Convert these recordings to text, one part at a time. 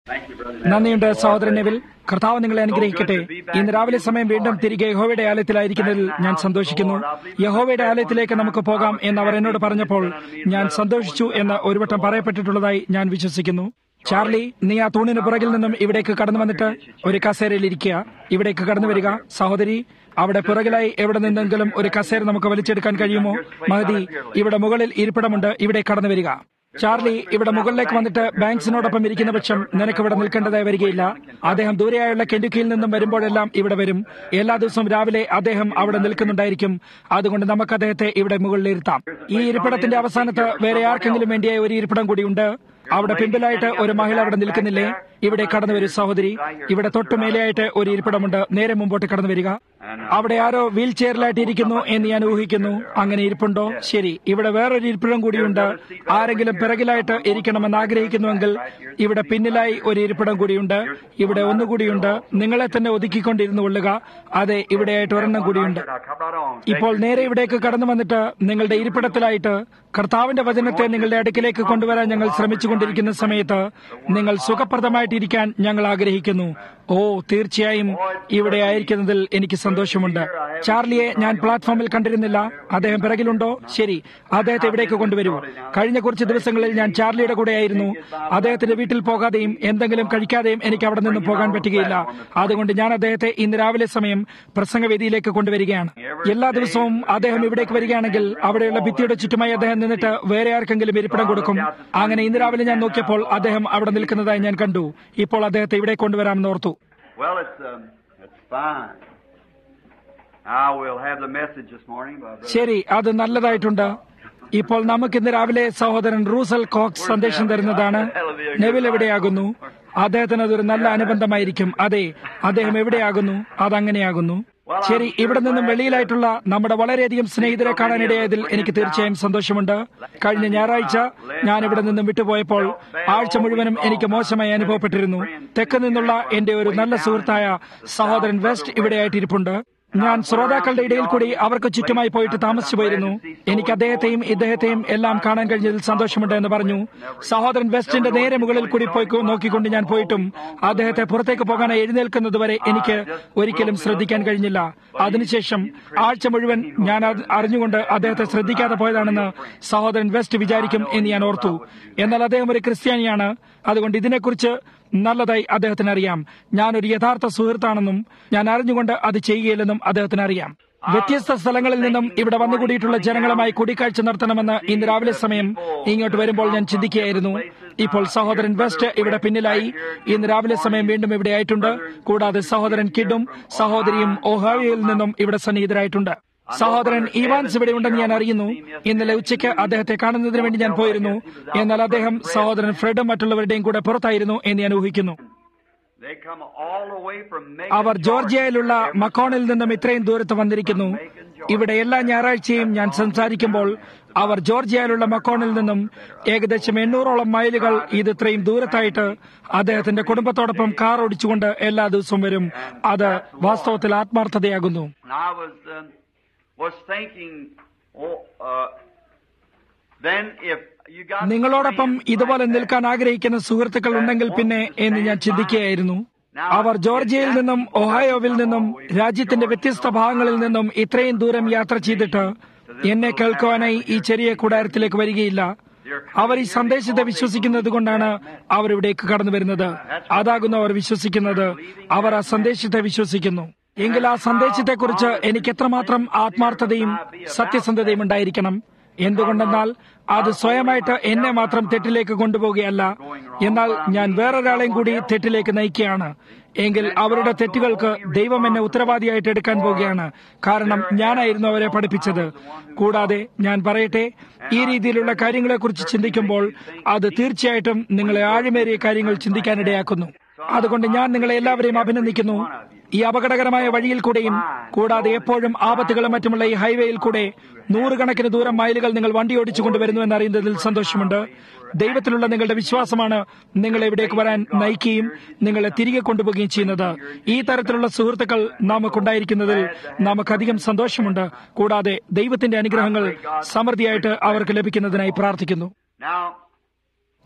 നന്ദിയുണ്ട് സഹോദരൻ നെവിൽ കർത്താവ് നിങ്ങളെ അനുഗ്രഹിക്കട്ടെ ഇന്ന് രാവിലെ സമയം വീണ്ടും തിരികെ യഹോവയുടെ ആലയത്തിലായിരിക്കുന്നതിൽ ഞാൻ സന്തോഷിക്കുന്നു യഹോവയുടെ ആലയത്തിലേക്ക് നമുക്ക് പോകാം എന്ന് അവർ എന്നോട് പറഞ്ഞപ്പോൾ ഞാൻ സന്തോഷിച്ചു എന്ന് ഒരുവട്ടം പറയപ്പെട്ടിട്ടുള്ളതായി ഞാൻ വിശ്വസിക്കുന്നു ചാർലി നീ ആ തൂണിന് പുറകിൽ നിന്നും ഇവിടേക്ക് കടന്നു വന്നിട്ട് ഒരു കസേരയിൽ ഇരിക്കുക ഇവിടേക്ക് കടന്നു വരിക സഹോദരി അവിടെ പുറകിലായി എവിടെ നിന്നെങ്കിലും ഒരു കസേര നമുക്ക് വലിച്ചെടുക്കാൻ കഴിയുമോ മഹതി ഇവിടെ മുകളിൽ ഇരിപ്പിടമുണ്ട് ഇവിടെ കടന്നു വരിക ചാർലി ഇവിടെ മുകളിലേക്ക് വന്നിട്ട് ബാങ്ക്സിനോടൊപ്പം ഇരിക്കുന്ന പക്ഷം നിനക്ക് ഇവിടെ നിൽക്കേണ്ടതായി വരികയില്ല അദ്ദേഹം ദൂരെയായുള്ള കെൻഡുക്കിയിൽ നിന്നും വരുമ്പോഴെല്ലാം ഇവിടെ വരും എല്ലാ ദിവസവും രാവിലെ അദ്ദേഹം അവിടെ നിൽക്കുന്നുണ്ടായിരിക്കും അതുകൊണ്ട് നമുക്ക് അദ്ദേഹത്തെ ഇവിടെ മുകളിൽ ഇരുത്താം ഈ ഇരിപ്പിടത്തിന്റെ അവസാനത്ത് വേറെ ആർക്കെങ്കിലും വേണ്ടിയായ ഒരു ഇരിപ്പിടം കൂടിയുണ്ട് അവിടെ പിമ്പിലായിട്ട് ഒരു മഹിള അവിടെ നിൽക്കുന്നില്ലേ ഇവിടെ കടന്നു വരും സഹോദരി ഇവിടെ തൊട്ടു മേലെയായിട്ട് ഒരു ഇരിപ്പിടമുണ്ട് നേരെ മുമ്പോട്ട് കടന്നു വരിക അവിടെ ആരോ വീൽ ചെയറിലായിട്ട് ഇരിക്കുന്നു എന്ന് ഞാൻ ഊഹിക്കുന്നു അങ്ങനെ ഇരിപ്പുണ്ടോ ശരി ഇവിടെ വേറൊരു ഇരിപ്പിടം കൂടിയുണ്ട് ആരെങ്കിലും പിറകിലായിട്ട് ഇരിക്കണമെന്ന് ആഗ്രഹിക്കുന്നുവെങ്കിൽ ഇവിടെ പിന്നിലായി ഒരു ഇരിപ്പിടം കൂടിയുണ്ട് ഇവിടെ ഒന്നുകൂടിയുണ്ട് നിങ്ങളെ തന്നെ ഒതുക്കിക്കൊണ്ടിരുന്നു കൊള്ളുക അതെ ഇവിടെയായിട്ട് ഒരെണ്ണം കൂടിയുണ്ട് ഇപ്പോൾ നേരെ ഇവിടേക്ക് കടന്നു വന്നിട്ട് നിങ്ങളുടെ ഇരിപ്പിടത്തിലായിട്ട് കർത്താവിന്റെ വചനത്തെ നിങ്ങളുടെ അടുക്കിലേക്ക് കൊണ്ടുവരാൻ ഞങ്ങൾ ശ്രമിച്ചുകൊണ്ടിരിക്കുന്ന സമയത്ത് നിങ്ങൾ സുഖപ്രദമായിട്ടിരിക്കാൻ ഞങ്ങൾ ആഗ്രഹിക്കുന്നു ഓ തീർച്ചയായും ഇവിടെ ആയിരിക്കുന്നതിൽ എനിക്ക് സന്തോഷമുണ്ട് ചാർലിയെ ഞാൻ പ്ലാറ്റ്ഫോമിൽ കണ്ടിരുന്നില്ല അദ്ദേഹം പിറകിലുണ്ടോ ശരി അദ്ദേഹത്തെ ഇവിടേക്ക് കൊണ്ടുവരൂ കഴിഞ്ഞ കുറച്ച് ദിവസങ്ങളിൽ ഞാൻ ചാർലിയുടെ കൂടെയായിരുന്നു അദ്ദേഹത്തിന്റെ വീട്ടിൽ പോകാതെയും എന്തെങ്കിലും കഴിക്കാതെയും എനിക്ക് അവിടെ നിന്ന് പോകാൻ പറ്റുകയില്ല അതുകൊണ്ട് ഞാൻ അദ്ദേഹത്തെ ഇന്ന് രാവിലെ സമയം പ്രസംഗവേദിയിലേക്ക് കൊണ്ടുവരികയാണ് എല്ലാ ദിവസവും അദ്ദേഹം ഇവിടേക്ക് വരികയാണെങ്കിൽ അവിടെയുള്ള ഭിത്തിയുടെ ചുറ്റുമായി അദ്ദേഹം നിന്നിട്ട് വേറെ ആർക്കെങ്കിലും ഇരിപ്പിടം കൊടുക്കും അങ്ങനെ ഇന്ന് രാവിലെ ഞാൻ നോക്കിയപ്പോൾ അദ്ദേഹം അവിടെ നിൽക്കുന്നതായി ഞാൻ കണ്ടു ഇപ്പോൾ അദ്ദേഹത്തെ ഇവിടെ കൊണ്ടുവരാമെന്ന് ഓർത്തു Well, it's um, it's fine. I will have the message this morning. by Brother- ശരി അത് നല്ലതായിട്ടുണ്ട് ഇപ്പോൾ നമുക്ക് ഇന്ന് രാവിലെ സഹോദരൻ റൂസൽ കോക്സ് സന്ദേശം തരുന്നതാണ് നെവിൽ എവിടെയാകുന്നു അദ്ദേഹത്തിന് അതൊരു നല്ല അനുബന്ധമായിരിക്കും അതെ അദ്ദേഹം എവിടെയാകുന്നു അതങ്ങനെയാകുന്നു ശരി ഇവിടെ നിന്നും വെളിയിലായിട്ടുള്ള നമ്മുടെ വളരെയധികം സ്നേഹിതരെ കാണാനിടയായതിൽ എനിക്ക് തീർച്ചയായും സന്തോഷമുണ്ട് കഴിഞ്ഞ ഞായറാഴ്ച ഞാൻ ഇവിടെ നിന്നും വിട്ടുപോയപ്പോൾ ആഴ്ച മുഴുവനും എനിക്ക് മോശമായി അനുഭവപ്പെട്ടിരുന്നു തെക്ക് നിന്നുള്ള എന്റെ ഒരു നല്ല സുഹൃത്തായ സഹോദരൻ വെസ്റ്റ് ഇവിടെയായിട്ടിരിപ്പുണ്ട് ഞാൻ ശ്രോതാക്കളുടെ ഇടയിൽ കൂടി അവർക്ക് ചുറ്റുമായി പോയിട്ട് താമസിച്ചു പോയിരുന്നു എനിക്ക് അദ്ദേഹത്തെയും ഇദ്ദേഹത്തെയും എല്ലാം കാണാൻ കഴിഞ്ഞതിൽ സന്തോഷമുണ്ട് എന്ന് പറഞ്ഞു സഹോദരൻ വെസ്റ്റിന്റെ നേരെ മുകളിൽ കൂടി പോയി കൊ- നോക്കിക്കൊണ്ട് ഞാൻ പോയിട്ടും അദ്ദേഹത്തെ പുറത്തേക്ക് പോകാനായി എഴുന്നേൽക്കുന്നത് വരെ എനിക്ക് ഒരിക്കലും ശ്രദ്ധിക്കാൻ കഴിഞ്ഞില്ല അതിനുശേഷം ആഴ്ച മുഴുവൻ ഞാൻ അത് അറിഞ്ഞുകൊണ്ട് അദ്ദേഹത്തെ ശ്രദ്ധിക്കാതെ പോയതാണെന്ന് സഹോദരൻ വെസ്റ്റ് വിചാരിക്കും എന്ന് ഞാൻ ഓർത്തു എന്നാൽ അദ്ദേഹം ഒരു ക്രിസ്ത്യാനിയാണ് അതുകൊണ്ട് ഇതിനെക്കുറിച്ച് നല്ലതായി അദ്ദേഹത്തിന് അറിയാം ഞാൻ ഒരു യഥാർത്ഥ സുഹൃത്താണെന്നും ഞാൻ അറിഞ്ഞുകൊണ്ട് അത് ചെയ്യുകയില്ലെന്നും അദ്ദേഹത്തിന് അറിയാം വ്യത്യസ്ത സ്ഥലങ്ങളിൽ നിന്നും ഇവിടെ വന്നുകൂടിയിട്ടുള്ള ജനങ്ങളുമായി കൂടിക്കാഴ്ച നടത്തണമെന്ന് ഇന്ന് രാവിലെ സമയം ഇങ്ങോട്ട് വരുമ്പോൾ ഞാൻ ചിന്തിക്കുകയായിരുന്നു ഇപ്പോൾ സഹോദരൻ വെസ്റ്റ് ഇവിടെ പിന്നിലായി ഇന്ന് രാവിലെ സമയം വീണ്ടും ഇവിടെ ആയിട്ടുണ്ട് കൂടാതെ സഹോദരൻ കിഡും സഹോദരിയും ഒഹാവിയിൽ നിന്നും ഇവിടെ സന്നിഹിതരായിട്ടുണ്ട് സഹോദരൻ ഇവാൻസ് ഇവിടെ ഉണ്ടെന്ന് ഞാൻ അറിയുന്നു ഇന്നലെ ഉച്ചയ്ക്ക് അദ്ദേഹത്തെ കാണുന്നതിന് വേണ്ടി ഞാൻ പോയിരുന്നു എന്നാൽ അദ്ദേഹം സഹോദരൻ ഫ്രെഡും മറ്റുള്ളവരുടെയും കൂടെ പുറത്തായിരുന്നു എന്ന് ഞാൻ ഊഹിക്കുന്നു They come all the way from Macon, അവർ ജോർജിയയിലുള്ള മക്കോണിൽ നിന്നും ഇത്രയും ദൂരത്ത് വന്നിരിക്കുന്നു ഇവിടെ എല്ലാ ഞായറാഴ്ചയും ഞാൻ സംസാരിക്കുമ്പോൾ അവർ ജോർജിയയിലുള്ള മക്കോണിൽ നിന്നും ഏകദേശം എണ്ണൂറോളം മൈലുകൾ ഇത് ഇത്രയും ദൂരത്തായിട്ട് അദ്ദേഹത്തിന്റെ കുടുംബത്തോടൊപ്പം കാർ ഓടിച്ചുകൊണ്ട് എല്ലാ ദിവസവും വരും അത് വാസ്തവത്തിൽ ആത്മാർത്ഥതയാകുന്നു And I was um, was thinking, oh, uh, then if you got നിങ്ങളോടൊപ്പം friends ഇതുപോലെ like that, നിൽക്കാൻ ആഗ്രഹിക്കുന്ന സുഹൃത്തുക്കൾ ഉണ്ടെങ്കിൽ പിന്നെ എന്ന് ഞാൻ ചിന്തിക്കുകയായിരുന്നു അവർ ജോർജിയയിൽ നിന്നും ഒഹായോവിൽ നിന്നും രാജ്യത്തിന്റെ വ്യത്യസ്ത ഭാഗങ്ങളിൽ നിന്നും ഇത്രയും ദൂരം യാത്ര ചെയ്തിട്ട് എന്നെ കേൾക്കുവാനായി ഈ ചെറിയ കൂടാരത്തിലേക്ക് വരികയില്ല അവർ ഈ സന്ദേശത്തെ വിശ്വസിക്കുന്നത് കൊണ്ടാണ് അവർ ഇവിടേക്ക് കടന്നു വരുന്നത് അതാകുന്നു അവർ വിശ്വസിക്കുന്നത് അവർ ആ സന്ദേശത്തെ വിശ്വസിക്കുന്നു എങ്കിൽ ആ സന്ദേശത്തെക്കുറിച്ച് എനിക്ക് എത്രമാത്രം ആത്മാർത്ഥതയും സത്യസന്ധതയും ഉണ്ടായിരിക്കണം എന്തുകൊണ്ടെന്നാൽ അത് സ്വയമായിട്ട് എന്നെ മാത്രം തെറ്റിലേക്ക് കൊണ്ടുപോവുകയല്ല എന്നാൽ ഞാൻ വേറൊരാളെയും കൂടി തെറ്റിലേക്ക് നയിക്കുകയാണ് എങ്കിൽ അവരുടെ തെറ്റുകൾക്ക് ദൈവം എന്നെ ഉത്തരവാദിയായിട്ട് എടുക്കാൻ പോവുകയാണ് കാരണം ഞാനായിരുന്നു അവരെ പഠിപ്പിച്ചത് കൂടാതെ ഞാൻ പറയട്ടെ ഈ രീതിയിലുള്ള കാര്യങ്ങളെക്കുറിച്ച് ചിന്തിക്കുമ്പോൾ അത് തീർച്ചയായിട്ടും നിങ്ങളെ ആഴമേറിയ കാര്യങ്ങൾ ചിന്തിക്കാനിടയാക്കുന്നു അതുകൊണ്ട് ഞാൻ നിങ്ങളെ എല്ലാവരെയും അഭിനന്ദിക്കുന്നു ഈ അപകടകരമായ വഴിയിൽ കൂടെയും കൂടാതെ എപ്പോഴും ആപത്തുകളും മറ്റുമുള്ള ഈ ഹൈവേയിൽ കൂടെ നൂറുകണക്കിന് ദൂരം മൈലുകൾ നിങ്ങൾ വണ്ടി ഓടിച്ചു കൊണ്ടുവരുന്നു എന്നറിയുന്നതിൽ സന്തോഷമുണ്ട് ദൈവത്തിലുള്ള നിങ്ങളുടെ വിശ്വാസമാണ് നിങ്ങളെ ഇവിടേക്ക് വരാൻ നയിക്കുകയും നിങ്ങളെ തിരികെ കൊണ്ടുപോവുകയും ചെയ്യുന്നത് ഈ തരത്തിലുള്ള സുഹൃത്തുക്കൾ നമുക്കുണ്ടായിരിക്കുന്നതിൽ നമുക്കധികം സന്തോഷമുണ്ട് കൂടാതെ ദൈവത്തിന്റെ അനുഗ്രഹങ്ങൾ സമൃദ്ധിയായിട്ട് അവർക്ക് ലഭിക്കുന്നതിനായി പ്രാർത്ഥിക്കുന്നു Now,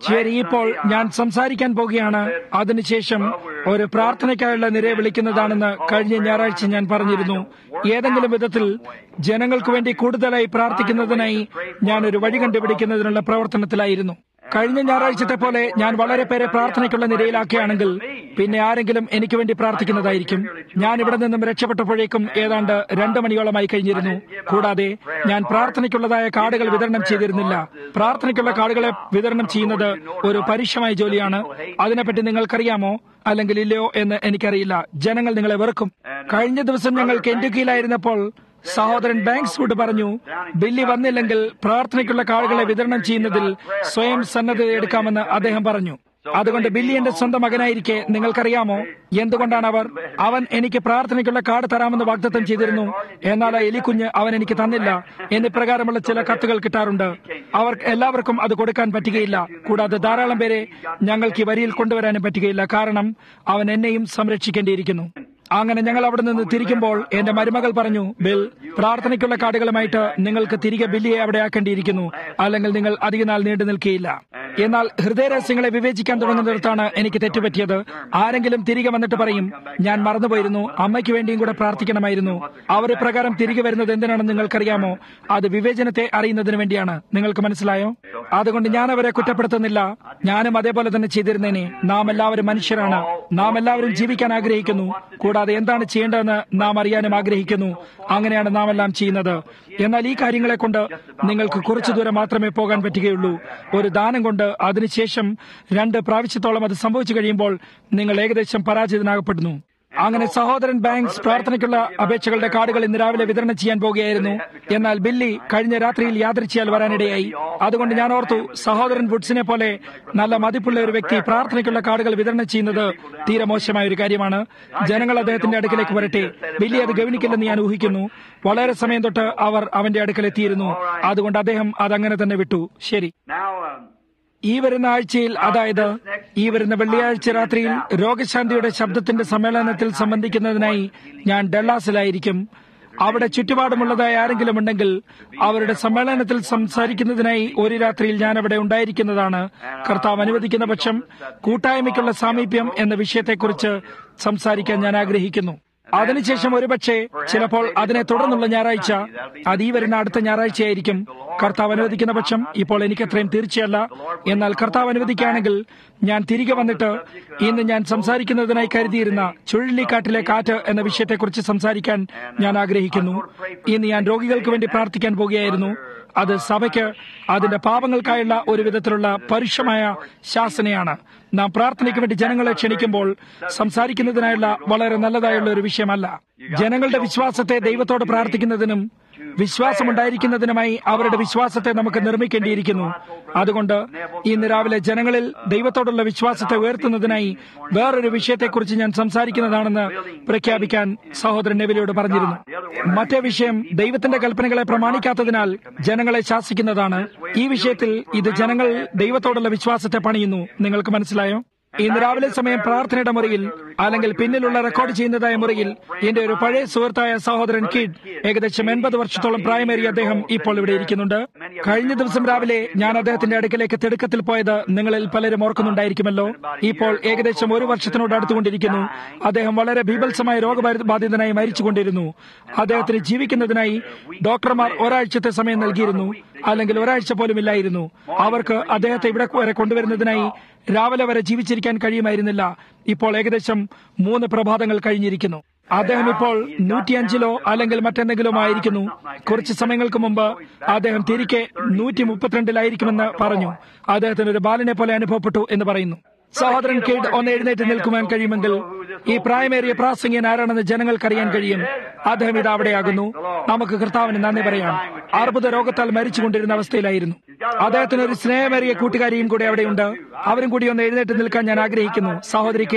ശരി ഇപ്പോൾ ഞാൻ സംസാരിക്കാൻ പോകുകയാണ് അതിനുശേഷം ഒരു പ്രാർത്ഥനയ്ക്കായുള്ള നിരയെ വിളിക്കുന്നതാണെന്ന് കഴിഞ്ഞ ഞായറാഴ്ച ഞാൻ പറഞ്ഞിരുന്നു ഏതെങ്കിലും വിധത്തിൽ ജനങ്ങൾക്ക് വേണ്ടി കൂടുതലായി പ്രാർത്ഥിക്കുന്നതിനായി ഞാൻ ഒരു വഴി കണ്ടുപിടിക്കുന്നതിനുള്ള പ്രവർത്തനത്തിലായിരുന്നു കഴിഞ്ഞ ഞായറാഴ്ചത്തെ പോലെ ഞാൻ വളരെ പേരെ പ്രാർത്ഥനയ്ക്കുള്ള നിരയിലാക്കുകയാണെങ്കിൽ പിന്നെ ആരെങ്കിലും എനിക്ക് വേണ്ടി പ്രാർത്ഥിക്കുന്നതായിരിക്കും ഞാൻ ഇവിടെ നിന്നും രക്ഷപ്പെട്ടപ്പോഴേക്കും ഏതാണ്ട് രണ്ടു മണിയോളമായി കഴിഞ്ഞിരുന്നു കൂടാതെ ഞാൻ പ്രാർത്ഥനയ്ക്കുള്ളതായ കാർഡുകൾ വിതരണം ചെയ്തിരുന്നില്ല പ്രാർത്ഥനയ്ക്കുള്ള കാർഡുകളെ വിതരണം ചെയ്യുന്നത് ഒരു പരുഷമായ ജോലിയാണ് അതിനെപ്പറ്റി നിങ്ങൾക്കറിയാമോ അല്ലെങ്കിൽ ഇല്ലയോ എന്ന് എനിക്കറിയില്ല ജനങ്ങൾ നിങ്ങളെ വെറുക്കും കഴിഞ്ഞ ദിവസം ഞങ്ങൾ കെൻറ്റുക്കിയിലായിരുന്നപ്പോൾ സഹോദരൻ ബാങ്ക്സ്വുഡ് പറഞ്ഞു ബില്ലി വന്നില്ലെങ്കിൽ പ്രാർത്ഥനയ്ക്കുള്ള കാളുകളെ വിതരണം ചെയ്യുന്നതിൽ സ്വയം സന്നദ്ധത എടുക്കാമെന്ന് അദ്ദേഹം പറഞ്ഞു അതുകൊണ്ട് ബില്ലി എന്റെ സ്വന്തം മകനായിരിക്കെ നിങ്ങൾക്കറിയാമോ എന്തുകൊണ്ടാണ് അവർ അവൻ എനിക്ക് പ്രാർത്ഥനയ്ക്കുള്ള കാർഡ് തരാമെന്ന് വാഗ്ദത്തം ചെയ്തിരുന്നു എന്നാൽ ആ എലിക്കുഞ്ഞ് അവൻ എനിക്ക് തന്നില്ല എന്നിപ്രകാരമുള്ള ചില കത്തുകൾ കിട്ടാറുണ്ട് അവർ എല്ലാവർക്കും അത് കൊടുക്കാൻ പറ്റുകയില്ല കൂടാതെ ധാരാളം പേരെ ഞങ്ങൾക്ക് ഈ വരിയിൽ കൊണ്ടുവരാനും പറ്റുകയില്ല കാരണം അവൻ എന്നെയും സംരക്ഷിക്കേണ്ടിയിരിക്കുന്നു അങ്ങനെ ഞങ്ങൾ അവിടെ നിന്ന് തിരിക്കുമ്പോൾ എന്റെ മരുമകൾ പറഞ്ഞു ബിൽ പ്രാർത്ഥനയ്ക്കുള്ള കാർഡുകളുമായിട്ട് നിങ്ങൾക്ക് തിരികെ ബില്ലിയെ അവിടെ ആക്കേണ്ടിയിരിക്കുന്നു അല്ലെങ്കിൽ നിങ്ങൾ അധികനാൾ നീണ്ടു നിൽക്കുകയില്ല എന്നാൽ ഹൃദയരഹസ്യങ്ങളെ വിവേചിക്കാൻ തുടങ്ങുന്നിടത്താണ് എനിക്ക് തെറ്റുപറ്റിയത് ആരെങ്കിലും തിരികെ വന്നിട്ട് പറയും ഞാൻ മറന്നുപോയിരുന്നു അമ്മയ്ക്ക് വേണ്ടിയും കൂടെ പ്രാർത്ഥിക്കണമായിരുന്നു അവർ പ്രകാരം തിരികെ വരുന്നത് എന്തിനാണെന്ന് നിങ്ങൾക്കറിയാമോ അത് വിവേചനത്തെ അറിയുന്നതിന് വേണ്ടിയാണ് നിങ്ങൾക്ക് മനസ്സിലായോ അതുകൊണ്ട് ഞാൻ അവരെ കുറ്റപ്പെടുത്തുന്നില്ല ഞാനും അതേപോലെ തന്നെ ചെയ്തിരുന്നേനെ നാം എല്ലാവരും മനുഷ്യരാണ് നാം എല്ലാവരും ജീവിക്കാൻ ആഗ്രഹിക്കുന്നു കൂടാതെ എന്താണ് ചെയ്യേണ്ടതെന്ന് നാം അറിയാനും ആഗ്രഹിക്കുന്നു അങ്ങനെയാണ് നാം എല്ലാം ചെയ്യുന്നത് എന്നാൽ ഈ കാര്യങ്ങളെ കൊണ്ട് നിങ്ങൾക്ക് കുറച്ചു ദൂരം മാത്രമേ പോകാൻ പറ്റുകയുള്ളൂ ഒരു ദാനം കൊണ്ട് അതിനുശേഷം രണ്ട് പ്രാവശ്യത്തോളം അത് സംഭവിച്ചു കഴിയുമ്പോൾ നിങ്ങൾ ഏകദേശം പരാജിതനാകപ്പെടുന്നു അങ്ങനെ സഹോദരൻ ബാങ്ക്സ് പ്രാർത്ഥനയ്ക്കുള്ള അപേക്ഷകളുടെ കാർഡുകൾ ഇന്ന് രാവിലെ വിതരണം ചെയ്യാൻ പോകുകയായിരുന്നു എന്നാൽ ബില്ലി കഴിഞ്ഞ രാത്രിയിൽ യാദൃച്ഛയാൽ വരാനിടയായി അതുകൊണ്ട് ഞാൻ ഓർത്തു സഹോദരൻ വുഡ്സിനെ പോലെ നല്ല മതിപ്പുള്ള ഒരു വ്യക്തി പ്രാർത്ഥനയ്ക്കുള്ള കാർഡുകൾ വിതരണം ചെയ്യുന്നത് തീരെ മോശമായ ഒരു കാര്യമാണ് ജനങ്ങൾ അദ്ദേഹത്തിന്റെ അടുക്കലേക്ക് വരട്ടെ ബില്ലി അത് ഗവനിക്കില്ലെന്ന് ഞാൻ ഊഹിക്കുന്നു വളരെ സമയം തൊട്ട് അവർ അവന്റെ അടുക്കൽ എത്തിയിരുന്നു അതുകൊണ്ട് അദ്ദേഹം അതങ്ങനെ തന്നെ വിട്ടു ശരി Now, um, ഈ വരുന്ന ആഴ്ചയിൽ അതായത് ഈ വരുന്ന വെള്ളിയാഴ്ച രാത്രിയിൽ രോഗശാന്തിയുടെ ശബ്ദത്തിന്റെ സമ്മേളനത്തിൽ സംബന്ധിക്കുന്നതിനായി ഞാൻ ഡെല്ലാസിലായിരിക്കും അവിടെ ചുറ്റുപാടുമുള്ളതായ ആരെങ്കിലും ഉണ്ടെങ്കിൽ അവരുടെ സമ്മേളനത്തിൽ സംസാരിക്കുന്നതിനായി ഒരു രാത്രിയിൽ ഞാൻ അവിടെ ഉണ്ടായിരിക്കുന്നതാണ് കർത്താവ് അനുവദിക്കുന്ന പക്ഷം കൂട്ടായ്മയ്ക്കുള്ള സാമീപ്യം എന്ന വിഷയത്തെക്കുറിച്ച് സംസാരിക്കാൻ ഞാൻ ആഗ്രഹിക്കുന്നു അതിനുശേഷം ഒരുപക്ഷെ ചിലപ്പോൾ അതിനെ തുടർന്നുള്ള ഞായറാഴ്ച അത് ഈ വരുന്ന അടുത്ത ഞായറാഴ്ചയായിരിക്കും കർത്താവ് അനുവദിക്കുന്ന പക്ഷം ഇപ്പോൾ എനിക്കത്രയും തീർച്ചയല്ല എന്നാൽ കർത്താവ് അനുവദിക്കുകയാണെങ്കിൽ ഞാൻ തിരികെ വന്നിട്ട് ഇന്ന് ഞാൻ സംസാരിക്കുന്നതിനായി കരുതിയിരുന്ന ചുഴലിക്കാറ്റിലെ കാറ്റ് എന്ന വിഷയത്തെക്കുറിച്ച് സംസാരിക്കാൻ ഞാൻ ആഗ്രഹിക്കുന്നു ഇന്ന് ഞാൻ രോഗികൾക്ക് വേണ്ടി പ്രാർത്ഥിക്കാൻ പോകുകയായിരുന്നു അത് സഭയ്ക്ക് അതിന്റെ പാപങ്ങൾക്കായുള്ള ഒരു വിധത്തിലുള്ള പരുഷമായ ശാസനയാണ് നാം പ്രാർത്ഥനയ്ക്ക് വേണ്ടി ജനങ്ങളെ ക്ഷണിക്കുമ്പോൾ സംസാരിക്കുന്നതിനായുള്ള വളരെ നല്ലതായുള്ള ഒരു വിഷയമല്ല ജനങ്ങളുടെ വിശ്വാസത്തെ ദൈവത്തോട് പ്രാർത്ഥിക്കുന്നതിനും വിശ്വാസമുണ്ടായിരിക്കുന്നതിനുമായി അവരുടെ വിശ്വാസത്തെ നമുക്ക് നിർമ്മിക്കേണ്ടിയിരിക്കുന്നു അതുകൊണ്ട് ഇന്ന് രാവിലെ ജനങ്ങളിൽ ദൈവത്തോടുള്ള വിശ്വാസത്തെ ഉയർത്തുന്നതിനായി വേറൊരു വിഷയത്തെക്കുറിച്ച് ഞാൻ സംസാരിക്കുന്നതാണെന്ന് പ്രഖ്യാപിക്കാൻ സഹോദരൻ നെവിലിയോട് പറഞ്ഞിരുന്നു മറ്റേ വിഷയം ദൈവത്തിന്റെ കൽപ്പനകളെ പ്രമാണിക്കാത്തതിനാൽ ജനങ്ങളെ ശാസിക്കുന്നതാണ് ഈ വിഷയത്തിൽ ഇത് ജനങ്ങൾ ദൈവത്തോടുള്ള വിശ്വാസത്തെ പണിയുന്നു നിങ്ങൾക്ക് മനസ്സിലായോ ഇന്ന് രാവിലെ സമയം പ്രാർത്ഥനയുടെ മുറിയിൽ അല്ലെങ്കിൽ പിന്നിലുള്ള റെക്കോർഡ് ചെയ്യുന്നതായ മുറിയിൽ എന്റെ ഒരു പഴയ സുഹൃത്തായ സഹോദരൻ കിഡ് ഏകദേശം എൺപത് വർഷത്തോളം പ്രായമേറിയ അദ്ദേഹം ഇപ്പോൾ ഇവിടെ ഇരിക്കുന്നുണ്ട് കഴിഞ്ഞ ദിവസം രാവിലെ ഞാൻ അദ്ദേഹത്തിന്റെ അടുക്കലേക്ക് തിടുക്കത്തിൽ പോയത് നിങ്ങളിൽ പലരും ഓർക്കുന്നുണ്ടായിരിക്കുമല്ലോ ഇപ്പോൾ ഏകദേശം ഒരു വർഷത്തിനോട് അടുത്തുകൊണ്ടിരിക്കുന്നു അദ്ദേഹം വളരെ ബീഭത്സമായ രോഗബാധിതനായി മരിച്ചുകൊണ്ടിരുന്നു അദ്ദേഹത്തിന് ജീവിക്കുന്നതിനായി ഡോക്ടർമാർ ഒരാഴ്ചത്തെ സമയം നൽകിയിരുന്നു അല്ലെങ്കിൽ ഒരാഴ്ച പോലും ഇല്ലായിരുന്നു അവർക്ക് അദ്ദേഹത്തെ ഇവിടെ വരെ കൊണ്ടുവരുന്നതിനായി രാവിലെ വരെ ജീവിച്ചിരിക്കാൻ കഴിയുമായിരുന്നില്ല ഇപ്പോൾ ഏകദേശം മൂന്ന് പ്രഭാതങ്ങൾ കഴിഞ്ഞിരിക്കുന്നു അദ്ദേഹം ഇപ്പോൾ നൂറ്റിയഞ്ചിലോ അല്ലെങ്കിൽ മറ്റെന്തെങ്കിലും ആയിരിക്കുന്നു കുറച്ച് സമയങ്ങൾക്ക് മുമ്പ് അദ്ദേഹം തിരികെ നൂറ്റി മുപ്പത്തിരണ്ടിലായിരിക്കുമെന്ന് പറഞ്ഞു അദ്ദേഹത്തിന് ഒരു ബാലനെ പോലെ അനുഭവപ്പെട്ടു എന്ന് പറയുന്നു സഹോദരൻ കേഡ് ഒന്ന് എഴുന്നേറ്റ് നിൽക്കുവാൻ കഴിയുമെങ്കിൽ ഈ പ്രായമേറിയ പ്രാസംഗികൻ ആരാണെന്ന് ജനങ്ങൾക്കറിയാൻ കഴിയും അദ്ദേഹം ഇത് അവിടെയാകുന്നു നമുക്ക് കർത്താവിന് നന്ദി പറയാം അർബുദ രോഗത്താൽ മരിച്ചുകൊണ്ടിരുന്ന അവസ്ഥയിലായിരുന്നു അദ്ദേഹത്തിന് ഒരു സ്നേഹമേറിയ കൂട്ടുകാരിയും കൂടെ അവിടെയുണ്ട് അവരും കൂടി ഒന്ന് എഴുന്നേറ്റ് നിൽക്കാൻ ഞാൻ ആഗ്രഹിക്കുന്നു സഹോദരി കേഡ്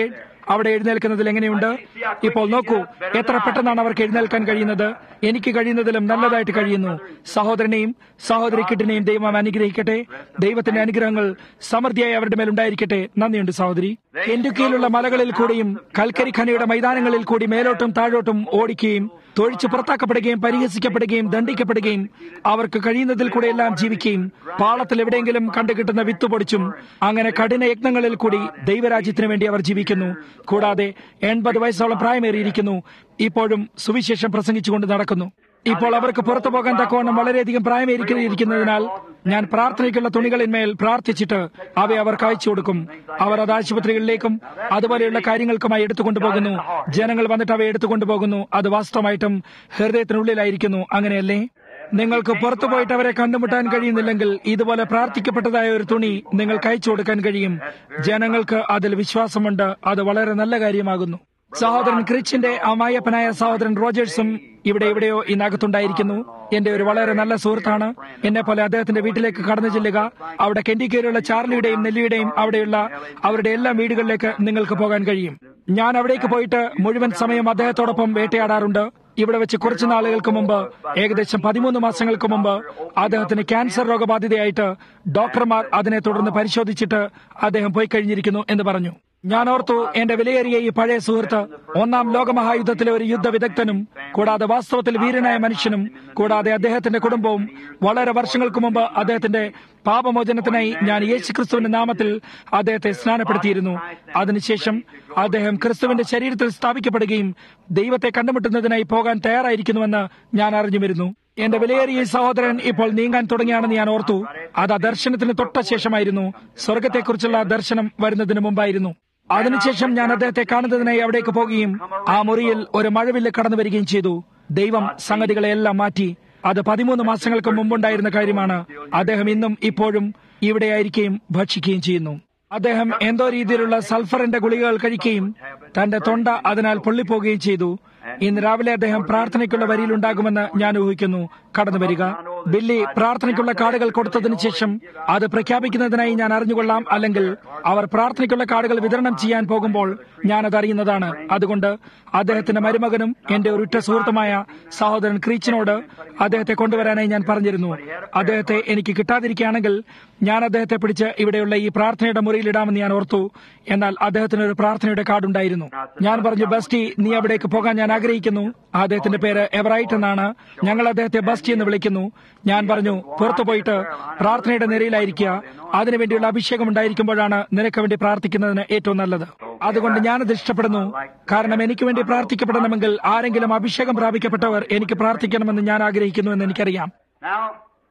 അവിടെ എഴുന്നേൽക്കുന്നതിൽ എങ്ങനെയുണ്ട് ഇപ്പോൾ നോക്കൂ എത്ര പെട്ടെന്നാണ് അവർക്ക് എഴുന്നേൽക്കാൻ കഴിയുന്നത് എനിക്ക് കഴിയുന്നതിലും നല്ലതായിട്ട് കഴിയുന്നു സഹോദരനെയും സഹോദരി കിട്ടിനെയും ദൈവം അനുഗ്രഹിക്കട്ടെ ദൈവത്തിന്റെ അനുഗ്രഹങ്ങൾ സമൃദ്ധിയായി അവരുടെ മേലുണ്ടായിരിക്കട്ടെ നന്ദിയുണ്ട് സഹോദരി കെൻഡുക്കിയിലുള്ള മലകളിൽ കൂടിയും കൽക്കരി ഖനിയുടെ മൈതാനങ്ങളിൽ കൂടി മേലോട്ടും താഴോട്ടും ഓടിക്കുകയും തൊഴിച്ച് പുറത്താക്കപ്പെടുകയും പരിഹസിക്കപ്പെടുകയും ദണ്ഡിക്കപ്പെടുകയും അവർക്ക് കഴിയുന്നതിൽ കൂടെ എല്ലാം ജീവിക്കുകയും പാളത്തിൽ എവിടെയെങ്കിലും കണ്ടുകിട്ടുന്ന വിത്ത് പൊടിച്ചും അങ്ങനെ കഠിന യജ്ഞങ്ങളിൽ കൂടി ദൈവരാജ്യത്തിന് വേണ്ടി അവർ ജീവിക്കുന്നു കൂടാതെ എൺപത് വയസ്സോളം പ്രായമേറിയിരിക്കുന്നു ഇപ്പോഴും സുവിശേഷം പ്രസംഗിച്ചുകൊണ്ട് നടക്കുന്നു ഇപ്പോൾ അവർക്ക് പുറത്തു പോകാൻ തക്കവണ്ണം വളരെയധികം പ്രായമേരിക്കുന്നതിനാൽ ഞാൻ പ്രാർത്ഥനയ്ക്കുള്ള തുണികളിന്മേൽ പ്രാർത്ഥിച്ചിട്ട് അവയെ അവർക്ക് അയച്ചു കൊടുക്കും അവർ അത് ആശുപത്രികളിലേക്കും അതുപോലെയുള്ള കാര്യങ്ങൾക്കുമായി എടുത്തുകൊണ്ടുപോകുന്നു ജനങ്ങൾ വന്നിട്ട് അവയെ എടുത്തുകൊണ്ടുപോകുന്നു അത് വാസ്തവമായിട്ടും ഹൃദയത്തിനുള്ളിലായിരിക്കുന്നു അങ്ങനെയല്ലേ നിങ്ങൾക്ക് പുറത്തു പോയിട്ട് അവരെ കണ്ടുമുട്ടാൻ കഴിയുന്നില്ലെങ്കിൽ ഇതുപോലെ പ്രാർത്ഥിക്കപ്പെട്ടതായ ഒരു തുണി നിങ്ങൾക്ക് അയച്ചു കൊടുക്കാൻ കഴിയും ജനങ്ങൾക്ക് അതിൽ വിശ്വാസമുണ്ട് അത് വളരെ നല്ല കാര്യമാകുന്നു സഹോദരൻ ക്രിച്ചിന്റെ അമായപ്പനായ സഹോദരൻ റോജേഴ്സും ഇവിടെ എവിടെയോ ഇന്നകത്തുണ്ടായിരിക്കുന്നു എന്റെ ഒരു വളരെ നല്ല സുഹൃത്താണ് എന്നെ പോലെ അദ്ദേഹത്തിന്റെ വീട്ടിലേക്ക് കടന്നു ചെല്ലുക അവിടെ കെൻഡിക്കേരിയുള്ള ചാർലിയുടെയും നെല്ലിയുടെയും അവിടെയുള്ള അവരുടെ എല്ലാ വീടുകളിലേക്ക് നിങ്ങൾക്ക് പോകാൻ കഴിയും ഞാൻ അവിടേക്ക് പോയിട്ട് മുഴുവൻ സമയം അദ്ദേഹത്തോടൊപ്പം വേട്ടയാടാറുണ്ട് ഇവിടെ വെച്ച് കുറച്ചു നാളുകൾക്ക് മുമ്പ് ഏകദേശം പതിമൂന്ന് മാസങ്ങൾക്ക് മുമ്പ് അദ്ദേഹത്തിന് ക്യാൻസർ രോഗബാധിതയായിട്ട് ഡോക്ടർമാർ അതിനെ തുടർന്ന് പരിശോധിച്ചിട്ട് അദ്ദേഹം പോയി കഴിഞ്ഞിരിക്കുന്നു എന്ന് പറഞ്ഞു ഞാൻ ഓർത്തു എന്റെ വിലയേറിയ ഈ പഴയ സുഹൃത്ത് ഒന്നാം ലോകമഹായുദ്ധത്തിലെ ഒരു യുദ്ധ വിദഗ്ധനും കൂടാതെ വാസ്തവത്തിൽ വീരനായ മനുഷ്യനും കൂടാതെ അദ്ദേഹത്തിന്റെ കുടുംബവും വളരെ വർഷങ്ങൾക്ക് മുമ്പ് അദ്ദേഹത്തിന്റെ പാപമോചനത്തിനായി ഞാൻ യേശു ക്രിസ്തുവിന്റെ നാമത്തിൽ അദ്ദേഹത്തെ സ്നാനപ്പെടുത്തിയിരുന്നു അതിനുശേഷം അദ്ദേഹം ക്രിസ്തുവിന്റെ ശരീരത്തിൽ സ്ഥാപിക്കപ്പെടുകയും ദൈവത്തെ കണ്ടുമുട്ടുന്നതിനായി പോകാൻ തയ്യാറായിരിക്കുന്നുവെന്ന് ഞാൻ അറിഞ്ഞു വരുന്നു എന്റെ വിലയേറിയ ഈ സഹോദരൻ ഇപ്പോൾ നീങ്ങാൻ തുടങ്ങിയാണെന്ന് ഞാൻ ഓർത്തു അത് ആ ദർശനത്തിന് തൊട്ട ശേഷമായിരുന്നു സ്വർഗത്തെക്കുറിച്ചുള്ള ദർശനം വരുന്നതിന് മുമ്പായിരുന്നു അതിനുശേഷം ഞാൻ അദ്ദേഹത്തെ കാണുന്നതിനായി അവിടേക്ക് പോകുകയും ആ മുറിയിൽ ഒരു മഴവില്ല് കടന്നു വരികയും ചെയ്തു ദൈവം സംഗതികളെല്ലാം മാറ്റി അത് പതിമൂന്ന് മാസങ്ങൾക്ക് മുമ്പുണ്ടായിരുന്ന കാര്യമാണ് അദ്ദേഹം ഇന്നും ഇപ്പോഴും ഇവിടെയായിരിക്കുകയും ഭക്ഷിക്കുകയും ചെയ്യുന്നു അദ്ദേഹം എന്തോ രീതിയിലുള്ള സൾഫറിന്റെ ഗുളികകൾ കഴിക്കുകയും തന്റെ തൊണ്ട അതിനാൽ പൊള്ളിപ്പോകുകയും ചെയ്തു ഇന്ന് രാവിലെ അദ്ദേഹം പ്രാർത്ഥനയ്ക്കുള്ള വരിയിലുണ്ടാകുമെന്ന് ഞാൻ ഊഹിക്കുന്നു കടന്നു വരിക ബില്ലി പ്രാർത്ഥനയ്ക്കുള്ള കാർഡുകൾ കൊടുത്തതിനു ശേഷം അത് പ്രഖ്യാപിക്കുന്നതിനായി ഞാൻ അറിഞ്ഞുകൊള്ളാം അല്ലെങ്കിൽ അവർ പ്രാർത്ഥനയ്ക്കുള്ള കാർഡുകൾ വിതരണം ചെയ്യാൻ പോകുമ്പോൾ ഞാനത് അറിയുന്നതാണ് അതുകൊണ്ട് അദ്ദേഹത്തിന്റെ മരുമകനും എന്റെ ഒരു ഉറ്റ സുഹൃത്തുമായ സഹോദരൻ ക്രീച്ചിനോട് അദ്ദേഹത്തെ കൊണ്ടുവരാനായി ഞാൻ പറഞ്ഞിരുന്നു അദ്ദേഹത്തെ എനിക്ക് കിട്ടാതിരിക്കുകയാണെങ്കിൽ ഞാൻ അദ്ദേഹത്തെ പിടിച്ച് ഇവിടെയുള്ള ഈ പ്രാർത്ഥനയുടെ മുറിയിലിടാമെന്ന് ഞാൻ ഓർത്തു എന്നാൽ അദ്ദേഹത്തിന് ഒരു പ്രാർത്ഥനയുടെ കാർഡ് ഉണ്ടായിരുന്നു ഞാൻ പറഞ്ഞു ബസ്റ്റി നീ അവിടേക്ക് പോകാൻ ഞാൻ ആഗ്രഹിക്കുന്നു അദ്ദേഹത്തിന്റെ പേര് എവറൈറ്റ് എന്നാണ് ഞങ്ങൾ അദ്ദേഹത്തെ ബസ്റ്റി എന്ന് വിളിക്കുന്നു ഞാൻ പറഞ്ഞു പുറത്തു പോയിട്ട് പ്രാർത്ഥനയുടെ നിരയിലായിരിക്കുക അതിനുവേണ്ടിയുള്ള അഭിഷേകം ഉണ്ടായിരിക്കുമ്പോഴാണ് നിനക്ക് വേണ്ടി പ്രാർത്ഥിക്കുന്നതിന് ഏറ്റവും നല്ലത് അതുകൊണ്ട് ഞാനത് ഇഷ്ടപ്പെടുന്നു കാരണം എനിക്ക് വേണ്ടി പ്രാർത്ഥിക്കപ്പെടണമെങ്കിൽ ആരെങ്കിലും അഭിഷേകം പ്രാപിക്കപ്പെട്ടവർ എനിക്ക് പ്രാർത്ഥിക്കണമെന്ന് ഞാൻ ആഗ്രഹിക്കുന്നു എന്ന് എനിക്കറിയാം Now,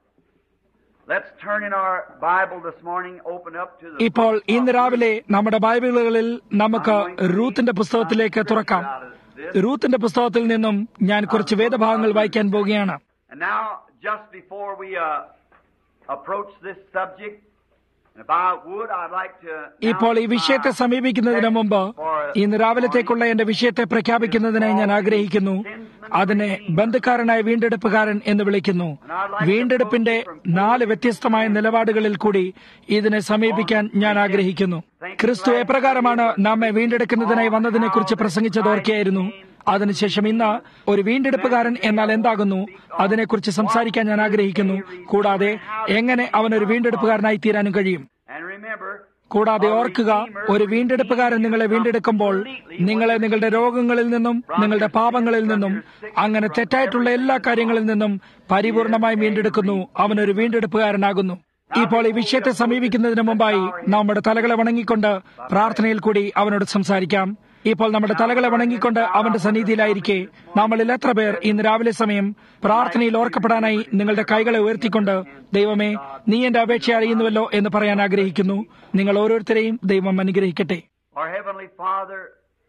let's turn in our Bible this morning, open up to the. ഇപ്പോൾ ഇന്ന് രാവിലെ നമ്മുടെ ബൈബിളുകളിൽ നമുക്ക് റൂത്തിന്റെ പുസ്തകത്തിലേക്ക് തുറക്കാം റൂത്തിന്റെ പുസ്തകത്തിൽ നിന്നും ഞാൻ കുറച്ച് വേദഭാഗങ്ങൾ വായിക്കാൻ പോവുകയാണ് And now, just before we uh, approach this subject, if I would, I'd like to. ഇപ്പോൾ ഈ വിഷയത്തെ സമീപിക്കുന്നതിന് മുമ്പ് ഇന്ന് രാവിലത്തേക്കുള്ള എന്റെ വിഷയത്തെ പ്രഖ്യാപിക്കുന്നതിനായി ഞാൻ ആഗ്രഹിക്കുന്നു അതിനെ ബന്ധുക്കാരനായ വീണ്ടെടുപ്പുകാരൻ എന്ന് വിളിക്കുന്നു വീണ്ടെടുപ്പിന്റെ നാല് വ്യത്യസ്തമായ നിലപാടുകളിൽ കൂടി ഇതിനെ സമീപിക്കാൻ ഞാൻ ആഗ്രഹിക്കുന്നു ക്രിസ്തു എപ്രകാരമാണ് നമ്മെ വീണ്ടെടുക്കുന്നതിനായി വന്നതിനെക്കുറിച്ച് പ്രസംഗിച്ചത് ഓർക്കുകയായിരുന്നു അതിനുശേഷം ഇന്ന് ഒരു വീണ്ടെടുപ്പുകാരൻ എന്നാൽ എന്താകുന്നു അതിനെക്കുറിച്ച് സംസാരിക്കാൻ ഞാൻ ആഗ്രഹിക്കുന്നു കൂടാതെ എങ്ങനെ അവൻ ഒരു വീണ്ടെടുപ്പുകാരനായി തീരാനും കഴിയും And remember, കൂടാതെ ഓർക്കുക ഒരു വീണ്ടെടുപ്പുകാരൻ നിങ്ങളെ വീണ്ടെടുക്കുമ്പോൾ നിങ്ങളെ നിങ്ങളുടെ രോഗങ്ങളിൽ നിന്നും നിങ്ങളുടെ പാപങ്ങളിൽ നിന്നും അങ്ങനെ തെറ്റായിട്ടുള്ള എല്ലാ കാര്യങ്ങളിൽ നിന്നും പരിപൂർണമായി വീണ്ടെടുക്കുന്നു അവനൊരു വീണ്ടെടുപ്പുകാരനാകുന്നു ഇപ്പോൾ ഈ വിഷയത്തെ സമീപിക്കുന്നതിന് മുമ്പായി നമ്മുടെ തലകളെ വണങ്ങിക്കൊണ്ട് പ്രാർത്ഥനയിൽ കൂടി അവനോട് സംസാരിക്കാം ഇപ്പോൾ നമ്മുടെ തലകളെ വണങ്ങിക്കൊണ്ട് അവന്റെ സന്നിധിയിലായിരിക്കെ നമ്മളിൽ എത്ര പേർ ഇന്ന് രാവിലെ സമയം പ്രാർത്ഥനയിൽ ഓർക്കപ്പെടാനായി നിങ്ങളുടെ കൈകളെ ഉയർത്തിക്കൊണ്ട് ദൈവമേ നീ എന്റെ അപേക്ഷ അറിയുന്നുവല്ലോ എന്ന് പറയാൻ ആഗ്രഹിക്കുന്നു നിങ്ങൾ ഓരോരുത്തരെയും ദൈവം അനുഗ്രഹിക്കട്ടെ our Heavenly Father,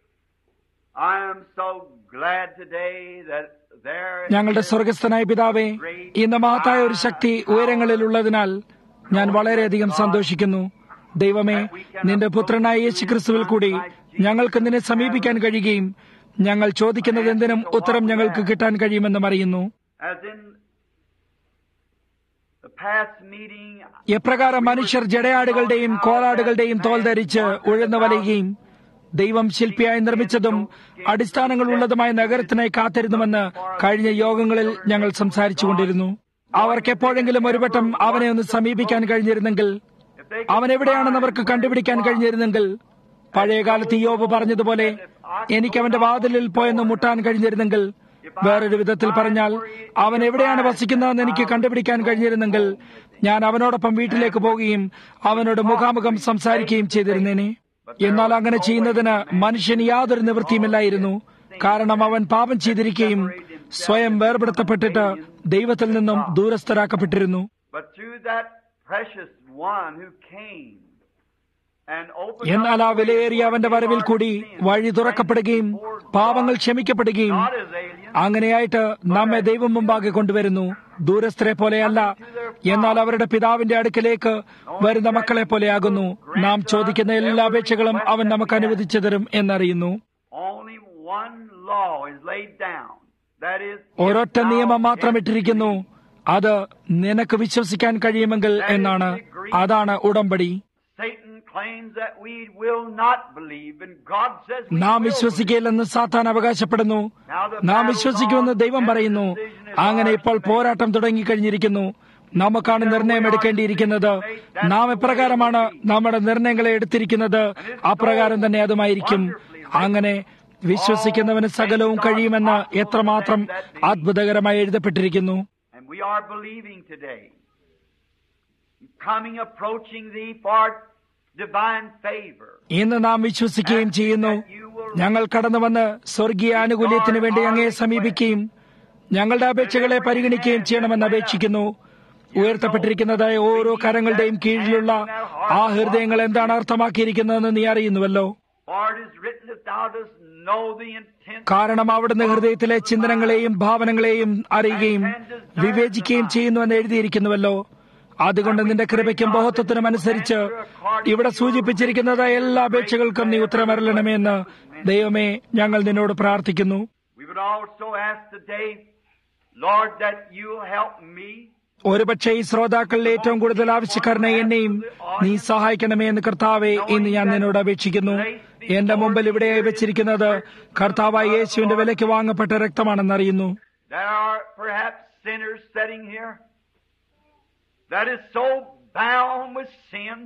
I am so glad today that there ഞങ്ങളുടെ is സ്വർഗസ്ഥനായ പിതാവേ ഇന്ന് മഹത്തായ ഒരു ശക്തി ഉയരങ്ങളിൽ ഉള്ളതിനാൽ ഞാൻ വളരെയധികം സന്തോഷിക്കുന്നു ദൈവമേ നിന്റെ പുത്രനായ യേശു ക്രിസ്തുവിൽ കൂടി ഞങ്ങൾക്ക് നിന്നെ സമീപിക്കാൻ കഴിയുകയും ഞങ്ങൾ ചോദിക്കുന്നത് എന്തിനും ഉത്തരം ഞങ്ങൾക്ക് കിട്ടാൻ കഴിയുമെന്നും അറിയുന്നു as in the past meeting, എപ്രകാരം മനുഷ്യർ ജടയാടുകളുടെയും കോലാടുകളുടെയും തോൽ ധരിച്ച് ഉഴന്നു വലയുകയും ദൈവം ശില്പിയായി നിർമ്മിച്ചതും അടിസ്ഥാനങ്ങൾ ഉള്ളതുമായ നഗരത്തിനായി കാത്തിരുന്നുവെന്ന് കഴിഞ്ഞ യോഗങ്ങളിൽ ഞങ്ങൾ സംസാരിച്ചുകൊണ്ടിരുന്നു അവർക്ക് എപ്പോഴെങ്കിലും ഒരു വട്ടം അവനെ ഒന്ന് സമീപിക്കാൻ കഴിഞ്ഞിരുന്നെങ്കിൽ അവൻ എവിടെയാണെന്ന് അവർക്ക് കണ്ടുപിടിക്കാൻ കഴിഞ്ഞിരുന്നെങ്കിൽ പഴയകാലത്ത് യോബ് പറഞ്ഞതുപോലെ എനിക്ക് അവന്റെ വാതിലിൽ പോയെന്ന് മുട്ടാൻ കഴിഞ്ഞിരുന്നെങ്കിൽ വേറൊരു വിധത്തിൽ പറഞ്ഞാൽ അവൻ എവിടെയാണ് വസിക്കുന്നതെന്ന് എനിക്ക് കണ്ടുപിടിക്കാൻ കഴിഞ്ഞിരുന്നെങ്കിൽ ഞാൻ അവനോടൊപ്പം വീട്ടിലേക്ക് പോവുകയും അവനോട് മുഖാമുഖം സംസാരിക്കുകയും ചെയ്തിരുന്നേനെ എന്നാൽ അങ്ങനെ ചെയ്യുന്നതിന് മനുഷ്യന് യാതൊരു നിവൃത്തിയുമില്ലായിരുന്നു കാരണം അവൻ പാപം ചെയ്തിരിക്കുകയും സ്വയം വേർപെടുത്തപ്പെട്ടിട്ട് ദൈവത്തിൽ നിന്നും ദൂരസ്ഥരാക്കപ്പെട്ടിരുന്നു But through that precious one who came and opened എന്നാൽ ആ വിലയേറിയ അവന്റെ വരവിൽ കൂടി വഴി തുറക്കപ്പെടുകയും പാപങ്ങൾ ക്ഷമിക്കപ്പെടുകയും not as aliens, അങ്ങനെയായിട്ട് നമ്മെ ദൈവം മുമ്പാകെ കൊണ്ടുവരുന്നു ദൂരസ്ഥരെ പോലെയല്ല എന്നാൽ അവരുടെ പിതാവിന്റെ അടുക്കലേക്ക് വരുന്ന മക്കളെ പോലെയാകുന്നു നാം ചോദിക്കുന്ന എല്ലാ അപേക്ഷകളും അവൻ നമുക്ക് അനുവദിച്ചു തരും എന്നറിയുന്നു only one law is laid down. That is, ഒരൊറ്റ if thou നിയമം മാത്രം canst ഇട്ടിരിക്കുന്നു അത് നിനക്ക് വിശ്വസിക്കാൻ കഴിയുമെങ്കിൽ എന്നാണ് അതാണ് ഉടമ്പടി Satan claims that we will not believe, and God says we നാം will വിശ്വസിക്കില്ലെന്ന് സാത്താൻ അവകാശപ്പെടുന്നു നാം വിശ്വസിക്കുമെന്ന് ദൈവം പറയുന്നു അങ്ങനെ ഇപ്പോൾ പോരാട്ടം തുടങ്ങിക്കഴിഞ്ഞിരിക്കുന്നു നമുക്കാണ് നിർണയം എടുക്കേണ്ടിയിരിക്കുന്നത് നാം എപ്രകാരമാണ് നമ്മുടെ നിർണയങ്ങളെ എടുത്തിരിക്കുന്നത് അപ്രകാരം തന്നെ അതുമായിരിക്കും അങ്ങനെ വിശ്വസിക്കുന്നവന് സകലവും കഴിയുമെന്ന് എത്രമാത്രം അത്ഭുതകരമായി എഴുതപ്പെട്ടിരിക്കുന്നു And we are believing today. Coming, approaching thee for divine favor. ഇന്ന് നാം വിശ്വസിക്കുകയും ചെയ്യുന്നു ഞങ്ങൾ കടന്നു വന്ന് സ്വർഗീയ ആനുകൂല്യത്തിന് വേണ്ടി അങ്ങയെ സമീപിക്കുകയും ഞങ്ങളുടെ അപേക്ഷകളെ പരിഗണിക്കുകയും ചെയ്യണമെന്ന് അപേക്ഷിക്കുന്നു ഉയർത്തപ്പെട്ടിരിക്കുന്നതായ ഓരോ കരങ്ങളുടെയും കീഴിലുള്ള ആ ഹൃദയങ്ങൾ എന്താണ് അർത്ഥമാക്കിയിരിക്കുന്നതെന്ന് നീ അറിയുന്നുവല്ലോ For it is written that thou dost know the intent കാരണം അവിടുന്ന് ഹൃദയത്തിലെ ചിന്തനങ്ങളെയും ഭാവനകളെയും അറിയുകയും വിവേചിക്കുകയും ചെയ്യുന്നുവെന്ന് എഴുതിയിരിക്കുന്നുവല്ലോ അതുകൊണ്ട് നിന്റെ കൃപയ്ക്കും ബഹത്വത്തിനും അനുസരിച്ച് ഇവിടെ സൂചിപ്പിച്ചിരിക്കുന്നതായ എല്ലാ അപേക്ഷകൾക്കും നീ ഉത്തരമരളണമേ എന്ന് ദൈവമേ ഞങ്ങൾ നിന്നോട് പ്രാർത്ഥിക്കുന്നു We would also ask today, Lord, that you'll help me ഒരുപക്ഷെ ഈ ശ്രോതാക്കളിൽ ഏറ്റവും കൂടുതൽ ആവശ്യക്കാരനെ എന്നെയും നീ സഹായിക്കണമേ എന്ന് കർത്താവെ ഇന്ന് ഞാൻ നിന്നോട് അപേക്ഷിക്കുന്നു എന്റെ മുമ്പിൽ ഇവിടെയായി വെച്ചിരിക്കുന്നത് കർത്താവായ യേശുവിന്റെ വിലയ്ക്ക് വാങ്ങപ്പെട്ട രക്തമാണെന്നറിയുന്നു There are perhaps sinners sitting here that is so bound with sin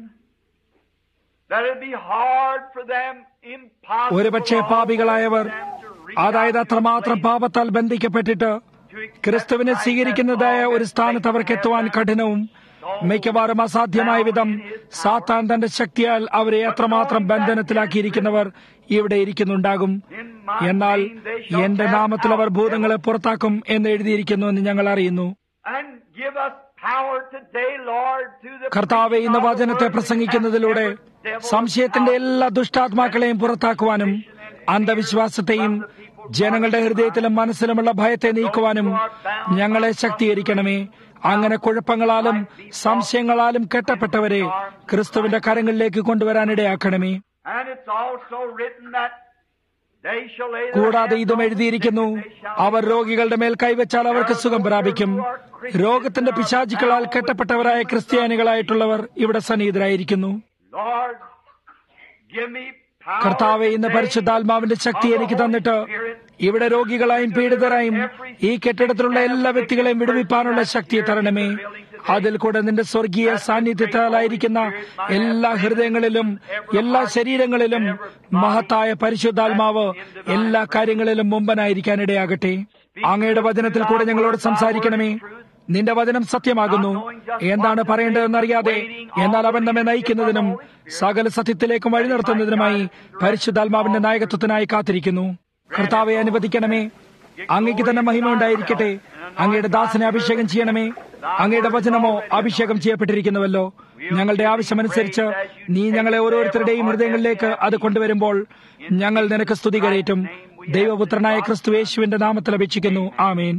that it'd be hard for them, impossible ഒരുപക്ഷെ പാപികളായവർ for them to reach അതായത് out to അത്രമാത്രം place പാപത്താൽ ബന്ധിക്കപ്പെട്ടിട്ട് to accept ക്രിസ്തുവിനെ Christ സ്വീകരിക്കുന്നതായ as Lord ഒരു and സ്ഥാനത്ത് അവർക്ക് എത്തുവാൻ Savior. കഠിനവും മിക്കവാറും അസാധ്യമായ വിധം സാത്താൻ തന്റെ ശക്തിയാൽ അവരെ അത്രമാത്രം ബന്ധനത്തിലാക്കിയിരിക്കുന്നവർ ഇവിടെ ഇരിക്കുന്നുണ്ടാകും എന്നാൽ എന്റെ നാമത്തിൽ അവർ ഭൂതങ്ങളെ പുറത്താക്കും എന്ന് എഴുതിയിരിക്കുന്നു എന്ന് ഞങ്ങൾ അറിയുന്നു And give us power today, Lord, through the കർത്താവെ ഇന്ന് preaching of the വചനത്തെ word, പ്രസംഗിക്കുന്നതിലൂടെ to cast every devil സംശയത്തിന്റെ out. എല്ലാ ദുഷ്ടാത്മാക്കളെയും പുറത്താക്കുവാനും അന്ധവിശ്വാസത്തെയും ജനങ്ങളുടെ ഹൃദയത്തിലും മനസ്സിലുമുള്ള ഭയത്തെ നീക്കുവാനും ഞങ്ങളെ ശക്തീകരിക്കണമേ അങ്ങനെ കുഴപ്പങ്ങളാലും സംശയങ്ങളാലും കെട്ടപ്പെട്ടവരെ ക്രിസ്തുവിന്റെ കരങ്ങളിലേക്ക് കൊണ്ടുവരാനിടയാക്കണമേ And it's also written that they shall lay their കൂടാതെ hands ഇതും on the എഴുതിയിരിക്കുന്നു sick and they shall അവർ രോഗികളുടെ മേൽ കൈവച്ചാൽ അവർക്ക് സുഖം പ്രാപിക്കും രോഗത്തിന്റെ പിശാചുക്കളാൽ കെട്ടപ്പെട്ടവരായ ക്രിസ്ത്യാനികളായിട്ടുള്ളവർ ഇവിടെ സന്നിഹിതരായിരിക്കുന്നു Lord, give me power കർത്താവെ ഇന്ന് today പരിശുദ്ധാത്മാവിന്റെ ശക്തി എനിക്ക് തന്നിട്ട് ഇവിടെ രോഗികളായും പീഡിതരായും ഈ കെട്ടിടത്തിലുള്ള എല്ലാ വ്യക്തികളെയും വിടുവിപ്പാനുള്ള ശക്തിയെ തരണമേ അതിൽ കൂടെ നിന്റെ സ്വർഗീയ സാന്നിധ്യത്താലായിരിക്കുന്ന എല്ലാ ഹൃദയങ്ങളിലും എല്ലാ ശരീരങ്ങളിലും മഹത്തായ പരിശുദ്ധാത്മാവ് എല്ലാ കാര്യങ്ങളിലും മുമ്പനായിരിക്കാൻ ഇടയാകട്ടെ അങ്ങയുടെ വചനത്തിൽ കൂടെ ഞങ്ങളോട് സംസാരിക്കണമേ നിന്റെ വചനം സത്യമാകുന്നു എന്താണ് പറയേണ്ടതെന്നറിയാതെ എന്നാൽ അവൻ നമ്മെ നയിക്കുന്നതിനും സകല സത്യത്തിലേക്കും വഴി നിർത്തുന്നതിനുമായി പരിശുദ്ധാത്മാവിന്റെ നായകത്വത്തിനായി കാത്തിരിക്കുന്നു കർത്താവെ അനുവദിക്കണമേ അങ്ങയ്ക്ക് തന്നെ മഹിമ ഉണ്ടായിരിക്കട്ടെ അങ്ങയുടെ ദാസനെ അഭിഷേകം ചെയ്യണമേ അങ്ങയുടെ വചനമോ അഭിഷേകം ചെയ്യപ്പെട്ടിരിക്കുന്നുവല്ലോ ഞങ്ങളുടെ ആവശ്യമനുസരിച്ച് നീ ഞങ്ങളെ ഓരോരുത്തരുടെയും ഹൃദയങ്ങളിലേക്ക് അത് കൊണ്ടുവരുമ്പോൾ ഞങ്ങൾ നിനക്ക് സ്തുതി കരയറ്റും ദൈവപുത്രനായ ക്രിസ്തു യേശുവിന്റെ നാമത്തിൽ അപേക്ഷിക്കുന്നു ആമേൻ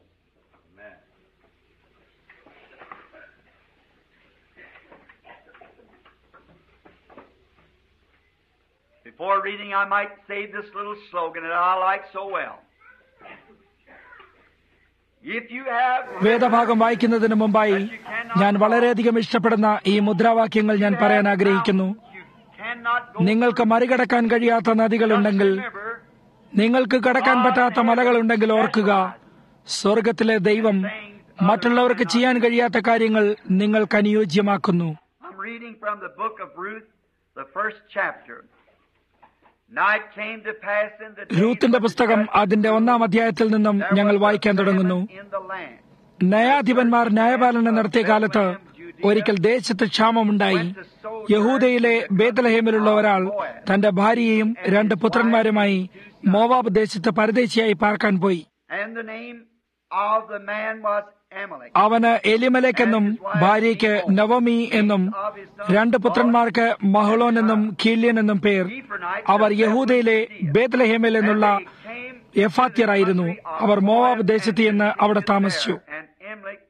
Before reading, I might say this little slogan that I like so well. If you have വേദഭാഗം വായിക്കുന്നതിന് മുമ്പായി ഞാൻ വളരെയധികം ഇഷ്ടപ്പെടുന്ന ഈ മുദ്രാവാക്യങ്ങൾ ഞാൻ പറയാൻ ആഗ്രഹിക്കുന്നു you cannot go നിങ്ങൾക്ക് മറികടക്കാൻ കഴിയാത്ത നദികളുണ്ടെങ്കിൽ Remember, നിങ്ങൾക്ക് കടക്കാൻ പറ്റാത്ത മലകളുണ്ടെങ്കിൽ ഓർക്കുക സ്വർഗത്തിലെ ദൈവം മറ്റുള്ളവർക്ക് ചെയ്യാൻ കഴിയാത്ത കാര്യങ്ങൾ നിങ്ങൾക്ക് അനുയോജ്യമാക്കുന്നു I'm reading from the book of Ruth, the first chapter. Night came to pass in the days രൂത്തിന്റെ when the പുസ്തകം judges അതിന്റെ ഒന്നാം അധ്യായത്തിൽ നിന്നും there ഞങ്ങൾ was a വായിക്കാൻ തുടങ്ങുന്നു famine in the land. ന്യായാധിപന്മാർ ന്യായപാലനം നടത്തിയ കാലത്ത് ഒരിക്കൽ ദേശത്ത് ക്ഷാമമുണ്ടായി യഹൂദയിലെ ബേത്തലഹേമിലുള്ള ഒരാൾ തന്റെ ഭാര്യയെയും രണ്ട് പുത്രന്മാരുമായി മോവാബ് ദേശത്ത് പരദേശിയായി പാർക്കാൻ പോയി And the name of the man was Amalek. അവന് എലിമലേക്ക് എന്നും ഭാര്യയ്ക്ക് നവമി എന്നും രണ്ട് പുത്രന്മാർക്ക് മഹളോൻ എന്നും കീല്യൻ എന്നും പേർ അവർ യഹൂദയിലെ ബേത്ലഹേമിൽ നിന്നുള്ള എഫാത്യറായിരുന്നു അവർ മോവാബ് ദേശത്ത് എന്ന് അവിടെ താമസിച്ചു And Amalek,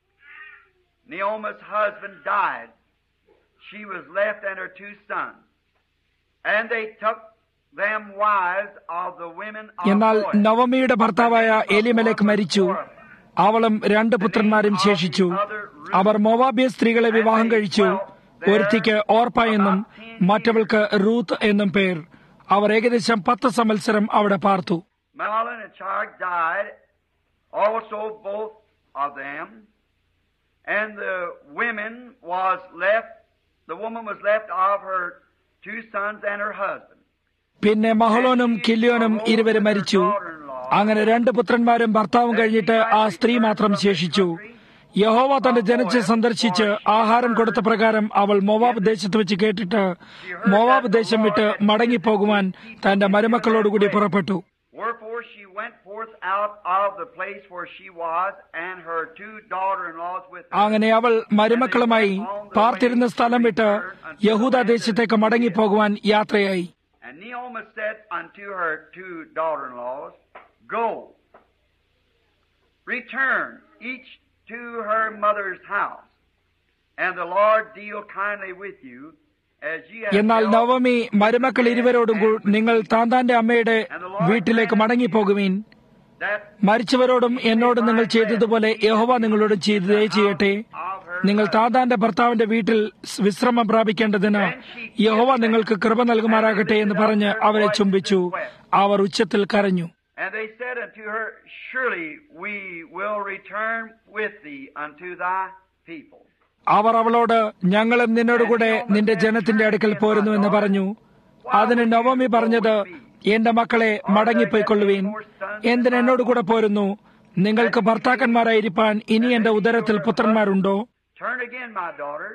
Naomi's husband died. She was left and her two sons. And they took them wives of the women of എന്നാൽ Moab. നവമിയുടെ ഭർത്താവായ എലിമലേക്ക് മരിച്ചു അവളും രണ്ട് പുത്രന്മാരും ശേഷിച്ചു അവർ മോവാബിയ സ്ത്രീകളെ വിവാഹം കഴിച്ചു ഒരുത്തിക്ക് ഓർപ്പ എന്നും മറ്റവൾക്ക് റൂത്ത് എന്നും പേർ അവർ ഏകദേശം പത്ത് സംവത്സരം അവിടെ പാർത്തു Mahlon and Char died, also both of them. And the women was left, the woman was left of her two sons and her husband. പിന്നെ മഹളോനും കില്യോനും ഇരുവരും മരിച്ചു അങ്ങനെ രണ്ട് പുത്രന്മാരും ഭർത്താവും കഴിഞ്ഞിട്ട് ആ സ്ത്രീ മാത്രം ശേഷിച്ചു യഹോവ തന്റെ ജനത്തെ സന്ദർശിച്ച് ആഹാരം കൊടുത്ത പ്രകാരം അവൾ മോവാബ് ദേശത്ത് വെച്ച് കേട്ടിട്ട് മോവാബ് ദേശം വിട്ട് മടങ്ങിപ്പോകുവാൻ തന്റെ മരുമക്കളോടുകൂടി പുറപ്പെട്ടു Wherefore she went forth out of the place where she was, and her two daughter-in-laws with her. അങ്ങനെ അവൾ മരുമക്കളുമായി പാർത്തിരുന്ന സ്ഥലം വിട്ട് യഹൂദ ദേശത്തേക്ക് മടങ്ങിപ്പോകുവാൻ യാത്രയായി And Naomi said unto her two daughter-in-laws, Go, return each to her mother's house, and the Lord deal kindly with you, as ye have എന്നാൽ dealt Navami മരുമക്കൾ ഇരുവരോടും കൂ- നിങ്ങൾ താന്താന്റെ അമ്മയുടെ വീട്ടിലേക്ക് മടങ്ങിപ്പോകുവീൻ that മരിച്ചവരോടും എന്നോടും നിങ്ങൾ ചെയ്തതുപോലെ യഹോവ നിങ്ങളോട് ചെയ്തതേ ചെയ്യട്ടെ നിങ്ങൾ താതാന്റെ ഭർത്താവിന്റെ വീട്ടിൽ സ് വിശ്രമം പ്രാപിക്കേണ്ടതിന് യഹോവ നിങ്ങൾക്ക് കൃപ നൽകുമാറാകട്ടെ എന്ന് പറഞ്ഞ് അവരെ ചുംബിച്ചു അവർ ഉച്ചത്തിൽ കരഞ്ഞു And they said unto her, Surely we will return with thee unto thy people. അവർ അവളോട് ഞങ്ങളും നിന്നോടുകൂടെ നിന്റെ ജനത്തിന്റെ അടുക്കൽ പോരുന്നു എന്ന് പറഞ്ഞു അതിന് നവമി പറഞ്ഞത് എന്റെ മക്കളെ മടങ്ങിപ്പോയിക്കൊള്ളുവീൻ എന്തിന് എന്നോട് കൂടെ പോരുന്നു നിങ്ങൾക്ക് ഭർത്താക്കന്മാരായിരിക്കാൻ ഇനി എന്റെ ഉദരത്തിൽ പുത്രന്മാരുണ്ടോ Turn again, my daughters.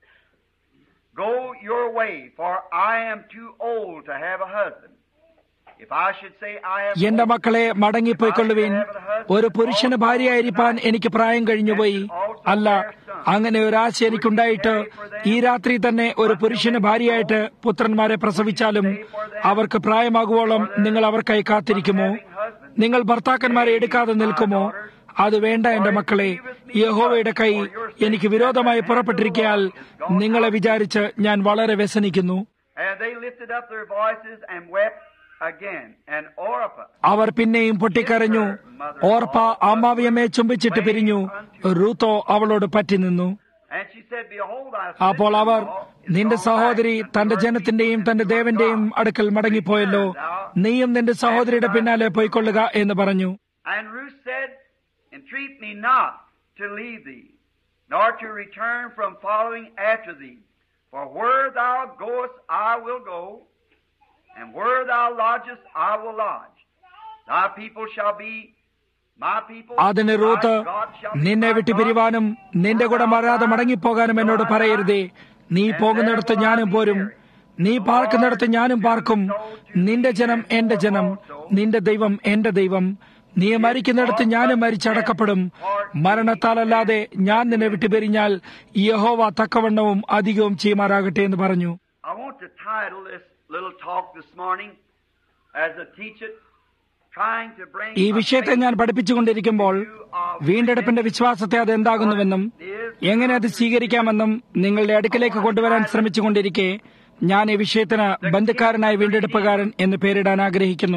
Go your way, for I am too old to have a husband. If I should say I have എന്റെ മക്കളെ മടങ്ങിപ്പോയിക്കൊള്ളുവീൻ ഒരു പുരുഷന് ഭാര്യയായിരിക്കാൻ എനിക്ക് പ്രായം കഴിഞ്ഞുപോയി അല്ല അങ്ങനെ ഒരു ആശ എനിക്കുണ്ടായിട്ട് ഈ രാത്രി തന്നെ ഒരു പുരുഷന് ഭാര്യയായിട്ട് പുത്രന്മാരെ പ്രസവിച്ചാലും അവർക്ക് പ്രായമാകുവോളം നിങ്ങൾ അവർക്കായി കാത്തിരിക്കുമോ നിങ്ങൾ ഭർത്താക്കന്മാരെ എടുക്കാതെ നിൽക്കുമോ അത് വേണ്ട എന്റെ മക്കളെ യഹോവയുടെ കൈ എനിക്ക് വിരോധമായി പുറപ്പെട്ടിരിക്കയാൽ നിങ്ങളെ വിചാരിച്ച് ഞാൻ വളരെ വ്യസനിക്കുന്നു And they lifted up their voices and wept again. And Orpah, അവർ പിന്നെയും പൊട്ടിക്കരഞ്ഞു ഓർപ്പ അമ്മാവിയമ്മയെ ചുംബിച്ചിട്ട് പിരിഞ്ഞു റൂത്തോ അവളോട് പറ്റി നിന്നു and she said, Behold, I അപ്പോൾ അവർ നിന്റെ സഹോദരി തന്റെ ജനത്തിന്റെയും തന്റെ ദേവന്റെയും അടുക്കൽ മടങ്ങിപ്പോയല്ലോ നീയും നിന്റെ സഹോദരിയുടെ പിന്നാലെ പോയിക്കൊള്ളുക എന്ന് പറഞ്ഞു And Ruth said, Entreat me not to leave thee, nor to return from following after thee. For where thou goest, I will go, and where thou lodgest, I will lodge. Thy people shall be my people. അതിന് thy Ruth God shall be നിന്നെ my വിട്ട് God. പിരിവാനും നിന്റെ കൂടെ മാറാതെ മടങ്ങിപ്പോകാനും എന്നോട് പറയരുതേ നീ പോകുന്നിടത്ത് ഞാനും പോരും നീ പാർക്കുന്നിടത്ത് ഞാനും പാർക്കും നിന്റെ ജനം എന്റെ ജനം നിന്റെ ദൈവം എന്റെ ദൈവം നീ മരിക്കുന്നിടത്ത് ഞാനും മരിച്ചടക്കപ്പെടും മരണത്താലല്ലാതെ ഞാൻ നിന്നെ വിട്ടുപിരിഞ്ഞാൽ യഹോവ തക്കവണ്ണവും അധികവും ചെയ്യുമാറാകട്ടെ എന്ന് പറഞ്ഞു I want to title this little talk this morning as I teach it, trying to bring ഈ a വിഷയത്തെ ഞാൻ പഠിപ്പിച്ചുകൊണ്ടിരിക്കുമ്പോൾ വീണ്ടെടുപ്പിന്റെ വിശ്വാസത്തെ അത് എന്താകുന്നുവെന്നും എങ്ങനെ അത് സ്വീകരിക്കാമെന്നും നിങ്ങളുടെ അടുക്കലേക്ക് കൊണ്ടുവരാൻ ശ്രമിച്ചുകൊണ്ടിരിക്കെ ഞാൻ ഈ വിഷയത്തിന് ബന്ധുക്കാരനായ വീണ്ടെടുപ്പുകാരൻ എന്ന് പേരിടാൻ ആഗ്രഹിക്കുന്നു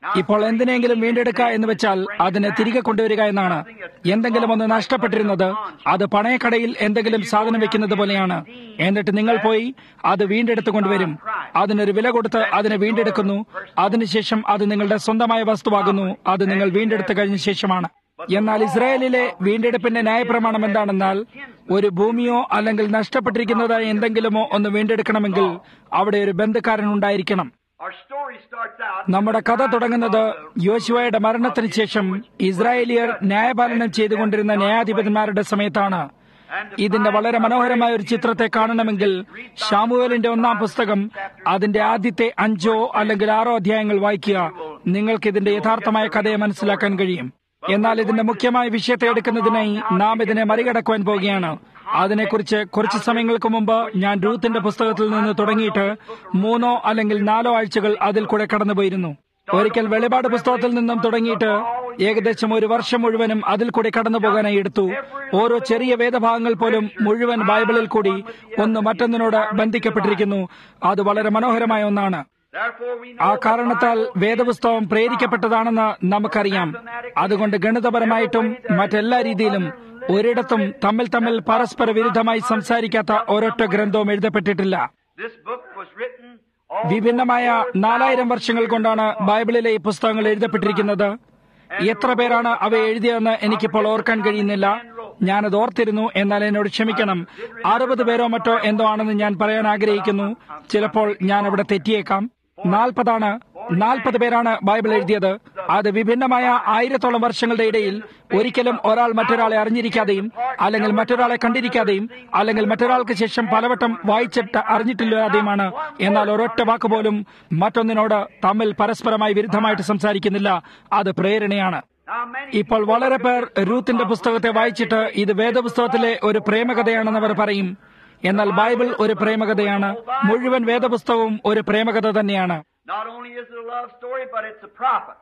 ഇപ്പോൾ എന്തിനെങ്കിലും വീണ്ടെടുക്കുക എന്ന് വെച്ചാൽ അതിനെ തിരികെ കൊണ്ടുവരിക എന്നാണ് എന്തെങ്കിലും ഒന്ന് നഷ്ടപ്പെട്ടിരുന്നത് അത് പണയക്കടയിൽ എന്തെങ്കിലും സാധനം വെക്കുന്നത് പോലെയാണ് എന്നിട്ട് നിങ്ങൾ പോയി അത് വീണ്ടെടുത്ത് കൊണ്ടുവരും അതിനൊരു വില കൊടുത്ത് അതിനെ വീണ്ടെടുക്കുന്നു അതിനുശേഷം അത് നിങ്ങളുടെ സ്വന്തമായ വസ്തുവാകുന്നു അത് നിങ്ങൾ വീണ്ടെടുത്ത് കഴിഞ്ഞ ശേഷമാണ് എന്നാൽ ഇസ്രായേലിലെ വീണ്ടെടുപ്പിന്റെ ന്യായപ്രമാണം എന്താണെന്നാൽ ഒരു ഭൂമിയോ അല്ലെങ്കിൽ നഷ്ടപ്പെട്ടിരിക്കുന്നതായ എന്തെങ്കിലുമോ ഒന്ന് വീണ്ടെടുക്കണമെങ്കിൽ അവിടെ ഒരു ബന്ധുക്കാരൻ ഉണ്ടായിരിക്കണം Our story starts out. നമ്മുടെ കഥ തുടങ്ങുന്നത് യോശുവയുടെ മരണത്തിന് ശേഷം ഇസ്രായേലിയർ ന്യായപാലനം ചെയ്തുകൊണ്ടിരുന്ന ന്യായാധിപതിമാരുടെ സമയത്താണ് ഇതിന്റെ വളരെ മനോഹരമായ ഒരു ചിത്രത്തെ കാണണമെങ്കിൽ ഷാമുവേലിന്റെ ഒന്നാം പുസ്തകം അതിന്റെ ആദ്യത്തെ അഞ്ചോ അല്ലെങ്കിൽ ആറോ അധ്യായങ്ങൾ വായിക്കുക നിങ്ങൾക്ക് ഇതിന്റെ യഥാർത്ഥമായ കഥയെ മനസ്സിലാക്കാൻ കഴിയും എന്നാൽ ഇതിന്റെ മുഖ്യമായ വിഷയത്തെ എടുക്കുന്നതിനായി നാം ഇതിനെ മറികടക്കുവാൻ പോകുകയാണ് അതിനെക്കുറിച്ച് കുറച്ച് സമയങ്ങൾക്ക് മുമ്പ് ഞാൻ രൂത്തിന്റെ പുസ്തകത്തിൽ നിന്ന് തുടങ്ങിയിട്ട് മൂന്നോ അല്ലെങ്കിൽ നാലോ ആഴ്ചകൾ അതിൽ കൂടെ കടന്നുപോയിരുന്നു ഒരിക്കൽ വെളിപാട് പുസ്തകത്തിൽ നിന്നും തുടങ്ങിയിട്ട് ഏകദേശം ഒരു വർഷം മുഴുവനും അതിൽ കൂടി കടന്നു പോകാനായി എടുത്തു ഓരോ ചെറിയ വേദഭാഗങ്ങൾ പോലും മുഴുവൻ ബൈബിളിൽ കൂടി ഒന്ന് മറ്റൊന്നിനോട് ബന്ധിക്കപ്പെട്ടിരിക്കുന്നു അത് വളരെ മനോഹരമായ ഒന്നാണ് Therefore, we ആ know കാരണത്താൽ വേദപുസ്തകം പ്രേരിക്കപ്പെട്ടതാണെന്ന് നമുക്കറിയാം അതുകൊണ്ട് ഗണിതപരമായിട്ടും മറ്റെല്ലാ രീതിയിലും ഒരിടത്തും തമ്മിൽ തമ്മിൽ പരസ്പര വിരുദ്ധമായി സംസാരിക്കാത്ത ഒരൊറ്റ ഗ്രന്ഥവും എഴുതപ്പെട്ടിട്ടില്ല this book was written all വിഭിന്നമായ നാലായിരം വർഷങ്ങൾ കൊണ്ടാണ് ബൈബിളിലെ ഈ പുസ്തകങ്ങൾ എഴുതപ്പെട്ടിരിക്കുന്നത് എത്ര പേരാണ് അവ എഴുതിയതെന്ന് എനിക്കിപ്പോൾ ഓർക്കാൻ കഴിയുന്നില്ല ഞാനത് ഓർത്തിരുന്നു എന്നാൽ എന്നോട് ക്ഷമിക്കണം അറുപത് പേരോ മറ്റോ എന്തോ ആണെന്ന് ഞാൻ പറയാൻ ആഗ്രഹിക്കുന്നു ചിലപ്പോൾ ഞാൻ അവിടെ തെറ്റിയേക്കാം നാൽപ്പതാണ് നാൽപ്പത് പേരാണ് ബൈബിൾ എഴുതിയത് അത് വിഭിന്നമായ ആയിരത്തോളം വർഷങ്ങളുടെ ഇടയിൽ ഒരിക്കലും ഒരാൾ മറ്റൊരാളെ അറിഞ്ഞിരിക്കാതെയും അല്ലെങ്കിൽ മറ്റൊരാളെ കണ്ടിരിക്കാതെയും അല്ലെങ്കിൽ മറ്റൊരാൾക്ക് ശേഷം പലവട്ടം വായിച്ചിട്ട് അറിഞ്ഞിട്ടില്ലാതെയുമാണ് എന്നാൽ ഒരൊറ്റ വാക്ക് പോലും മറ്റൊന്നിനോട് തമ്മിൽ പരസ്പരമായി വിരുദ്ധമായിട്ട് സംസാരിക്കുന്നില്ല അത് പ്രേരണയാണ് Now, many ഇപ്പോൾ വളരെ പേർ രൂത്തിന്റെ പുസ്തകത്തെ വായിച്ചിട്ട് ഇത് വേദപുസ്തകത്തിലെ ഒരു പ്രേമകഥയാണെന്ന് അവർ പറയും എന്നാൽ ബൈബിൾ ഒരു പ്രേമകഥയാണ് മുഴുവൻ വേദപുസ്തകവും ഒരു പ്രേമകഥ തന്നെയാണ് not only is it a love story, but it's a prophet.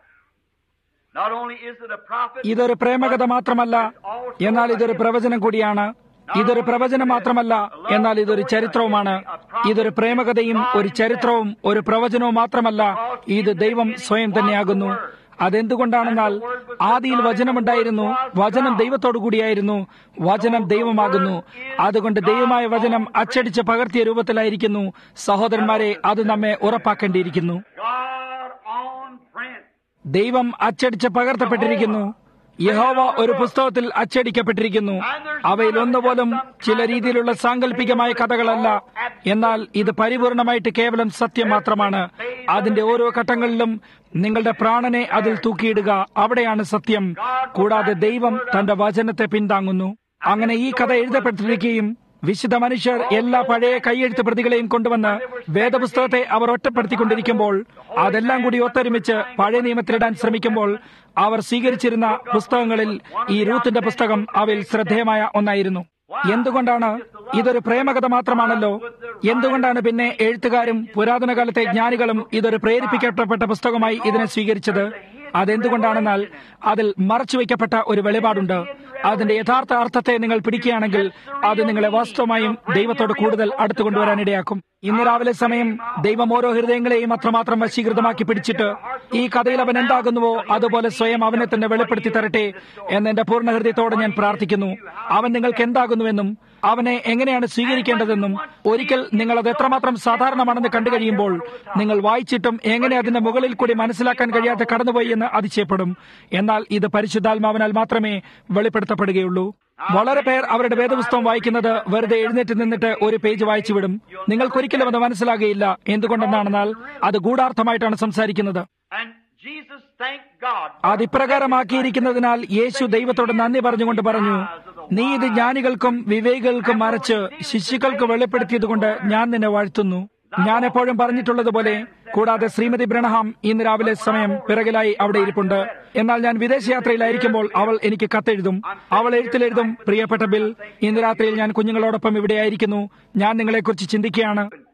Not only is it a prophet, ഇതൊരു പ്രേമകഥ മാത്രമല്ല എന്നാൽ ഇതൊരു പ്രവചനം കൂടിയാണ് ഇതൊരു പ്രവചനം മാത്രമല്ല എന്നാൽ ഇതൊരു ചരിത്രവുമാണ് ഇതൊരു പ്രേമകഥയും ഒരു ചരിത്രവും ഒരു പ്രവചനവും മാത്രമല്ല ഇത് ദൈവം സ്വയം തന്നെയാകുന്നു അതെന്തുകൊണ്ടാണെന്നാൽ ആദിയിൽ വചനമുണ്ടായിരുന്നു വചനം ദൈവത്തോടു കൂടിയായിരുന്നു വചനം ദൈവമാകുന്നു അതുകൊണ്ട് ദൈവമായ വചനം അച്ചടിച്ച് പകർത്തിയ രൂപത്തിലായിരിക്കുന്നു സഹോദരന്മാരെ അത് നമ്മെ ഉറപ്പാക്കേണ്ടിയിരിക്കുന്നു God on print. ദൈവം അച്ചടിച്ച് പകർത്തപ്പെട്ടിരിക്കുന്നു യഹോവ ഒരു പുസ്തകത്തിൽ അച്ചടിക്കപ്പെട്ടിരിക്കുന്നു അവയിൽ ഒന്നുപോലും ചില രീതിയിലുള്ള സാങ്കല്പികമായ കഥകളല്ല എന്നാൽ ഇത് പരിപൂർണമായിട്ട് കേവലം സത്യം മാത്രമാണ് അതിന്റെ ഓരോ ഘട്ടങ്ങളിലും നിങ്ങളുടെ പ്രാണനെ അതിൽ തൂക്കിയിടുക അവിടെയാണ് സത്യം കൂടാതെ ദൈവം തന്റെ വചനത്തെ പിന്താങ്ങുന്നു അങ്ങനെ ഈ കഥ എഴുതപ്പെട്ടിരിക്കുകയും വിശുദ്ധ മനുഷ്യർ എല്ലാ പഴയ കൈയെഴുത്ത് പ്രതികളെയും കൊണ്ടുവന്ന് വേദപുസ്തകത്തെ അവർ ഒറ്റപ്പെടുത്തിക്കൊണ്ടിരിക്കുമ്പോൾ അതെല്ലാം കൂടി ഒത്തൊരുമിച്ച് പഴയ നിയമത്തിലിടാൻ ശ്രമിക്കുമ്പോൾ അവർ സ്വീകരിച്ചിരുന്ന പുസ്തകങ്ങളിൽ ഈ റൂത്തിന്റെ പുസ്തകം അവയിൽ ശ്രദ്ധേയമായ ഒന്നായിരുന്നു എന്തുകൊണ്ടാണ് ഇതൊരു പ്രേമകഥ മാത്രമാണല്ലോ എന്തുകൊണ്ടാണ് പിന്നെ എഴുത്തുകാരും പുരാതന കാലത്തെ ജ്ഞാനികളും ഇതൊരു പ്രേരിപ്പിക്കപ്പെട്ട പുസ്തകമായി ഇതിനെ സ്വീകരിച്ചത് അതെന്തുകൊണ്ടാണെന്നാൽ അതിൽ മറച്ചുവെക്കപ്പെട്ട ഒരു വെളിപാടുണ്ട് അതിന്റെ യഥാർത്ഥ അർത്ഥത്തെ നിങ്ങൾ പിടിക്കുകയാണെങ്കിൽ അത് നിങ്ങളെ വാസ്തവമായും ദൈവത്തോട് കൂടുതൽ അടുത്തു കൊണ്ടുവരാൻ ഇടയാക്കും ഇന്ന് രാവിലെ സമയം ദൈവം ഓരോ ഹൃദയങ്ങളെയും അത്രമാത്രം വശീകൃതമാക്കി പിടിച്ചിട്ട് ഈ കഥയിൽ അവൻ എന്താകുന്നുവോ അതുപോലെ സ്വയം അവനെ തന്നെ വെളിപ്പെടുത്തി തരട്ടെ എന്ന് എന്റെ പൂർണ്ണ ഹൃദയത്തോടെ ഞാൻ പ്രാർത്ഥിക്കുന്നു അവൻ നിങ്ങൾക്ക് എന്താകുന്നുവെന്നും അവനെ എങ്ങനെയാണ് സ്വീകരിക്കേണ്ടതെന്നും ഒരിക്കൽ നിങ്ങൾ അത് എത്രമാത്രം സാധാരണമാണെന്ന് കണ്ടു കഴിയുമ്പോൾ നിങ്ങൾ വായിച്ചിട്ടും എങ്ങനെ അതിന്റെ മുകളിൽ കൂടി മനസ്സിലാക്കാൻ കഴിയാതെ കടന്നുപോയി എന്ന് അതിശയപ്പെടും എന്നാൽ ഇത് പരിശുദ്ധാത്മാവിനാൽ മാത്രമേ വെളിപ്പെടുത്തപ്പെടുകയുള്ളൂ വളരെ പേർ അവരുടെ വേദപുസ്തകം വായിക്കുന്നത് വെറുതെ എഴുന്നേറ്റ് നിന്നിട്ട് ഒരു പേജ് വായിച്ചു വിടും നിങ്ങൾക്കൊരിക്കലും അത് മനസ്സിലാകുകയില്ല എന്തുകൊണ്ടെന്നാണെന്നാൽ അത് ഗൂഢാർത്ഥമായിട്ടാണ് സംസാരിക്കുന്നത് And Jesus thanked God. അത് ഇപ്രകാരമാക്കിയിരിക്കുന്നതിനാൽ യേശു ദൈവത്തോട് നന്ദി പറഞ്ഞുകൊണ്ട് പറഞ്ഞു നീ ഇത് ജ്ഞാനികൾക്കും വിവേകികൾക്കും മറച്ച് ശിശുക്കൾക്ക് വെളിപ്പെടുത്തിയതുകൊണ്ട് ഞാൻ നിന്നെ വാഴ്ത്തുന്നു ഞാൻ എപ്പോഴും പറഞ്ഞിട്ടുള്ളതുപോലെ കൂടാതെ ശ്രീമതി ബ്രണഹാം ഇന്ന് രാവിലെ സമയം പിറകിലായി അവിടെ ഇരിപ്പുണ്ട് എന്നാൽ ഞാൻ വിദേശയാത്രയിലായിരിക്കുമ്പോൾ അവൾ എനിക്ക് കത്തെഴുതും അവൾ എഴുത്തിലെഴുതും പ്രിയപ്പെട്ട ബിൽ ഇന്ന് രാത്രിയിൽ ഞാൻ കുഞ്ഞുങ്ങളോടൊപ്പം ഇവിടെയായിരിക്കുന്നു ഞാൻ നിങ്ങളെക്കുറിച്ച് ചിന്തിക്കുകയാണ്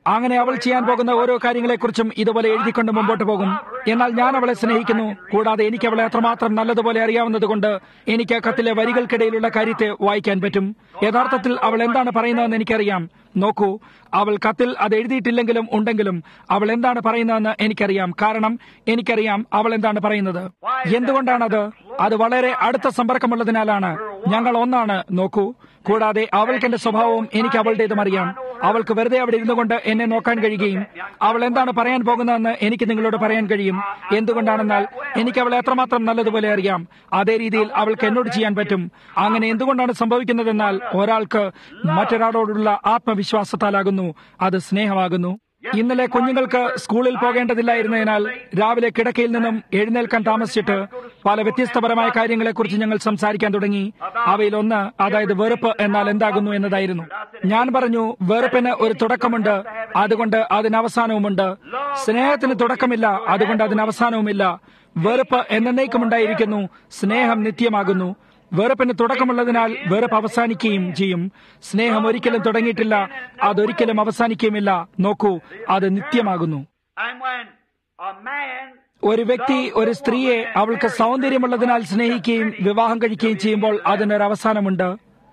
അങ്ങനെ അവൾ ചെയ്യാൻ പോകുന്ന ഓരോ കാര്യങ്ങളെക്കുറിച്ചും ഇതുപോലെ എഴുതിക്കൊണ്ട് മുമ്പോട്ട് പോകും എന്നാൽ ഞാൻ അവളെ സ്നേഹിക്കുന്നു കൂടാതെ എനിക്ക് അവളെ അത്രമാത്രം നല്ലതുപോലെ അറിയാവുന്നതുകൊണ്ട് എനിക്ക് ആ കത്തിലെ വരികൾക്കിടയിലുള്ള കാര്യത്തെ വായിക്കാൻ പറ്റും യഥാർത്ഥത്തിൽ അവൾ എന്താണ് പറയുന്നതെന്ന് എനിക്കറിയാം നോക്കൂ അവൾ കത്തിൽ അത് എഴുതിയിട്ടില്ലെങ്കിലും ഉണ്ടെങ്കിലും അവൾ എന്താണ് പറയുന്നതെന്ന് എനിക്കറിയാം കാരണം എനിക്കറിയാം അവൾ എന്താണ് പറയുന്നത് എന്തുകൊണ്ടാണത് അത് വളരെ അടുത്ത സമ്പർക്കമുള്ളതിനാലാണ് ഞങ്ങൾ ഒന്നാണ് നോക്കൂ കൂടാതെ അവൾക്ക് എന്റെ സ്വഭാവവും എനിക്ക് അവളുടേതും അറിയാം അവൾക്ക് വെറുതെ അവിടെ ഇരുന്നു കൊണ്ട് എന്നെ നോക്കാൻ കഴിയുകയും അവൾ എന്താണ് പറയാൻ പോകുന്നതെന്ന് എനിക്ക് നിങ്ങളോട് പറയാൻ കഴിയും എന്തുകൊണ്ടാണെന്നാൽ എനിക്ക് അവളെ എത്രമാത്രം നല്ലതുപോലെ അറിയാം അതേ രീതിയിൽ അവൾക്ക് എന്നോട് ചെയ്യാൻ പറ്റും അങ്ങനെ എന്തുകൊണ്ടാണ് സംഭവിക്കുന്നതെന്നാൽ ഒരാൾക്ക് മറ്റൊരാളോടുള്ള ആത്മവിശ്വാസത്താലാകുന്നു അത് സ്നേഹമാകുന്നു ഇന്നലെ കുഞ്ഞുങ്ങൾക്ക് സ്കൂളിൽ പോകേണ്ടതില്ലായിരുന്നതിനാൽ രാവിലെ കിടക്കയിൽ നിന്നും എഴുന്നേൽക്കാൻ താമസിച്ചിട്ട് പല വ്യത്യസ്തപരമായ കാര്യങ്ങളെക്കുറിച്ച് ഞങ്ങൾ സംസാരിക്കാൻ തുടങ്ങി അവയിൽ ഒന്ന് അതായത് വെറുപ്പ് എന്നാൽ എന്താകുന്നു എന്നതായിരുന്നു ഞാൻ പറഞ്ഞു വെറുപ്പിന് ഒരു തുടക്കമുണ്ട് അതുകൊണ്ട് അതിന് അവസാനവുമുണ്ട് സ്നേഹത്തിന് തുടക്കമില്ല അതുകൊണ്ട് അതിന് അവസാനവുമില്ല വെറുപ്പ് എന്നേക്കുമുണ്ടായിരിക്കുന്നു സ്നേഹം നിത്യമാകുന്നു വെറുപ്പിന് തുടക്കമുള്ളതിനാൽ വെറുപ്പ് അവസാനിക്കുകയും ചെയ്യും സ്നേഹം ഒരിക്കലും തുടങ്ങിയിട്ടില്ല അതൊരിക്കലും അവസാനിക്കുകയുമില്ല നോക്കൂ അത് നിത്യമാകുന്നു And when a man ഒരു വ്യക്തി ഒരു സ്ത്രീയെ അവൾക്ക് സൗന്ദര്യമുള്ളതിനാൽ സ്നേഹിക്കുകയും വിവാഹം കഴിക്കുകയും ചെയ്യുമ്പോൾ അതിനൊരു അവസാനമുണ്ട്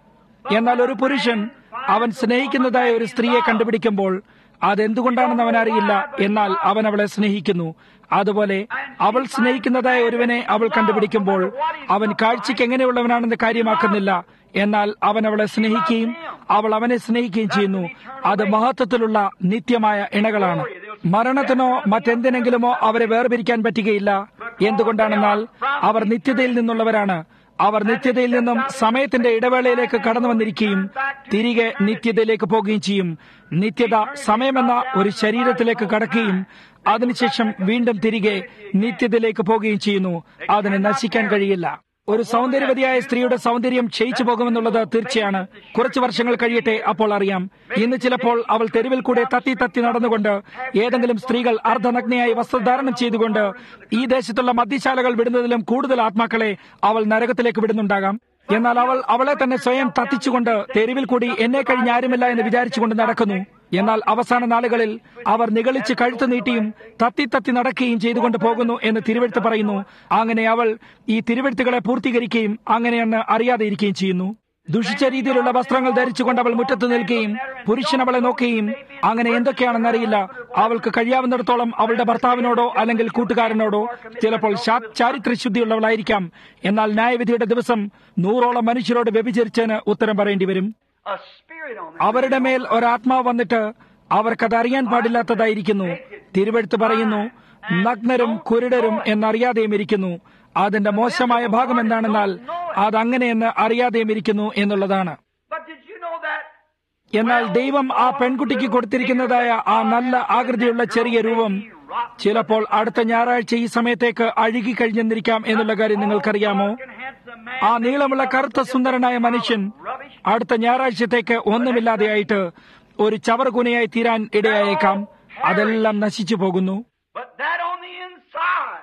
എന്നാൽ ഒരു പുരുഷൻ അവൻ സ്നേഹിക്കുന്നതായ ഒരു സ്ത്രീയെ കണ്ടുപിടിക്കുമ്പോൾ അതെന്തുകൊണ്ടാണെന്ന് അവൻ അറിയില്ല എന്നാൽ അവൻ അവളെ സ്നേഹിക്കുന്നു അതുപോലെ അവൾ സ്നേഹിക്കുന്നതായ ഒരുവനെ അവൾ കണ്ടുപിടിക്കുമ്പോൾ അവൻ കാഴ്ചയ്ക്ക് എങ്ങനെയുള്ളവനാണെന്ന് കാര്യമാക്കുന്നില്ല എന്നാൽ അവൻ അവളെ സ്നേഹിക്കുകയും അവൾ അവനെ സ്നേഹിക്കുകയും ചെയ്യുന്നു അത് മഹത്വത്തിലുള്ള നിത്യമായ ഇണകളാണ് മരണത്തിനോ മറ്റെന്തിനെങ്കിലുമോ അവരെ വേർപിരിക്കാൻ പറ്റുകയില്ല എന്തുകൊണ്ടാണെന്നാൽ അവർ നിത്യതയിൽ നിന്നുള്ളവരാണ് അവർ നിത്യതയിൽ നിന്നും സമയത്തിന്റെ ഇടവേളയിലേക്ക് കടന്നു വന്നിരിക്കുകയും തിരികെ നിത്യതയിലേക്ക് പോകുകയും ചെയ്യും നിത്യത സമയമെന്ന ഒരു ശരീരത്തിലേക്ക് കടക്കുകയും അതിനുശേഷം വീണ്ടും തിരികെ നിത്യതയിലേക്ക് പോകുകയും ചെയ്യുന്നു അതിന് നശിക്കാൻ കഴിയില്ല ഒരു സൗന്ദര്യവതിയായ സ്ത്രീയുടെ സൗന്ദര്യം ക്ഷയിച്ചു പോകുമെന്നുള്ളത് തീർച്ചയാണ് കുറച്ചു വർഷങ്ങൾ കഴിയട്ടെ അപ്പോൾ അറിയാം ഇന്ന് ചിലപ്പോൾ അവൾ തെരുവിൽ കൂടെ തത്തി തത്തി നടന്നുകൊണ്ട് ഏതെങ്കിലും സ്ത്രീകൾ അർദ്ധനഗ്നയായി വസ്ത്രധാരണം ചെയ്തുകൊണ്ട് ഈ ദേശത്തുള്ള മദ്യശാലകൾ വിടുന്നതിലും കൂടുതൽ ആത്മാക്കളെ അവൾ നരകത്തിലേക്ക് വിടുന്നുണ്ടാകാം എന്നാൽ അവൾ അവളെ തന്നെ സ്വയം തത്തിച്ചുകൊണ്ട് തെരുവിൽ കൂടി എന്നെ കഴിഞ്ഞ് ആരുമില്ല എന്ന് വിചാരിച്ചുകൊണ്ട് നടക്കുന്നു എന്നാൽ അവസാന നാളുകളിൽ അവർ നിഗളിച്ച് കഴുത്ത് നീട്ടിയും തത്തി തത്തി നടക്കുകയും ചെയ്തുകൊണ്ട് പോകുന്നു എന്ന് തിരുവെഴുത്ത് പറയുന്നു അങ്ങനെ അവൾ ഈ തിരുവെഴുത്തുകളെ പൂർത്തീകരിക്കുകയും അങ്ങനെയെന്ന് അറിയാതെ ഇരിക്കുകയും ചെയ്യുന്നു ദുഷിച്ച രീതിയിലുള്ള വസ്ത്രങ്ങൾ ധരിച്ചുകൊണ്ട് അവൾ മുറ്റത്ത് നിൽക്കുകയും പുരുഷൻ അവളെ നോക്കുകയും അങ്ങനെ എന്തൊക്കെയാണെന്നറിയില്ല അവൾക്ക് കഴിയാവുന്നിടത്തോളം അവളുടെ ഭർത്താവിനോടോ അല്ലെങ്കിൽ കൂട്ടുകാരനോടോ ചിലപ്പോൾ ശാ- ചാരിത്രശുദ്ധിയുള്ളവളായിരിക്കാം എന്നാൽ ന്യായവിധിയുടെ ദിവസം നൂറോളം മനുഷ്യരോട് വ്യഭിചരിച്ചതിന് ഉത്തരം പറയേണ്ടി വരും a spirit on them. അവരുടെ മേൽ ഒരാത്മാവ് വന്നിട്ട് അവർക്കത് അറിയാൻ പാടില്ലാത്തതായിരിക്കുന്നു തിരുവെടുത്ത് പറയുന്നു നഗ്നരും കുരുടരും എന്നറിയാതെയും ഇരിക്കുന്നു അതിന്റെ മോശമായ ഭാഗം എന്താണെന്നാൽ അതങ്ങനെയെന്ന് അറിയാതെയും ഇരിക്കുന്നു എന്നുള്ളതാണ് But did you know that എന്നാൽ ദൈവം ആ പെൺകുട്ടിക്ക് കൊടുത്തിരിക്കുന്നതായ ആ നല്ല ആകൃതിയുള്ള ചെറിയ രൂപം ചിലപ്പോൾ അടുത്ത ഞായറാഴ്ച ഈ സമയത്തേക്ക് അഴുകി കഴിഞ്ഞെന്നിരിക്കാം എന്നുള്ള കാര്യം നിങ്ങൾക്കറിയാമോ and handsome man ആ നീളമുള്ള കറുത്ത സുന്ദരനായ മനുഷ്യൻ അടുത്ത ഞായറാഴ്ചത്തേക്ക് ഒന്നുമില്ലാതെയായിട്ട് ഒരു ചവറുകുനയായി തീരാൻ ഇടയായേക്കാം അതെല്ലാം നശിച്ചു പോകുന്നു But that on the inside,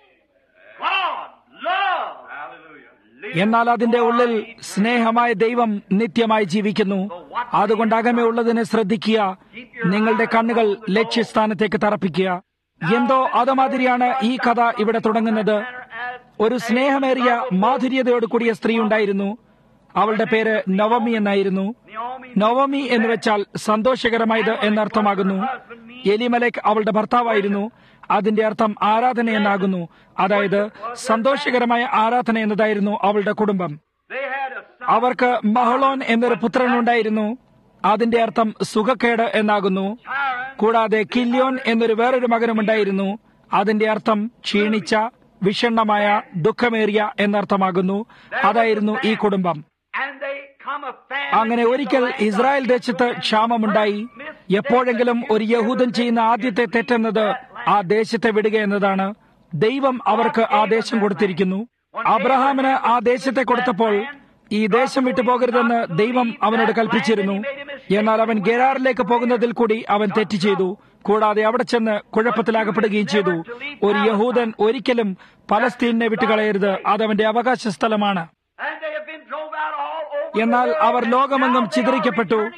God, love, hallelujah. എന്നാൽ അതിന്റെ ഉള്ളിൽ സ്നേഹമായ ദൈവം നിത്യമായി ജീവിക്കുന്നു അതുകൊണ്ട് അകമേ ഉള്ളതിനെ ശ്രദ്ധിക്കുക നിങ്ങളുടെ കണ്ണുകൾ ലക്ഷ്യസ്ഥാനത്തേക്ക് തറപ്പിക്കുക എന്തോ അതുമാതിരിയാണ് ഈ കഥ ഇവിടെ തുടങ്ങുന്നത് ഒരു സ്നേഹമേറിയ മാധുര്യതയോട് കൂടിയ സ്ത്രീ ഉണ്ടായിരുന്നു അവളുടെ പേര് നവമി എന്നായിരുന്നു നവമി എന്ന് വെച്ചാൽ സന്തോഷകരമായത് എന്നർത്ഥമാകുന്നു എലിമലക് അവളുടെ ഭർത്താവായിരുന്നു അതിന്റെ അർത്ഥം ആരാധന എന്നാകുന്നു അതായത് സന്തോഷകരമായ ആരാധന എന്നതായിരുന്നു അവളുടെ കുടുംബം They had a son, അവർക്ക് മഹളോൻ എന്നൊരു പുത്രനുണ്ടായിരുന്നു അതിന്റെ അർത്ഥം സുഖക്കേട് എന്നാകുന്നു കൂടാതെ കില്യോൻ എന്നൊരു വേറൊരു മകനുമുണ്ടായിരുന്നു അതിന്റെ അർത്ഥം ക്ഷീണിച്ച വിഷണ്ണമായ ദുഃഖമേറിയ എന്നർത്ഥമാകുന്നു അതായിരുന്നു ഈ കുടുംബം and they come a family. അങ്ങനെ ഒരിക്കൽ ഇസ്രായേൽ ദേശത്ത് ക്ഷാമമുണ്ടായി എപ്പോഴെങ്കിലും ഒരു യഹൂദൻ ചെയ്യുന്ന ആദ്യത്തെ തെറ്റെന്നത് ആ ദേശത്തെ വിടുക എന്നതാണ് ദൈവം അവർക്ക് ആ ദേശം കൊടുത്തിരിക്കുന്നു അബ്രഹാമിന് ആ ദേശത്തെ കൊടുത്തപ്പോൾ ഈ ദേശം വിട്ടു പോകരുതെന്ന് ദൈവം അവനോട് കൽപ്പിച്ചിരുന്നു എന്നാൽ അവൻ ഗെരാറിലേക്ക് പോകുന്നതിൽ കൂടി അവൻ തെറ്റ് ചെയ്തു കൂടാതെ അവിടെ ചെന്ന് കുഴപ്പത്തിലാകപ്പെടുകയും ചെയ്തു ഒരു യഹൂദൻ ഒരിക്കലും പലസ്തീനെ വിട്ടുകളയരുത് അതവന്റെ അവകാശ സ്ഥലമാണ് And they have been drove out all over. എന്നാൽ the world, അവർ and ലോകമെങ്ങും now they are ചിതറിക്കപ്പെട്ടു returning back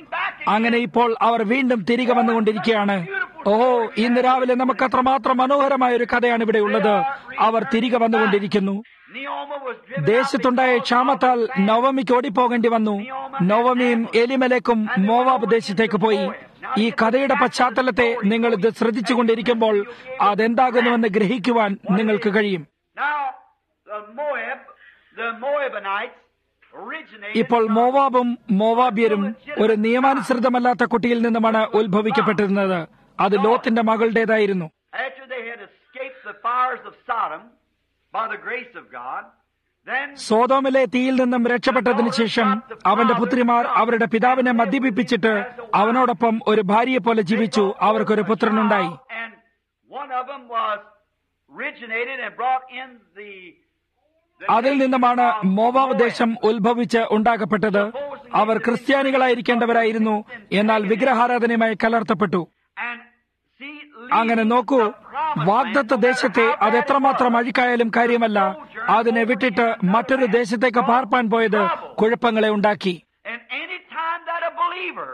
അങ്ങനെ ഇപ്പോൾ അവർ വീണ്ടും തിരികെ വന്നുകൊണ്ടിരിക്കുകയാണ് ഓ ഇന്ന് രാവിലെ നമുക്ക് അത്രമാത്രം മനോഹരമായ ഒരു കഥയാണ് ഇവിടെ ഉള്ളത് അവർ തിരികെ വന്നുകൊണ്ടിരിക്കുന്നു Neoma was driven ദേശത്തുണ്ടായ ക്ഷാമത്താൽ നവമിക്ക് ഓടിപ്പോകേണ്ടി വന്നു നവമിയും എലിമലേക്കും മോവാബ് ദേശത്തേക്ക് പോയി ഈ കഥയുടെ പശ്ചാത്തലത്തെ നിങ്ങൾ ഇത് ശ്രദ്ധിച്ചുകൊണ്ടിരിക്കുമ്പോൾ അതെന്താകുന്നുവെന്ന് ഗ്രഹിക്കുവാൻ നിങ്ങൾക്ക് കഴിയും Now, the Moab, the Moabites originated ഇപ്പോൾ from മോവാബും മോവാബ്യരും ഒരു നിയമാനുസൃതമല്ലാത്ത കുട്ടിയിൽ നിന്നുമാണ് ഉത്ഭവിക്കപ്പെട്ടിരുന്നത് അത് ലോത്തിന്റെ മകളുടേതായിരുന്നു after they had escaped the fires of Sodom by the grace of God. Then സോതോമിലെ തീയിൽ നിന്നും രക്ഷപ്പെട്ടതിനു ശേഷം അവന്റെ പുത്രിമാർ അവരുടെ പിതാവിനെ മദ്യപിപ്പിച്ചിട്ട് അവനോടൊപ്പം ഒരു ഭാര്യയെ പോലെ ജീവിച്ചു അവർക്കൊരു പുത്രനുണ്ടായി and one of them was originated and brought in the. the അതിൽ നിന്നുമാണ് nation of മോവാബ് Moab. ദേശം ഉത്ഭവിച്ച് ഉണ്ടാക്കപ്പെട്ടത് അവർ ക്രിസ്ത്യാനികളായിരിക്കേണ്ടവരായിരുന്നു എന്നാൽ വിഗ്രഹാരാധനയുമായി കലർത്തപ്പെട്ടു And see, അങ്ങനെ leaving നോക്കൂ the promised land, വാഗ്ദത്ത no matter ദേശത്തെ how അത് bad it എത്രമാത്രം was, അഴുക്കായാലും കാര്യമല്ല അതിനെ വിട്ടിട്ട് മറ്റൊരു ദേശത്തേക്ക് പാർപ്പാൻ പോയത് കുഴപ്പങ്ങളെ ഉണ്ടാക്കി And any time that a believer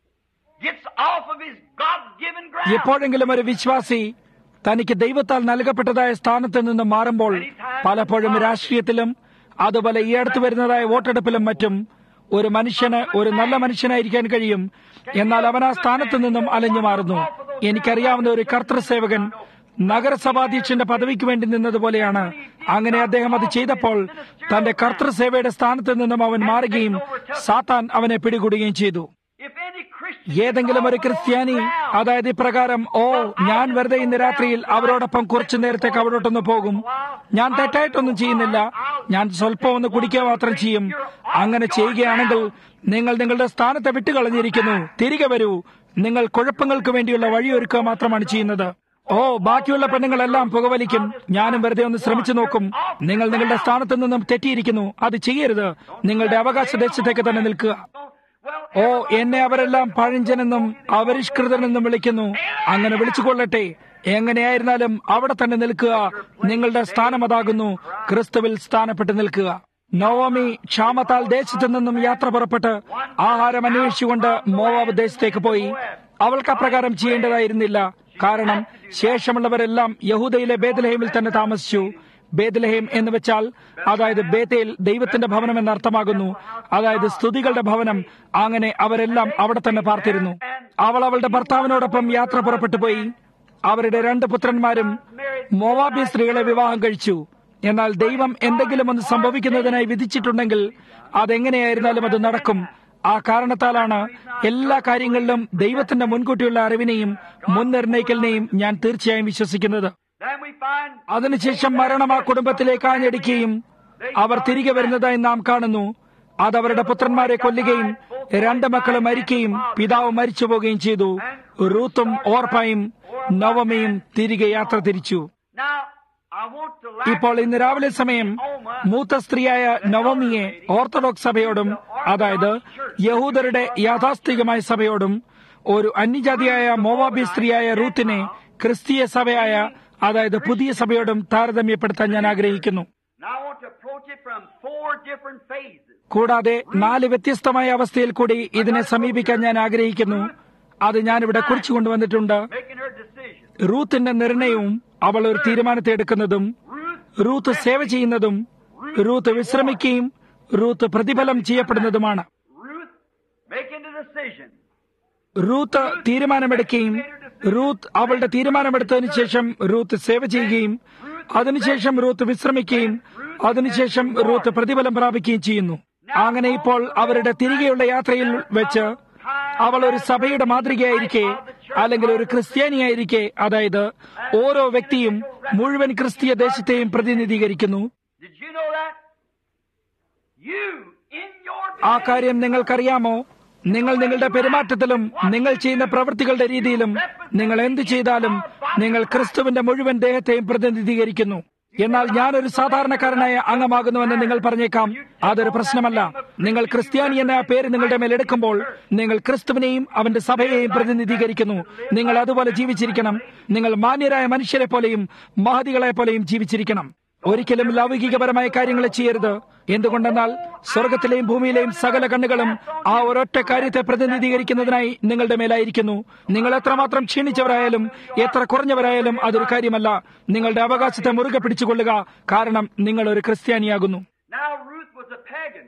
gets off of his God-given ground, എപ്പോഴെങ്കിലും ഒരു വിശ്വാസി തനിക്ക് ദൈവത്താൽ നൽകപ്പെട്ടതായ സ്ഥാനത്ത് നിന്ന് മാറുമ്പോൾ പലപ്പോഴും രാഷ്ട്രീയത്തിലും അതുപോലെ ഈ അടുത്ത് വരുന്നതായ വോട്ടെടുപ്പിലും മറ്റും ഒരു മനുഷ്യന് ഒരു നല്ല മനുഷ്യനായിരിക്കാൻ കഴിയും എന്നാൽ അവൻ ആ സ്ഥാനത്ത് നിന്നും അലഞ്ഞു മാറുന്നു എനിക്കറിയാവുന്ന ഒരു കർത്തൃസേവകൻ നഗരസഭാധ്യക്ഷന്റെ പദവിക്ക് വേണ്ടി നിന്നതുപോലെയാണ് അങ്ങനെ അദ്ദേഹം അത് ചെയ്തപ്പോൾ തന്റെ കർത്തൃസേവയുടെ സ്ഥാനത്ത് നിന്നും അവൻ മാറുകയും സാത്താൻ അവനെ പിടികൂടുകയും ചെയ്തു if any Christian ഏതെങ്കിലും ഒരു ക്രിസ്ത്യാനി അതായത് ഇപ്രകാരം ഓ ഞാൻ വെറുതെ ഇന്ന് രാത്രിയിൽ അവരോടൊപ്പം കുറച്ചു നേരത്തേക്ക് അവിടോട്ടൊന്ന് പോകും ഞാൻ തെറ്റായിട്ടൊന്നും ചെയ്യുന്നില്ല ഞാൻ സ്വല്പം ഒന്ന് കുടിക്കുക മാത്രം ചെയ്യും അങ്ങനെ ചെയ്യുകയാണെങ്കിൽ നിങ്ങൾ നിങ്ങളുടെ സ്ഥാനത്തെ വിട്ടുകളഞ്ഞിരിക്കുന്നു തിരികെ വരൂ നിങ്ങൾ കുഴപ്പങ്ങൾക്ക് വേണ്ടിയുള്ള വഴിയൊരുക്കുക മാത്രമാണ് ചെയ്യുന്നത് ഓ ബാക്കിയുള്ള പെണ്ണുങ്ങളെല്ലാം പുകവലിക്കും ഞാനും വെറുതെ ഒന്ന് ശ്രമിച്ചു നോക്കും നിങ്ങൾ നിങ്ങളുടെ സ്ഥാനത്ത് നിന്നും തെറ്റിയിരിക്കുന്നു അത് ചെയ്യരുത് നിങ്ങളുടെ അവകാശ ദേശത്തേക്ക് തന്നെ നിൽക്കുക well, ഓ എന്നെ അവരെല്ലാം പഴഞ്ചനെന്നും അവരിഷ്കൃതനെന്നും വിളിക്കുന്നു അങ്ങനെ വിളിച്ചുകൊള്ളട്ടെ എങ്ങനെയായിരുന്നാലും അവിടെ തന്നെ നിൽക്കുക നിങ്ങളുടെ സ്ഥാനം അതാകുന്നു ക്രിസ്തുവിൽ സ്ഥാനപ്പെട്ട് നിൽക്കുക നവമി ക്ഷാമത്താൽ ദേശത്തു നിന്നും യാത്ര പുറപ്പെട്ട് ആഹാരം അന്വേഷിച്ചുകൊണ്ട് മോവാബ് ദേശത്തേക്ക് പോയി അവൾക്ക് അപ്രകാരം ചെയ്യേണ്ടതായിരുന്നില്ല കാരണം ശേഷമുള്ളവരെല്ലാം യഹൂദയിലെ ബേദലഹേമിൽ തന്നെ താമസിച്ചു ബേദലഹേം എന്ന് വെച്ചാൽ അതായത് ബേതേൽ ദൈവത്തിന്റെ ഭവനം എന്നർത്ഥമാകുന്നു അതായത് സ്തുതികളുടെ ഭവനം അങ്ങനെ അവരെല്ലാം അവിടെ തന്നെ പാർത്തിരുന്നു അവൾ അവളുടെ ഭർത്താവിനോടൊപ്പം യാത്ര പുറപ്പെട്ടു പോയി അവരുടെ രണ്ട് പുത്രന്മാരും മോവാബി സ്ത്രീകളെ വിവാഹം കഴിച്ചു എന്നാൽ ദൈവം എന്തെങ്കിലും ഒന്ന് സംഭവിക്കുന്നതിനായി വിധിച്ചിട്ടുണ്ടെങ്കിൽ അതെങ്ങനെയായിരുന്നാലും അത് നടക്കും ആ കാരണത്താലാണ് എല്ലാ കാര്യങ്ങളിലും ദൈവത്തിന്റെ മുൻകൂട്ടിയുള്ള അറിവിനെയും മുൻനിർണയിക്കലിനെയും ഞാൻ തീർച്ചയായും വിശ്വസിക്കുന്നത് then we find അതിനുശേഷം മരണം ആ കുടുംബത്തിലേക്ക് ആഞ്ഞടിക്കുകയും അവർ തിരികെ വരുന്നതായി നാം കാണുന്നു അത് അവരുടെ പുത്രന്മാരെ കൊല്ലുകയും രണ്ട് മക്കൾ മരിക്കുകയും പിതാവ് മരിച്ചു പോവുകയും ചെയ്തു റൂത്തും ഓർപ്പയും നവമിയും തിരികെ യാത്ര തിരിച്ചു now I want to ഇപ്പോൾ ഇന്ന് രാവിലെ സമയം മൂത്ത സ്ത്രീയായ നവമിയെ ഓർത്തഡോക്സ് സഭയോടും അതായത് യഹൂദരുടെ യാഥാസ്ഥികമായ സഭയോടും ഒരു അന്യജാതിയായ മോവാബി സ്ത്രീയായ റൂത്തിനെ ക്രിസ്തീയ സഭയായ അതായത് പുതിയ സഭയോടും താരതമ്യപ്പെടുത്താൻ ഞാൻ ആഗ്രഹിക്കുന്നു Now I want to approach it from four different phases. കൂടാതെ നാല് വ്യത്യസ്തമായ അവസ്ഥയിൽ കൂടി ഇതിനെ സമീപിക്കാൻ ഞാൻ ആഗ്രഹിക്കുന്നു അത് ഞാനിവിടെ കുറിച്ചു കൊണ്ടുവന്നിട്ടുണ്ട് Making her decision. റൂത്തിന്റെ നിർണയവും അവൾ ഒരു തീരുമാനത്തെ എടുക്കുന്നതും Ruth, റൂത്ത് സേവ ചെയ്യുന്നതും റൂത്ത് വിശ്രമിക്കുകയും റൂത്ത് പ്രതിഫലം ചെയ്യപ്പെടുന്നതുമാണ് Ruth making the decision. Ruth തീരുമാനമെടുക്കുകയും റൂത്ത് അവളുടെ തീരുമാനമെടുത്തതിനു ശേഷം റൂത്ത് സേവ ചെയ്യുകയും അതിനുശേഷം റൂത്ത് വിശ്രമിക്കുകയും അതിനുശേഷം റൂത്ത് പ്രതിഫലം പ്രാപിക്കുകയും ചെയ്യുന്നു അങ്ങനെ ഇപ്പോൾ അവരുടെ തിരികെയുള്ള യാത്രയിൽ വെച്ച് അവൾ ഒരു സഭയുടെ മാതൃകയായിരിക്കെ അല്ലെങ്കിൽ ഒരു ക്രിസ്ത്യാനിയായിരിക്കെ അതായത് ഓരോ വ്യക്തിയും മുഴുവൻ ക്രിസ്തീയ ദേശത്തെയും പ്രതിനിധീകരിക്കുന്നു Did you know that? You, in your ആ കാര്യം നിങ്ങൾക്കറിയാമോ നിങ്ങൾ നിങ്ങളുടെ പെരുമാറ്റത്തിലും നിങ്ങൾ ചെയ്യുന്ന പ്രവൃത്തികളുടെ രീതിയിലും നിങ്ങൾ എന്ത് ചെയ്താലും നിങ്ങൾ ക്രിസ്തുവിന്റെ മുഴുവൻ ദേഹത്തെയും പ്രതിനിധീകരിക്കുന്നു എന്നാൽ ഞാനൊരു സാധാരണക്കാരനായ അംഗമാകുന്നുവെന്ന് നിങ്ങൾ പറഞ്ഞേക്കാം അതൊരു പ്രശ്നമല്ല നിങ്ങൾ ക്രിസ്ത്യാനി എന്ന ആ പേര് നിങ്ങളുടെ മേൽ എടുക്കുമ്പോൾ നിങ്ങൾ ക്രിസ്തുവിനെയും അവന്റെ സഭയെയും പ്രതിനിധീകരിക്കുന്നു നിങ്ങൾ അതുപോലെ ജീവിച്ചിരിക്കണം നിങ്ങൾ മാന്യരായ മനുഷ്യരെ പോലെയും മഹതികളെ പോലെയും ജീവിച്ചിരിക്കണം ഒരിക്കലും ലൗകികപരമായ കാര്യങ്ങളെ ചെയ്യരുത് എന്തുകൊണ്ടെന്നാൽ സ്വർഗത്തിലെയും ഭൂമിയിലെയും സകല കണ്ണുകളും ആ ഒരൊറ്റ കാര്യത്തെ പ്രതിനിധീകരിക്കുന്നതിനായി നിങ്ങളുടെ മേലായിരിക്കുന്നു നിങ്ങൾ എത്രമാത്രം ക്ഷീണിച്ചവരായാലും എത്ര കുറഞ്ഞവരായാലും അതൊരു കാര്യമല്ല നിങ്ങളുടെ അവകാശത്തെ മുറുകെ പിടിച്ചുകൊള്ളുക കാരണം നിങ്ങൾ ഒരു ക്രിസ്ത്യാനിയാകുന്നു Now Ruth was a pagan,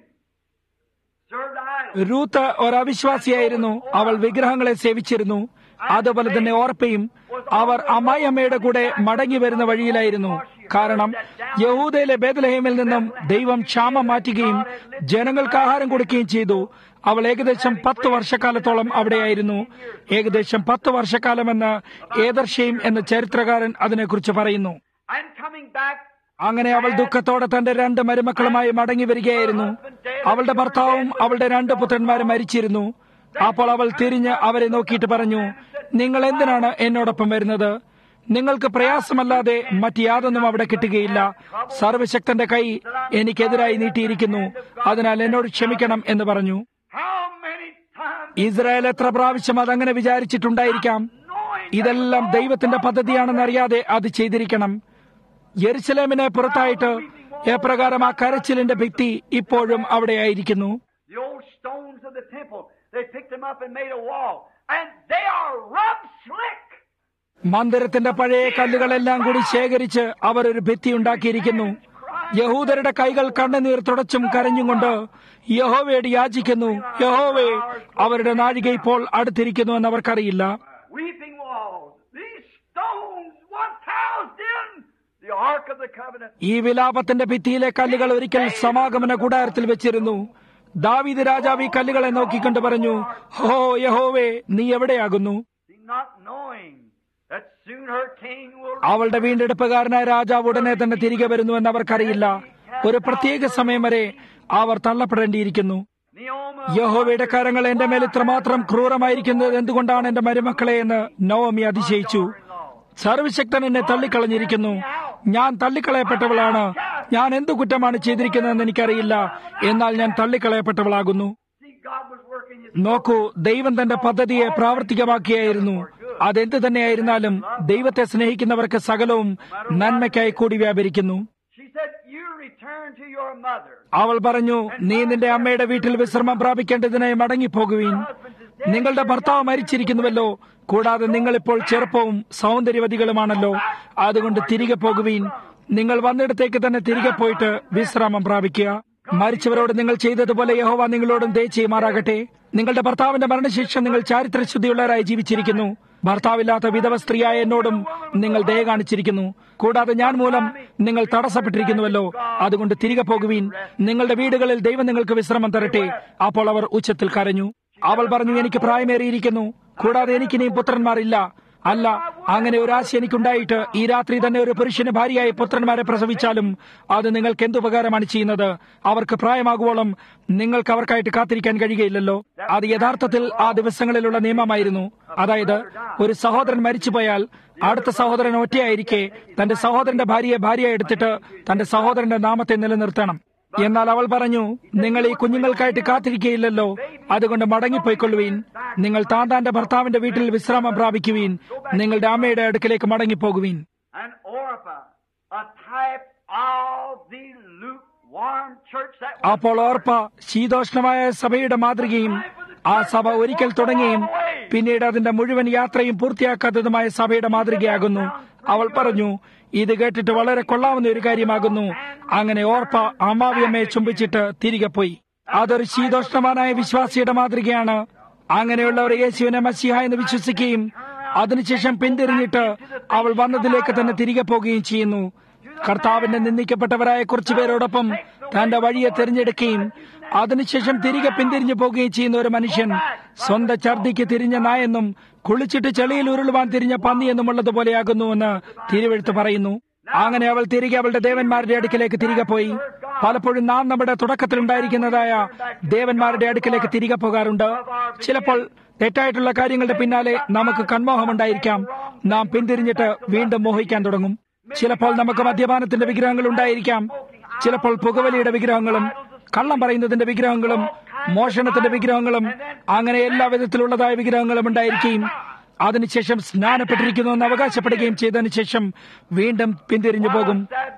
served idols. Ruth ഒരവിശ്വാസിയായിരുന്നു അവൾ വിഗ്രഹങ്ങളെ സേവിച്ചിരുന്നു അതുപോലെ തന്നെ ഓർപ്പയും അവർ അമ്മായിയമ്മയുടെ കൂടെ മടങ്ങി വരുന്ന വഴിയിലായിരുന്നു കാരണം യഹൂദയിലെ ബേദലഹേമിൽ നിന്നും ദൈവം ക്ഷാമം മാറ്റുകയും ജനങ്ങൾക്ക് ആഹാരം കൊടുക്കുകയും ചെയ്തു അവൾ ഏകദേശം പത്ത് വർഷക്കാലത്തോളം അവിടെയായിരുന്നു ഏകദേശം പത്ത് വർഷക്കാലമെന്ന് ഏദർഷയും എന്ന ചരിത്രകാരൻ അതിനെക്കുറിച്ച് പറയുന്നു And coming back, അങ്ങനെ അവൾ ദുഃഖത്തോടെ തന്റെ രണ്ട് മരുമക്കളുമായി മടങ്ങി വരികയായിരുന്നു അവളുടെ ഭർത്താവും അവളുടെ രണ്ട് പുത്രന്മാരും മരിച്ചിരുന്നു അപ്പോൾ അവൾ തിരിഞ്ഞ് അവരെ നോക്കിയിട്ട് പറഞ്ഞു നിങ്ങൾ എന്തിനാണ് എന്നോടൊപ്പം വരുന്നത് നിങ്ങൾക്ക് പ്രയാസമല്ലാതെ മറ്റ് യാതൊന്നും അവിടെ കിട്ടുകയില്ല സർവശക്തന്റെ കൈ എനിക്കെതിരായി നീട്ടിയിരിക്കുന്നു അതിനാൽ എന്നോട് ക്ഷമിക്കണം എന്ന് പറഞ്ഞു how many times ഇസ്രായേൽ എത്ര പ്രാവശ്യം അതങ്ങനെ വിചാരിച്ചിട്ടുണ്ടായിരിക്കാം ഇതെല്ലാം ദൈവത്തിന്റെ പദ്ധതിയാണെന്നറിയാതെ അത് ചെയ്തിരിക്കണം യെരുസലേമിനെ പുറത്തായിട്ട് എപ്രകാരം ആ കരച്ചിലിന്റെ ഭിത്തി ഇപ്പോഴും അവിടെയായിരിക്കുന്നു the old stones of the temple, they picked them up and made a wall. And they are rubbed slick. മന്ദിരത്തിന്റെ പഴയ കല്ലുകളെല്ലാം കൂടി ശേഖരിച്ച് അവർ ഒരു ഭിത്തി ഉണ്ടാക്കിയിരിക്കുന്നു യഹൂദരുടെ കൈകൾ കണ്ണുനീർ തുടച്ചും കരഞ്ഞും കൊണ്ട് യഹോവയോട് യാചിക്കുന്നു യഹോവേ അവരുടെ നാഴിക ഇപ്പോൾ അടുത്തിരിക്കുന്നു എന്ന് അവർക്കറിയില്ല Weeping walls. These stones once housed in the Ark of the Covenant. ഈ വിലാപത്തിന്റെ ഭിത്തിയിലെ കല്ലുകൾ ഒരിക്കൽ സമാഗമന കൂടാരത്തിൽ വെച്ചിരുന്നു ദാവീദ് രാജാവ് ഈ കല്ലുകളെ നോക്കിക്കൊണ്ട് പറഞ്ഞു ഹോ യഹോവേ നീ എവിടെയാകുന്നു See, not knowing that soon her king will അവളുടെ വീണ്ടെടുപ്പുകാരനായ രാജാവ് ഉടനെ തന്നെ തിരികെ വരുന്നുവെന്ന് അവർക്കറിയില്ല ഒരു പ്രത്യേക സമയം വരെ അവർ തള്ളപ്പെടേണ്ടിയിരിക്കുന്നു Neoma യഹോവയുടെ കരങ്ങൾ എന്റെ മേൽ ഇത്രമാത്രം ക്രൂരമായിരിക്കുന്നത് എന്തുകൊണ്ടാണ് എന്റെ മരുമക്കളെ എന്ന് നവമി അതിശയിച്ചു സർവശക്തൻ എന്നെ തള്ളിക്കളഞ്ഞിരിക്കുന്നു ഞാൻ തള്ളിക്കളയപ്പെട്ടവളാണ് ഞാൻ എന്തു കുറ്റമാണ് ചെയ്തിരിക്കുന്നതെന്ന് എനിക്കറിയില്ല എന്നാൽ ഞാൻ തള്ളിക്കളയപ്പെട്ടവളാകുന്നു See, God was working his നോക്കൂ ദൈവം തന്റെ പദ്ധതിയെ പ്രാവർത്തികമാക്കിയായിരുന്നു അതെന്ത് തന്നെയായിരുന്നാലും ദൈവത്തെ സ്നേഹിക്കുന്നവർക്ക് സകലവും നന്മയ്ക്കായി കൂടി വ്യാപരിക്കുന്നു She said, You return to your mother. അവൾ പറഞ്ഞു നീ നിന്റെ അമ്മയുടെ വീട്ടിൽ വിശ്രമം പ്രാപിക്കേണ്ടതിനായി മടങ്ങിപ്പോകുവീൻ നിങ്ങളുടെ ഭർത്താവ് മരിച്ചിരിക്കുന്നുവല്ലോ കൂടാതെ നിങ്ങളിപ്പോൾ ചെറുപ്പവും സൗന്ദര്യവതികളുമാണല്ലോ അതുകൊണ്ട് തിരികെ പോകുവീൻ നിങ്ങൾ വന്നിടത്തേക്ക് തന്നെ തിരികെ പോയിട്ട് വിശ്രാമം പ്രാപിക്കുക മരിച്ചവരോട് നിങ്ങൾ ചെയ്തതുപോലെ യഹോവ നിങ്ങളോടും ദയ ചെയ്യുമാറാകട്ടെ നിങ്ങളുടെ ഭർത്താവിന്റെ മരണശേഷം നിങ്ങൾ ചാരിത്രശുദ്ധിയുള്ളവരായി ജീവിച്ചിരിക്കുന്നു ഭർത്താവില്ലാത്ത വിധവ സ്ത്രീയായ എന്നോടും നിങ്ങൾ ദയ കാണിച്ചിരിക്കുന്നു കൂടാതെ ഞാൻ മൂലം നിങ്ങൾ തടസ്സപ്പെട്ടിരിക്കുന്നുവല്ലോ അതുകൊണ്ട് തിരികെ പോകുവീൻ നിങ്ങളുടെ വീടുകളിൽ ദൈവം നിങ്ങൾക്ക് വിശ്രമം തരട്ടെ അപ്പോൾ അവർ ഉച്ചത്തിൽ കരഞ്ഞു അവൾ പറഞ്ഞു എനിക്ക് പ്രായമേറിയിരിക്കുന്നു കൂടാതെ എനിക്കിനിയും പുത്രന്മാരില്ല അല്ല അങ്ങനെ ഒരു ആശ എനിക്കുണ്ടായിട്ട് ഈ രാത്രി തന്നെ ഒരു പുരുഷന് ഭാര്യയായി പുത്രന്മാരെ പ്രസവിച്ചാലും അത് നിങ്ങൾക്ക് എന്തുപകാരമാണ് ചെയ്യുന്നത് അവർക്ക് പ്രായമാകുവോളം നിങ്ങൾക്ക് അവർക്കായിട്ട് കാത്തിരിക്കാൻ കഴിയുകയില്ലല്ലോ അത് യഥാർത്ഥത്തിൽ ആ ദിവസങ്ങളിലുള്ള നിയമമായിരുന്നു അതായത് ഒരു സഹോദരൻ മരിച്ചുപോയാൽ അടുത്ത സഹോദരൻ ഒറ്റയായിരിക്കെ തന്റെ സഹോദരന്റെ ഭാര്യയെ ഭാര്യയെ എടുത്തിട്ട് തന്റെ സഹോദരന്റെ നാമത്തെ നിലനിർത്തണം എന്നാൽ അവൾ പറഞ്ഞു നിങ്ങൾ ഈ കുഞ്ഞുങ്ങൾക്കായിട്ട് കാത്തിരിക്കുകയില്ലല്ലോ അതുകൊണ്ട് മടങ്ങിപ്പോയിക്കൊള്ളുവീൻ നിങ്ങൾ താന്താന്റെ ഭർത്താവിന്റെ വീട്ടിൽ വിശ്രാമം പ്രാപിക്കുവീൻ നിങ്ങളുടെ അമ്മയുടെ അടുക്കിലേക്ക് മടങ്ങിപ്പോകുവീൻ And Orpah, a type of the lukewarm church that was അപ്പോൾ ഓർപ്പ ശീതോഷ്ണമായ സഭയുടെ മാതൃകയും ആ സഭ ഒരിക്കൽ തുടങ്ങിയും പിന്നീട് അതിന്റെ മുഴുവൻ യാത്രയും പൂർത്തിയാക്കാത്തതുമായ സഭയുടെ മാതൃകയാകുന്നു അവൾ പറഞ്ഞു ഇത് കേട്ടിട്ട് വളരെ കൊള്ളാവുന്ന ഒരു കാര്യമാകുന്നു അങ്ങനെ ഓർപ്പ അമ്മാവിയമ്മയെ ചുംബിച്ചിട്ട് തിരികെ പോയി അതൊരു ശീതോഷ്ണവാനായ വിശ്വാസിയുടെ മാതൃകയാണ് അങ്ങനെയുള്ളവർ യേശുവിനെ മസിഹ എന്ന് വിശ്വസിക്കുകയും അതിനുശേഷം പിന്തിരിഞ്ഞിട്ട് അവൾ വന്നതിലേക്ക് തന്നെ തിരികെ പോകുകയും ചെയ്യുന്നു കർത്താവിന്റെ നിന്ദിക്കപ്പെട്ടവരായ കുറച്ചു പേരോടൊപ്പം തന്റെ വഴിയെ തിരഞ്ഞെടുക്കുകയും അതിനുശേഷം തിരികെ പിന്തിരിഞ്ഞു പോകുകയും ചെയ്യുന്ന ഒരു മനുഷ്യൻ സ്വന്തം ഛർദിക്ക് തിരിഞ്ഞ നായെന്നും കുളിച്ചിട്ട് ചെളിയിൽ ഉരുളുവാൻ തിരിഞ്ഞ പന്നി എന്നുമുള്ളതുപോലെയാകുന്നുവെന്ന് തിരുവെഴുത്ത് പറയുന്നു അങ്ങനെ അവൾ തിരികെ അവളുടെ ദേവന്മാരുടെ അടുക്കിലേക്ക് തിരികെ പോയി പലപ്പോഴും നാം നമ്മുടെ തുടക്കത്തിൽ ഉണ്ടായിരിക്കുന്നതായ ദേവന്മാരുടെ അടുക്കിലേക്ക് തിരികെ പോകാറുണ്ട് ചിലപ്പോൾ തെറ്റായിട്ടുള്ള കാര്യങ്ങളുടെ പിന്നാലെ നമുക്ക് കൺമോഹമുണ്ടായിരിക്കാം നാം പിന്തിരിഞ്ഞിട്ട് വീണ്ടും മോഹിക്കാൻ തുടങ്ങും ചിലപ്പോൾ നമുക്ക് മദ്യപാനത്തിന്റെ വിഗ്രഹങ്ങൾ ഉണ്ടായിരിക്കാം ചിലപ്പോൾ പുകവലിയുടെ വിഗ്രഹങ്ങളും കള്ളം പറയുന്നതിന്റെ വിഗ്രഹങ്ങളും മോഷണത്തിന്റെ വിഗ്രഹങ്ങളും അങ്ങനെ എല്ലാ വിധത്തിലുള്ളതായ വിഗ്രഹങ്ങളും ഉണ്ടായിരിക്കുകയും അതിനുശേഷം സ്നാനപ്പെട്ടിരിക്കുന്നു എന്ന് അവകാശപ്പെടുകയും ചെയ്തതിനു ശേഷം വീണ്ടും പിന്തിരിഞ്ഞു പോകും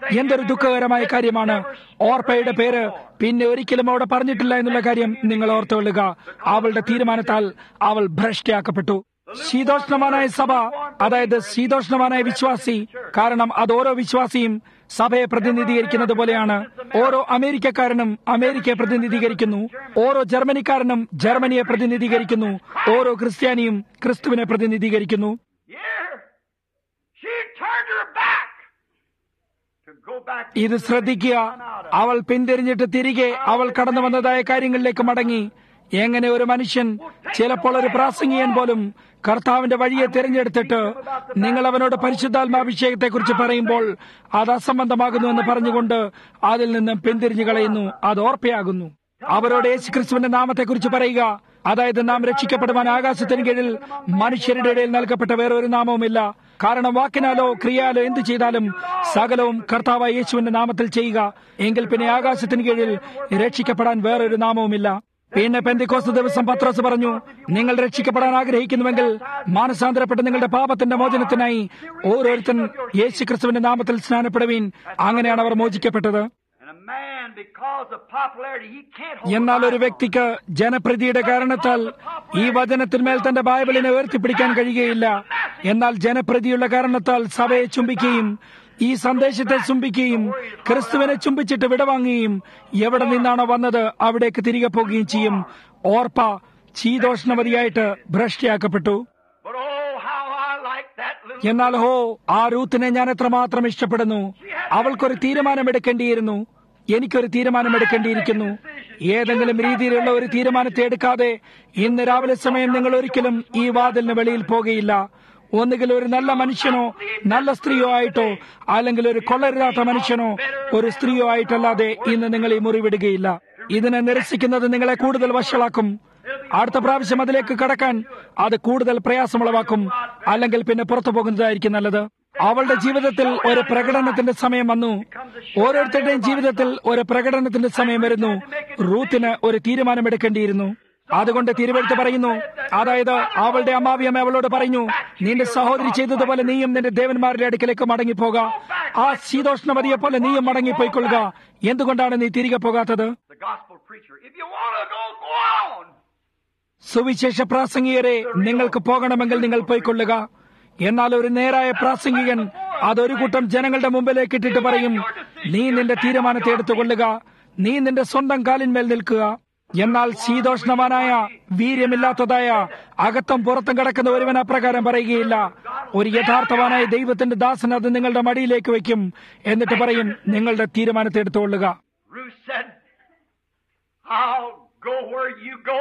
എന്തൊരു ദുഃഖകരമായ കാര്യമാണ് ഓർപ്പയുടെ പേര് പിന്നെ ഒരിക്കലും അവിടെ പറഞ്ഞിട്ടില്ല എന്നുള്ള കാര്യം നിങ്ങൾ ഓർത്തുകൊള്ളുക അവളുടെ തീരുമാനത്താൽ അവൾ ഭ്രഷ്ടയാക്കപ്പെട്ടു ശീതോഷ്ണവാനായ സഭ അതായത് ശീതോഷ്ണവാനായ വിശ്വാസി കാരണം അത് ഓരോ വിശ്വാസിയും സഭയെ പ്രതിനിധീകരിക്കുന്നത് പോലെയാണ് ഓരോ അമേരിക്കക്കാരനും അമേരിക്കയെ പ്രതിനിധീകരിക്കുന്നു ഓരോ ജർമ്മനിക്കാരനും ജർമ്മനിയെ പ്രതിനിധീകരിക്കുന്നു ഓരോ ക്രിസ്ത്യാനിയും ക്രിസ്തുവിനെ പ്രതിനിധീകരിക്കുന്നു Here, she turned her back to go back. ഇത് ശ്രദ്ധിക്കുക അവൾ പിന്തിരിഞ്ഞിട്ട് തിരികെ അവൾ കടന്നു വന്നതായ കാര്യങ്ങളിലേക്ക് മടങ്ങി എങ്ങനെ ഒരു മനുഷ്യൻ ചിലപ്പോൾ ഒരു പ്രാസംഗികൻ പോലും കർത്താവിന്റെ വഴിയെ തിരഞ്ഞെടുത്തിട്ട് നിങ്ങൾ അവനോട് പരിശുദ്ധാത്മാഭിഷേകത്തെ കുറിച്ച് പറയുമ്പോൾ അത് അസംബന്ധമാകുന്നു എന്ന് പറഞ്ഞുകൊണ്ട് അതിൽ നിന്നും പിന്തിരിഞ്ഞു കളയുന്നു അത് ഓർപ്പയാകുന്നു അവരോട് യേശുക്രിസ്തുവിന്റെ നാമത്തെക്കുറിച്ച് പറയുക അതായത് നാം രക്ഷിക്കപ്പെടുവാൻ ആകാശത്തിന് കീഴിൽ മനുഷ്യരുടെ ഇടയിൽ നൽകപ്പെട്ട വേറെ ഒരു നാമവുമില്ല കാരണം വാക്കിനാലോ ക്രിയാലോ എന്തു ചെയ്താലും സകലവും കർത്താവായ യേശുവിന്റെ നാമത്തിൽ ചെയ്യുക എങ്കിൽ പിന്നെ ആകാശത്തിന് കീഴിൽ രക്ഷിക്കപ്പെടാൻ വേറൊരു നാമവുമില്ല പിന്നെ പെന്തിക്കോസ് ദിവസം പത്രോസ് പറഞ്ഞു നിങ്ങൾ രക്ഷിക്കപ്പെടാൻ ആഗ്രഹിക്കുന്നുവെങ്കിൽ മാനസാന്തരപ്പെട്ട് നിങ്ങളുടെ പാപത്തിന്റെ മോചനത്തിനായി ഓരോരുത്തൻ യേശുക്രിസ്തുവിന്റെ നാമത്തിൽ സ്നാനപ്പെടുവീൻ അങ്ങനെയാണ് അവർ മോചിക്കപ്പെട്ടത് And a man, because of popularity, he can't hold എന്നാൽ the ഒരു Bible. വ്യക്തിക്ക് ജനപ്രീതിയുടെ കാരണത്താൽ ഈ വചനത്തിന്മേൽ തന്റെ ബൈബിളിനെ ഉയർത്തിപ്പിടിക്കാൻ കഴിയുകയില്ല എന്നാൽ ജനപ്രീതിയുള്ള കാരണത്താൽ സഭയെ ചുംബിക്കുകയും ഈ സന്ദേശത്തെ ചുംബിക്കുകയും ക്രിസ്തുവിനെ ചുംബിച്ചിട്ട് വിടവാങ്ങുകയും എവിടെ നിന്നാണോ വന്നത് അവിടേക്ക് തിരികെ പോകുകയും ചെയ്യും ഓർപ്പ ചീതോഷ്ണവതിയായിട്ട് ഭ്രഷ്ടയാക്കപ്പെട്ടു But oh, how I like that little. എന്നാൽ ഹോ ആ റൂത്തിനെ ഞാൻ എത്രമാത്രം ഇഷ്ടപ്പെടുന്നു അവൾക്കൊരു തീരുമാനമെടുക്കേണ്ടിയിരുന്നു എനിക്കൊരു തീരുമാനമെടുക്കേണ്ടിയിരിക്കുന്നു ഏതെങ്കിലും രീതിയിലുള്ള ഒരു തീരുമാനത്തെ എടുക്കാതെ ഇന്ന് രാവിലെ സമയം നിങ്ങൾ ഒരിക്കലും ഈ വാതിലിന് വെളിയിൽ പോകുകയില്ല ഒന്നുകിൽ ഒരു നല്ല മനുഷ്യനോ നല്ല സ്ത്രീയോ ആയിട്ടോ അല്ലെങ്കിൽ ഒരു കൊള്ളരുതാത്ത മനുഷ്യനോ ഒരു സ്ത്രീയോ ആയിട്ടല്ലാതെ ഇന്ന് നിങ്ങൾ ഈ മുറി വിടുകയില്ല ഇതിനെ നിരസിക്കുന്നത് നിങ്ങളെ കൂടുതൽ വഷളാക്കും അടുത്ത പ്രാവശ്യം അതിലേക്ക് കടക്കാൻ അത് കൂടുതൽ പ്രയാസമുളവാക്കും അല്ലെങ്കിൽ പിന്നെ പുറത്തു പോകുന്നതായിരിക്കും നല്ലത് അവളുടെ ജീവിതത്തിൽ ഒരു പ്രകടനത്തിന്റെ സമയം വന്നു ഓരോരുത്തരുടെയും ജീവിതത്തിൽ ഒരു പ്രകടനത്തിന്റെ സമയം വരുന്നു റൂത്തിന് ഒരു തീരുമാനമെടുക്കേണ്ടിയിരുന്നു അതുകൊണ്ട് തിരുവെടുത്ത് പറയുന്നു അതായത് അവളുടെ അമ്മാവിയമ്മ അവളോട് പറഞ്ഞു നിന്റെ സഹോദരി ചെയ്തതുപോലെ നീയും നിന്റെ ദേവന്മാരുടെ അടുക്കലേക്ക് മടങ്ങിപ്പോക ആ ശീതോഷ്ണമതിയെ പോലെ നീയും മടങ്ങിപ്പോയിക്കൊള്ളുക എന്തുകൊണ്ടാണ് നീ തിരികെ പോകാത്തത് The gospel preacher. If you want to go, go on. സുവിശേഷ പ്രാസംഗികരെ നിങ്ങൾക്ക് പോകണമെങ്കിൽ നിങ്ങൾ പോയിക്കൊള്ളുക എന്നാൽ ഒരു നേരായ പ്രാസംഗികൻ അതൊരു കൂട്ടം ജനങ്ങളുടെ മുമ്പിലേക്ക് ഇട്ടിട്ട് പറയും നീ നിന്റെ തീരുമാനത്തെ എടുത്തുകൊള്ളുക നീ നിന്റെ സ്വന്തം കാലിന്മേൽ നിൽക്കുക എന്നാൽ ശീതോഷ്ണവാനായ വീര്യമില്ലാത്തതായ അകത്തും പുറത്തും കിടക്കുന്ന ഒരുവൻ അപ്രകാരം പറയുകയില്ല ഒരു യഥാർത്ഥവാനായ ദൈവത്തിന്റെ ദാസൻ അത് നിങ്ങളുടെ മടിയിലേക്ക് വയ്ക്കും എന്നിട്ട് പറയും നിങ്ങളുടെ തീരുമാനത്തെ എടുത്തുകൊള്ളുക Ruth said, I'll go where you go.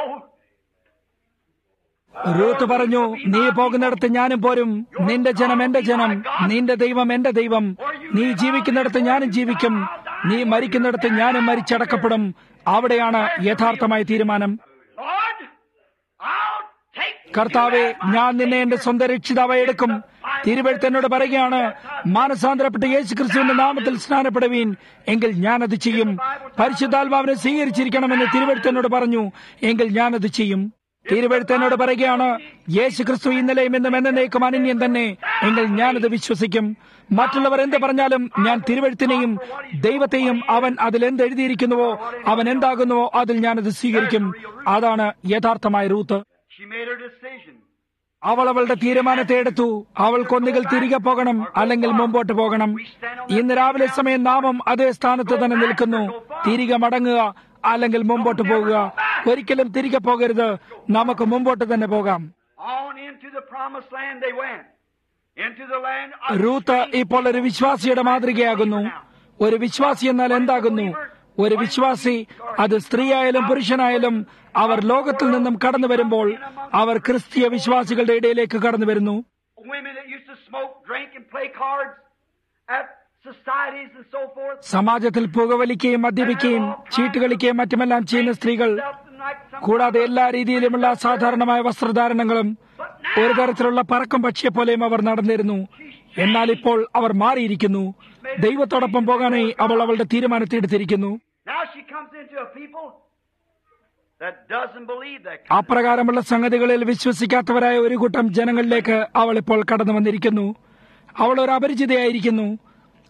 Ruth പറഞ്ഞു നീ പോകുന്നിടത്ത് ഞാനും പോരും നിന്റെ ജനം എന്റെ ജനം നിന്റെ ദൈവം എന്റെ ദൈവം നീ ജീവിക്കുന്നിടത്ത് ഞാനും ജീവിക്കും നീ മരിക്കുന്നിടത്ത് ഞാനും മരിച്ചടക്കപ്പെടും അവിടെയാണ് യഥാർത്ഥമായ തീരുമാനം Lord, I'll take കർത്താവെ ഞാൻ നിന്നെ എന്റെ സ്വന്തം രക്ഷിതാവായി എടുക്കും തിരുവഴുത്തനോട് പറയുകയാണ് മാനസാന്തരപ്പെട്ട യേശു ക്രിസ്തുവിന്റെ നാമത്തിൽ സ്നാനപ്പെടുവീൻ എങ്കിൽ ഞാനത് ചെയ്യും പരിശുദ്ധാത്മാവിനെ സ്വീകരിച്ചിരിക്കണമെന്ന് തിരുവഴുത്തനോട് പറഞ്ഞു എങ്കിൽ ഞാനത് ചെയ്യും തിരുവഴുത്തനോട് പറയുകയാണ് യേശു ക്രിസ്തു ഇന്നലെയും ഇന്നും എന്നേക്കും അനന്യം തന്നെ എങ്കിൽ ഞാനത് വിശ്വസിക്കും മറ്റുള്ളവർ എന്ത് പറഞ്ഞാലും ഞാൻ തിരുവഴുത്തിനെയും ദൈവത്തെയും അവൻ അതിൽ എന്ത് എഴുതിയിരിക്കുന്നുവോ അവൻ എന്താകുന്നുവോ അതിൽ ഞാനത് സ്വീകരിക്കും അതാണ് യഥാർത്ഥമായ Ruth She made her decision. അവൾ അവളുടെ തീരുമാനത്തെ എടുത്തു അവൾക്കൊന്നുകിൽ തിരികെ പോകണം അല്ലെങ്കിൽ മുമ്പോട്ട് പോകണം ഇന്ന് രാവിലെ സമയം നാമം അതേ സ്ഥാനത്ത് തന്നെ നിൽക്കുന്നു തിരികെ മടങ്ങുക അല്ലെങ്കിൽ മുമ്പോട്ട് പോകുക ഒരിക്കലും തിരികെ പോകരുത് നമുക്ക് മുമ്പോട്ട് തന്നെ പോകാം On into the promised land they went. Into the land of Ruth ഇപ്പോൾ ഒരു വിശ്വാസിയുടെ മാതൃകയാകുന്നു ഒരു വിശ്വാസി എന്നാൽ എന്താകുന്നു ഒരു വിശ്വാസി അത് സ്ത്രീയായാലും പുരുഷനായാലും അവർ ലോകത്തിൽ നിന്നും കടന്നു വരുമ്പോൾ അവർ ക്രിസ്തീയ വിശ്വാസികളുടെ ഇടയിലേക്ക് കടന്നു വരുന്നു women that used to smoke, drink, and play cards at societies and so forth. സമാജത്തിൽ പുകവലിക്കുകയും മദ്യപിക്കുകയും ചീട്ടുകളിക്കുകയും മറ്റുമെല്ലാം ചെയ്യുന്ന സ്ത്രീകൾ കൂടാതെ എല്ലാ രീതിയിലുമുള്ള അസാധാരണമായ വസ്ത്രധാരണങ്ങളും ഒരു തരത്തിലുള്ള പറക്കം പക്ഷിയെ പോലെയും അവർ നടന്നിരുന്നു എന്നാൽ ഇപ്പോൾ അവർ മാറിയിരിക്കുന്നു ദൈവത്തോടൊപ്പം പോകാനായി അവൾ അവളുടെ തീരുമാനത്തെ എടുത്തിരിക്കുന്നു Now she comes into a people that doesn't believe that. അപ്രകാരമുള്ള സംഗതികളിൽ വിശ്വസിക്കാത്തവരായ ഒരു കൂട്ടം ജനങ്ങളിലേക്ക് അവൾ ഇപ്പോൾ കടന്നു വന്നിരിക്കുന്നു അവൾ ഒരു അപരിചിതയായിരിക്കുന്നു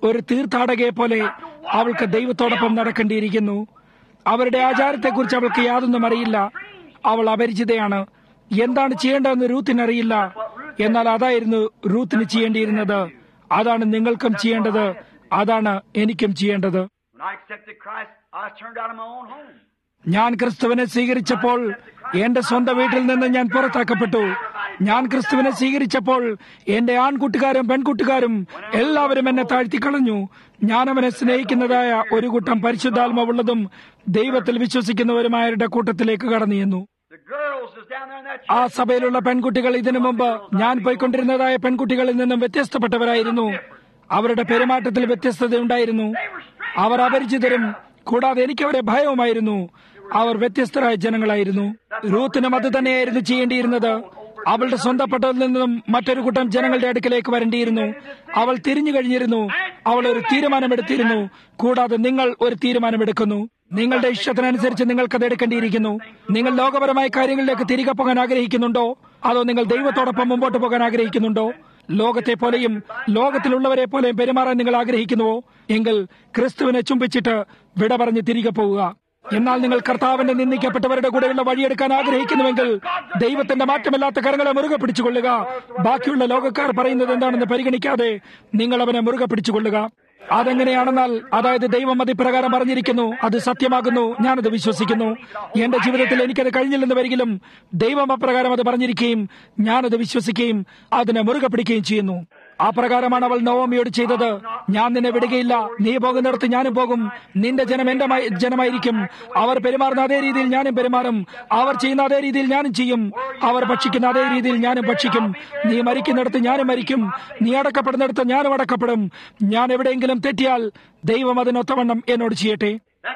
ഒരു തീർത്ഥാടകയെ പോലെ അവൾക്ക് ദൈവത്തോടൊപ്പം നടക്കേണ്ടിയിരിക്കുന്നു അവരുടെ ആചാരത്തെക്കുറിച്ച് അവൾക്ക് യാതൊന്നും അറിയില്ല അവൾ അപരിചിതയാണ് എന്താണ് ചെയ്യേണ്ടതെന്ന് റൂത്തിനറിയില്ല എന്നാൽ അതായിരുന്നു റൂത്തിന് ചെയ്യേണ്ടിയിരുന്നത് അതാണ് നിങ്ങൾക്കും ചെയ്യേണ്ടത് അതാണ് എനിക്കും ചെയ്യേണ്ടത് When I accepted Christ, I was turned out of my own home. ഞാൻ ക്രിസ്തുവിനെ സ്വീകരിച്ചപ്പോൾ എന്റെ സ്വന്തം വീട്ടിൽ നിന്ന് ഞാൻ പുറത്താക്കപ്പെട്ടു ഞാൻ ക്രിസ്തുവിനെ സ്വീകരിച്ചപ്പോൾ എന്റെ ആൺകുട്ടുകാരും പെൺകുട്ടുകാരും എല്ലാവരും എന്നെ താഴ്ത്തിക്കളഞ്ഞു ഞാൻ അവനെ സ്നേഹിക്കുന്നതായ ഒരു കൂട്ടം പരിശുദ്ധാത്മാവുള്ളതും ദൈവത്തിൽ വിശ്വസിക്കുന്നവരുമായവരുടെ കൂട്ടത്തിലേക്ക് കടന്നു ചെന്നു The girls was down there in that ആ church. സഭയിലുള്ള പെൺകുട്ടികൾ ഇതിനു മുമ്പ് ഞാൻ പോയിക്കൊണ്ടിരുന്നതായ പെൺകുട്ടികളിൽ നിന്നും വ്യത്യസ്തപ്പെട്ടവരായിരുന്നു അവരുടെ പെരുമാറ്റത്തിൽ വ്യത്യസ്തതയുണ്ടായിരുന്നു അവർ അപരിചിതരും കൂടാതെ എനിക്ക് അവരെ ഭയവുമായിരുന്നു അവർ വ്യത്യസ്തരായ ജനങ്ങളായിരുന്നു റൂത്തിനും അത് തന്നെയായിരുന്നു ചെയ്യേണ്ടിയിരുന്നത് അവളുടെ സ്വന്തപ്പെട്ടതിൽ നിന്നും മറ്റൊരു കൂട്ടം ജനങ്ങളുടെ അടുക്കലേക്ക് വരേണ്ടിയിരുന്നു അവൾ തിരിഞ്ഞു കഴിഞ്ഞിരുന്നു അവൾ ഒരു തീരുമാനമെടുത്തിരുന്നു കൂടാതെ നിങ്ങൾ ഒരു തീരുമാനമെടുക്കുന്നു നിങ്ങളുടെ ഇഷ്ടത്തിനനുസരിച്ച് നിങ്ങൾക്കത് എടുക്കേണ്ടിയിരിക്കുന്നു നിങ്ങൾ ലോകപരമായ കാര്യങ്ങളിലേക്ക് തിരികെ പോകാൻ ആഗ്രഹിക്കുന്നുണ്ടോ അതോ നിങ്ങൾ ദൈവത്തോടൊപ്പം മുമ്പോട്ട് പോകാൻ ആഗ്രഹിക്കുന്നുണ്ടോ ലോകത്തെ പോലെയും ലോകത്തിലുള്ളവരെ പോലെയും പെരുമാറാൻ നിങ്ങൾ ആഗ്രഹിക്കുന്നുവോ എങ്കിൽ ക്രിസ്തുവിനെ ചുംബിച്ചിട്ട് വിട പറഞ്ഞ് തിരികെ പോവുക എന്നാൽ നിങ്ങൾ കർത്താവിന്റെ നിന്ദിക്കപ്പെട്ടവരുടെ കൂടെയുള്ള വഴിയെടുക്കാൻ ആഗ്രഹിക്കുന്നുവെങ്കിൽ ദൈവത്തിന്റെ മാറ്റമില്ലാത്ത കരങ്ങളെ മുറുകെ പിടിച്ചുകൊള്ളുക ബാക്കിയുള്ള ലോകക്കാർ പറയുന്നത് എന്താണെന്ന് പരിഗണിക്കാതെ നിങ്ങൾ അവനെ മുറുകെ പിടിച്ചുകൊള്ളുക അതെങ്ങനെയാണെന്നാൽ അതായത് ദൈവം അത് ഇപ്രകാരം പറഞ്ഞിരിക്കുന്നു അത് സത്യമാകുന്നു ഞാനത് വിശ്വസിക്കുന്നു എന്റെ ജീവിതത്തിൽ എനിക്കത് കഴിഞ്ഞില്ലെന്ന് വരികിലും ദൈവം അപ്രകാരം അത് പറഞ്ഞിരിക്കുകയും ഞാനത് വിശ്വസിക്കുകയും അതിനെ മുറുകെ പിടിക്കുകയും ചെയ്യുന്നു ആ പ്രകാരമാണ് അവൾ നവോമിയോട് ചെയ്തത് ഞാൻ നിന്നെ വിടുകയില്ല നീ പോകുന്നിടത്ത് ഞാനും പോകും നിന്റെ ജനം എന്റെ മായി- ജനമായിരിക്കും അവർ പെരുമാറുന്ന അതേ രീതിയിൽ ഞാനും പെരുമാറും അവർ ചെയ്യുന്ന അതേ രീതിയിൽ ഞാനും ചെയ്യും അവർ ഭക്ഷിക്കുന്ന അതേ രീതിയിൽ ഞാനും ഭക്ഷിക്കും നീ മരിക്കുന്നിടത്ത് ഞാനും മരിക്കും നീ അടക്കപ്പെടുന്നിടത്ത് ഞാനും അടക്കപ്പെടും ഞാൻ എവിടെയെങ്കിലും തെറ്റിയാൽ ദൈവം അതിനൊത്തവണ്ണം എന്നോട് ചെയ്യട്ടെ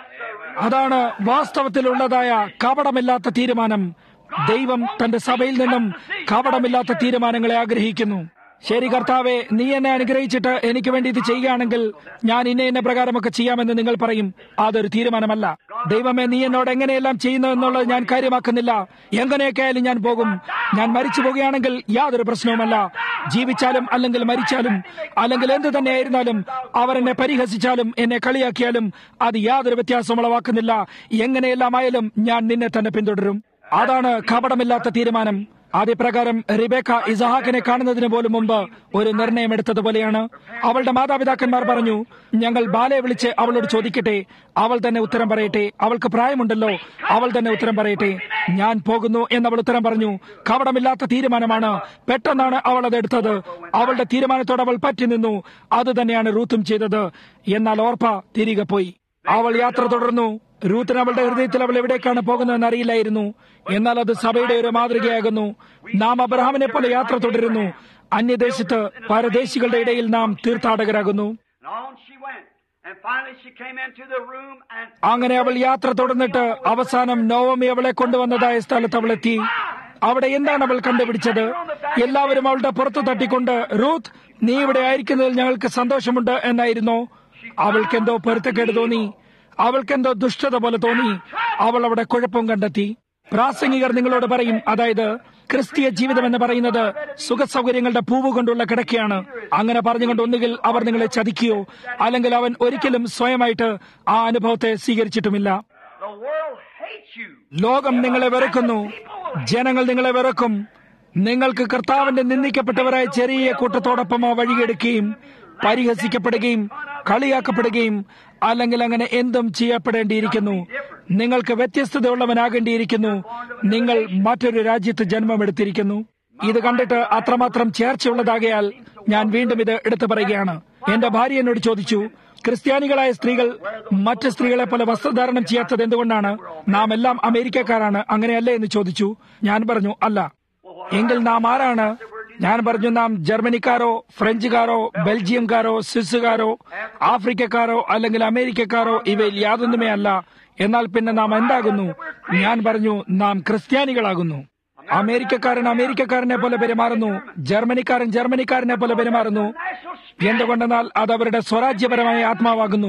അതാണ് വാസ്തവത്തിലുള്ളതായ കപടമില്ലാത്ത തീരുമാനം ദൈവം തന്റെ സഭയിൽ നിന്നും കപടമില്ലാത്ത തീരുമാനങ്ങളെ ആഗ്രഹിക്കുന്നു ശരി കർത്താവെ നീ എന്നെ അനുഗ്രഹിച്ചിട്ട് എനിക്ക് വേണ്ടി ഇത് ചെയ്യുകയാണെങ്കിൽ ഞാൻ ഇന്ന ഇന്ന പ്രകാരമൊക്കെ ചെയ്യാമെന്ന് നിങ്ങൾ പറയും അതൊരു തീരുമാനമല്ല ദൈവമേ നീ എന്നോട് എങ്ങനെയെല്ലാം ചെയ്യുന്നു എന്നുള്ളത് ഞാൻ കാര്യമാക്കുന്നില്ല എങ്ങനെയൊക്കെ ആയാലും ഞാൻ പോകും ഞാൻ മരിച്ചു പോകുകയാണെങ്കിൽ യാതൊരു പ്രശ്നവുമല്ല ജീവിച്ചാലും അല്ലെങ്കിൽ മരിച്ചാലും അല്ലെങ്കിൽ എന്ത് തന്നെയായിരുന്നാലും അവർ എന്നെ പരിഹസിച്ചാലും എന്നെ കളിയാക്കിയാലും അത് യാതൊരു വ്യത്യാസവും ഉളവാക്കുന്നില്ല എങ്ങനെയെല്ലാം ആയാലും ഞാൻ നിന്നെ തന്നെ പിന്തുടരും അതാണ് കപടമില്ലാത്ത തീരുമാനം ആദ്യപ്രകാരം റിബേക്ക ഇസഹാക്കിനെ കാണുന്നതിന് പോലും മുമ്പ് ഒരു നിർണയം എടുത്തതുപോലെയാണ് അവളുടെ മാതാപിതാക്കന്മാർ പറഞ്ഞു ഞങ്ങൾ ബാലയെ വിളിച്ച് അവളോട് ചോദിക്കട്ടെ അവൾ തന്നെ ഉത്തരം പറയട്ടെ അവൾക്ക് പ്രായമുണ്ടല്ലോ അവൾ തന്നെ ഉത്തരം പറയട്ടെ ഞാൻ പോകുന്നു എന്നവൾ ഉത്തരം പറഞ്ഞു കപടമില്ലാത്ത തീരുമാനമാണ് പെട്ടെന്നാണ് അവൾ അത് എടുത്തത് അവളുടെ തീരുമാനത്തോട് അവൾ പറ്റി നിന്നു അത് തന്നെയാണ് റൂത്തും ചെയ്തത് എന്നാൽ ഓർപ്പ തിരികെ പോയി അവൾ യാത്ര തുടർന്നു റൂത്തിന് അവളുടെ ഹൃദയത്തിൽ അവൾ എവിടേക്കാണ് പോകുന്നതെന്ന് അറിയില്ലായിരുന്നു എന്നാൽ അത് സഭയുടെ ഒരു മാതൃകയാകുന്നു നാം അബ്രഹാമിനെ പോലെ യാത്ര തുടരുന്നു അന്യദേശത്ത് പരദേശികളുടെ ഇടയിൽ നാം തീർത്ഥാടകരാകുന്നു And on she went. And finally she came into the room and അങ്ങനെ അവൾ യാത്ര തുടർന്നിട്ട് അവസാനം നോവമി അവളെ കൊണ്ടുവന്നതായ സ്ഥലത്ത് അവൾ എത്തി അവിടെ എന്താണ് അവൾ കണ്ടുപിടിച്ചത് എല്ലാവരും അവളുടെ പുറത്ത് തട്ടിക്കൊണ്ട് റൂത്ത് നീ ഇവിടെ ആയിരിക്കുന്നതിൽ ഞങ്ങൾക്ക് സന്തോഷമുണ്ട് എന്നായിരുന്നു അവൾക്കെന്തോ പൊരുത്തക്കേട് തോന്നി അവൾക്കെന്തോ ദുഷ്ടത പോലെ തോന്നി അവൾ അവിടെ കുഴപ്പം കണ്ടെത്തി പ്രാസംഗികർ നിങ്ങളോട് പറയും അതായത് ക്രിസ്തീയ ജീവിതം എന്ന് പറയുന്നത് സുഖസൗകര്യങ്ങളുടെ പൂവ് കൊണ്ടുള്ള കിടക്കയാണ് അങ്ങനെ പറഞ്ഞുകൊണ്ട് ഒന്നുകിൽ അവർ നിങ്ങളെ ചതിക്കുകയോ അല്ലെങ്കിൽ അവൻ ഒരിക്കലും സ്വയമായിട്ട് ആ അനുഭവത്തെ സ്വീകരിച്ചിട്ടുമില്ല the world hates you. ലോകം നിങ്ങളെ വെറുക്കുന്നു ജനങ്ങൾ നിങ്ങളെ വെറുക്കും നിങ്ങൾക്ക് കർത്താവിന്റെ നിന്ദിക്കപ്പെട്ടവരായ ചെറിയ കൂട്ടത്തോടൊപ്പം ആ വഴിയെടുക്കുകയും പരിഹസിക്കപ്പെടുകയും കളിയാക്കപ്പെടുകയും അല്ലെങ്കിൽ അങ്ങനെ എന്തും ചെയ്യപ്പെടേണ്ടിയിരിക്കുന്നു നിങ്ങൾക്ക് വ്യത്യസ്തതയുള്ളവനാകേണ്ടിയിരിക്കുന്നു നിങ്ങൾ മറ്റൊരു രാജ്യത്ത് ജന്മമെടുത്തിരിക്കുന്നു ഇത് കണ്ടിട്ട് അത്രമാത്രം ചേർച്ചയുള്ളതാകയാൽ ഞാൻ വീണ്ടും ഇത് എടുത്തു പറയുകയാണ് എന്റെ ഭാര്യ എന്നോട് ചോദിച്ചു ക്രിസ്ത്യാനികളായ സ്ത്രീകൾ മറ്റ് സ്ത്രീകളെ പോലെ വസ്ത്രധാരണം ചെയ്യാത്തത് എന്തുകൊണ്ടാണ് നാം എല്ലാം അമേരിക്കക്കാരാണ് അങ്ങനെയല്ലേ എന്ന് ചോദിച്ചു ഞാൻ പറഞ്ഞു അല്ല എങ്കിൽ നാം ആരാണ് ഞാൻ പറഞ്ഞു നാം ജർമ്മനിക്കാരോ ഫ്രഞ്ചുകാരോ ബെൽജിയംകാരോ സ്വിസ്സുകാരോ ആഫ്രിക്കക്കാരോ അല്ലെങ്കിൽ അമേരിക്കക്കാരോ ഇവയിൽ യാതൊന്നുമേ അല്ല എന്നാൽ പിന്നെ നാം എന്താകുന്നു ഞാൻ പറഞ്ഞു നാം ക്രിസ്ത്യാനികളാകുന്നു അമേരിക്കക്കാരൻ അമേരിക്കക്കാരനെ പോലെ പെരുമാറുന്നു ജർമ്മനിക്കാരൻ ജർമ്മനിക്കാരനെ പോലെ പെരുമാറുന്നു എന്തുകൊണ്ടെന്നാൽ അത് അവരുടെ സ്വരാജ്യപരമായ ആത്മാവാകുന്നു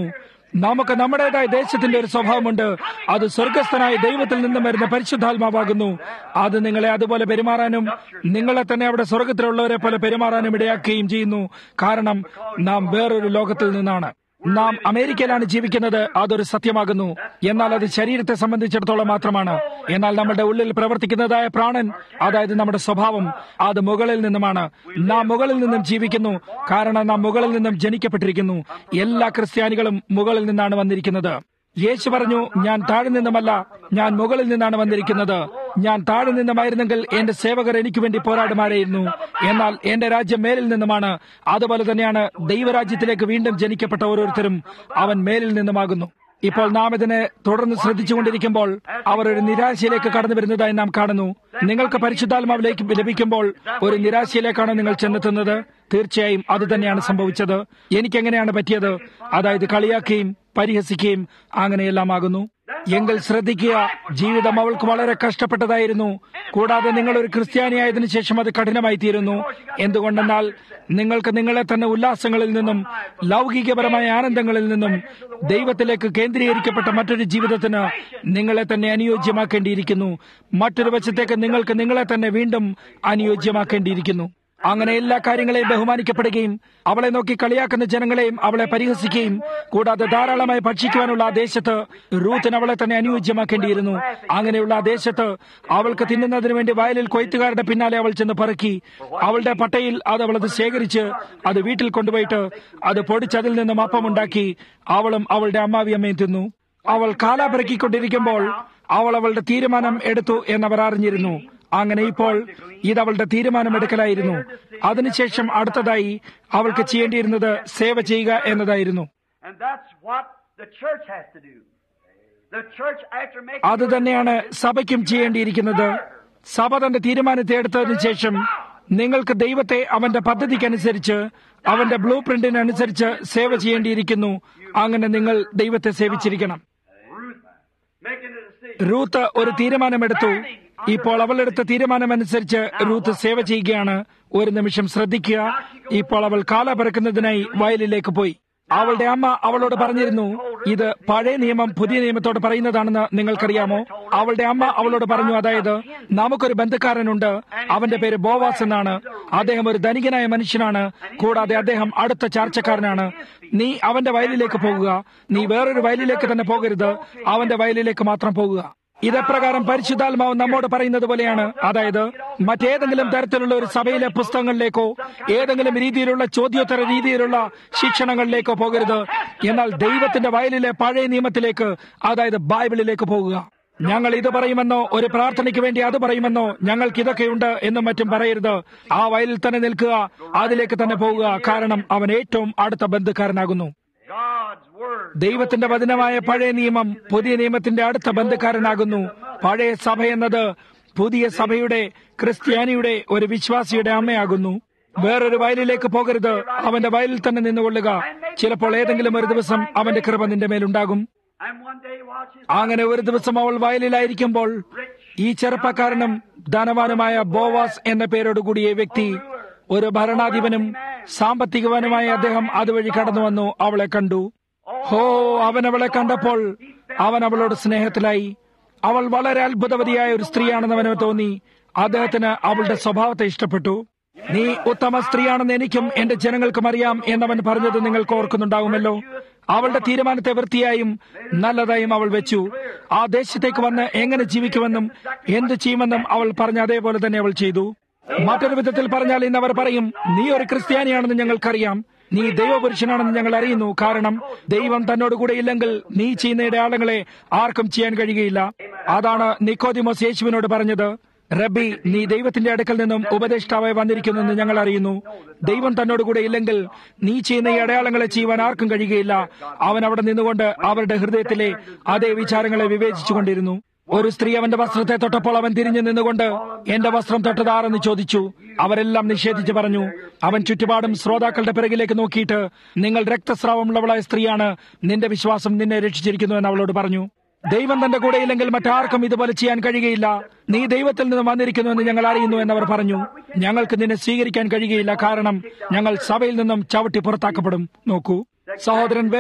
നമുക്ക് നമ്മുടേതായ ദേശത്തിന്റെ ഒരു സ്വഭാവമുണ്ട് അത് സ്വർഗസ്ഥനായ ദൈവത്തിൽ നിന്നും വരുന്ന പരിശുദ്ധാത്മാവാകുന്നു അത് നിങ്ങളെ അതുപോലെ പെരുമാറാനും നിങ്ങളെ തന്നെ അവിടെ സ്വർഗത്തിലുള്ളവരെ പോലെ പെരുമാറാനും ഇടയാക്കുകയും ചെയ്യുന്നു കാരണം നാം വേറൊരു ലോകത്തിൽ നിന്നാണ് നാം അമേരിക്കയിലാണ് ജീവിക്കുന്നത് അതൊരു സത്യമാകുന്നു എന്നാൽ അത് ശരീരത്തെ സംബന്ധിച്ചിടത്തോളം മാത്രമാണ് എന്നാൽ നമ്മുടെ ഉള്ളിൽ പ്രവർത്തിക്കുന്നതായ പ്രാണൻ അതായത് നമ്മുടെ സ്വഭാവം അത് മുകളിൽ നിന്നുമാണ് നാം മുകളിൽ നിന്നും ജീവിക്കുന്നു കാരണം നാം മുകളിൽ നിന്നും ജനിക്കപ്പെട്ടിരിക്കുന്നു എല്ലാ ക്രിസ്ത്യാനികളും മുകളിൽ നിന്നാണ് വന്നിരിക്കുന്നത് യേശു പറഞ്ഞു ഞാൻ താഴെ നിന്നുമല്ല ഞാൻ മുകളിൽ നിന്നാണ് വന്നിരിക്കുന്നത് ഞാൻ താഴെ നിന്നുമായിരുന്നെങ്കിൽ എന്റെ സേവകർ എനിക്ക് വേണ്ടി പോരാടുമാരായിരുന്നു എന്നാൽ എന്റെ രാജ്യം മേലിൽ നിന്നുമാണ് അതുപോലെ തന്നെയാണ് ദൈവരാജ്യത്തിലേക്ക് വീണ്ടും ജനിക്കപ്പെട്ട ഓരോരുത്തരും അവൻ മേലിൽ നിന്നുമാകുന്നു ഇപ്പോൾ നാം ഇതിനെ തുടർന്ന് ശ്രദ്ധിച്ചുകൊണ്ടിരിക്കുമ്പോൾ അവർ ഒരു നിരാശയിലേക്ക് കടന്നു വരുന്നതായി നാം കാണുന്നു നിങ്ങൾക്ക് പരിശുദ്ധാത്മാവിലേക്ക് ലഭിക്കുമ്പോൾ ഒരു നിരാശയിലേക്കാണ് നിങ്ങൾ ചെന്നെത്തുന്നത് തീർച്ചയായും അത് തന്നെയാണ് സംഭവിച്ചത് എനിക്കെങ്ങനെയാണ് പറ്റിയത് അതായത് കളിയാക്കുകയും പരിഹസിക്കുകയും അങ്ങനെയെല്ലാം ആകുന്നു എങ്കിൽ ശ്രദ്ധിക്കുക ജീവിതം അവൾക്ക് വളരെ കഷ്ടപ്പെട്ടതായിരുന്നു കൂടാതെ നിങ്ങൾ ഒരു ക്രിസ്ത്യാനിയായതിനു ശേഷം അത് കഠിനമായി തീരുന്നു എന്തുകൊണ്ടെന്നാൽ നിങ്ങൾക്ക് നിങ്ങളെ തന്നെ ഉല്ലാസങ്ങളിൽ നിന്നും ലൗകികപരമായ ആനന്ദങ്ങളിൽ നിന്നും ദൈവത്തിലേക്ക് കേന്ദ്രീകരിക്കപ്പെട്ട മറ്റൊരു ജീവിതത്തിന് നിങ്ങളെ തന്നെ അനുയോജ്യമാക്കേണ്ടിയിരിക്കുന്നു മറ്റൊരു വശത്തേക്ക് നിങ്ങൾക്ക് നിങ്ങളെ തന്നെ വീണ്ടും അനുയോജ്യമാക്കേണ്ടിയിരിക്കുന്നു അങ്ങനെ എല്ലാ കാര്യങ്ങളെയും ബഹുമാനിക്കപ്പെടുകയും അവളെ നോക്കി കളിയാക്കുന്ന ജനങ്ങളെയും അവളെ പരിഹസിക്കുകയും കൂടാതെ ധാരാളമായി ഭക്ഷിക്കുവാനുള്ള ആ ദേശത്ത് റൂത്തിന് അവളെ തന്നെ അനുയോജ്യമാക്കേണ്ടിയിരുന്നു അങ്ങനെയുള്ള ആ ദേശത്ത് അവൾക്ക് തിന്നുന്നതിന് വേണ്ടി വയലിൽ കൊയ്ത്തുകാരുടെ പിന്നാലെ അവൾ ചെന്ന് പറക്കി അവളുടെ പട്ടയിൽ അത് അവളത് ശേഖരിച്ച് അത് വീട്ടിൽ കൊണ്ടുപോയിട്ട് അത് പൊടിച്ചതിൽ നിന്നും അപ്പമുണ്ടാക്കി അവളും അവളുടെ അമ്മാവിയമ്മയും തിന്നു അവൾ കാലാപെറുക്കിക്കൊണ്ടിരിക്കുമ്പോൾ അവൾ അവളുടെ തീരുമാനം എടുത്തു എന്നവർ അറിഞ്ഞിരുന്നു അങ്ങനെ ഇപ്പോൾ ഇത് അവളുടെ തീരുമാനമെടുക്കലായിരുന്നു അതിനുശേഷം അടുത്തതായി അവൾക്ക് ചെയ്യേണ്ടിയിരുന്നത് സേവ ചെയ്യുക എന്നതായിരുന്നു And that's what the church has to do. The church, after making അത് തന്നെയാണ് സഭയ്ക്കും ചെയ്യേണ്ടിയിരിക്കുന്നത് സഭ തന്റെ തീരുമാനത്തെ എടുത്തതിനു ശേഷം നിങ്ങൾക്ക് ദൈവത്തെ അവന്റെ പദ്ധതിക്കനുസരിച്ച് അവന്റെ ബ്ലൂ പ്രിന്റിനനുസരിച്ച് സേവ ചെയ്യേണ്ടിയിരിക്കുന്നു അങ്ങനെ നിങ്ങൾ ദൈവത്തെ സേവിച്ചിരിക്കണം Ruth making a decision. Ruth ഒരു തീരുമാനമെടുത്തു ഇപ്പോൾ അവളെടുത്ത തീരുമാനമനുസരിച്ച് റൂത്ത് സേവ ചെയ്യുകയാണ് ഒരു നിമിഷം ശ്രദ്ധിക്കുക ഇപ്പോൾ അവൾ കാല പെറുക്കുന്നതിനായി വയലിലേക്ക് പോയി അവളുടെ അമ്മ അവളോട് പറഞ്ഞിരുന്നു ഇത് പഴയ നിയമം പുതിയ നിയമത്തോട് പറയുന്നതാണെന്ന് നിങ്ങൾക്കറിയാമോ അവളുടെ അമ്മ അവളോട് പറഞ്ഞു അതായത് നമുക്കൊരു ബന്ധുക്കാരനുണ്ട് അവന്റെ പേര് ബോവാസ് എന്നാണ് അദ്ദേഹം ഒരു ധനികനായ മനുഷ്യനാണ് കൂടാതെ അദ്ദേഹം അടുത്ത ചാർച്ചക്കാരനാണ് നീ അവന്റെ വയലിലേക്ക് പോകുക നീ വേറൊരു വയലിലേക്ക് തന്നെ പോകരുത് അവന്റെ വയലിലേക്ക് മാത്രം പോകുക ഇതെപ്രകാരം പരിശുദ്ധാത്മാവ് നമ്മോട് പറയുന്നത് പോലെയാണ് അതായത് മറ്റേതെങ്കിലും തരത്തിലുള്ള ഒരു സഭയിലെ പുസ്തകങ്ങളിലേക്കോ ഏതെങ്കിലും രീതിയിലുള്ള ചോദ്യോത്തര രീതിയിലുള്ള ശിക്ഷണങ്ങളിലേക്കോ പോകരുത് എന്നാൽ ദൈവത്തിന്റെ വയലിലെ പഴയ നിയമത്തിലേക്ക് അതായത് ബൈബിളിലേക്ക് പോകുക ഞങ്ങൾ ഇത് പറയുമെന്നോ ഒരു പ്രാർത്ഥനയ്ക്ക് വേണ്ടി അത് പറയുമെന്നോ ഞങ്ങൾക്ക് ഇതൊക്കെയുണ്ട് എന്നും മറ്റും പറയരുത് ആ വയലിൽ തന്നെ നിൽക്കുക അതിലേക്ക് തന്നെ പോകുക കാരണം അവൻ ഏറ്റവും അടുത്ത ബന്ധുക്കാരനാകുന്നു God's Word. ദൈവത്തിന്റെ വചനമായ പഴയ നിയമം പുതിയ നിയമത്തിന്റെ അടുത്ത ബന്ധുക്കാരനാകുന്നു പഴയ സഭ എന്നത് പുതിയ സഭയുടെ ക്രിസ്ത്യാനിയുടെ ഒരു വിശ്വാസിയുടെ അമ്മയാകുന്നു വേറൊരു വയലിലേക്ക് പോകരുത് അവന്റെ വയലിൽ തന്നെ നിന്നുകൊള്ളുക ചിലപ്പോൾ ഏതെങ്കിലും ഒരു ദിവസം അവന്റെ കൃപ നിന്റെ മേലുണ്ടാകും And one day, watch his അങ്ങനെ ഒരു ദിവസം അവൾ വയലിലായിരിക്കുമ്പോൾ ഈ ചെറുപ്പക്കാരനും ധനവാനുമായ ബോവാസ് എന്ന പേരോടുകൂടിയ വ്യക്തി ഒരു ഭരണാധിപനും സാമ്പത്തികവാനുമായ അദ്ദേഹം അതുവഴി കടന്നു വന്നു അവളെ കണ്ടു ഹോ അവൻ അവളെ കണ്ടപ്പോൾ അവൻ അവളോട് സ്നേഹത്തിലായി അവൾ വളരെ അത്ഭുതവതിയായ ഒരു സ്ത്രീയാണെന്ന് അവന് തോന്നി അദ്ദേഹത്തിന് അവളുടെ സ്വഭാവത്തെ ഇഷ്ടപ്പെട്ടു നീ ഉത്തമ സ്ത്രീയാണെന്ന് എനിക്കും എന്റെ ജനങ്ങൾക്കും അറിയാം എന്നവൻ പറഞ്ഞത് നിങ്ങൾക്ക് ഓർക്കുന്നുണ്ടാകുമല്ലോ അവളുടെ തീരുമാനത്തെ വൃത്തിയായും നല്ലതായും അവൾ വെച്ചു ആ ദേശത്തേക്ക് വന്ന് എങ്ങനെ ജീവിക്കുമെന്നും എന്ത് ചെയ്യുമെന്നും അവൾ പറഞ്ഞ അതേപോലെ തന്നെ അവൾ ചെയ്തു മറ്റൊരു വിധത്തിൽ പറഞ്ഞാൽ ഇന്ന് അവർ പറയും നീ ഒരു ക്രിസ്ത്യാനിയാണെന്ന് ഞങ്ങൾക്കറിയാം നീ ദൈവപുരുഷനാണെന്ന് ഞങ്ങൾ അറിയുന്നു കാരണം ദൈവം തന്നോട് കൂടെ ഇല്ലെങ്കിൽ നീ ചെയ്യുന്ന ഇടയാളങ്ങളെ ആർക്കും ചെയ്യാൻ കഴിയുകയില്ല അതാണ് നിക്കോദിമോസ് യേശുവിനോട് പറഞ്ഞത് റബ്ബി നീ ദൈവത്തിന്റെ അടുക്കൽ നിന്നും ഉപദേഷ്ടാവായി വന്നിരിക്കുന്നെന്ന് ഞങ്ങൾ അറിയുന്നു ദൈവം തന്നോട് കൂടെ ഇല്ലെങ്കിൽ നീ ചെയ്യുന്ന ഈ അടയാളങ്ങളെ ചെയ്യുവാൻ ആർക്കും കഴിയുകയില്ല അവൻ അവിടെ നിന്നുകൊണ്ട് അവരുടെ ഹൃദയത്തിലെ അതേ വിചാരങ്ങളെ വിവേചിച്ചുകൊണ്ടിരുന്നു ഒരു സ്ത്രീ അവന്റെ വസ്ത്രത്തെ തൊട്ടപ്പോൾ അവൻ തിരിഞ്ഞു നിന്നുകൊണ്ട് എന്റെ വസ്ത്രം തൊട്ടതാരെന്ന് ചോദിച്ചു അവരെല്ലാം നിഷേധിച്ചു പറഞ്ഞു അവൻ ചുറ്റുപാടും ശ്രോതാക്കളുടെ പിറകിലേക്ക് നോക്കിയിട്ട് നിങ്ങൾ രക്തസ്രാവമുള്ളവളായ സ്ത്രീയാണ് നിന്റെ വിശ്വാസം നിന്നെ രക്ഷിച്ചിരിക്കുന്നു എന്ന് അവളോട് പറഞ്ഞു ദൈവം തന്റെ കൂടെയില്ലെങ്കിൽ മറ്റാർക്കും ഇതുപോലെ ചെയ്യാൻ കഴിയുകയില്ല നീ ദൈവത്തിൽ നിന്ന് വന്നിരിക്കുന്നു എന്ന് ഞങ്ങൾ അറിയുന്നു എന്നവർ പറഞ്ഞു ഞങ്ങൾക്ക് നിന്നെ സ്വീകരിക്കാൻ കഴിയുകയില്ല കാരണം ഞങ്ങൾ സഭയിൽ നിന്നും ചവിട്ടി പുറത്താക്കപ്പെടും നോക്കൂ സഹോദരൻ വെസ്റ്റ്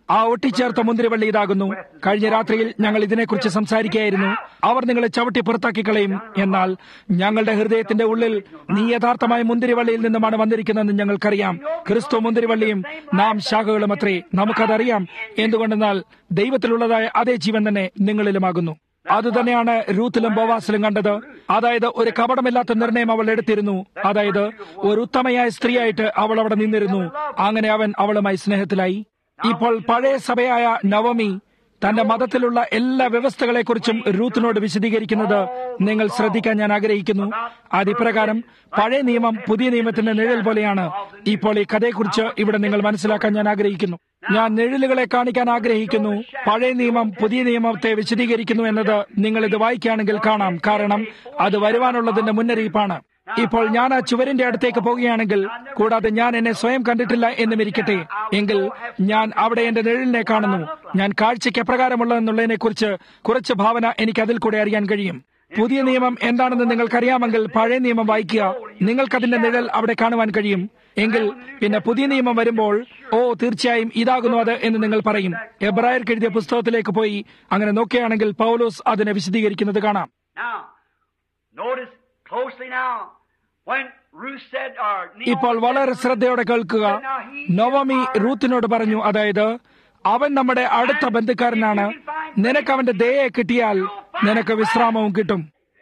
ആ ഒട്ടിച്ചേർത്ത മുന്തിരിവള്ളി ഇതാകുന്നു കഴിഞ്ഞ രാത്രിയിൽ ഞങ്ങൾ ഇതിനെക്കുറിച്ച് സംസാരിക്കുകയായിരുന്നു അവർ നിങ്ങളെ ചവിട്ടി പുറത്താക്കി കളയും എന്നാൽ ഞങ്ങളുടെ ഹൃദയത്തിന്റെ ഉള്ളിൽ നീ യഥാർത്ഥമായ മുന്തിരിവള്ളിയിൽ നിന്നുമാണ് വന്നിരിക്കുന്നതെന്ന് ഞങ്ങൾക്കറിയാം ക്രിസ്തു മുന്തിരിവള്ളിയും നാം ശാഖകളും അത്രേ നമുക്കതറിയാം എന്തുകൊണ്ടെന്നാൽ ദൈവത്തിലുള്ളതായ അതേ ജീവൻ തന്നെ നിങ്ങളിലുമാകുന്നു അതുതന്നെയാണ് രൂത്തിലും ബോവാസിലും കണ്ടത് അതായത് ഒരു കപടമില്ലാത്ത നിർണയം അവൾ എടുത്തിരുന്നു അതായത് ഒരു ഉത്തമയായ സ്ത്രീയായിട്ട് അവൾ അവിടെ നിന്നിരുന്നു അങ്ങനെ അവൻ അവളുമായി സ്നേഹത്തിലായി ഇപ്പോൾ പഴയ സഭയായ നവമി തന്റെ മതത്തിലുള്ള എല്ലാ വ്യവസ്ഥകളെക്കുറിച്ചും രൂത്തിനോട് വിശദീകരിക്കുന്നത് നിങ്ങൾ ശ്രദ്ധിക്കാൻ ഞാൻ ആഗ്രഹിക്കുന്നു അതിപ്രകാരം പഴയ നിയമം പുതിയ നിയമത്തിന്റെ നിഴൽ പോലെയാണ് ഇപ്പോൾ ഈ കഥയെക്കുറിച്ച് ഇവിടെ നിങ്ങൾ മനസ്സിലാക്കാൻ ഞാൻ ആഗ്രഹിക്കുന്നു ഞാൻ നിഴലുകളെ കാണിക്കാൻ ആഗ്രഹിക്കുന്നു പഴയ നിയമം പുതിയ നിയമത്തെ വിശദീകരിക്കുന്നു എന്നത് നിങ്ങൾ ഇത് വായിക്കുകയാണെങ്കിൽ കാണാം കാരണം അത് വരുവാനുള്ളതിന്റെ മുന്നറിയിപ്പാണ് ഇപ്പോൾ ഞാൻ ആ ചുവരിന്റെ അടുത്തേക്ക് പോവുകയാണെങ്കിൽ കൂടാതെ ഞാൻ എന്നെ സ്വയം കണ്ടിട്ടില്ല എന്നും ഇരിക്കട്ടെ എങ്കിൽ ഞാൻ അവിടെ എന്റെ നിഴലിനെ കാണുന്നു ഞാൻ കാഴ്ചയ്ക്ക് എപ്രകാരമുള്ളതെന്നുള്ളതിനെ കുറിച്ച് കുറച്ച് ഭാവന എനിക്ക് അതിൽ കൂടെ അറിയാൻ കഴിയും പുതിയ നിയമം എന്താണെന്ന് നിങ്ങൾക്കറിയാമെങ്കിൽ പഴയ നിയമം വായിക്കുക നിങ്ങൾക്കതിന്റെ നിഴൽ അവിടെ കാണുവാൻ കഴിയും എങ്കിൽ പിന്നെ പുതിയ നിയമം വരുമ്പോൾ ഓ തീർച്ചയായും ഇതാകുന്നു അത് എന്ന് നിങ്ങൾ പറയും എബ്രായർക്ക് എഴുതിയ പുസ്തകത്തിലേക്ക് പോയി അങ്ങനെ നോക്കുകയാണെങ്കിൽ പൗലോസ് അതിനെ വിശദീകരിക്കുന്നത് കാണാം Now, notice closely now, when Ruth said, or Naomi ഇപ്പോൾ വളരെ said, ശ്രദ്ധയോടെ കേൾക്കുക നവമി റൂത്തിനോട് പറഞ്ഞു അതായത് അവൻ നമ്മുടെ അടുത്ത ബന്ധുക്കാരനാണ് നിനക്ക് അവന്റെ ദയയെ കിട്ടിയാൽ നിനക്ക് വിശ്രാമവും കിട്ടും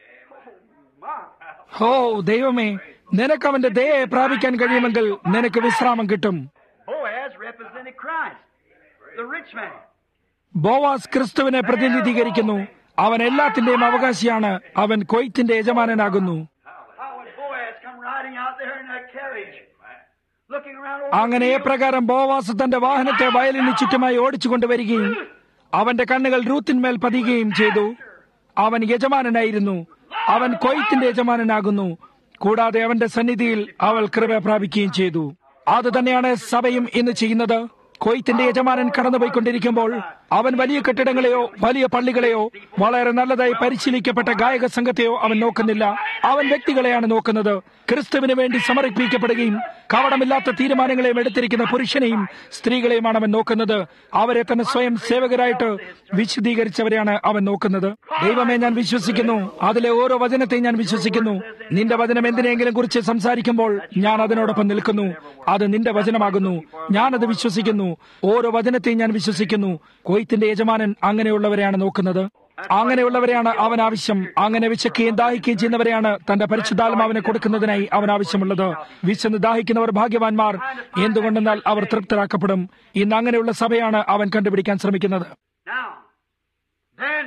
ഹോ ദൈവമേ നിനക്ക് അവന്റെ ദയയെ പ്രാപിക്കാൻ കഴിയുമെങ്കിൽ നിനക്ക് വിശ്രാമം കിട്ടും Boaz represented Christ, the rich man. Boaz ക്രിസ്തുവിനെ പ്രതിനിധീകരിക്കുന്നു അവൻ എല്ലാത്തിന്റെയും അവകാശിയാണ് അവൻ കൊയ്ത്തിന്റെ യജമാനനാകുന്നു How would Boaz come riding out there in that carriage, looking around over അങ്ങനെ the field? പ്രകാരം ബോവാസ് തന്റെ വാഹനത്തെ വയലിന് ചുറ്റുമായി ഓടിച്ചു കൊണ്ടുവരികയും അവന്റെ കണ്ണുകൾ റൂത്തിന്മേൽ പതിയുകയും ചെയ്തു അവൻ യജമാനനായിരുന്നു അവൻ കൊയ്ത്തിന്റെ യജമാനനാകുന്നു കൂടാതെ അവന്റെ സന്നിധിയിൽ അവൾ കൃപ പ്രാപിക്കുകയും ചെയ്തു അത് തന്നെയാണ് സഭയും ഇന്ന് ചെയ്യുന്നത് കൊയ്ത്തിന്റെ യജമാനൻ കടന്നുപോയിക്കൊണ്ടിരിക്കുമ്പോൾ അവൻ വലിയ കെട്ടിടങ്ങളെയോ വലിയ പള്ളികളെയോ വളരെ നല്ലതായി പരിശീലിക്കപ്പെട്ട ഗായക സംഘത്തെയോ അവൻ നോക്കുന്നില്ല അവൻ വ്യക്തികളെയാണ് നോക്കുന്നത് ക്രിസ്തുവിന് വേണ്ടി സമർപ്പിക്കപ്പെടുകയും കവടമില്ലാത്ത തീരുമാനങ്ങളെയും എടുത്തിരിക്കുന്ന പുരുഷനെയും സ്ത്രീകളെയുമാണ് അവൻ നോക്കുന്നത് അവരെ തന്നെ സ്വയം സേവകരായിട്ട് വിശദീകരിച്ചവരെയാണ് അവൻ നോക്കുന്നത് ദൈവമേ ഞാൻ വിശ്വസിക്കുന്നു അതിലെ ഓരോ വചനത്തെയും ഞാൻ വിശ്വസിക്കുന്നു നിന്റെ വചനം എന്തിനെങ്കിലും കുറിച്ച് സംസാരിക്കുമ്പോൾ ഞാൻ അതിനോടൊപ്പം നിൽക്കുന്നു അത് നിന്റെ വചനമാകുന്നു ഞാനത് വിശ്വസിക്കുന്നു ഓരോ വചനത്തെയും ഞാൻ വിശ്വസിക്കുന്നു കൊയ്ത്തിന്റെ യജമാനൻ അങ്ങനെയുള്ളവരെയാണ് നോക്കുന്നത് അങ്ങനെയുള്ളവരെയാണ് അവൻ ആവശ്യം അങ്ങനെ വിശക്കുകയും ദാഹിക്കുകയും ചെയ്യുന്നവരെയാണ് തന്റെ പരിശുദ്ധാത്മാവിനെ കൊടുക്കുന്നതിനായി അവൻ ആവശ്യമുള്ളത് വിശന്ന് ദാഹിക്കുന്നവർ ഭാഗ്യവാന്മാർ എന്തുകൊണ്ടെന്നാൽ അവർ തൃപ്തരാക്കപ്പെടും ഇന്ന് അങ്ങനെയുള്ള സഭയാണ് അവൻ കണ്ടുപിടിക്കാൻ ശ്രമിക്കുന്നത് Now, then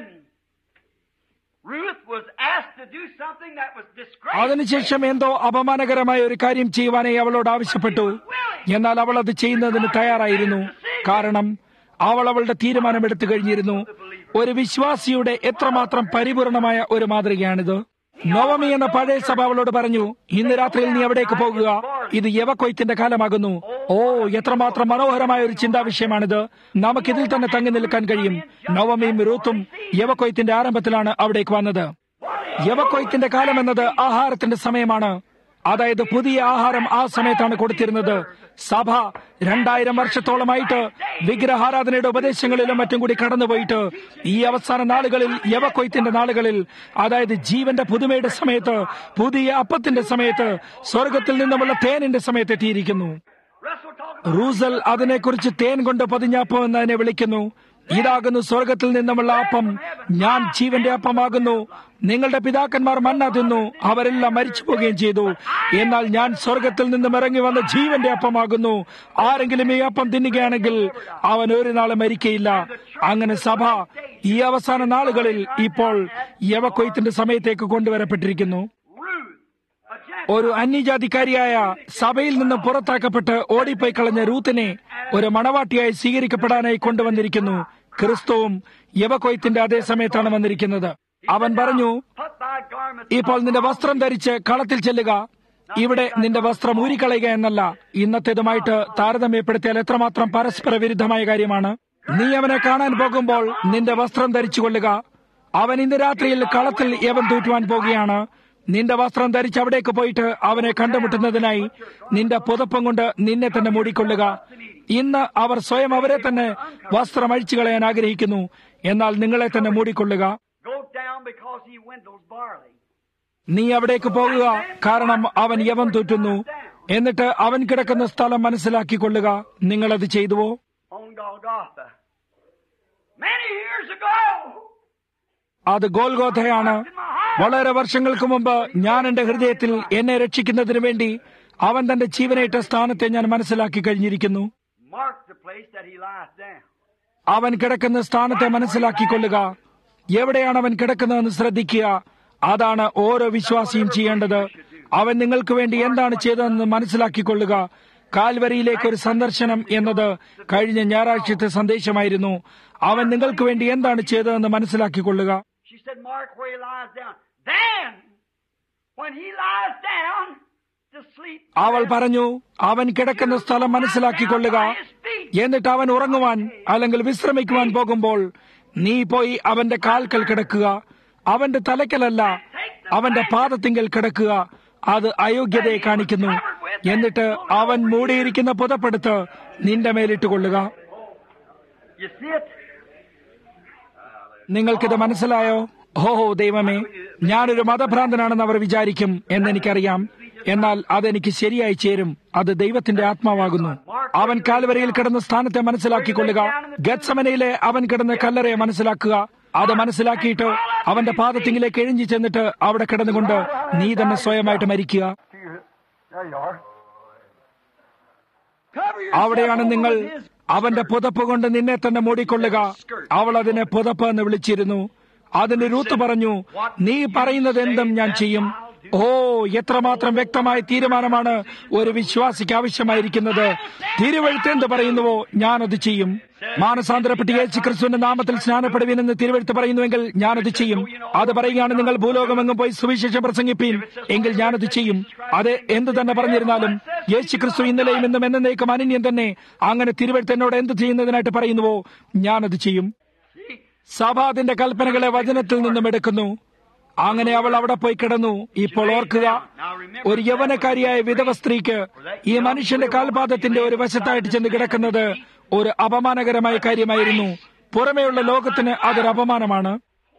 Ruth was asked to do something that was disgraceful. അതിനുശേഷം എന്തോ അപമാനകരമായ ഒരു കാര്യം ചെയ്യുവാനായി അവളോട് ആവശ്യപ്പെട്ടു എന്നാൽ അവൾ അത് ചെയ്യുന്നതിന് തയ്യാറായിരുന്നു കാരണം അവൾ അവളുടെ തീരുമാനമെടുത്തു കഴിഞ്ഞിരുന്നു ഒരു വിശ്വാസിയുടെ എത്രമാത്രം പരിപൂർണമായ ഒരു മാതൃകയാണിത് നവമി എന്ന പഴയ സഭ അവളോട് പറഞ്ഞു ഇന്ന് രാത്രിയിൽ നീ എവിടേക്ക് പോകുക ഇത് യവക്കൊയ്ത്തിന്റെ കാലമാകുന്നു ഓ എത്രമാത്രം മനോഹരമായ ഒരു ചിന്താ വിഷയമാണിത് നമുക്കിതിൽ തന്നെ തങ്ങി നിൽക്കാൻ കഴിയും നവമിയും റൂത്തും യവക്കൊയ്ത്തിന്റെ ആരംഭത്തിലാണ് അവിടേക്ക് വന്നത് യവക്കൊയ്ത്തിന്റെ കാലം എന്നത് ആഹാരത്തിന്റെ സമയമാണ് അതായത് പുതിയ ആഹാരം ആ സമയത്താണ് കൊടുത്തിരുന്നത് സഭ രണ്ടായിരം വർഷത്തോളമായിട്ട് വിഗ്രഹാരാധനയുടെ ഉപദേശങ്ങളിലും മറ്റും കൂടി കടന്നുപോയിട്ട് ഈ അവസാന നാളുകളിൽ യവക്കൊയ്ത്തിന്റെ നാളുകളിൽ അതായത് ജീവന്റെ പുതുമയുടെ സമയത്ത് പുതിയ അപ്പത്തിന്റെ സമയത്ത് സ്വർഗത്തിൽ നിന്നുമുള്ള തേനിന്റെ സമയത്ത് എത്തിയിരിക്കുന്നു Russell talked റൂസൽ അതിനെക്കുറിച്ച് തേൻ കൊണ്ട് പതിഞ്ഞപ്പം എന്ന് അതിനെ വിളിക്കുന്നു ഇതാകുന്നു സ്വർഗത്തിൽ നിന്നുമുള്ള അപ്പം ഞാൻ ജീവന്റെ അപ്പമാകുന്നു നിങ്ങളുടെ പിതാക്കന്മാർ മന്ന തിന്നു അവരെല്ലാം മരിച്ചു പോവുകയും ചെയ്തു എന്നാൽ ഞാൻ സ്വർഗത്തിൽ നിന്നും ഇറങ്ങി വന്ന ജീവന്റെ അപ്പമാകുന്നു ആരെങ്കിലും ഈ അപ്പം തിന്നുകയാണെങ്കിൽ അവൻ ഒരു നാളെ മരിക്കയില്ല അങ്ങനെ സഭ ഈ അവസാന നാളുകളിൽ ഇപ്പോൾ യവക്കൊയ്ത്തിന്റെ സമയത്തേക്ക് കൊണ്ടുവരപ്പെട്ടിരിക്കുന്നു Ruth, a Gentile. ഒരു അന്യജാതിക്കാരിയായ സഭയിൽ നിന്ന് പുറത്താക്കപ്പെട്ട് ഓടിപ്പോയി കളഞ്ഞ റൂത്തിനെ ഒരു മണവാട്ടിയായി സ്വീകരിക്കപ്പെടാനായി കൊണ്ടുവന്നിരിക്കുന്നു ക്രിസ്തുവും യവകൊയ്ത്തിന്റെ അതേ സമയത്താണ് വന്നിരിക്കുന്നത് അവൻ പറഞ്ഞു Put thy garment ഇപ്പോൾ നിന്റെ വസ്ത്രം ധരിച്ച് കളത്തിൽ ചെല്ലുക ഇവിടെ നിന്റെ വസ്ത്രം ഊരിക്കളയുക എന്നല്ല ഇന്നത്തേതുമായിട്ട് താരതമ്യപ്പെടുത്തിയാൽ എത്രമാത്രം പരസ്പര വിരുദ്ധമായ കാര്യമാണ് നീ അവനെ കാണാൻ പോകുമ്പോൾ നിന്റെ വസ്ത്രം ധരിച്ചു കൊള്ളുക അവൻ ഇന്ന് രാത്രിയിൽ കളത്തിൽ യവൻ തൂറ്റുവാൻ പോകുകയാണ് നിന്റെ വസ്ത്രം ധരിച്ച് അവിടേക്ക് പോയിട്ട് അവനെ കണ്ടുമുട്ടുന്നതിനായി നിന്റെ പുതപ്പം കൊണ്ട് നിന്നെ തന്നെ മൂടിക്കൊള്ളുക ഇന്ന് അവർ സ്വയം അവരെ തന്നെ വസ്ത്രം അഴിച്ചു കളയാൻ ആഗ്രഹിക്കുന്നു എന്നാൽ നിങ്ങളെ തന്നെ മൂടിക്കൊള്ളുക Go down because he windows barley. നീ അവിടേക്ക് പോകുക കാരണം അവൻ യവൻ തോറ്റുന്നു എന്നിട്ട് അവൻ കിടക്കുന്ന സ്ഥലം മനസ്സിലാക്കിക്കൊള്ളുക നിങ്ങളത് ചെയ്തുവോ on Golgotha. Many years ago, അത് ഗോൽഗോഥയാണ് വളരെ വർഷങ്ങൾക്ക് മുമ്പ് ഞാൻ എന്റെ ഹൃദയത്തിൽ എന്നെ രക്ഷിക്കുന്നതിന് വേണ്ടി അവൻ തന്റെ ജീവനേറ്റ സ്ഥാനത്തെ ഞാൻ മനസ്സിലാക്കി കഴിഞ്ഞിരിക്കുന്നു mark the place that he lies down. അവൻ കിടക്കുന്ന സ്ഥാനത്തെ മനസ്സിലാക്കിക്കൊള്ളുക എവിടെയാണ് അവൻ കിടക്കുന്നതെന്ന് ശ്രദ്ധിക്കുക അതാണ് ഓരോ വിശ്വാസിയും ചെയ്യേണ്ടത് അവൻ നിങ്ങൾക്ക് വേണ്ടി എന്താണ് ചെയ്തതെന്ന് മനസ്സിലാക്കിക്കൊള്ളുക കാൽവരിയിലേക്ക് ഒരു സന്ദർശനം എന്നത് കഴിഞ്ഞ ഞായറാഴ്ചത്തെ സന്ദേശമായിരുന്നു അവൻ നിങ്ങൾക്ക് വേണ്ടി എന്താണ് ചെയ്തതെന്ന് മനസ്സിലാക്കിക്കൊള്ളുക She said, Mark where he lies down. Then, when he lies down to sleep, അവൾ പറഞ്ഞു അവൻ കിടക്കുന്ന സ്ഥലം മനസ്സിലാക്കിക്കൊള്ളുക എന്നിട്ട് അവൻ ഉറങ്ങുവാൻ അല്ലെങ്കിൽ വിശ്രമിക്കുവാൻ പോകുമ്പോൾ നീ പോയി അവന്റെ കാൽക്കൽ കിടക്കുക അവന്റെ തലക്കലല്ല അവന്റെ പാദത്തിങ്കൽ കിടക്കുക അത് അയോഗ്യതയെ കാണിക്കുന്നു എന്നിട്ട് അവൻ മൂടിയിരിക്കുന്ന പുതപ്പെടുത്ത് നിന്റെ മേലിട്ട് കൊള്ളുക you see it? നിങ്ങൾക്കിത് മനസ്സിലായോ ഓഹോ ദൈവമേ ഞാനൊരു മതഭ്രാന്തനാണെന്ന് അവർ വിചാരിക്കും എന്നെനിക്കറിയാം എന്നാൽ അതെനിക്ക് ശരിയായി ചേരും അത് ദൈവത്തിന്റെ ആത്മാവാകുന്നു അവൻ കാൽവരയിൽ കിടന്ന സ്ഥാനത്തെ മനസ്സിലാക്കിക്കൊള്ളുക ഗത്സമനയിലെ അവൻ കിടന്ന കല്ലറയെ മനസ്സിലാക്കുക അത് മനസ്സിലാക്കിയിട്ട് അവന്റെ പാദത്തിങ്കിലേക്ക് എഴിഞ്ഞു ചെന്നിട്ട് അവിടെ കിടന്നുകൊണ്ട് നീ തന്നെ സ്വയമായിട്ട് മരിക്കുക There you are. അവിടെയാണ് നിങ്ങൾ അവന്റെ പുതപ്പ് കൊണ്ട് നിന്നെ തന്നെ മൂടിക്കൊള്ളുക അവൾ അതിനെ പുതപ്പ് എന്ന് വിളിച്ചിരുന്നു അതിന് രൂത്ത് പറഞ്ഞു നീ പറയുന്നത് എന്തും ഞാൻ ചെയ്യും ഓ എത്രമാത്രം വ്യക്തമായ തീരുമാനമാണ് ഒരു വിശ്വാസിക്ക് ആവശ്യമായിരിക്കുന്നത് തിരുവഴുത്ത് എന്ത് പറയുന്നുവോ ഞാനത് ചെയ്യും മാനസാന്തരപ്പെട്ട് യേശു ക്രിസ്തുവിന്റെ നാമത്തിൽ സ്നാനപ്പെടുവീനെന്ന് തിരുവഴുത്ത് പറയുന്നുവെങ്കിൽ ഞാനത് ചെയ്യും അത് പറയുകയാണ് നിങ്ങൾ ഭൂലോകമെങ്ങും പോയി സുവിശേഷം പ്രസംഗിപ്പീൻ എങ്കിൽ ഞാനത് ചെയ്യും അത് എന്ത് തന്നെ പറഞ്ഞിരുന്നാലും യേശു ക്രിസ്തു ഇന്നലെയും ഇന്നും എന്നേക്കും അനന്യം തന്നെ അങ്ങനെ തിരുവഴുത്ത് എന്നോട് എന്ത് ചെയ്യുന്നതിനായിട്ട് പറയുന്നുവോ ഞാനത് ചെയ്യും സഭ അതിന്റെ കൽപ്പനകളെ വചനത്തിൽ നിന്നും എടുക്കുന്നു അങ്ങനെ അവൾ അവിടെ പോയി കിടന്നു ഇപ്പോൾ ഓർക്കുക ഒരു യൗവനക്കാരിയായ വിധവ സ്ത്രീക്ക് ഈ മനുഷ്യന്റെ കാൽപാദത്തിന്റെ ഒരു വശത്തായിട്ട് ചെന്ന് കിടക്കുന്നത് ഒരു അപമാനകരമായ കാര്യമായിരുന്നു പുറമേയുള്ള ലോകത്തിന് അതൊരു അപമാനമാണ്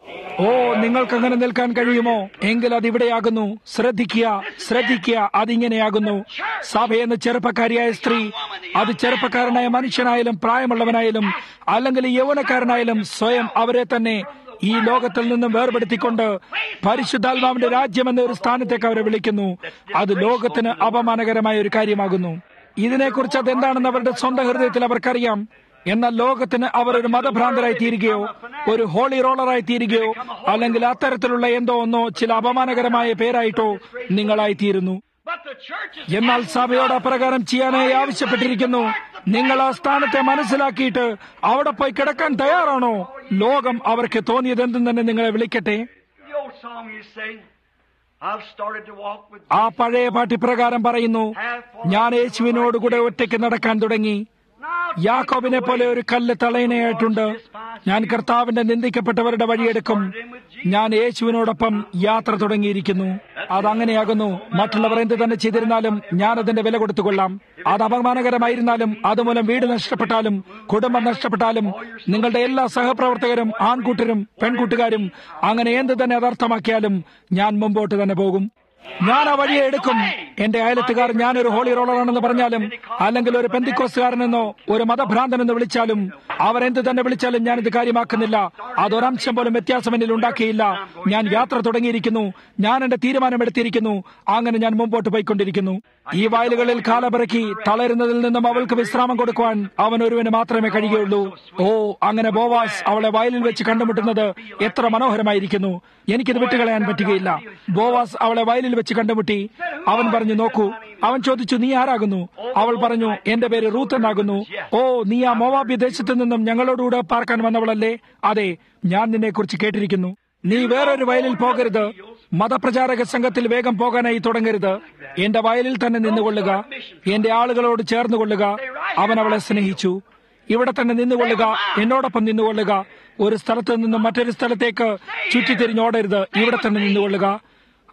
ഓ നിങ്ങൾക്ക് അങ്ങനെ നിൽക്കാൻ കഴിയുമോ എങ്കിൽ അത് ഇവിടെയാകുന്നു ശ്രദ്ധിക്കുക ശ്രദ്ധിക്കുക അതിങ്ങനെയാകുന്നു സഭ എന്ന ചെറുപ്പക്കാരിയായ സ്ത്രീ അത് ചെറുപ്പക്കാരനായ മനുഷ്യനായാലും പ്രായമുള്ളവനായാലും അല്ലെങ്കിൽ യൗവനക്കാരനായാലും സ്വയം അവരെ തന്നെ ഈ ലോകത്തിൽ നിന്നും വേർപെടുത്തിക്കൊണ്ട് പരിശുദ്ധാത്മാവിന്റെ രാജ്യം എന്ന ഒരു സ്ഥാനത്തേക്ക് അവരെ വിളിക്കുന്നു അത് ലോകത്തിന് അപമാനകരമായ ഒരു കാര്യമാകുന്നു ഇതിനെക്കുറിച്ച് അതെന്താണെന്ന് അവരുടെ സ്വന്തം ഹൃദയത്തിൽ അവർക്കറിയാം എന്നാൽ ലോകത്തിന് അവർ ഒരു മതഭ്രാന്തരായി തീരുകയോ ഒരു ഹോളി റോളറായി തീരുകയോ അല്ലെങ്കിൽ അത്തരത്തിലുള്ള എന്തോ ഒന്നോ ചില അപമാനകരമായ പേരായിട്ടോ നിങ്ങളായി തീരുന്നു But the church is എന്നാൽ സഭയോട് അപ്രകാരം ചെയ്യാനായി ആവശ്യപ്പെട്ടിരിക്കുന്നു നിങ്ങൾ ആ സ്ഥാനത്തെ മനസ്സിലാക്കിയിട്ട് അവിടെ പോയി കിടക്കാൻ തയ്യാറാണോ ലോകം അവർക്ക് തോന്നിയത് എന്തും തന്നെ നിങ്ങളെ വിളിക്കട്ടെ the old song you sing. I've started to walk with ആ പഴയ പാട്ടിപ്രകാരം പറയുന്നു ഞാൻ യേശുവിനോടുകൂടെ ഒറ്റയ്ക്ക് നടക്കാൻ തുടങ്ങി യാക്കോബിനെ പോലെ ഒരു കല്ല് തളയനയായിട്ടുണ്ട് ഞാൻ കർത്താവിന്റെ നിന്ദിക്കപ്പെട്ടവരുടെ വഴിയെടുക്കും ഞാൻ യേശുവിനോടൊപ്പം യാത്ര തുടങ്ങിയിരിക്കുന്നു അതങ്ങനെയാകുന്നു മറ്റുള്ളവർ എന്ത് തന്നെ ചെയ്തിരുന്നാലും ഞാൻ അതിന്റെ വില കൊടുത്തുകൊള്ളാം അത് അപമാനകരമായിരുന്നാലും അതുമൂലം വീട് നഷ്ടപ്പെട്ടാലും കുടുംബം നഷ്ടപ്പെട്ടാലും നിങ്ങളുടെ എല്ലാ സഹപ്രവർത്തകരും ആൺകൂട്ടരും പെൺകൂട്ടുകാരും അങ്ങനെ എന്ത് തന്നെ അതർത്ഥമാക്കിയാലും ഞാൻ മുമ്പോട്ട് തന്നെ പോകും ഞാൻ ആ വഴിയെ എടുക്കും എന്റെ അയലത്തുകാർ ഞാനൊരു ഹോളി റോളറാണെന്ന് പറഞ്ഞാലും അല്ലെങ്കിൽ ഒരു പെന്തിക്കോസുകാരനെന്നോ ഒരു മതഭ്രാന്തനെന്ന് വിളിച്ചാലും അവരെന്ത് തന്നെ വിളിച്ചാലും ഞാനിത് കാര്യമാക്കുന്നില്ല അതൊരംശം പോലും വ്യത്യാസം എന്നിൽ ഉണ്ടാക്കിയില്ല ഞാൻ യാത്ര തുടങ്ങിയിരിക്കുന്നു ഞാൻ എന്റെ തീരുമാനമെടുത്തിരിക്കുന്നു അങ്ങനെ ഞാൻ മുമ്പോട്ട് പോയിക്കൊണ്ടിരിക്കുന്നു ഈ വയലുകളിൽ കാലപിറക്കി തളരുന്നതിൽ നിന്നും അവൾക്ക് വിശ്രാമം കൊടുക്കുവാൻ അവൻ ഒരുവന് മാത്രമേ കഴിയുകയുള്ളൂ ഓ അങ്ങനെ ബോവാസ് അവളെ വയലിൽ വെച്ച് കണ്ടുമുട്ടുന്നത് എത്ര മനോഹരമായിരിക്കുന്നു എനിക്കിത് വിട്ടുകളയാൻ പറ്റുകയില്ല ബോവാസ് അവളെ വയലിൽ വെച്ച് കണ്ടുമുട്ടി അവൻ പറഞ്ഞു നോക്കൂ അവൻ ചോദിച്ചു നീ ആരാകുന്നു അവൾ പറഞ്ഞു എന്റെ പേര് റൂത്ത് എന്നാകുന്നു ഓ നീ ആ മോവാബി ദേശത്തു നിന്നും ഞങ്ങളോടുകൂടെ പാർക്കാൻ വന്നവളല്ലേ അതെ ഞാൻ നിന്നെ കുറിച്ച് കേട്ടിരിക്കുന്നു നീ വേറൊരു വയലിൽ പോകരുത് മതപ്രചാരക സംഘത്തിൽ വേഗം പോകാനായി തുടങ്ങരുത് എന്റെ വയലിൽ തന്നെ നിന്നുകൊള്ളുക എന്റെ ആളുകളോട് ചേർന്നുകൊള്ളുക അവൻ അവളെ സ്നേഹിച്ചു ഇവിടെ തന്നെ നിന്നുകൊള്ളുക എന്നോടൊപ്പം നിന്നുകൊള്ളുക ഒരു സ്ഥലത്ത് നിന്നും മറ്റൊരു സ്ഥലത്തേക്ക് ചുറ്റിത്തിരിഞ്ഞോടരുത് ഇവിടെ തന്നെ നിന്നുകൊള്ളുക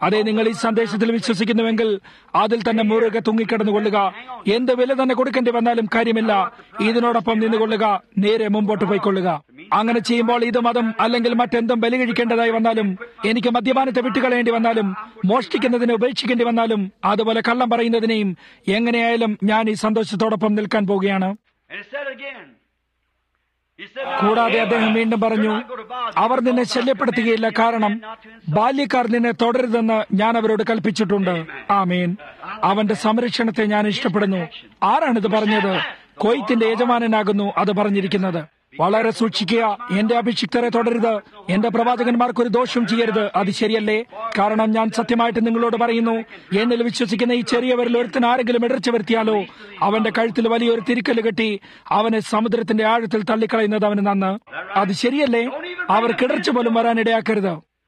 അതെ നിങ്ങൾ ഈ സന്ദേശത്തിൽ വിശ്വസിക്കുന്നുവെങ്കിൽ അതിൽ തന്നെ മുറുകെ തൂങ്ങിക്കിടന്നുകൊള്ളുക എന്ത് വില തന്നെ കൊടുക്കേണ്ടി വന്നാലും കാര്യമില്ല ഇതിനോടൊപ്പം നിന്നുകൊള്ളുക നേരെ മുമ്പോട്ട് പോയിക്കൊള്ളുക അങ്ങനെ ചെയ്യുമ്പോൾ ഇത് മതം അല്ലെങ്കിൽ മറ്റെന്തും ബലി കഴിക്കേണ്ടതായി വന്നാലും എനിക്ക് മദ്യപാനത്തെ വിട്ടുകളയേണ്ടി വന്നാലും മോഷ്ടിക്കുന്നതിനെ ഉപേക്ഷിക്കേണ്ടി വന്നാലും അതുപോലെ കള്ളം പറയുന്നതിനെയും എങ്ങനെയായാലും ഞാൻ ഈ സന്തോഷത്തോടൊപ്പം നിൽക്കാൻ പോവുകയാണ് And it said again. He said, കൂടാതെ അദ്ദേഹം വീണ്ടും പറഞ്ഞു അവർ നിന്നെ ശല്യപ്പെടുത്തുകയില്ല കാരണം ബാല്യക്കാർ നിന്നെ തുടരുതെന്ന് ഞാൻ അവരോട് കൽപ്പിച്ചിട്ടുണ്ട് ആമേൻ അവന്റെ സംരക്ഷണത്തെ ഞാൻ ഇഷ്ടപ്പെടുന്നു ആരാണിത് പറഞ്ഞത് കൊയ്ത്തിന്റെ യജമാനനാകുന്നു അത് പറഞ്ഞിരിക്കുന്നത് വളരെ സൂക്ഷിക്കുക എന്റെ അഭിഷിക്തരെ തുടരുത് എന്റെ പ്രവാചകന്മാർക്ക് ഒരു ദോഷം ചെയ്യരുത് അത് ശരിയല്ലേ കാരണം ഞാൻ സത്യമായിട്ട് നിങ്ങളോട് പറയുന്നു എന്നിൽ വിശ്വസിക്കുന്ന ഈ ചെറിയവരിൽ ഒരുത്തിന് ആരെങ്കിലും ഇടർച്ച വരുത്തിയാലോ അവന്റെ കഴുത്തിൽ വലിയൊരു തിരിക്കല് കെട്ടി അവനെ സമുദ്രത്തിന്റെ ആഴത്തിൽ തള്ളിക്കളയുന്നത് അവന് നന്ന് അത് ശരിയല്ലേ അവർ കിടർച്ച പോലും വരാൻ ഇടയാക്കരുത്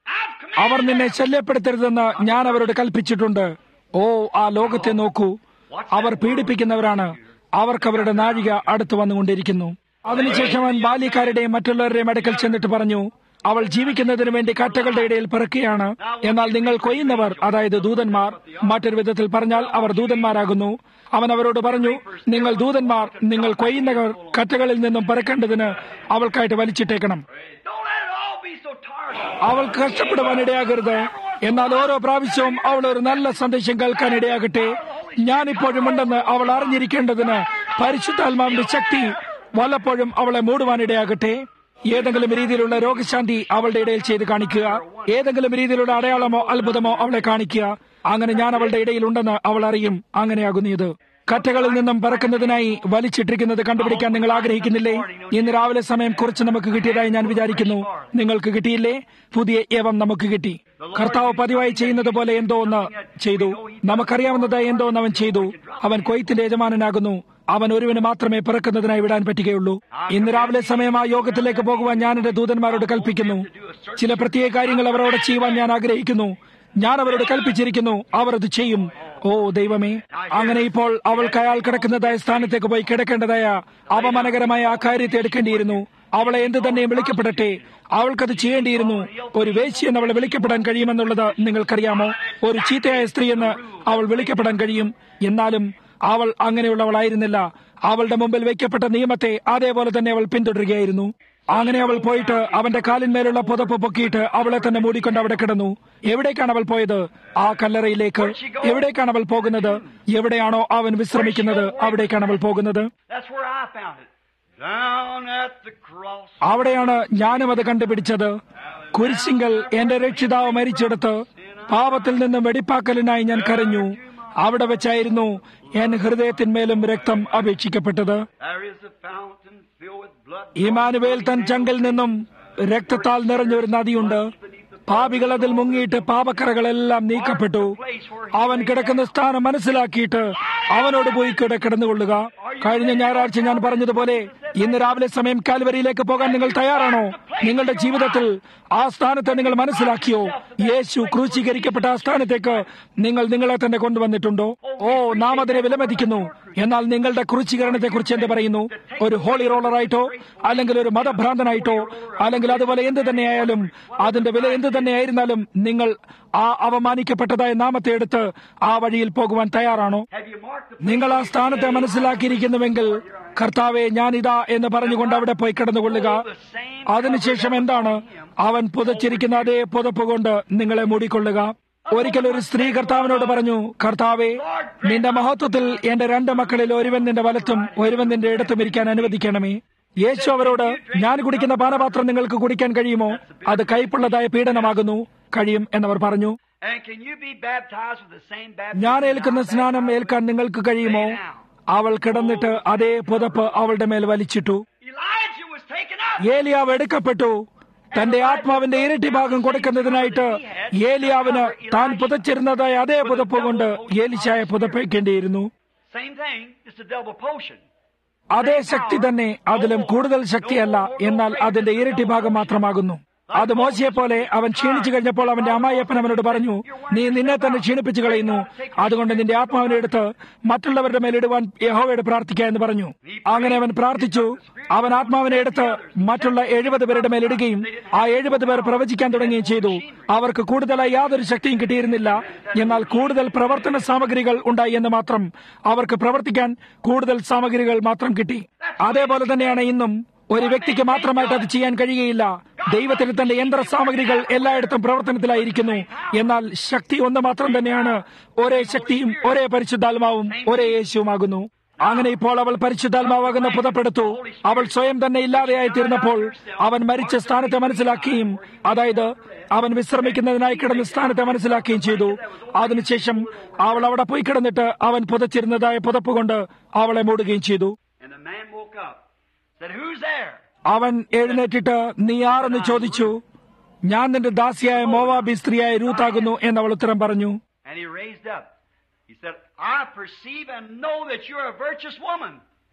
അവർ നിന്നെ ശല്യപ്പെടുത്തരുതെന്ന് ഞാൻ അവരോട് കൽപ്പിച്ചിട്ടുണ്ട് ഓ ആ ലോകത്തെ നോക്കൂ അവർ പീഡിപ്പിക്കുന്നവരാണ് അവർക്ക് അവരുടെ നാഴിക അടുത്തു വന്നുകൊണ്ടിരിക്കുന്നു അതിനുശേഷം അവൻ ബാല്യക്കാരുടെയും മറ്റുള്ളവരുടെയും അടുക്കൽ ചെന്നിട്ട് പറഞ്ഞു അവൾ ജീവിക്കുന്നതിനു വേണ്ടി കറ്റകളുടെ ഇടയിൽ പിറക്കുകയാണ് എന്നാൽ നിങ്ങൾ കൊയ്യുന്നവർ അതായത് ദൂതന്മാർ മറ്റൊരു വിധത്തിൽ പറഞ്ഞാൽ അവർ ദൂതന്മാരാകുന്നു അവൻ അവരോട് പറഞ്ഞു നിങ്ങൾ ദൂതന്മാർ നിങ്ങൾ കൊയ്യുന്നവർ കറ്റകളിൽ നിന്നും പിറക്കേണ്ടതിന് അവൾക്കായിട്ട് വലിച്ചിട്ടേക്കണം Don't let it all be so tiresome. അവൾ കഷ്ടപ്പെടുവാൻ ഇടയാകരുത് എന്നാൽ ഓരോ പ്രാവശ്യവും അവൾ ഒരു നല്ല സന്ദേശം കേൾക്കാൻ ഇടയാകട്ടെ ഞാനിപ്പോഴും ഉണ്ടെന്ന് അവൾ അറിഞ്ഞിരിക്കേണ്ടതിന് പരിശുദ്ധാത്മാവിന്റെ ശക്തി വല്ലപ്പോഴും അവളെ മൂടുവാൻ ഇടയാകട്ടെ ഏതെങ്കിലും രീതിയിലുള്ള രോഗശാന്തി അവളുടെ ഇടയിൽ ചെയ്ത് കാണിക്കുക ഏതെങ്കിലും രീതിയിലുള്ള അടയാളമോ അത്ഭുതമോ അവളെ കാണിക്കുക അങ്ങനെ ഞാൻ അവളുടെ ഇടയിൽ ഉണ്ടെന്ന് അവൾ അറിയും അങ്ങനെയാകുന്നു ഇത് കറ്റകളിൽ നിന്നും പറക്കുന്നതിനായി വലിച്ചിട്ടിരിക്കുന്നത് കണ്ടുപിടിക്കാൻ നിങ്ങൾ ആഗ്രഹിക്കുന്നില്ലേ ഇന്ന് രാവിലെ സമയം കുറച്ച് നമുക്ക് കിട്ടിയതായി ഞാൻ വിചാരിക്കുന്നു നിങ്ങൾക്ക് കിട്ടിയില്ലേ പുതിയ ഏവം നമുക്ക് കിട്ടി കർത്താവ് പതിവായി ചെയ്യുന്നത് പോലെ എന്തോ ഒന്ന് ചെയ്തു നമുക്കറിയാവുന്നത് എന്തോ ഒന്ന് അവൻ ചെയ്തു അവൻ കൊയ്ത്തിന്റെ യജമാനനാകുന്നു അവൻ ഒരുവിന് മാത്രമേ പിറക്കുന്നതിനായി വിടാൻ പറ്റുകയുള്ളൂ ഇന്ന് രാവിലെ സമയം ആ യോഗത്തിലേക്ക് പോകുവാൻ ഞാൻ എന്റെ ദൂതന്മാരോട് കൽപ്പിക്കുന്നു ചില പ്രത്യേക കാര്യങ്ങൾ അവരോട് ചെയ്യുവാൻ ഞാൻ ആഗ്രഹിക്കുന്നു ഞാൻ അവരോട് കൽപ്പിച്ചിരിക്കുന്നു അവർ അത് ചെയ്യും ഓ ദൈവമേ അങ്ങനെ ഇപ്പോൾ അവൾക്ക് അയാൾ കിടക്കുന്നതായ സ്ഥാനത്തേക്ക് പോയി കിടക്കേണ്ടതായ അപമാനകരമായ ആ കാര്യത്തെ എടുക്കേണ്ടിയിരുന്നു അവളെ എന്ത് തന്നെയും വിളിക്കപ്പെടട്ടെ അവൾക്കത് ചെയ്യേണ്ടിയിരുന്നു ഒരു വേശ്യ എന്ന് അവളെ വിളിക്കപ്പെടാൻ കഴിയുമെന്നുള്ളത് നിങ്ങൾക്കറിയാമോ ഒരു ചീത്തയായ സ്ത്രീ എന്ന് അവൾ വിളിക്കപ്പെടാൻ കഴിയും എന്നാലും അവൾ അങ്ങനെയുള്ളവളായിരുന്നില്ല അവളുടെ മുമ്പിൽ വയ്ക്കപ്പെട്ട നിയമത്തെ അതേപോലെ തന്നെ അവൾ പിന്തുടരുകയായിരുന്നു അങ്ങനെ അവൾ പോയിട്ട് അവന്റെ കാലിന്മേലുള്ള പുതപ്പ് പൊക്കിയിട്ട് അവളെ തന്നെ മൂടിക്കൊണ്ട് അവിടെ കിടന്നു എവിടേക്കാണ് അവൾ പോയത് ആ കല്ലറയിലേക്ക് എവിടേക്കാണ് അവൾ പോകുന്നത് എവിടെയാണോ അവൻ വിശ്രമിക്കുന്നത് അവിടേക്കാണ് അവൾ പോകുന്നത് That's where I found it. Down at the cross. അവിടെയാണ് ഞാനും അത് കണ്ടുപിടിച്ചത് കുരിശിങ്കൽ എന്റെ രക്ഷിതാവ് മരിച്ചെടുത്ത് പാപത്തിൽ നിന്നും വെടിപ്പാക്കലിനായി ഞാൻ കരഞ്ഞു അവിടെ വെച്ചായിരുന്നു എൻ ഹൃദയത്തിന്മേലും രക്തം അപേക്ഷിക്കപ്പെട്ടത് There is a fountain filled with blood. Immanuel തൻ ചങ്കിൽ നിന്നും രക്തത്താൽ നിറഞ്ഞൊരു നദിയുണ്ട് പാപികൾ അതിൽ മുങ്ങിയിട്ട് പാപക്കറകളെല്ലാം നീക്കപ്പെട്ടു അവൻ കിടക്കുന്ന സ്ഥാനം മനസ്സിലാക്കിയിട്ട് അവനോട് പോയി കിട കിടന്നുകൊള്ളുക കഴിഞ്ഞ ഞായറാഴ്ച ഞാൻ പറഞ്ഞതുപോലെ ഇന്ന് രാവിലെ സമയം കാൽവരിയിലേക്ക് പോകാൻ നിങ്ങൾ തയ്യാറാണോ നിങ്ങളുടെ ജീവിതത്തിൽ ആ സ്ഥാനത്തെ നിങ്ങൾ മനസ്സിലാക്കിയോ യേശു ക്രൂശീകരിക്കപ്പെട്ട ആ സ്ഥാനത്തേക്ക് നിങ്ങൾ നിങ്ങളെ തന്നെ കൊണ്ടുവന്നിട്ടുണ്ടോ ഓ നാം അതിനെ വിലമതിക്കുന്നു എന്നാൽ നിങ്ങളുടെ ക്രൂശീകരണത്തെ കുറിച്ച് എന്ത് പറയുന്നു ഒരു ഹോളി റോളറായിട്ടോ അല്ലെങ്കിൽ ഒരു മതഭ്രാന്തനായിട്ടോ അല്ലെങ്കിൽ അതുപോലെ എന്ത് തന്നെയായാലും അതിന്റെ വില എന്ത് തന്നെയായിരുന്നാലും നിങ്ങൾ ആ അവമാനിക്കപ്പെട്ടതായ നാമത്തെ എടുത്ത് ആ വഴിയിൽ പോകുവാൻ തയ്യാറാണോ Have you marked the നിങ്ങൾ ആ സ്ഥാനത്തെ മനസ്സിലാക്കിയിരിക്കുന്നുവെങ്കിൽ കർത്താവെ ഞാൻ ഇതാ എന്ന് പറഞ്ഞുകൊണ്ട് അവിടെ പോയി കിടന്നുകൊള്ളുക അതിനുശേഷം എന്താണ് അവൻ പുതച്ചിരിക്കുന്ന അതേ പുതപ്പ് കൊണ്ട് നിങ്ങളെ മൂടിക്കൊള്ളുക ഒരിക്കൽ ഒരു സ്ത്രീ കർത്താവിനോട് പറഞ്ഞു കർത്താവെ നിന്റെ മഹത്വത്തിൽ എന്റെ രണ്ട് മക്കളിൽ ഒരുവൻ നിന്റെ വലത്തും ഒരുവൻ നിന്റെ ഇടത്തും ഇരിക്കാൻ അനുവദിക്കണമേ യേശു അവരോട് ഞാൻ കുടിക്കുന്ന പാനപാത്രം നിങ്ങൾക്ക് കുടിക്കാൻ കഴിയുമോ അത് കയ്പുള്ളതായ പീഡനമാകുന്നു കഴിയും എന്നവർ പറഞ്ഞു And can you be baptized with the same baptism? ഞാൻ ഏൽക്കുന്ന സ്നാനം ഏൽക്കാൻ നിങ്ങൾക്ക് കഴിയുമോ അവൾ കിടന്നിട്ട് അതേ പുതപ്പ് അവളുടെ മേൽ വലിച്ചിട്ടു Elijah was taken up. ഏലിയാവ് എടുക്കപ്പെട്ടു തന്റെ ആത്മാവിന്റെ ഇരട്ടി ഭാഗം കൊടുക്കുന്നതിനായിട്ട് ഏലിയാവിന് താൻ പുതച്ചിരുന്നതായ അതേ പുതപ്പ് കൊണ്ട് ഏലിശായ പുതപ്പേക്കേണ്ടിയിരുന്നു Same thing. It's a double potion. അതേ ശക്തി തന്നെ അതിലും കൂടുതൽ ശക്തിയല്ല എന്നാൽ അതിന്റെ ഇരട്ടി ഭാഗം മാത്രമാകുന്നു അത് മോശയെ പോലെ അവൻ ക്ഷീണിച്ചു കഴിഞ്ഞപ്പോൾ അവന്റെ അമ്മായിയപ്പൻ അവനോട് പറഞ്ഞു നീ നിന്നെ തന്നെ ക്ഷീണിപ്പിച്ചു കളയുന്നു അതുകൊണ്ട് നിന്റെ ആത്മാവിനെ എടുത്ത് മറ്റുള്ളവരുടെ മേലിടുവാൻ യഹോവയോട് പ്രാർത്ഥിക്കുക എന്ന് പറഞ്ഞു അങ്ങനെ അവൻ പ്രാർത്ഥിച്ചു അവൻ ആത്മാവിനെ എടുത്ത് മറ്റുള്ള എഴുപത് പേരുടെ മേലിടുകയും ആ എഴുപത് പേർ പ്രവചിക്കാൻ തുടങ്ങുകയും ചെയ്തു അവർക്ക് കൂടുതലായി യാതൊരു ശക്തിയും കിട്ടിയിരുന്നില്ല എന്നാൽ കൂടുതൽ പ്രവർത്തന സാമഗ്രികൾ ഉണ്ടായി എന്ന് മാത്രം അവർക്ക് പ്രവർത്തിക്കാൻ കൂടുതൽ സാമഗ്രികൾ മാത്രം കിട്ടി അതേപോലെ തന്നെയാണ് ഇന്നും ഒരു വ്യക്തിക്ക് മാത്രമായിട്ട് അത് ചെയ്യാൻ കഴിയുകയില്ല ദൈവത്തിന് തന്റെ യന്ത്ര സാമഗ്രികൾ എല്ലായിടത്തും പ്രവർത്തനത്തിലായിരിക്കുന്നു എന്നാൽ ശക്തി ഒന്ന് മാത്രം തന്നെയാണ് ഒരേ ശക്തിയും ഒരേ പരിശുദ്ധാത്മാവും ഒരേ യേശുവുമാകുന്നു അങ്ങനെ ഇപ്പോൾ അവൾ പരിശുദ്ധാത്മാവാകുന്ന പുതപ്പെടുത്തു അവൾ സ്വയം തന്നെ ഇല്ലാതെയായി തീർന്നപ്പോൾ അവൻ മരിച്ച സ്ഥാനത്തെ മനസ്സിലാക്കുകയും അതായത് അവൻ വിശ്രമിക്കുന്നതിനായി കിടന്ന സ്ഥാനത്തെ മനസ്സിലാക്കുകയും ചെയ്തു അതിനുശേഷം അവൾ അവിടെ പോയി കിടന്നിട്ട് അവൻ പുതച്ചിരുന്നതായ പുതപ്പ് കൊണ്ട് അവളെ മൂടുകയും ചെയ്തു And the man woke up. Said, Who's there? അവൻ എഴുന്നേറ്റിട്ട് നീ ആരെന്ന് ചോദിച്ചു ഞാൻ നിന്റെ ദാസിയായ മോവാബി സ്ത്രീയായ രൂത്താകുന്നു എന്ന് അവൾ ഉത്തരം പറഞ്ഞു And he raised up. He said, I perceive and know that you're a virtuous woman.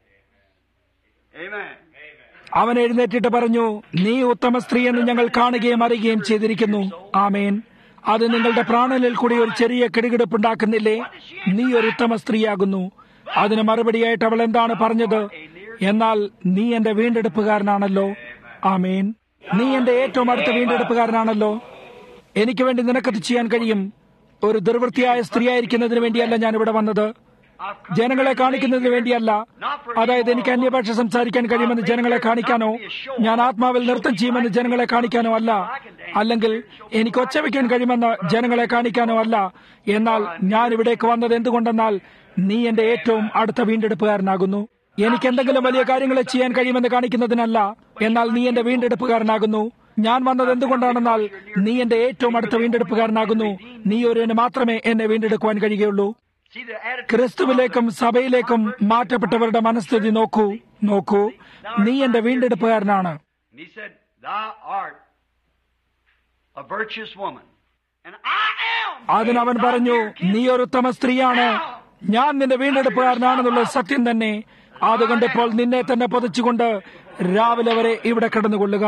Amen. അവൻ എഴുന്നേറ്റിട്ട് പറഞ്ഞു നീ ഉത്തമ സ്ത്രീ എന്ന് ഞങ്ങൾ കാണുകയും അറിയുകയും ചെയ്തിരിക്കുന്നു ആമേൻ അത് നിങ്ങളുടെ പ്രാണനിൽ കൂടി ഒരു ചെറിയ കിടുകിടുപ്പുണ്ടാക്കുന്നില്ലേ നീ ഒരു ഉത്തമ സ്ത്രീയാകുന്നു അതിന് മറുപടിയായിട്ട് അവൾ എന്താണ് പറഞ്ഞത് എന്നാൽ നീ എന്റെ വീണ്ടെടുപ്പുകാരനാണല്ലോ ആമേൻ നീ എന്റെ ഏറ്റവും അടുത്ത വീണ്ടെടുപ്പുകാരനാണല്ലോ എനിക്ക് വേണ്ടി നിനക്കത് ചെയ്യാൻ കഴിയും ഒരു ദുർവൃത്തിയായ സ്ത്രീയായിരിക്കുന്നതിന് വേണ്ടിയല്ല ഞാൻ ഇവിടെ വന്നത് ജനങ്ങളെ കാണിക്കുന്നതിന് വേണ്ടിയല്ല അതായത് എനിക്ക് അന്യഭാഷ സംസാരിക്കാൻ കഴിയുമെന്ന് ജനങ്ങളെ കാണിക്കാനോ ഞാൻ ആത്മാവിൽ നൃത്തം ചെയ്യുമെന്ന് ജനങ്ങളെ കാണിക്കാനോ അല്ല അല്ലെങ്കിൽ എനിക്ക് ഒച്ചവയ്ക്കാൻ കഴിയുമെന്ന് ജനങ്ങളെ കാണിക്കാനോ അല്ല എന്നാൽ ഞാൻ ഇവിടേക്ക് വന്നത് എന്തുകൊണ്ടെന്നാൽ നീ എന്റെ ഏറ്റവും അടുത്ത വീണ്ടെടുപ്പുകാരനാകുന്നു എനിക്ക് എന്തെങ്കിലും വലിയ കാര്യങ്ങളെ ചെയ്യാൻ കഴിയുമെന്ന് കാണിക്കുന്നതിനല്ല എന്നാൽ നീ എന്റെ വീണ്ടെടുപ്പുകാരനാകുന്നു ഞാൻ വന്നത് എന്തുകൊണ്ടാണെന്നാൽ നീ എന്റെ ഏറ്റവും അടുത്ത വീണ്ടെടുപ്പുകാരനാകുന്നു നീ ഒരുവന് മാത്രമേ എന്നെ വീണ്ടെടുക്കുവാൻ കഴിയുകയുള്ളൂ See the attitude. ക്രിസ്തുവിലേക്കും സഭയിലേക്കും മാറ്റപ്പെട്ടവരുടെ മനസ്ഥിതി നോക്കൂ നോക്കൂ നീ എന്റെ വീണ്ടെടുപ്പുകാരനാണ് And he said, Thou art a virtuous woman. And I am. അതിനവൻ പറഞ്ഞു നീ ഒരു ഉത്തമ സ്ത്രീയാണ് ഞാൻ നിന്റെ വീണ്ടെടുപ്പുകാരനാണെന്നുള്ള സത്യം തന്നെ അതുകൊണ്ട് ഇപ്പോൾ നിന്നെ തന്നെ പൊതിച്ചുകൊണ്ട് രാവിലെ വരെ ഇവിടെ കിടന്നുകൊള്ളുക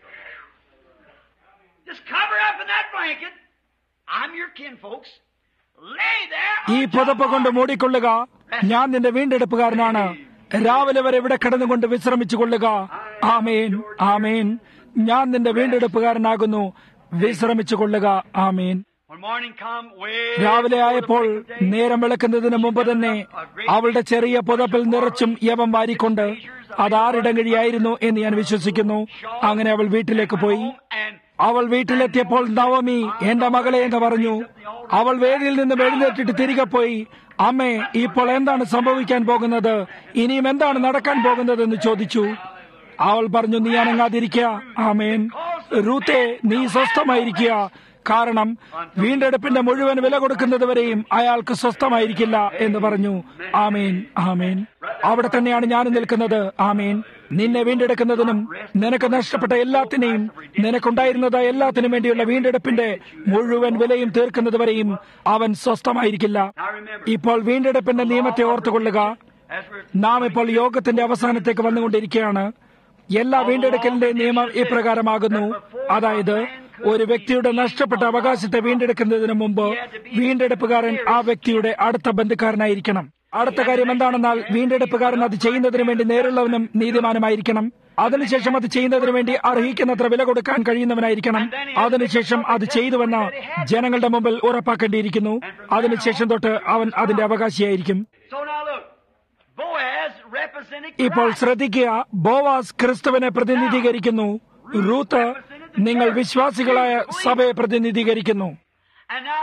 Just cover up in that blanket. I'm your kin, folks. Lay there. ഈ പുതപ്പ് കൊണ്ട് മൂടിക്കൊള്ളുക ഞാൻ നിന്റെ വീണ്ടെടുപ്പുകാരനാണ് രാവിലെ വരെ ഇവിടെ കിടന്നുകൊണ്ട് വിശ്രമിച്ചു കൊള്ളുക ആമേൻ ആമേൻ ഞാൻ നിന്റെ വീണ്ടെടുപ്പുകാരനാകുന്നു വിശ്രമിച്ചു കൊള്ളുക ആമേൻ When morning come, way രാവിലെ ആയപ്പോൾ നേരം വിളക്കുന്നതിന് മുമ്പ് തന്നെ അവളുടെ ചെറിയ പുതപ്പിൽ നിറച്ചും യവം വാരിക്കൊണ്ട് അത് ആറിടങ്ങഴിയായിരുന്നു എന്ന് ഞാൻ വിശ്വസിക്കുന്നു അങ്ങനെ അവൾ വീട്ടിലേക്ക് പോയി and അവൾ വീട്ടിലെത്തിയപ്പോൾ നവമി എന്റെ മകളെ എന്ന് പറഞ്ഞു അവൾ വേദിയിൽ നിന്ന് എഴുന്നേറ്റിട്ട് തിരികെ പോയി അമ്മേ ഇപ്പോൾ എന്താണ് സംഭവിക്കാൻ പോകുന്നത് ഇനിയും എന്താണ് നടക്കാൻ പോകുന്നത് എന്ന് ചോദിച്ചു അവൾ പറഞ്ഞു നീ അനങ്ങാതിരിക്കുക ആമേൻ റൂത്തെ നീ സ്വസ്ഥമായിരിക്കുക കാരണം വീണ്ടെടുപ്പിന്റെ മുഴുവൻ വില കൊടുക്കുന്നതുവരെയും അയാൾക്ക് സ്വസ്ഥമായിരിക്കില്ല എന്ന് പറഞ്ഞു ആമേൻ ആമേൻ അവിടെ തന്നെയാണ് ഞാൻ നിൽക്കുന്നത് ആമേൻ നിന്നെ വീണ്ടെടുക്കുന്നതിനും നിനക്ക് നഷ്ടപ്പെട്ട എല്ലാത്തിനെയും നിനക്കുണ്ടായിരുന്നത് എല്ലാത്തിനും വേണ്ടിയുള്ള വീണ്ടെടുപ്പിന്റെ മുഴുവൻ വിലയും തീർക്കുന്നതുവരെയും അവൻ സ്വസ്ഥമായിരിക്കില്ല now remember, ഇപ്പോൾ വീണ്ടെടുപ്പിന്റെ നിയമത്തെ ഓർത്തുകൊള്ളുക as we're നാം ഇപ്പോൾ യോഗത്തിന്റെ അവസാനത്തേക്ക് വന്നുകൊണ്ടിരിക്കുകയാണ് എല്ലാ വീണ്ടെടുക്കലിന്റെ നിയമം ഇപ്രകാരമാകുന്നു അതായത് ഒരു വ്യക്തിയുടെ നഷ്ടപ്പെട്ട അവകാശത്തെ വീണ്ടെടുക്കുന്നതിന് മുമ്പ് വീണ്ടെടുപ്പുകാരൻ ആ വ്യക്തിയുടെ അടുത്ത ബന്ധുക്കാരനായിരിക്കണം അടുത്ത കാര്യം എന്താണെന്നാൽ വീണ്ടെടുപ്പുകാരൻ അത് ചെയ്യുന്നതിന് വേണ്ടി നേരുള്ളവനും നീതിമാനുമായിരിക്കണം അതിനുശേഷം അത് ചെയ്യുന്നതിന് വേണ്ടി അർഹിക്കുന്നത്ര വില കൊടുക്കാൻ കഴിയുന്നവനായിരിക്കണം അതിനുശേഷം അത് ചെയ്തുവെന്ന് ജനങ്ങളുടെ മുമ്പിൽ ഉറപ്പാക്കേണ്ടിയിരിക്കുന്നു അതിനുശേഷം തൊട്ട് അവൻ അതിന്റെ അവകാശിയായിരിക്കും so now look. Boaz representing ഇപ്പോൾ Christ. ശ്രദ്ധിക്കുക ബോവാസ് ക്രിസ്തുവിനെ പ്രതിനിധീകരിക്കുന്നു റൂത്ത് നിങ്ങൾ വിശ്വാസികളായ സഭയെ പ്രതിനിധീകരിക്കുന്നു And now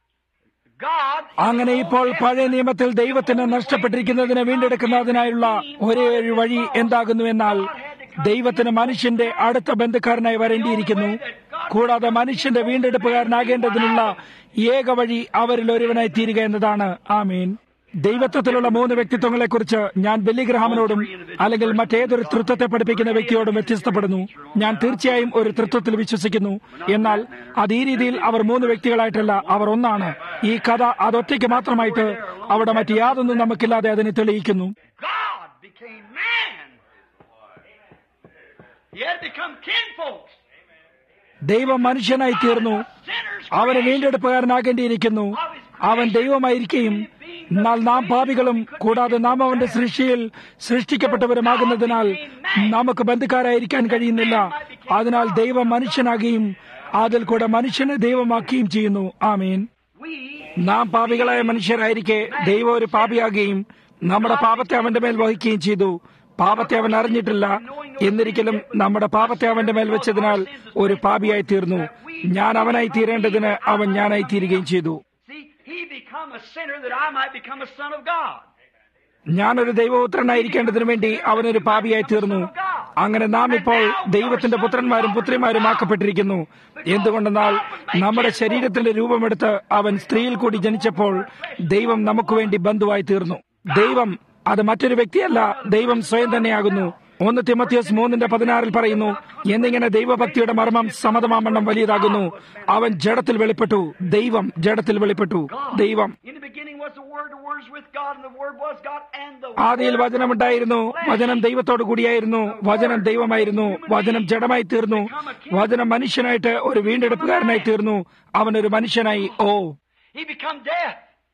God അങ്ങനെ ഇപ്പോൾ പഴയ നിയമത്തിൽ ദൈവത്തിന് നഷ്ടപ്പെട്ടിരിക്കുന്നതിനെ വീണ്ടെടുക്കുന്നതിനായുള്ള ഒരേ ഒരു വഴി എന്താകുന്നു എന്നാൽ ദൈവത്തിന് മനുഷ്യന്റെ അടുത്ത ബന്ധുക്കാരനായി വരേണ്ടിയിരിക്കുന്നു കൂടാതെ മനുഷ്യന്റെ വീണ്ടെടുപ്പുകാരനാകേണ്ടതിനുള്ള ഏക വഴി അവരിൽ ഒരുവനായി തീരുക എന്നതാണ് ആമീൻ ദൈവത്വത്തിലുള്ള മൂന്ന് വ്യക്തിത്വങ്ങളെക്കുറിച്ച് ഞാൻ ബെല്ലിഗ്രഹാമിനോടും അല്ലെങ്കിൽ മറ്റേതൊരു തൃത്വത്തെ പഠിപ്പിക്കുന്ന വ്യക്തിയോടും വ്യത്യസ്തപ്പെടുന്നു ഞാൻ തീർച്ചയായും ഒരു തൃത്വത്തിൽ വിശ്വസിക്കുന്നു എന്നാൽ അത് ഈ രീതിയിൽ അവർ മൂന്ന് വ്യക്തികളായിട്ടല്ല അവർ ഒന്നാണ് ഈ കഥ അതൊറ്റയ്ക്ക് മാത്രമായിട്ട് അവിടെ മറ്റ് യാതൊന്നും നമുക്കില്ലാതെ അതിനെ തെളിയിക്കുന്നു God became man. He had to become kinfolks. ദൈവം മനുഷ്യനായി തീർന്നു അവന് വീണ്ടെടുപ്പുകാരനാകേണ്ടിയിരിക്കുന്നു അവൻ ദൈവമായിരിക്കുകയും എന്നാൽ നാം പാപികളും കൂടാതെ നാം അവന്റെ സൃഷ്ടിയിൽ സൃഷ്ടിക്കപ്പെട്ടവരുമാകുന്നതിനാൽ നമുക്ക് ബന്ധുക്കാരായിരിക്കാൻ കഴിയുന്നില്ല അതിനാൽ ദൈവം മനുഷ്യനാകുകയും അതിൽ കൂടെ മനുഷ്യനെ ദൈവമാക്കുകയും ചെയ്യുന്നു ആമീൻ We, നാം പാപികളായ മനുഷ്യരായിരിക്കെ ദൈവം ഒരു പാപിയാകുകയും നമ്മുടെ പാപത്തെ അവന്റെ മേൽ വഹിക്കുകയും ചെയ്തു പാപത്തെ അവൻ അറിഞ്ഞിട്ടില്ല എന്നിരിക്കലും നമ്മുടെ പാപത്തെ അവന്റെ മേൽ വെച്ചതിനാൽ ഒരു പാപിയായി തീർന്നു ഞാൻ അവനായി തീരേണ്ടതിന് അവൻ ഞാനായി തീരുകയും ചെയ്തു see, he become a sinner that I might become a son of God. ഞാനൊരു ദൈവപുത്രനായിരിക്കേണ്ടതിനു വേണ്ടി അവനൊരു പാപിയായി തീർന്നു അങ്ങനെ നാം ഇപ്പോൾ ദൈവത്തിന്റെ പുത്രന്മാരും പുത്രിമാരും ആക്കപ്പെട്ടിരിക്കുന്നു എന്തുകൊണ്ടെന്നാൽ നമ്മുടെ ശരീരത്തിന്റെ രൂപമെടുത്ത് അവൻ സ്ത്രീയിൽ കൂടി ജനിച്ചപ്പോൾ ദൈവം നമുക്ക് വേണ്ടി ബന്ധുവായി തീർന്നു ദൈവം അത് മറ്റൊരു വ്യക്തിയല്ല ദൈവം സ്വയം തന്നെയാകുന്നു ഒന്ന് തിമത്യോസ് മൂന്നിന്റെ പതിനാറിൽ പറയുന്നു എന്നിങ്ങനെ ദൈവഭക്തിയുടെ മർമ്മം സമതമാമണ്ണം വലിയതാകുന്നു അവൻ ജഡത്തിൽ വെളിപ്പെട്ടു ദൈവം ജഡത്തിൽ വെളിപ്പെട്ടു ദൈവം In the beginning was the Word, the Word was with God, and the Word was God, and the ആദിയിൽ Word വചനമുണ്ടായിരുന്നു വചനം ദൈവത്തോടു കൂടിയായിരുന്നു വചനം ദൈവമായിരുന്നു വചനം ജഡമായി തീർന്നു വചനം മനുഷ്യനായിട്ട് ഒരു വീണ്ടെടുപ്പുകാരനായി തീർന്നു അവൻ ഒരു മനുഷ്യനായി ഓ He become death.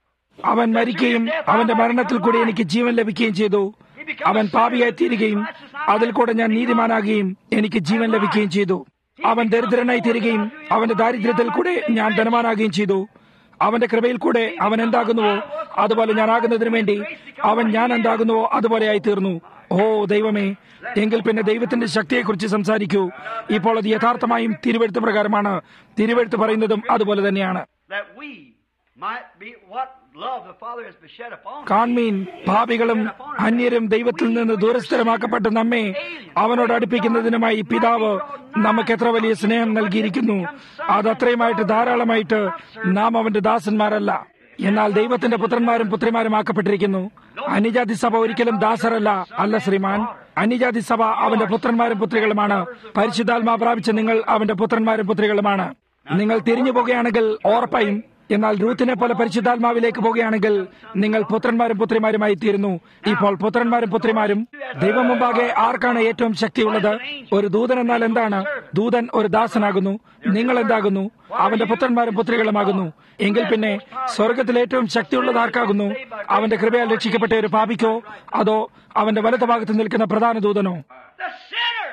അവൻ മരിക്കുകയും അവന്റെ മരണത്തിൽ കൂടി എനിക്ക് ജീവൻ ലഭിക്കുകയും ചെയ്തു അവൻ പാപിയായി തീരുകയും അതിൽ കൂടെ ഞാൻ നീതിമാനാകുകയും എനിക്ക് ജീവൻ ലഭിക്കുകയും ചെയ്തു അവൻ ദരിദ്രനായി തീരുകയും അവന്റെ ദാരിദ്ര്യത്തിൽ കൂടെ ഞാൻ ധനവാനാകുകയും ചെയ്തു അവന്റെ കൃപയിൽ കൂടെ അവൻ എന്താകുന്നുവോ അതുപോലെ ഞാനാകുന്നതിനു വേണ്ടി അവൻ ഞാൻ എന്താകുന്നുവോ അതുപോലെയായി തീർന്നു ഓ ദൈവമേ എങ്കിൽ പിന്നെ ദൈവത്തിന്റെ ശക്തിയെക്കുറിച്ച് സംസാരിക്കൂ ഇപ്പോൾ അത് യഥാർത്ഥമായും തിരുവെഴുത്ത് പ്രകാരമാണ് തിരുവെഴുത്ത് പറയുന്നതും അതുപോലെ തന്നെയാണ് That we might be what love the Father has shed upon us. കാൺമീൻ പാപികളും അന്യരും ദൈവത്തിൽ നിന്ന് ദൂരസ്ഥരമാക്കപ്പെട്ട നമ്മെ അവനോട് അടുപ്പിക്കുന്നതിനുമായി പിതാവ് നമുക്ക് എത്ര വലിയ സ്നേഹം നൽകിയിരിക്കുന്നു അത് അത്രയുമായിട്ട് ധാരാളമായിട്ട് നാം അവന്റെ ദാസന്മാരല്ല എന്നാൽ ദൈവത്തിന്റെ പുത്രന്മാരും പുത്രിമാരും ആക്കപ്പെട്ടിരിക്കുന്നു അന്യജാതി സഭ ഒരിക്കലും ദാസരല്ല അല്ല ശ്രീമാൻ അന്യജാതി സഭ അവന്റെ പുത്രന്മാരും പുത്രികളുമാണ് പരിശുദ്ധാത്മാ പ്രാപിച്ച നിങ്ങൾ അവന്റെ പുത്രന്മാരും പുത്രികളുമാണ് നിങ്ങൾ തിരിഞ്ഞു പോകുകയാണെങ്കിൽ ഓർപ്പയും എന്നാൽ രൂത്തിനെ പോലെ പരിശുദ്ധാത്മാവിലേക്ക് പോകുകയാണെങ്കിൽ നിങ്ങൾ പുത്രന്മാരും പുത്രിമാരുമായി തീരുന്നു ഇപ്പോൾ പുത്രന്മാരും പുത്രിമാരും ദൈവം മുമ്പാകെ ആർക്കാണ് ഏറ്റവും ശക്തിയുള്ളത് ഒരു ദൂതൻ എന്നാൽ എന്താണ് ദൂതൻ ഒരു ദാസനാകുന്നു നിങ്ങൾ എന്താകുന്നു അവന്റെ പുത്രന്മാരും പുത്രികളുമാകുന്നു എങ്കിൽ പിന്നെ സ്വർഗത്തിൽ ഏറ്റവും ശക്തിയുള്ളത് ആർക്കാകുന്നു അവന്റെ കൃപയാൽ രക്ഷിക്കപ്പെട്ട ഒരു പാപിക്കോ അതോ അവന്റെ വലതു ഭാഗത്ത് നിൽക്കുന്ന പ്രധാന ദൂതനോ The sinner.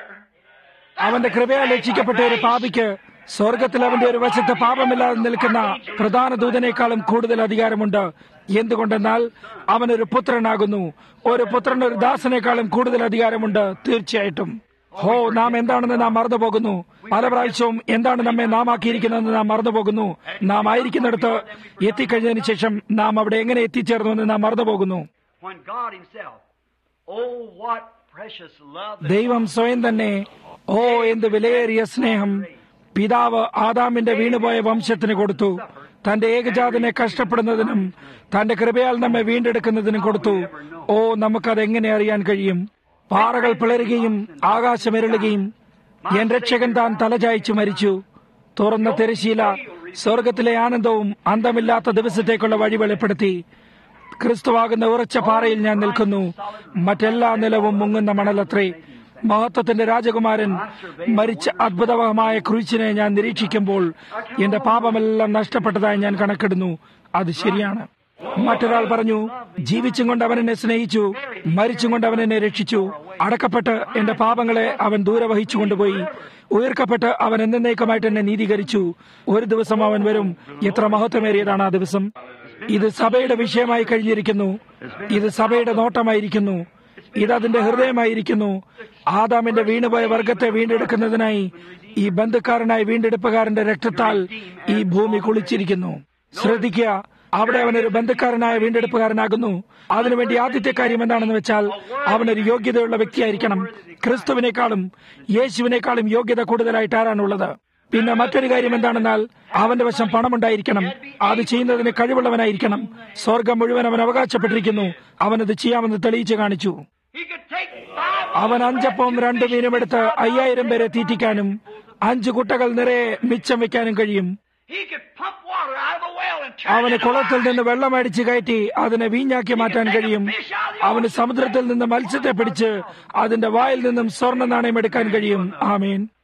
അവന്റെ കൃപയാൽ രക്ഷിക്കപ്പെട്ട ഒരു പാപിക്ക് സ്വർഗത്തിൽ അവന്റെ ഒരു വശത്ത് പാപമില്ലാതെ നിൽക്കുന്ന പ്രധാന ദൂതനേക്കാളും കൂടുതൽ അധികാരമുണ്ട് എന്തുകൊണ്ടെന്നാൽ അവനൊരു പുത്രനാകുന്നു ഒരു പുത്രൻ ഒരു ദാസനേക്കാളും കൂടുതൽ അധികാരമുണ്ട് തീർച്ചയായിട്ടും ഹോ നാം എന്താണെന്ന് നാം മറന്നുപോകുന്നു പല പ്രാവശ്യവും എന്താണ് നമ്മെ നാം ആക്കിയിരിക്കുന്നതെന്ന് നാം മറന്നുപോകുന്നു നാം ആയിരിക്കുന്നിടത്ത് എത്തിക്കഴിഞ്ഞതിന് ശേഷം നാം അവിടെ എങ്ങനെ എത്തിച്ചേർന്നു എന്ന് നാം മറന്നുപോകുന്നു When God Himself, oh, what precious love. that ദൈവം സ്വയം തന്നെ ഓ എന്ത് വിലയേറിയ സ്നേഹം പിതാവ് ആദാമിന്റെ വീണുപോയ വംശത്തിന് കൊടുത്തു തന്റെ ഏകജാതനെ കഷ്ടപ്പെടുന്നതിനും തന്റെ കൃപയാൽ നമ്മെ വീണ്ടെടുക്കുന്നതിനും കൊടുത്തു ഓ നമുക്കത് എങ്ങനെ അറിയാൻ കഴിയും പാറകൾ പിളരുകയും ആകാശമിരളുകയും എൻ രക്ഷകൻ താൻ തലചായ്ച്ചു മരിച്ചു തുറന്ന തിരശീല സ്വർഗത്തിലെ ആനന്ദവും അന്തമില്ലാത്ത ദിവസത്തേക്കുള്ള വഴി വെളിപ്പെടുത്തി ക്രിസ്തുവാകുന്ന ഉറച്ച പാറയിൽ ഞാൻ നിൽക്കുന്നു മറ്റെല്ലാ നിലവും മുങ്ങുന്ന മണലത്രേ മഹത്വത്തിന്റെ രാജകുമാരൻ മരിച്ച അത്ഭുതമായ ക്രൂച്ചിനെ ഞാൻ നിരീക്ഷിക്കുമ്പോൾ എന്റെ പാപമെല്ലാം നഷ്ടപ്പെട്ടതായി ഞാൻ കണക്കിടുന്നു അത് ശരിയാണ് മറ്റൊരാൾ പറഞ്ഞു ജീവിച്ചും കൊണ്ട് അവൻ എന്നെ സ്നേഹിച്ചു മരിച്ചും കൊണ്ട് അവൻ എന്നെ രക്ഷിച്ചു അടക്കപ്പെട്ട് എന്റെ പാപങ്ങളെ അവൻ ദൂരെ വഹിച്ചു കൊണ്ടുപോയി ഉയർക്കപ്പെട്ട് അവൻ എന്നേക്കുമായിട്ട് എന്നെ നീതീകരിച്ചു ഒരു ദിവസം അവൻ വരും എത്ര മഹത്വമേറിയതാണ് ആ ദിവസം ഇത് സഭയുടെ വിഷയമായി കഴിഞ്ഞിരിക്കുന്നു ഇത് സഭയുടെ നോട്ടമായിരിക്കുന്നു ഇത് അതിന്റെ ഹൃദയമായിരിക്കുന്നു ആദാമിന്റെ വീണുപോയ വർഗത്തെ വീണ്ടെടുക്കുന്നതിനായി ഈ ബന്ധുക്കാരനായ വീണ്ടെടുപ്പുകാരന്റെ രക്തത്താൽ ഈ ഭൂമി കുളിച്ചിരിക്കുന്നു ശ്രദ്ധിക്കുക അവിടെ അവനൊരു ബന്ധുക്കാരനായ വീണ്ടെടുപ്പുകാരനാകുന്നു അതിനുവേണ്ടി ആദ്യത്തെ കാര്യം എന്താണെന്ന് വെച്ചാൽ അവനൊരു യോഗ്യതയുള്ള വ്യക്തിയായിരിക്കണം ക്രിസ്തുവിനേക്കാളും യേശുവിനേക്കാളും യോഗ്യത കൂടുതലായിട്ട് ആരാണുള്ളത് പിന്നെ മറ്റൊരു കാര്യം എന്താണെന്നാൽ അവന്റെ വശം പണമുണ്ടായിരിക്കണം അത് ചെയ്യുന്നതിന് കഴിവുള്ളവനായിരിക്കണം സ്വർഗം മുഴുവൻ അവൻ അവകാശപ്പെട്ടിരിക്കുന്നു അവനത് ചെയ്യാമെന്ന് തെളിയിച്ചു കാണിച്ചു He could take five അവൻ അഞ്ചപ്പവും രണ്ടു മീനും എടുത്ത് അയ്യായിരം പേരെ തീറ്റിക്കാനും അഞ്ചു കുട്ടകൾ നിറയെ മിച്ചം വെക്കാനും കഴിയും He could pump water out of a well and turn അവന് it into കുളത്തിൽ wine. നിന്ന് വെള്ളം അടിച്ചു കയറ്റി അതിനെ വീഞ്ഞാക്കി മാറ്റാൻ കഴിയും അവന് സമുദ്രത്തിൽ നിന്ന് മത്സ്യത്തെ പിടിച്ച് അതിന്റെ വായിൽ നിന്നും സ്വർണ്ണ നാണയം എടുക്കാൻ കഴിയും ആമീൻ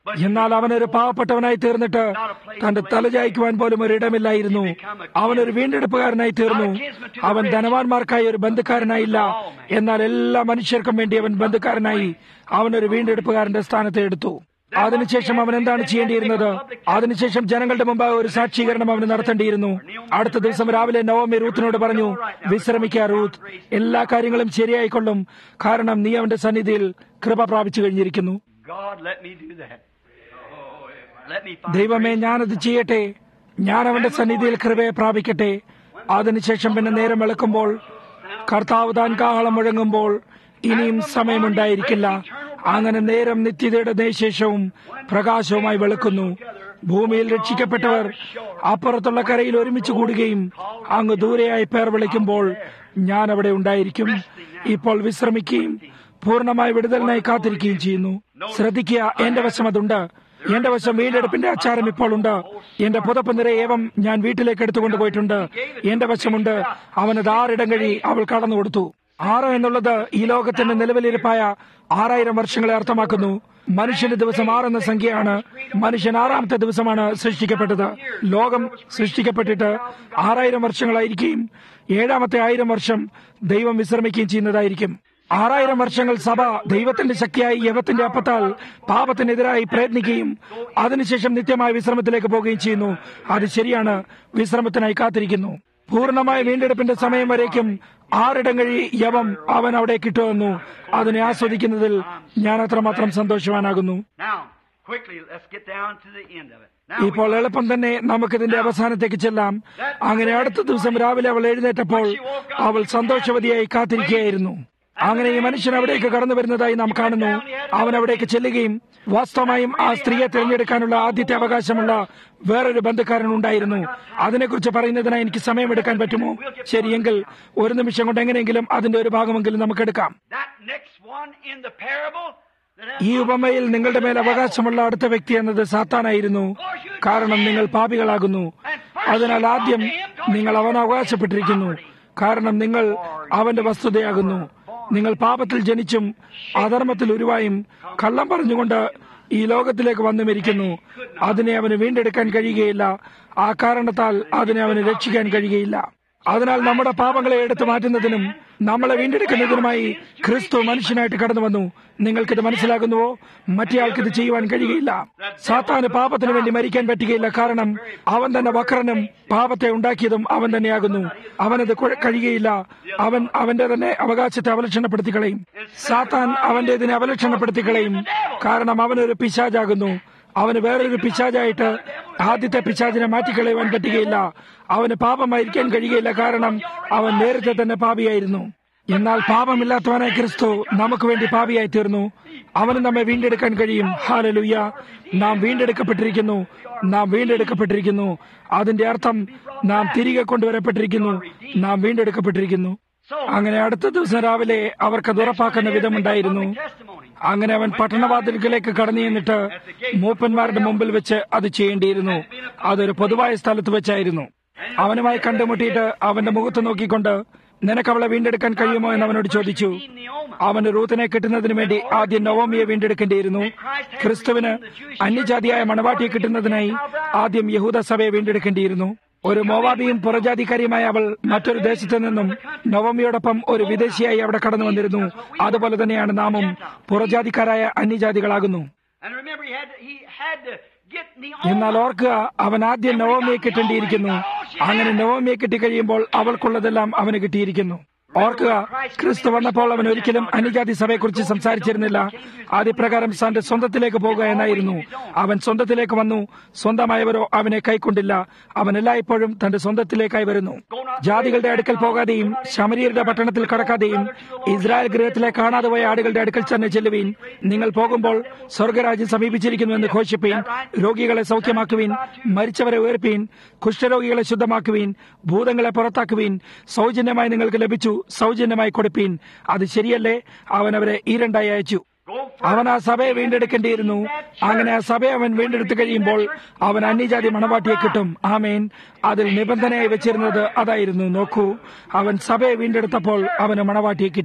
എന്നാൽ അവനൊരു പാവപ്പെട്ടവനായി തീർന്നിട്ട് തന്റെ തലചായ്ക്കുവാൻ പോലും ഒരിടമില്ലായിരുന്നു അവനൊരു വീണ്ടെടുപ്പുകാരനായി തീർന്നു അവൻ ധനവാന്മാർക്കായി ഒരു ബന്ധുക്കാരനായില്ല എന്നാൽ എല്ലാ മനുഷ്യർക്കും വേണ്ടി അവൻ ബന്ധുക്കാരനായി അവനൊരു വീണ്ടെടുപ്പുകാരന്റെ സ്ഥാനത്തെ എടുത്തു അതിനുശേഷം അവൻ എന്താണ് ചെയ്യേണ്ടിയിരുന്നത് അതിനുശേഷം ജനങ്ങളുടെ മുമ്പായി ഒരു സാക്ഷീകരണം അവന് നടത്തേണ്ടിയിരുന്നു അടുത്ത ദിവസം രാവിലെ നവമി റൂത്തിനോട് പറഞ്ഞു വിശ്രമിക്കുക റൂത്ത് എല്ലാ കാര്യങ്ങളും ശരിയായിക്കൊള്ളും കാരണം നീ അവന്റെ സന്നിധിയിൽ കൃപ പ്രാപിച്ചു കഴിഞ്ഞിരിക്കുന്നു God, let me do that. Let me find ദൈവമേ ഞാനത് ചെയ്യട്ടെ ഞാൻ അവന്റെ സന്നിധിയിൽ കൃപയെ പ്രാപിക്കട്ടെ അതിനുശേഷം പിന്നെ നേരം വെളുക്കുമ്പോൾ കർത്താവ് താൻ കാഹളം മുഴങ്ങുമ്പോൾ ഇനിയും സമയമുണ്ടായിരിക്കില്ല അങ്ങനെ നേരം നിത്യതയുടെ ശേഷവും പ്രകാശവുമായി വെളുക്കുന്നു ഭൂമിയിൽ രക്ഷിക്കപ്പെട്ടവർ അപ്പുറത്തുള്ള കരയിൽ ഒരുമിച്ച് കൂടുകയും അങ്ങ് ദൂരെയായി പേർ വിളിക്കുമ്പോൾ ഞാൻ അവിടെ ഉണ്ടായിരിക്കും ഇപ്പോൾ വിശ്രമിക്കുകയും പൂർണ്ണമായി വിടുതലിനായി കാത്തിരിക്കുകയും ചെയ്യുന്നു ശ്രദ്ധിക്കുക എന്റെ വശം അതുണ്ട് എന്റെ വശം വീണ്ടെടുപ്പിന്റെ അച്ചാരം ഇപ്പോൾ ഉണ്ട് എന്റെ പുതപ്പ് നിറയേവം ഞാൻ വീട്ടിലേക്ക് എടുത്തുകൊണ്ട് പോയിട്ടുണ്ട് എന്റെ വശമുണ്ട് അവനത് ആറിടം കഴി അവൾ കടന്നു കൊടുത്തു ആറ് എന്നുള്ളത് ഈ ലോകത്തിന്റെ നിലവിലിരിപ്പായ ആറായിരം വർഷങ്ങളെ അർത്ഥമാക്കുന്നു മനുഷ്യന്റെ ദിവസം ആറെന്ന സംഖ്യയാണ് മനുഷ്യൻ ആറാമത്തെ ദിവസമാണ് സൃഷ്ടിക്കപ്പെട്ടത് ലോകം സൃഷ്ടിക്കപ്പെട്ടിട്ട് ആറായിരം വർഷങ്ങളായിരിക്കുകയും ഏഴാമത്തെ ആയിരം വർഷം ദൈവം വിശ്രമിക്കുകയും ചെയ്യുന്നതായിരിക്കും ആറായിരം വർഷങ്ങൾ സഭ ദൈവത്തിന്റെ ശക്തിയായി യവത്തിന്റെ അപ്പത്താൽ പാപത്തിനെതിരായി പ്രയത്നിക്കുകയും അതിനുശേഷം നിത്യമായ വിശ്രമത്തിലേക്ക് പോവുകയും ചെയ്യുന്നു അത് ശരിയാണ് വിശ്രമത്തിനായി കാത്തിരിക്കുന്നു പൂർണ്ണമായ വീണ്ടെടുപ്പിന്റെ സമയം വരേക്കും ആറിടം കഴി യവം അവൻ അവിടെ കിട്ടുമെന്നു അതിനെ ആസ്വദിക്കുന്നതിൽ ഞാൻ അത്രമാത്രം സന്തോഷവാനാകുന്നു Now, quickly, let's get down to the end of it. Now, ഇപ്പോൾ എളുപ്പം തന്നെ നമുക്കിതിന്റെ അവസാനത്തേക്ക് ചെല്ലാം അങ്ങനെ അടുത്ത ദിവസം രാവിലെ അവൾ എഴുന്നേറ്റപ്പോൾ അവൾ സന്തോഷവതിയായി കാത്തിരിക്കുകയായിരുന്നു അങ്ങനെ ഈ മനുഷ്യൻ അവിടേക്ക് കടന്നു വരുന്നതായി നാം കാണുന്നു അവൻ അവിടേക്ക് ചെല്ലുകയും വാസ്തവമായും ആ സ്ത്രീയെ തിരഞ്ഞെടുക്കാനുള്ള ആദ്യത്തെ അവകാശമുള്ള വേറൊരു ബന്ധുക്കാരൻ ഉണ്ടായിരുന്നു അതിനെക്കുറിച്ച് പറയുന്നതിനായി എനിക്ക് സമയമെടുക്കാൻ പറ്റുമോ ശരിയെങ്കിൽ ഒരു നിമിഷം കൊണ്ട് എങ്ങനെയെങ്കിലും അതിന്റെ ഒരു ഭാഗമെങ്കിലും നമുക്കെടുക്കാം that next one in the parable that ഈ ഉപമയിൽ നിങ്ങളുടെ മേൽ അവകാശമുള്ള അടുത്ത വ്യക്തി എന്നത് സാത്താനായിരുന്നു കാരണം നിങ്ങൾ പാപികളാകുന്നു അതിനാൽ ആദ്യം നിങ്ങൾ അവൻ അവകാശപ്പെട്ടിരിക്കുന്നു കാരണം നിങ്ങൾ അവന്റെ വസ്തുതയാകുന്നു നിങ്ങൾ പാപത്തിൽ ജനിച്ചും അധർമ്മത്തിൽ ഉരുവായും കള്ളം പറഞ്ഞുകൊണ്ട് ഈ ലോകത്തിലേക്ക് വന്നു മരിക്കുന്നു അതിനെ അവന് വീണ്ടെടുക്കാൻ കഴിയുകയില്ല ആ കാരണത്താൽ അതിനെ അവന് രക്ഷിക്കാൻ കഴിയുകയില്ല അതിനാൽ നമ്മുടെ പാപങ്ങളെ എടുത്തു മാറ്റുന്നതിനും നമ്മളെ വീണ്ടെടുക്കുന്നതിനുമായി ക്രിസ്തു മനുഷ്യനായിട്ട് കടന്നു വന്നു നിങ്ങൾക്കിത് മനസ്സിലാകുന്നുവോ മറ്റേയാൾക്ക് ഇത് ചെയ്യുവാൻ കഴിയുകയില്ല സാത്താന് പാപത്തിന് വേണ്ടി മരിക്കാൻ പറ്റുകയില്ല കാരണം അവൻ തന്നെ വക്രനും പാപത്തെ ഉണ്ടാക്കിയതും അവൻ തന്നെയാകുന്നു അവനത് കുഴ- കഴിയുകയില്ല അവൻ അവന്റെ തന്നെ അവകാശത്തെ അവലക്ഷണപ്പെടുത്തി കളയും സാത്താൻ അവന്റെ ഇതിനെ അവലക്ഷണപ്പെടുത്തി കളയും കാരണം അവനൊരു പിശാജാകുന്നു അവന് വേറൊരു പിശാചായിട്ട് ആദ്യത്തെ പിശാചിനെ മാറ്റിക്കളയുവാൻ പറ്റുകയില്ല അവന് പാപമായിരിക്കാൻ കഴിയുകയില്ല കാരണം അവൻ നേരത്തെ തന്നെ പാപിയായിരുന്നു എന്നാൽ പാപമില്ലാത്തവനായ ക്രിസ്തു നമുക്ക് വേണ്ടി പാപിയായി തീർന്നു അവന് നമ്മെ വീണ്ടെടുക്കാൻ കഴിയും ഹാലലുയ്യ നാം വീണ്ടെടുക്കപ്പെട്ടിരിക്കുന്നു നാം വീണ്ടെടുക്കപ്പെട്ടിരിക്കുന്നു അതിന്റെ അർത്ഥം നാം തിരികെ കൊണ്ടുവരപ്പെട്ടിരിക്കുന്നു നാം വീണ്ടെടുക്കപ്പെട്ടിരിക്കുന്നു അങ്ങനെ അടുത്ത ദിവസം രാവിലെ അവർക്കത് ഉറപ്പാക്കുന്ന വിധമുണ്ടായിരുന്നു അങ്ങനെ അവൻ പട്ടണവാതിൽക്കലേക്ക് കടന്നു ചെന്നിട്ട് മൂപ്പന്മാരുടെ മുമ്പിൽ വെച്ച് അത് ചെയ്യേണ്ടിയിരുന്നു അതൊരു പൊതുവായ സ്ഥലത്ത് വെച്ചായിരുന്നു അവനുമായി കണ്ടുമുട്ടിയിട്ട് അവന്റെ മുഖത്ത് നോക്കിക്കൊണ്ട് നിനക്ക് അവളെ വീണ്ടെടുക്കാൻ കഴിയുമോ എന്ന് അവനോട് ചോദിച്ചു അവന് റൂത്തിനെ കിട്ടുന്നതിന് വേണ്ടി ആദ്യം നവോമിയെ വീണ്ടെടുക്കേണ്ടിയിരുന്നു ക്രിസ്തുവിന് അന്യജാതിയായ മണവാട്ടിയെ കിട്ടുന്നതിനായി ആദ്യം യഹൂദ സഭയെ വീണ്ടെടുക്കേണ്ടിയിരുന്നു ഒരു മോവാബിയും പുറജാതിക്കാരിയുമായ അവൾ മറ്റൊരു ദേശത്തു നിന്നും നവമിയോടൊപ്പം ഒരു വിദേശിയായി അവിടെ കടന്നു വന്നിരുന്നു അതുപോലെ തന്നെയാണ് നാമും പുറജാതിക്കാരായ അന്യജാതികളാകുന്നു And remember, he had to, he had to get എന്നാൽ Naomi. ഓർക്കുക അവൻ ആദ്യം നവമിയെ കിട്ടേണ്ടിയിരിക്കുന്നു അങ്ങനെ നവമിയെ കിട്ടിക്കഴിയുമ്പോൾ അവൾക്കുള്ളതെല്ലാം അവന് കിട്ടിയിരിക്കുന്നു ഓർക്കുക ക്രിസ്തു വന്നപ്പോൾ അവൻ ഒരിക്കലും അന്യജാതി സഭയെക്കുറിച്ച് സംസാരിച്ചിരുന്നില്ല ആദ്യപ്രകാരം തന്റെ സ്വന്തത്തിലേക്ക് പോകുക എന്നായിരുന്നു അവൻ സ്വന്തത്തിലേക്ക് വന്നു സ്വന്തമായവരോ അവനെ കൈക്കൊണ്ടില്ല അവൻ എല്ലായ്പ്പോഴും തന്റെ സ്വന്തത്തിലേക്കായി വരുന്നു ജാതികളുടെ അടുക്കൽ പോകാതെയും ശമരീരുടെ പട്ടണത്തിൽ കടക്കാതെയും ഇസ്രായേൽ ഗൃഹത്തിലെ കാണാതെ പോയ ആടുകളുടെ അടുക്കൽ തന്നെ ചെല്ലുവീൻ നിങ്ങൾ പോകുമ്പോൾ സ്വർഗരാജ്യം സമീപിച്ചിരിക്കുന്നുവെന്ന് ഘോഷിപ്പീൻ രോഗികളെ സൗഖ്യമാക്കുവീൻ മരിച്ചവരെ ഉയർപ്പീൻ കുഷ്ഠരോഗികളെ ശുദ്ധമാക്കുവീൻ ഭൂതങ്ങളെ പുറത്താക്കുവീൻ സൗജന്യമായി നിങ്ങൾക്ക് ലഭിച്ചു സൗജന്യമായി കൊടുപ്പീൻ അത് ശരിയല്ലേ അവൻ അവരെ ഈ രണ്ടായി അയച്ചു അവൻ ആ സഭയെ വീണ്ടെടുക്കേണ്ടിയിരുന്നു അങ്ങനെ ആ സഭയെ അവൻ വീണ്ടെടുത്തു കഴിയുമ്പോൾ അവൻ അന്യജാതി മണവാട്ടിയെ കിട്ടും ആമേൻ അതിൽ നിബന്ധനയായി വെച്ചിരുന്നത് അതായിരുന്നു നോക്കൂ അവൻ സഭയെ വീണ്ടെടുത്തപ്പോൾ അവന് മണവാട്ടിയെ കിട്ടി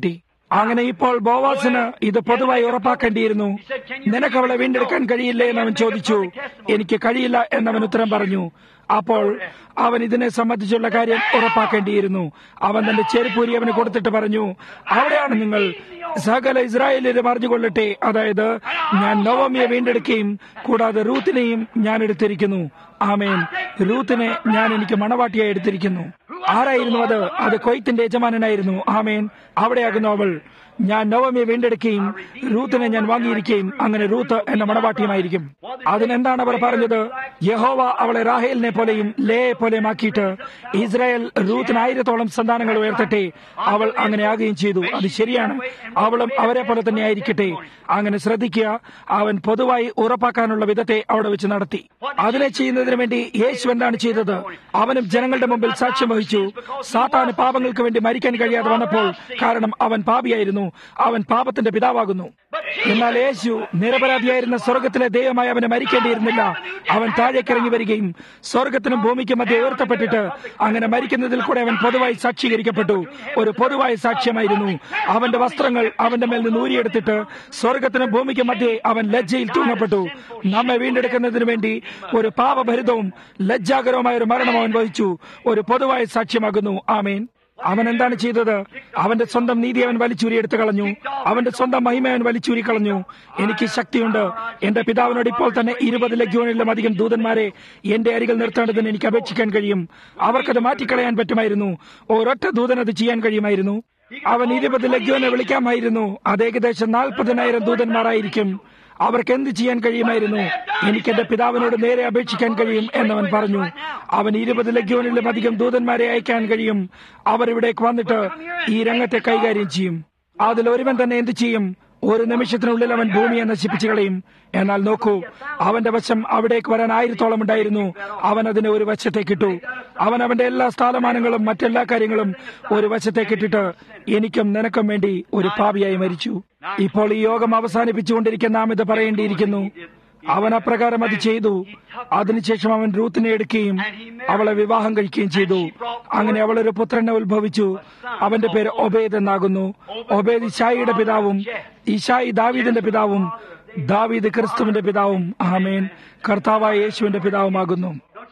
അങ്ങനെ ഇപ്പോൾ ബോവാസിന് ഇത് പൊതുവായി ഉറപ്പാക്കേണ്ടിയിരുന്നു നിനക്ക് അവളെ വീണ്ടെടുക്കാൻ കഴിയില്ലേ എന്ന് അവൻ ചോദിച്ചു എനിക്ക് കഴിയില്ല എന്നവൻ ഉത്തരം പറഞ്ഞു അപ്പോൾ അവൻ ഇതിനെ സംബന്ധിച്ചുള്ള കാര്യം ഉറപ്പാക്കേണ്ടിയിരുന്നു അവൻ തന്റെ ചെരുപ്പൂരി അവന് കൊടുത്തിട്ട് പറഞ്ഞു അവിടെയാണ് നിങ്ങൾ സകല ഇസ്രായേലിലും അറിഞ്ഞുകൊള്ളട്ടെ അതായത് ഞാൻ നവമിയെ വീണ്ടെടുക്കുകയും കൂടാതെ റൂത്തിനെയും ഞാൻ എടുത്തിരിക്കുന്നു ആമേൻ റൂത്തിനെ ഞാൻ എനിക്ക് മണവാട്ടിയായി എടുത്തിരിക്കുന്നു ആരായിരുന്നു അത് അത് കൊയ്ത്തിന്റെ യജമാനനായിരുന്നു ആമേൻ അവിടെയാകുന്നു അവൾ ഞാൻ നവമിയെ വീണ്ടെടുക്കുകയും റൂത്തിനെ ഞാൻ വാങ്ങിയിരിക്കുകയും അങ്ങനെ റൂത്ത് എന്റെ മണവാട്ടിയുമായിരിക്കും അതിനെന്താണ് അവർ പറഞ്ഞത് യഹോവ അവളെ റാഹേലിനെ പോലെയും ലേയെ പോലെയും ആക്കിയിട്ട് ഇസ്രായേൽ റൂത്തിന് ആയിരത്തോളം സന്താനങ്ങൾ ഉയർത്തട്ടെ അവൾ അങ്ങനെ ആകുകയും ചെയ്തു അത് ശരിയാണ് അവളും അവരെ പോലെ തന്നെ ആയിരിക്കട്ടെ അങ്ങനെ ശ്രദ്ധിക്കുക അവൻ പൊതുവായി ഉറപ്പാക്കാനുള്ള വിധത്തെ അവിടെ വെച്ച് നടത്തി അതിനെ ചെയ്യുന്നതിന് വേണ്ടി യേശു എന്താണ് ചെയ്തത് അവനും ജനങ്ങളുടെ മുമ്പിൽ സാക്ഷ്യം വഹിച്ചു സാത്താന് പാപങ്ങൾക്ക് വേണ്ടി മരിക്കാൻ കഴിയാതെ വന്നപ്പോൾ കാരണം അവൻ പാപിയായിരുന്നു അവൻ പാപത്തിന്റെ പിതാവാകുന്നു എന്നാൽ യേശു നിരപരാധിയായിരുന്ന സ്വർഗത്തിലെ ദൈവമായി അവന് മരിക്കേണ്ടിയിരുന്നില്ല അവൻ താഴേക്കിറങ്ങി വരികയും സ്വർഗത്തിനും ഭൂമിക്കും മധ്യ ഉയർത്തപ്പെട്ടിട്ട് അങ്ങനെ മരിക്കുന്നതിൽ കൂടെ അവൻ പൊതുവായി സാക്ഷീകരിക്കപ്പെട്ടു ഒരു പൊതുവായ സാക്ഷ്യമായിരുന്നു അവന്റെ വസ്ത്രങ്ങൾ അവന്റെ മേൽ നിന്ന് ഊരിയെടുത്തിട്ട് സ്വർഗത്തിനും ഭൂമിക്കും മധ്യേ അവൻ ലജ്ജയിൽ തൂങ്ങപ്പെട്ടു നമ്മെ വീണ്ടെടുക്കുന്നതിന് വേണ്ടി ഒരു പാപഭരിതവും ലജ്ജാകരവുമായ ഒരു മരണം അവൻ വഹിച്ചു ഒരു പൊതുവായ സാക്ഷ്യമാകുന്നു ആമേൻ അവൻ എന്താണ് ചെയ്തത് അവന്റെ സ്വന്തം നീതി അവൻ വലിച്ചൂരി എടുത്തു കളഞ്ഞു അവന്റെ സ്വന്തം മഹിമ അവൻ വലിച്ചൂരി കളഞ്ഞു എനിക്ക് ശക്തിയുണ്ട് എന്റെ പിതാവിനോട് ഇപ്പോൾ തന്നെ ഇരുപത് ലഗ്യോണിലും അധികം ദൂതന്മാരെ എന്റെ അരികിൽ നിർത്തേണ്ടതിന് എനിക്ക് അപേക്ഷിക്കാൻ കഴിയും അവർക്കത് മാറ്റിക്കളയാൻ പറ്റുമായിരുന്നു ഒരൊറ്റ ദൂതൻ അത് ചെയ്യാൻ കഴിയുമായിരുന്നു അവൻ ഇരുപത് ലഗ്യോനെ വിളിക്കാമായിരുന്നു അത് ഏകദേശം നാൽപ്പതിനായിരം ദൂതന്മാരായിരിക്കും അവർക്ക് എന്ത് ചെയ്യാൻ കഴിയുമായിരുന്നു എനിക്ക് എന്റെ പിതാവിനോട് നേരെ അപേക്ഷിക്കാൻ കഴിയും എന്നവൻ പറഞ്ഞു അവൻ ഇരുപത് ലഗ്യോനിലും അധികം ദൂതന്മാരെ അയക്കാൻ കഴിയും അവർ ഇവിടേക്ക് വന്നിട്ട് ഈ രംഗത്തെ കൈകാര്യം ചെയ്യും അതിൽ ഒരുവൻ തന്നെ എന്ത് ചെയ്യും ഒരു നിമിഷത്തിനുള്ളിൽ അവൻ ഭൂമിയെ നശിപ്പിച്ചു കളയും എന്നാൽ നോക്കൂ അവന്റെ വശം അവിടേക്ക് വരാൻ ആയിരത്തോളം ഉണ്ടായിരുന്നു അവൻ അതിനെ ഒരു വശത്തേക്കിട്ടു അവൻ അവന്റെ എല്ലാ സ്ഥാനമാനങ്ങളും മറ്റെല്ലാ കാര്യങ്ങളും ഒരു വശത്തേക്കിട്ടിട്ട് എനിക്കും നിനക്കും വേണ്ടി ഒരു പാപിയായി മരിച്ചു ഇപ്പോൾ ഈ യോഗം അവസാനിപ്പിച്ചുകൊണ്ടിരിക്കുന്ന നാം ഇത് പറയേണ്ടിയിരിക്കുന്നു അവൻ അപ്രകാരം അത് ചെയ്തു അതിനുശേഷം അവൻ റൂത്തിനെ എടുക്കുകയും അവളെ വിവാഹം കഴിക്കുകയും ചെയ്തു അങ്ങനെ അവൾ ഒരു പുത്രനെ ഉത്ഭവിച്ചു അവന്റെ പേര് ഒബേദ് എന്നാകുന്നു ഒബേദ് ഇഷായിയുടെ പിതാവും ഇഷായി ദാവീദിന്റെ പിതാവും ദാവീദ് ക്രിസ്തുവിന്റെ പിതാവും ആമേൻ കർത്താവായ യേശുവിന്റെ പിതാവുമാകുന്നു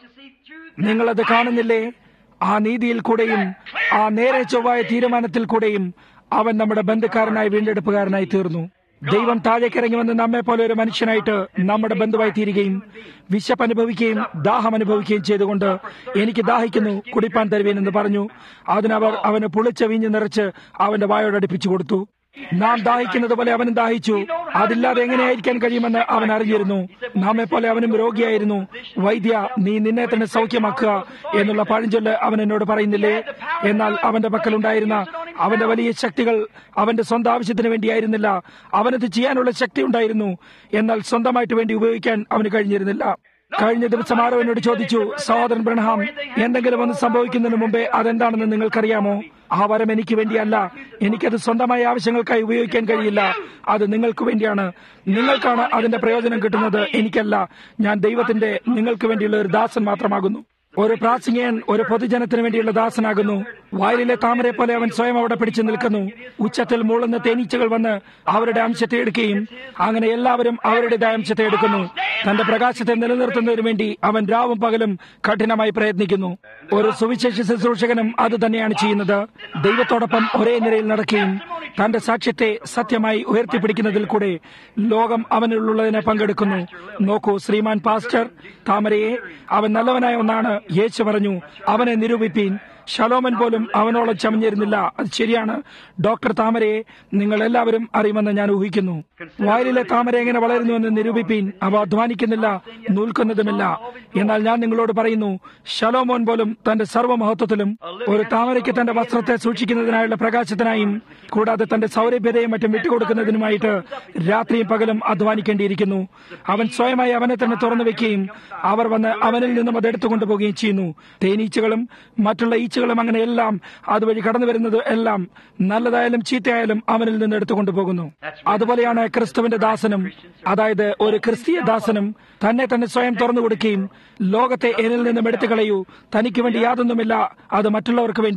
നിങ്ങളത് കാണുന്നില്ലേ ആ നീതിയിൽ കൂടെയും ആ നേരെ ചൊവ്വായ തീരുമാനത്തിൽ കൂടെയും അവൻ നമ്മുടെ ബന്ധുക്കാരനായി വീണ്ടെടുപ്പുകാരനായി തീർന്നു ദൈവം താഴേക്കിറങ്ങി വന്ന് നമ്മെ പോലെ ഒരു മനുഷ്യനായിട്ട് നമ്മുടെ ബന്ധുവായി തീരുകയും വിശപ്പ് അനുഭവിക്കുകയും ദാഹം അനുഭവിക്കുകയും ചെയ്തുകൊണ്ട് എനിക്ക് ദാഹിക്കുന്നു കുടിപ്പാൻ തരുവേൻ എന്ന് പറഞ്ഞു അതിനവർ അവന് പുളിച്ച വീഞ്ഞ് നിറച്ച് അവന്റെ വായോട് അടുപ്പിച്ചു കൊടുത്തു നാം ദാഹിക്കുന്നത് പോലെ അവനും ദാഹിച്ചു അതില്ലാതെ എങ്ങനെയായിരിക്കാൻ കഴിയുമെന്ന് അവൻ അറിഞ്ഞിരുന്നു നാമെ പോലെ അവനും രോഗിയായിരുന്നു വൈദ്യ നീ നിന്നെ തന്നെ സൗഖ്യമാക്കുക എന്നുള്ള പഴഞ്ചൊല്ല് അവൻ എന്നോട് പറയുന്നില്ലേ എന്നാൽ അവന്റെ പക്കലുണ്ടായിരുന്ന അവന്റെ വലിയ ശക്തികൾ അവന്റെ സ്വന്തം ആവശ്യത്തിന് വേണ്ടിയായിരുന്നില്ല അവനത് ചെയ്യാനുള്ള ശക്തി ഉണ്ടായിരുന്നു എന്നാൽ സ്വന്തമായിട്ട് വേണ്ടി ഉപയോഗിക്കാൻ അവന് കഴിഞ്ഞിരുന്നില്ല കഴിഞ്ഞ ദിവസം ആരോ എന്നോട് ചോദിച്ചു സഹോദരൻ ബ്രഹ്ഹാം എന്തെങ്കിലും ഒന്ന് സംഭവിക്കുന്നതിന് മുമ്പേ അതെന്താണെന്ന് നിങ്ങൾക്കറിയാമോ ആ വരം എനിക്ക് വേണ്ടിയല്ല എനിക്കത് സ്വന്തമായ ആവശ്യങ്ങൾക്കായി ഉപയോഗിക്കാൻ കഴിയില്ല അത് നിങ്ങൾക്ക് വേണ്ടിയാണ് നിങ്ങൾക്കാണ് അതിന്റെ പ്രയോജനം കിട്ടുന്നത് എനിക്കല്ല ഞാൻ ദൈവത്തിന്റെ നിങ്ങൾക്ക് വേണ്ടിയുള്ള ഒരു ദാസൻ മാത്രമാകുന്നു ഒരു പ്രാസംഗികൻ ഒരു പൊതുജനത്തിന് വേണ്ടിയുള്ള ദാസനാകുന്നു വയലിലെ താമരെ പോലെ അവൻ സ്വയം അവിടെ പിടിച്ചു നിൽക്കുന്നു ഉച്ചത്തിൽ മൂളുന്ന തേനീച്ചകൾ വന്ന് അവരുടെ അംശത്തെ എടുക്കുകയും അങ്ങനെ എല്ലാവരും അവരുടേതായ അംശത്തെ എടുക്കുന്നു തന്റെ പ്രകാശത്തെ നിലനിർത്തുന്നതിനു വേണ്ടി അവൻ രാവും പകലും കഠിനമായി പ്രയത്നിക്കുന്നു ഒരു സുവിശേഷ ശുശ്രൂഷകനും അത് തന്നെയാണ് ചെയ്യുന്നത് ദൈവത്തോടൊപ്പം ഒരേ നിരയിൽ നടക്കുകയും തന്റെ സാക്ഷ്യത്തെ സത്യമായി ഉയർത്തിപ്പിടിക്കുന്നതിൽ കൂടെ ലോകം അവനിലുള്ളതിനെ പങ്കെടുക്കുന്നു നോക്കൂ ശ്രീമാൻ പാസ്റ്റർ താമരയെ അവൻ നല്ലവനായ ഒന്നാണ് യേശു പറഞ്ഞു അവനെ നിരൂപിപ്പീൻ ശലോമൻ പോലും അവനോളം ചമഞ്ഞിരുന്നില്ല അത് ശരിയാണ് ഡോക്ടർ താമരയെ നിങ്ങൾ എല്ലാവരും അറിയുമെന്ന് ഞാൻ ഊഹിക്കുന്നു വയലിലെ താമര എങ്ങനെ വളരുന്നുവെന്ന് നിരൂപിപ്പീൻ അവ അധ്വാനിക്കുന്നില്ല നൂൽക്കുന്നതുമില്ല എന്നാൽ ഞാൻ നിങ്ങളോട് പറയുന്നു ശലോമോൻ പോലും തന്റെ സർവ്വമഹത്വത്തിലും ഒരു താമരയ്ക്ക് തന്റെ വസ്ത്രത്തെ സൂക്ഷിക്കുന്നതിനായുള്ള പ്രകാശത്തിനായും കൂടാതെ തന്റെ സൗരഭ്യതയും മറ്റും വിട്ടുകൊടുക്കുന്നതിനുമായിട്ട് രാത്രിയും പകലും അധ്വാനിക്കേണ്ടിയിരിക്കുന്നു അവൻ സ്വയമായി അവനെ തന്നെ തുറന്നു വെക്കുകയും അവർ വന്ന് അവനിൽ നിന്നും അത് എടുത്തുകൊണ്ടു പോവുകയും ചെയ്യുന്നു തേനീച്ചകളും മറ്റുള്ള ഈച്ചകളും അങ്ങനെ എല്ലാം അതുവഴി കടന്നു വരുന്നത് എല്ലാം നല്ലതായാലും ചീത്തയായാലും അവനിൽ നിന്ന് എടുത്തുകൊണ്ടു പോകുന്നു അതുപോലെയാണ് ക്രിസ്തുവിന്റെ ദാസനും അതായത് ഒരു ക്രിസ്തീയ ദാസനും തന്നെ തന്നെ സ്വയം തുറന്നു കൊടുക്കുകയും ലോകത്തെ എന്നിൽ നിന്നും എടുത്തു കളയൂ തനിക്ക് വേണ്ടി യാതൊന്നുമില്ല അത് മറ്റുള്ളവർക്ക് വേണ്ടിയാണ്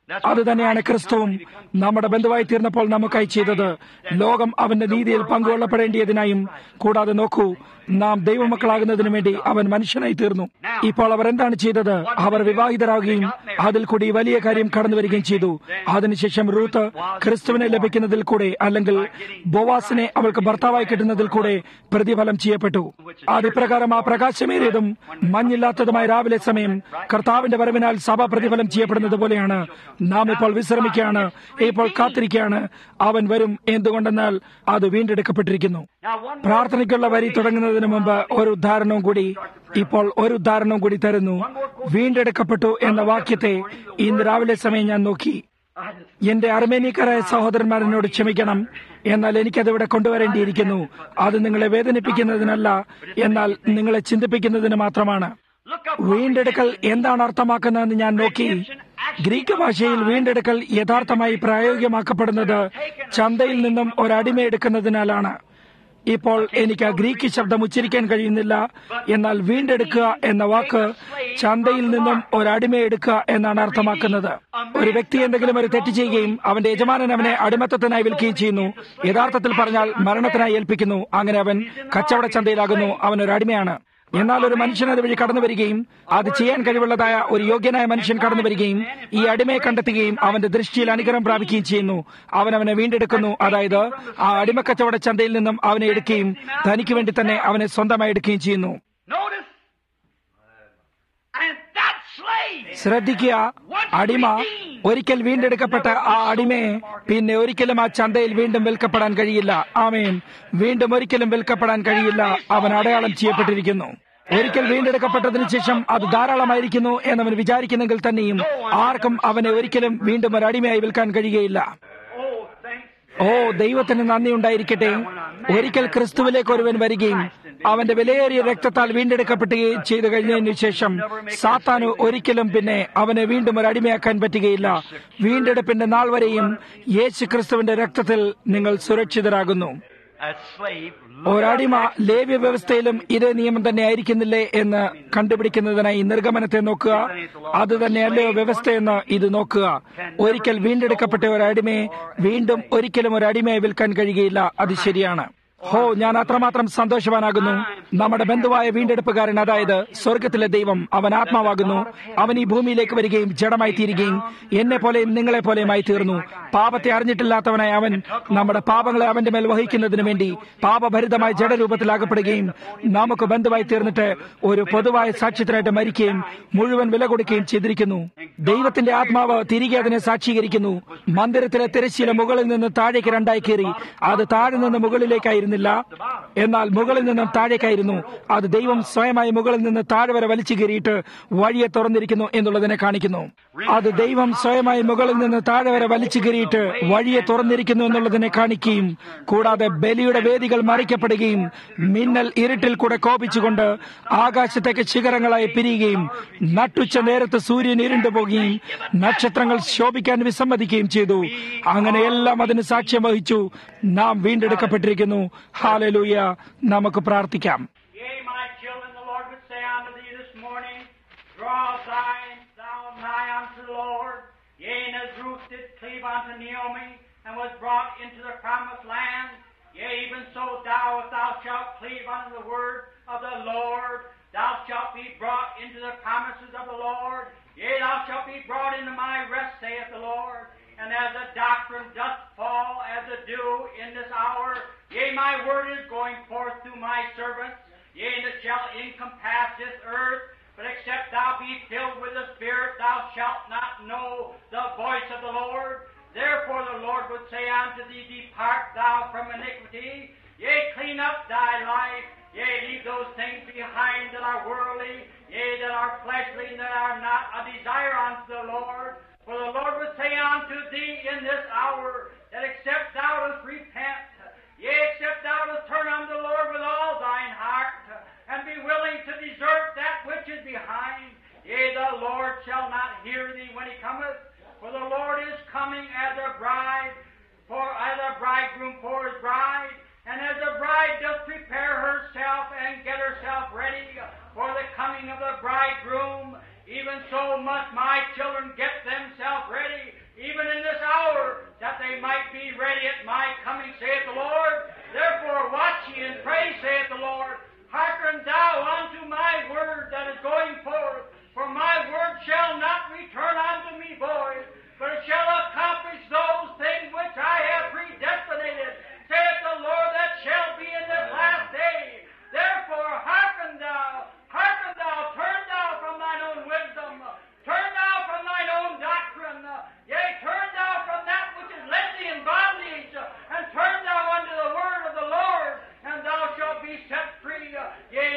അത് തന്നെയാണ് ക്രിസ്തുവും നമ്മുടെ ബന്ധുവായി തീർന്നപ്പോൾ നമുക്കായി ചെയ്തത് ലോകം അവന്റെ നീതിയിൽ പങ്കുകൊള്ളപ്പെടേണ്ടിയതിനായും കൂടാതെ നോക്കൂ നാം ദൈവമക്കളാകുന്നതിനു വേണ്ടി അവൻ മനുഷ്യനായി തീർന്നു ഇപ്പോൾ അവർ എന്താണ് ചെയ്തത് അവർ വിവാഹിതരാകുകയും അതിൽ കൂടി വലിയ കാര്യം കടന്നു വരികയും ചെയ്തു അതിനുശേഷം റൂത്ത് ക്രിസ്തുവിനെ ലഭിക്കുന്നതിൽ കൂടെ അല്ലെങ്കിൽ ബോവാസിനെ അവൾക്ക് ഭർത്താവായി കിട്ടുന്നതിൽ കൂടെ പ്രതിഫലം ചെയ്യപ്പെട്ടു അത് ഇപ്രകാരം ആ പ്രകാശമേറിയതും മഞ്ഞില്ലാത്തതുമായ രാവിലെ സമയം കർത്താവിന്റെ വരവിനാൽ സഭ പ്രതിഫലം ചെയ്യപ്പെടുന്നത് പോലെയാണ് നാം ഇപ്പോൾ വിശ്രമിക്കുകയാണ് ഇപ്പോൾ കാത്തിരിക്കുകയാണ് അവൻ വരും എന്തുകൊണ്ടെന്നാൽ അത് വീണ്ടെടുക്കപ്പെട്ടിരിക്കുന്നു പ്രാർത്ഥനയ്ക്കുള്ള വരി തുടങ്ങുന്നതിന് മുമ്പ് ഒരു ഉദാഹരണവും കൂടി ഇപ്പോൾ ഒരു ഉദാഹരണവും കൂടി തരുന്നു വീണ്ടെടുക്കപ്പെട്ടു എന്ന വാക്യത്തെ ഇന്ന് രാവിലെ സമയം ഞാൻ നോക്കി എന്റെ അർമേനിയക്കാരായ സഹോദരന്മാരെന്നോട് ക്ഷമിക്കണം എന്നാൽ എനിക്കതിവിടെ കൊണ്ടുവരേണ്ടിയിരിക്കുന്നു അത് നിങ്ങളെ വേദനിപ്പിക്കുന്നതിനല്ല എന്നാൽ നിങ്ങളെ ചിന്തിപ്പിക്കുന്നതിന് മാത്രമാണ് വീണ്ടെടുക്കൽ എന്താണ് അർത്ഥമാക്കുന്നതെന്ന് ഞാൻ നോക്കി ഗ്രീക്ക് ഭാഷയിൽ വീണ്ടെടുക്കൽ യഥാർത്ഥമായി പ്രായോഗികമാക്കപ്പെടുന്നത് ചന്തയിൽ നിന്നും ഒരടിമയെടുക്കുന്നതിനാലാണ് ഇപ്പോൾ എനിക്ക് ആ ഗ്രീക്ക് ശബ്ദം ഉച്ചരിക്കാൻ കഴിയുന്നില്ല എന്നാൽ വീണ്ടെടുക്കുക എന്ന വാക്ക് ചന്തയിൽ നിന്നും ഒരടിമയെടുക്കുക എന്നാണ് അർത്ഥമാക്കുന്നത് ഒരു വ്യക്തി എന്തെങ്കിലും ഒരു തെറ്റ് ചെയ്യുകയും അവന്റെ യജമാനൻ അവനെ അടിമത്തത്തിനായി വിൽക്കുകയും ചെയ്യുന്നു യഥാർത്ഥത്തിൽ പറഞ്ഞാൽ മരണത്തിനായി ഏൽപ്പിക്കുന്നു അങ്ങനെ അവൻ കച്ചവട ചന്തയിലാകുന്നു അവൻ ഒരു അടിമയാണ് എന്നാൽ ഒരു മനുഷ്യൻ അതുവഴി കടന്നു വരികയും അത് ചെയ്യാൻ കഴിവുള്ളതായ ഒരു യോഗ്യനായ മനുഷ്യൻ കടന്നു വരികയും ഈ അടിമയെ കണ്ടെത്തുകയും അവന്റെ ദൃഷ്ടിയിൽ അനുഗ്രഹം പ്രാപിക്കുകയും ചെയ്യുന്നു അവൻ അവനെ വീണ്ടെടുക്കുന്നു അതായത് ആ അടിമക്കച്ചവട ചന്തയിൽ നിന്നും അവനെ എടുക്കുകയും തനിക്ക് വേണ്ടി തന്നെ അവനെ സ്വന്തമായി എടുക്കുകയും ചെയ്യുന്നു Notice. And that slave. ശ്രദ്ധിക്കുക അടിമ ഒരിക്കൽ വീണ്ടെടുക്കപ്പെട്ട ആ അടിമയെ പിന്നെ ഒരിക്കലും ആ ചന്തയിൽ വീണ്ടും വിൽക്കപ്പെടാൻ കഴിയില്ല ആമേൻ വീണ്ടും ഒരിക്കലും വിൽക്കപ്പെടാൻ കഴിയില്ല അവൻ അടയാളം ചെയ്യപ്പെട്ടിരിക്കുന്നു ഒരിക്കൽ വീണ്ടെടുക്കപ്പെട്ടതിനു ശേഷം അത് ധാരാളമായിരിക്കുന്നു എന്നവൻ വിചാരിക്കുന്നെങ്കിൽ തന്നെയും ആർക്കും അവനെ ഒരിക്കലും വീണ്ടും ഒരു അടിമയായി വിൽക്കാൻ കഴിയുകയില്ല Oh, thanks. ഓ ദൈവത്തിന് നന്ദി ഉണ്ടായിരിക്കട്ടെ ഒരിക്കൽ ക്രിസ്തുവിലേക്ക് ഒരുവൻ വരികയും അവന്റെ വിലയേറിയ രക്തത്താൽ വീണ്ടെടുക്കപ്പെടുകയും ചെയ്തു കഴിഞ്ഞതിനു ശേഷം സാത്താനു ഒരിക്കലും പിന്നെ അവനെ വീണ്ടും ഒരു അടിമയാക്കാൻ പറ്റുകയില്ല വീണ്ടെടുപ്പിന്റെ നാൾ വരെയും യേശു ക്രിസ്തുവിന്റെ രക്തത്തിൽ നിങ്ങൾ സുരക്ഷിതരാകുന്നു A slave. ഒരടിമ ലേവ്യ വ്യവസ്ഥയിലും ഇതേ നിയമം തന്നെ ആയിരിക്കുന്നില്ലേ എന്ന് കണ്ടുപിടിക്കുന്നതിനായി നിർഗമനത്തെ നോക്കുക അത് തന്നെയല്ലയോ വ്യവസ്ഥയെന്ന് ഇത് നോക്കുക ഒരിക്കൽ വീണ്ടെടുക്കപ്പെട്ട ഒരു അടിമയെ വീണ്ടും ഒരിക്കലും ഒരു അടിമയെ വിൽക്കാൻ കഴിയുകയില്ല അത് ശരിയാണ് ഹോ ഞാൻ അത്രമാത്രം സന്തോഷവാനാകുന്നു നമ്മുടെ ബന്ധുവായ വീണ്ടെടുപ്പുകാരൻ അതായത് സ്വർഗത്തിലെ ദൈവം അവൻ ആത്മാവാകുന്നു അവൻ ഈ ഭൂമിയിലേക്ക് വരികയും ജഡമായി തീരുകയും എന്നെ പോലെയും നിങ്ങളെ പോലെയുമായി തീർന്നു പാപത്തെ അറിഞ്ഞിട്ടില്ലാത്തവനായ അവൻ നമ്മുടെ പാപങ്ങളെ അവന്റെ മേൽ വഹിക്കുന്നതിന് വേണ്ടി പാപഭരിതമായ ജഡരൂപത്തിലാകപ്പെടുകയും നമുക്ക് ബന്ധുവായി തീർന്നിട്ട് ഒരു പൊതുവായ സാക്ഷ്യത്തിനായിട്ട് മരിക്കുകയും മുഴുവൻ വില കൊടുക്കുകയും ചെയ്തിരിക്കുന്നു ദൈവത്തിന്റെ ആത്മാവ് തിരികെ അതിനെ സാക്ഷീകരിക്കുന്നു മന്ദിരത്തിലെ തിരശ്ശീല മുകളിൽ നിന്ന് താഴേക്ക് രണ്ടായി കയറി അത് താഴെ നിന്ന് മുകളിലേക്കായിരുന്നില്ല എന്നാൽ മുകളിൽ നിന്നും താഴേക്കായിരുന്നു അത് ദൈവം സ്വയമായി മുകളിൽ നിന്ന് താഴെ വരെ വലിച്ചു കയറിയിട്ട് വഴിയെ തുറന്നിരിക്കുന്നു എന്നുള്ളതിനെ കാണിക്കുന്നു അത് ദൈവം സ്വയമായി മുകളിൽ നിന്ന് താഴെ വരെ വലിച്ചു കയറിയിട്ട് വഴിയെ തുറന്നിരിക്കുന്നു എന്നുള്ളതിനെ കാണിക്കുകയും കൂടാതെ ബലിയുടെ വേദികൾ മറിക്കപ്പെടുകയും മിന്നൽ ഇരുട്ടിൽ കൂടെ കോപിച്ചുകൊണ്ട് ആകാശത്തേക്ക് ശിഖരങ്ങളായി പിരിയുകയും നട്ടുച്ച നേരത്ത് സൂര്യൻ ഇരുണ്ടു പോകുകയും നക്ഷത്രങ്ങൾ ശോഭിക്കാൻ വിസമ്മതിക്കുകയും ചെയ്തു അങ്ങനെയെല്ലാം അതിന് സാക്ഷ്യം വഹിച്ചു നാം വീണ്ടെടുക്കപ്പെട്ടിരിക്കുന്നു ഹാലലൂയ നമുക്ക് പ്രാർത്ഥിക്കാം Yea, my children, the Lord would say unto thee this morning, Draw thine, thou nigh unto the Lord. Yea, and as Ruth did cleave unto Naomi, and was brought into the promised land, yea, even so thou, if thou shalt cleave unto the word of the Lord, thou shalt be brought into the promises of the Lord. Yea, thou shalt be brought into my rest, saith the Lord. And as the doctrine doth fall as the dew in this hour, yea, my word is going forth through my servants. Yea, and it shall encompass this earth, but except thou be filled with the Spirit, thou shalt not know the voice of the Lord. Therefore the Lord would say unto thee, Depart thou from iniquity, yea, clean up thy life, yea, leave those things behind that are worldly, yea, that are fleshly, and that are not a desire unto the Lord. For the Lord would say unto thee in this hour, that except thou dost repent, Yea, except thou dost turn unto the Lord with all thine heart, and be willing to desert that which is behind. Yea, the Lord shall not hear thee when he cometh, for the Lord is coming as a bride, for as a bridegroom for his bride, and as a bride doth prepare herself and get herself ready for the coming of the bridegroom, even so must my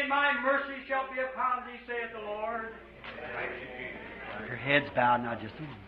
my mercy shall be upon thee, saith the Lord. Your head's bowed now just a moment.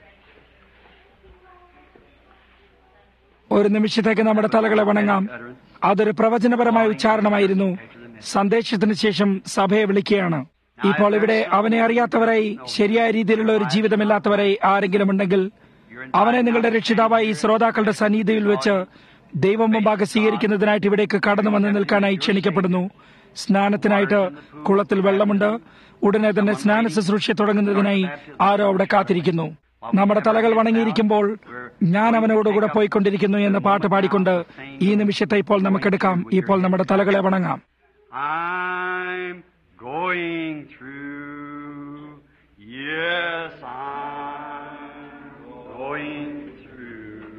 ഒരു നിമിഷത്തേക്ക് നമ്മുടെ തലകളെ വണങ്ങാം അതൊരു പ്രവചനപരമായ ഉച്ചാരണമായിരുന്നു സന്ദേശത്തിന് ശേഷം സഭയെ വിളിക്കുകയാണ് ഇപ്പോൾ ഇവിടെ അവനെ അറിയാത്തവരായി ശരിയായ രീതിയിലുള്ള ഒരു ജീവിതമില്ലാത്തവരായി ആരെങ്കിലും ഉണ്ടെങ്കിൽ അവനെ നിങ്ങളുടെ രക്ഷിതാവായി ഈ ശ്രോതാക്കളുടെ സന്നിധിയിൽ വെച്ച് ദൈവം മുമ്പാകെ സ്വീകരിക്കുന്നതിനായിട്ട് ഇവിടേക്ക് കടന്നു വന്ന് നിൽക്കാനായി ക്ഷണിക്കപ്പെടുന്നു സ്നാനത്തിനായിട്ട് കുളത്തിൽ വെള്ളമുണ്ട് ഉടനെ തന്നെ സ്നാന ശുശ്രൂഷ തുടങ്ങുന്നതിനായി ആരോ അവിടെ കാത്തിരിക്കുന്നു നമ്മുടെ തലകൾ വണങ്ങിയിരിക്കുമ്പോൾ ഞാൻ അവനോടുകൂടെ പോയിക്കൊണ്ടിരിക്കുന്നു എന്ന പാട്ട് പാടിക്കൊണ്ട് ഈ നിമിഷത്തെ ഇപ്പോൾ നമുക്കെടുക്കാം ഇപ്പോൾ നമ്മുടെ തലകളെ വണങ്ങാം I'm going through. Yes, I'm going through.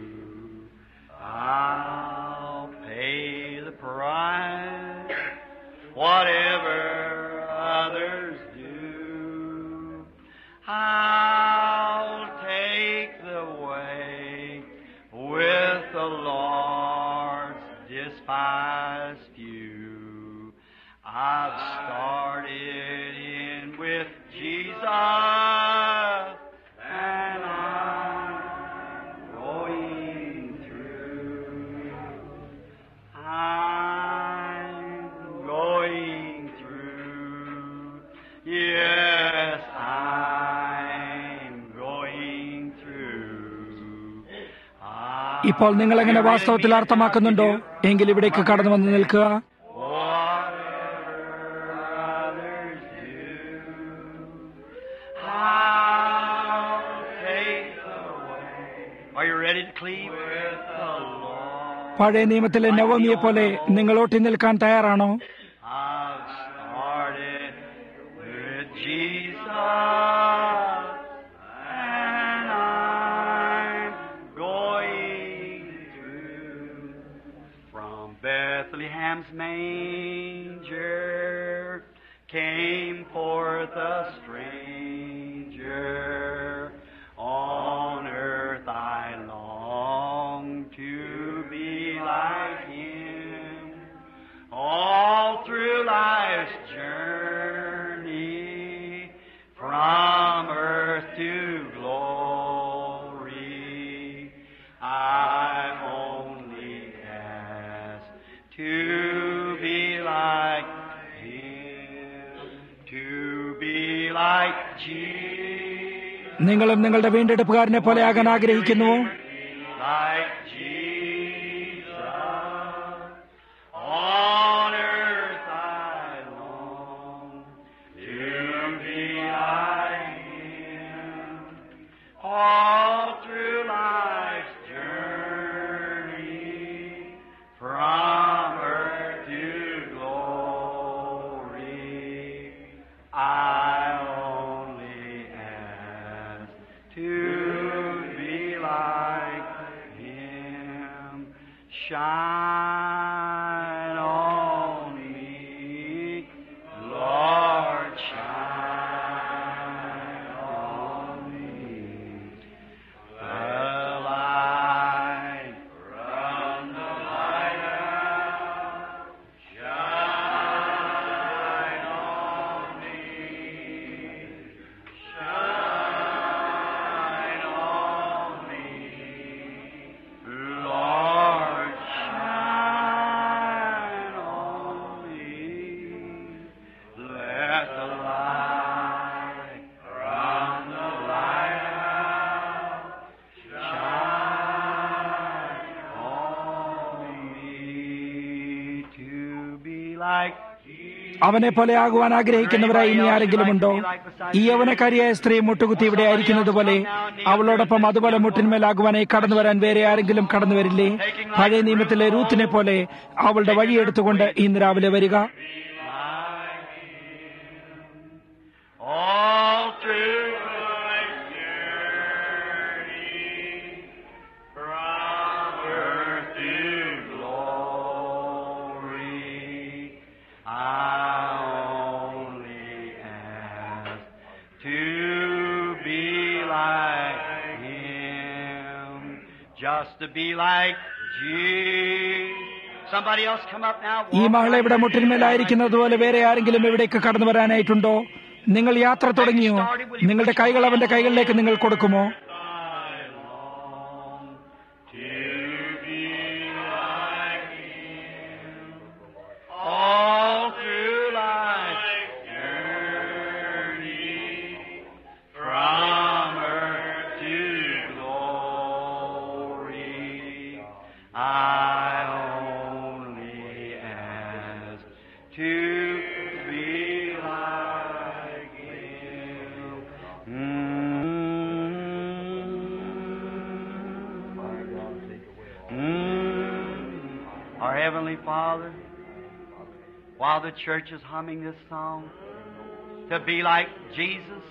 I'll pay the price, whatever others do. I'll take the way with the Lord's despised few. I've started in with Jesus, and I'm going through. I'm going through. Yes, I'm going through. ഇപ്പോൾ നിങ്ങൾ എങ്ങനെ വാസ്തവത്തിൽ അർത്ഥമാക്കുന്നുണ്ടോ എങ്കിൽ ഇവിടേക്ക് കടന്നു വന്ന് നിൽക്കുക Whatever others do, I'll take the way. Are you ready to cleave with the Lord? പഴയ നിയമത്തിലെ നവമിയെ പോലെ നിങ്ങൾ ഒട്ടി നിൽക്കാൻ തയ്യാറാണോ I've started with Jesus, and I'm going through from Bethlehem's manger came forth a stranger. On earth I long to be like him. All through life's journey, from earth to glory, I only ask to be like Him, to be like Jesus. നിങ്ങളും നിങ്ങളുടെ വീണ്ടെടുപ്പുകാരനെ പോലെ ആകാൻ ആഗ്രഹിക്കുന്നുവോ like Jesus. On earth I long to be like Him. All through life's journey, from earth to glory, I only ask to be like Him. Shine on me, Lord, shine on me. The light from the lighthouse, shine on me, shine on me, Lord, shine on me. Let the light from the lighthouse shine on me to be like അവനെ പോലെ ആകുവാൻ ആഗ്രഹിക്കുന്നവരായി ഇനി ആരെങ്കിലും ഉണ്ടോ ഈ യൗവനക്കാരിയായ സ്ത്രീ മുട്ടുകുത്തി ഇവിടെ ആയിരിക്കുന്നത് പോലെ അവളോടൊപ്പം അതുപോലെ മുട്ടിന്മേലാകുവാനായി കടന്നു വരാൻ വേറെ ആരെങ്കിലും കടന്നു വരില്ലേ പഴയ നിയമത്തിലെ റൂത്തിനെ പോലെ അവളുടെ വഴിയെടുത്തുകൊണ്ട് ഇന്ന് രാവിലെ വരിക all through life's journey, from earth to glory, I only ask to be like Him, just to be like Jesus. Somebody else come up now. ഈ Walk മഹള right ഇവിടെ in. മുട്ടിന്മേലായിരിക്കുന്നത് പോലെ വേറെ ആരെങ്കിലും ഇവിടേക്ക് കടന്നു വരാനായിട്ടുണ്ടോ നിങ്ങൾ യാത്ര തുടങ്ങിയോ നിങ്ങളുടെ കൈകൾ അവന്റെ കൈകളിലേക്ക് നിങ്ങൾ കൊടുക്കുമോ All through life's journey, from earth to glory, I only ask to be like Him. Mm. Our Heavenly Father, while the church is humming this song, to be like Jesus,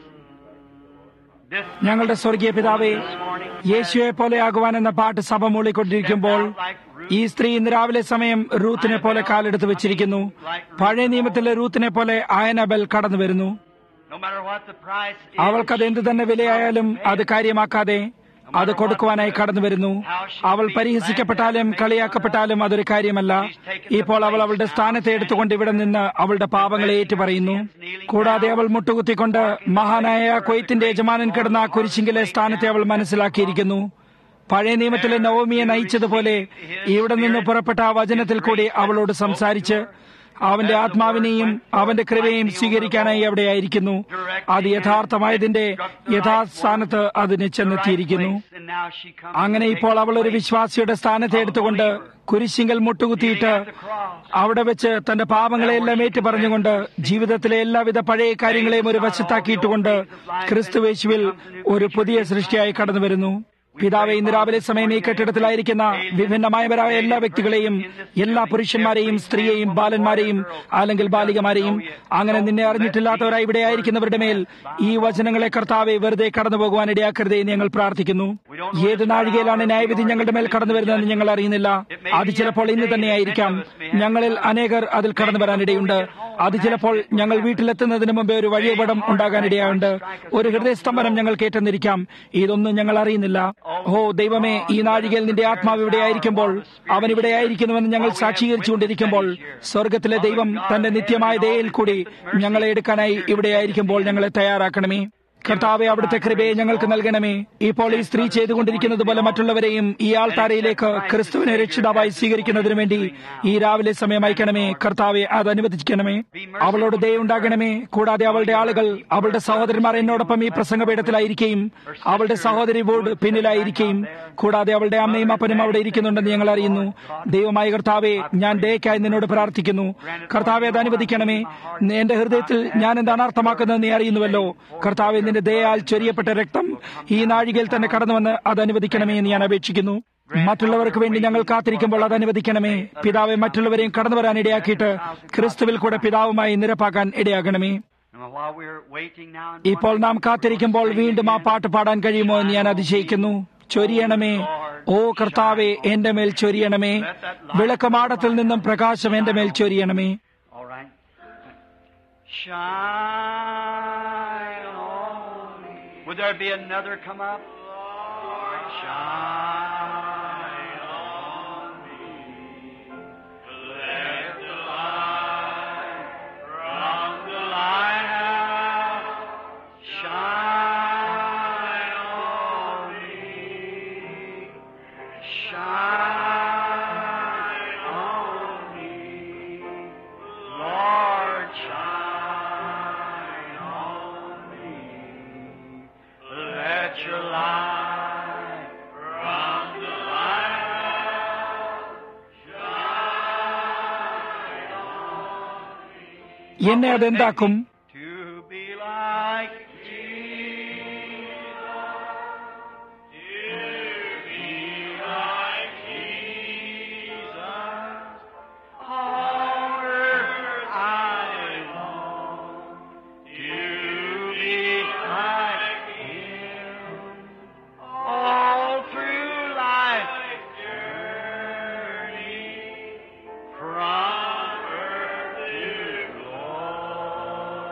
this ഞങ്ങളുടെ സ്വർഗീയ പിതാവേ this morning, യേശുവെ പോലെയാകുവാൻ എന്ന പാട്ട് സഭ മൂളിക്കൊണ്ടിരിക്കുമ്പോൾ ഈ സ്ത്രീ ഇന്ന് രാവിലെ സമയം റൂത്തിനെ പോലെ കാലെടുത്ത് വെച്ചിരിക്കുന്നു പഴയ നിയമത്തിലെ റൂത്തിനെ പോലെ ആയനബൽ കടന്നു വരുന്നു no matter what the price is, അവൾക്കത് എന്തു തന്നെ വിലയായാലും അത് കാര്യമാക്കാതെ അത് കൊടുക്കുവാനായി കടന്നു വരുന്നു അവൾ പരിഹസിക്കപ്പെട്ടാലും കളിയാക്കപ്പെട്ടാലും അതൊരു കാര്യമല്ല ഇപ്പോൾ അവൾ അവളുടെ സ്ഥാനത്തെ എടുത്തുകൊണ്ട് ഇവിടെ നിന്ന് അവളുടെ പാപങ്ങളെ ഏറ്റുപറയുന്നു കൂടാതെ അവൾ മുട്ടുകുത്തിക്കൊണ്ട് മഹാനായ കൊയ്ത്തിന്റെ യജമാനൻ കിടന്ന ആ കുരിശിങ്കിലെ സ്ഥാനത്തെ അവൾ മനസ്സിലാക്കിയിരിക്കുന്നു പഴയ നിയമത്തിലെ നവമിയെ നയിച്ചതുപോലെ ഇവിടെ നിന്ന് പുറപ്പെട്ട ആ വചനത്തിൽ കൂടി അവളോട് സംസാരിച്ച് അവന്റെ ആത്മാവിനെയും അവന്റെ കൃപയെയും സ്വീകരിക്കാനായി അവിടെയായിരിക്കുന്നു അത് യഥാർത്ഥമായതിന്റെ യഥാസ്ഥാനത്ത് അതിന് ചെന്നെത്തിയിരിക്കുന്നു and now she comes അങ്ങനെ ഇപ്പോൾ അവൾ ഒരു വിശ്വാസിയുടെ സ്ഥാനത്തെ എടുത്തുകൊണ്ട് കുരിശിങ്കൽ മുട്ടുകുത്തിയിട്ട് അവിടെ വെച്ച് തന്റെ പാപങ്ങളെല്ലാം ഏറ്റു പറഞ്ഞുകൊണ്ട് ജീവിതത്തിലെ എല്ലാവിധ പഴയ കാര്യങ്ങളെയും ഒരു വശത്താക്കിയിട്ടുകൊണ്ട് ക്രിസ്തുവേശുവിൽ ഒരു പുതിയ സൃഷ്ടിയായി കടന്നു വരുന്നു പിതാവെ ഇന്ന് രാവിലെ സമയം ഈ കെട്ടിടത്തിലായിരിക്കുന്ന വിഭിന്നമായവരായ എല്ലാ വ്യക്തികളെയും എല്ലാ പുരുഷന്മാരെയും സ്ത്രീയെയും ബാലന്മാരെയും അല്ലെങ്കിൽ ബാലികമാരെയും അങ്ങനെ നിന്നെ അറിഞ്ഞിട്ടില്ലാത്തവരായി ഇവിടെ ആയിരിക്കുന്നവരുടെ മേൽ ഈ വചനങ്ങളെ കർത്താവെ വെറുതെ കടന്നു പോകുവാൻ ഇടയാക്കരുതേ എന്ന് ഞങ്ങൾ പ്രാർത്ഥിക്കുന്നു ഏത് നാഴികയിലാണ് ന്യായവിധി ഞങ്ങളുടെ മേൽ കടന്നു വരുന്നതെന്ന് ഞങ്ങൾ അറിയുന്നില്ല അത് ചിലപ്പോൾ ഇന്ന് തന്നെയായിരിക്കാം ഞങ്ങളിൽ അനേകർ അതിൽ കടന്നു വരാനിടയുണ്ട് അത് ചിലപ്പോൾ ഞങ്ങൾ വീട്ടിലെത്തുന്നതിന് മുമ്പേ ഒരു വഴിയപടം ഉണ്ടാകാനിടയുണ്ട് ഒരു ഹൃദയസ്തംഭനം ഞങ്ങൾ കേട്ടെന്നിരിക്കാം ഇതൊന്നും ഞങ്ങൾ അറിയുന്നില്ല ഓ ദൈവമേ ഈ നാഴികയിൽ നിന്റെ ആത്മാവ് ഇവിടെ ആയിരിക്കുമ്പോൾ അവൻ ഇവിടെ ആയിരിക്കുന്നുവെന്ന് ഞങ്ങൾ സാക്ഷീകരിച്ചുകൊണ്ടിരിക്കുമ്പോൾ സ്വർഗത്തിലെ ദൈവം തന്റെ നിത്യമായ ദയയിൽ കൂടി ഞങ്ങളെ എടുക്കാനായി ഇവിടെ ആയിരിക്കുമ്പോൾ ഞങ്ങളെ തയ്യാറാക്കണമേ കർത്താവെ അവിടുത്തെ കൃപയെ ഞങ്ങൾക്ക് നൽകണമേ ഇപ്പോൾ ഈ സ്ത്രീ ചെയ്തുകൊണ്ടിരിക്കുന്നത് പോലെ മറ്റുള്ളവരെയും ഈ ആൾത്താരയിലേക്ക് ക്രിസ്തുവിനെ രക്ഷിതാവായി സ്വീകരിക്കുന്നതിന് വേണ്ടി ഈ രാവിലെ സമയം അയക്കണമേ കർത്താവെ അത് അനുവദിക്കണമേ അവളോട് ദയുണ്ടാകണമേ കൂടാതെ അവളുടെ ആളുകൾ അവളുടെ സഹോദരന്മാർ എന്നോടൊപ്പം ഈ പ്രസംഗപീഠത്തിലായിരിക്കുകയും അവളുടെ സഹോദരി വോർഡ് പിന്നിലായിരിക്കുകയും കൂടാതെ അവളുടെ അമ്മയും അപ്പനും അവിടെ ഇരിക്കുന്നുണ്ടെന്ന് ഞങ്ങൾ അറിയുന്നു ദൈവമായ കർത്താവെ ഞാൻ ദയക്കായി നിന്നോട് പ്രാർത്ഥിക്കുന്നു കർത്താവെ അത് അനുവദിക്കണമേ എന്റെ ഹൃദയത്തിൽ ഞാൻ എന്താണ് അർത്ഥമാക്കുന്നത് നീ അറിയുന്നുവല്ലോ കർത്താവെ നിന്റെ ദയാൽ ചൊരിയപ്പെട്ട രക്തം ഈ നാഴികയിൽ തന്നെ കടന്നുവന്ന് അത് അനുവദിക്കണമേ എന്ന് ഞാൻ അപേക്ഷിക്കുന്നു മറ്റുള്ളവർക്ക് വേണ്ടി ഞങ്ങൾ കാത്തിരിക്കുമ്പോൾ അത് അനുവദിക്കണമേ പിതാവെ മറ്റുള്ളവരെയും കടന്നു വരാൻ ഇടയാക്കിയിട്ട് ക്രിസ്തുവിൽ കൂടെ പിതാവുമായി നിരപ്പാക്കാൻ ഇടയാകണമേ And while we're waiting now, and ഇപ്പോൾ നാം കാത്തിരിക്കുമ്പോൾ വീണ്ടും ആ പാട്ട് പാടാൻ കഴിയുമോ എന്ന് ഞാൻ അതിശയിക്കുന്നു ചൊരിയണമേ ഓ കർത്താവെ എന്റെ മേൽ ചൊരിയണമേ വിളക്കമാടത്തിൽ നിന്നും പ്രകാശം എന്റെ മേൽ ചൊരിയണമേ all right, shine on me. Would there be another come up? Shine on me. Let the light from the lighthouse shine on me. Shine on me. Lord, shine on me. Let your light from the lighthouse shine on me. എന്നെ അതെന്താക്കും To be like Jesus. To be like Jesus. On earth I long to be like Him. All through life's journey, from earth to glory.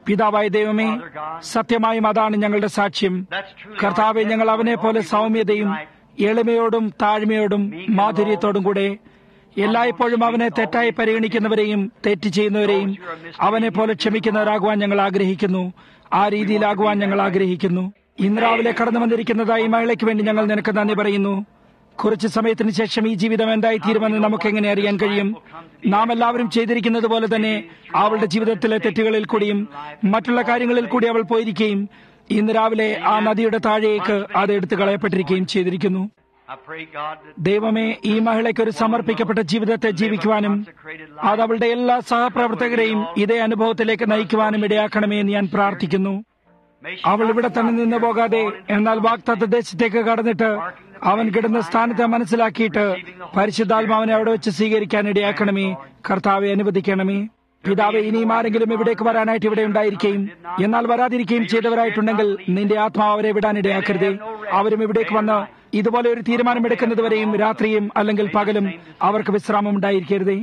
പിതാവായ ദൈവമേ സത്യമായും അതാണ് ഞങ്ങളുടെ സാക്ഷ്യം കർത്താവെ ഞങ്ങൾ അവനെ പോലെ സൗമ്യതയും എളിമയോടും താഴ്മയോടും മാധുര്യത്തോടും കൂടെ എല്ലായ്പ്പോഴും അവനെ തെറ്റായി പരിഗണിക്കുന്നവരെയും തെറ്റ് ചെയ്യുന്നവരെയും അവനെ പോലെ ക്ഷമിക്കുന്നവരാകുവാൻ ഞങ്ങൾ ആഗ്രഹിക്കുന്നു ആ രീതിയിലാകുവാൻ ഞങ്ങൾ ആഗ്രഹിക്കുന്നു ഇന്ന് രാവിലെ കടന്നു വന്നിരിക്കുന്നതായി മഹിളയ്ക്ക് വേണ്ടി ഞങ്ങൾ നിനക്ക് നന്ദി പറയുന്നു കുറച്ച് സമയത്തിന് ശേഷം ഈ ജീവിതം എന്തായി തീരുമെന്ന് നമുക്ക് എങ്ങനെ അറിയാൻ കഴിയും നാം എല്ലാവരും ചെയ്തിരിക്കുന്നത് പോലെ തന്നെ അവളുടെ ജീവിതത്തിലെ തെറ്റുകളിൽ കൂടിയും മറ്റുള്ള കാര്യങ്ങളിൽ കൂടി അവൾ പോയിരിക്കുകയും ഇന്ന് രാവിലെ ആ നദിയുടെ താഴേക്ക് അത് എടുത്തു കളയപ്പെട്ടിരിക്കുകയും ചെയ്തിരിക്കുന്നു ദൈവമേ ഈ മഹിളയ്ക്ക് ഒരു സമർപ്പിക്കപ്പെട്ട ജീവിതത്തെ ജീവിക്കുവാനും അത് അവളുടെ എല്ലാ സഹപ്രവർത്തകരെയും ഇതേ അനുഭവത്തിലേക്ക് നയിക്കുവാനും ഇടയാക്കണമേ എന്ന് ഞാൻ പ്രാർത്ഥിക്കുന്നു അവൾ ഇവിടെ തന്നെ നിന്ന് പോകാതെ എന്നാൽ വാക്തത്വ ദേശത്തേക്ക് കടന്നിട്ട് അവൻ കിടന്ന സ്ഥാനത്തെ മനസ്സിലാക്കിയിട്ട് പരിശുദ്ധാത്മാവിനെ അവിടെ വെച്ച് സ്വീകരിക്കാൻ ഇടയാക്കണമേ കർത്താവെ അനുവദിക്കണമേ പിതാവ് ഇനിയും ആരെങ്കിലും ഇവിടേക്ക് വരാനായിട്ട് ഇവിടെ ഉണ്ടായിരിക്കുകയും എന്നാൽ വരാതിരിക്കുകയും ചെയ്തവരായിട്ടുണ്ടെങ്കിൽ നിന്റെ ആത്മാവ് അവരെ വിടാൻ ഇടയാക്കരുതേ അവരും ഇവിടേക്ക് വന്ന് ഇതുപോലെ ഒരു തീരുമാനമെടുക്കുന്നതുവരെയും രാത്രിയും അല്ലെങ്കിൽ പകലും അവർക്ക് വിശ്രാമം ഉണ്ടായിരിക്കരുതേ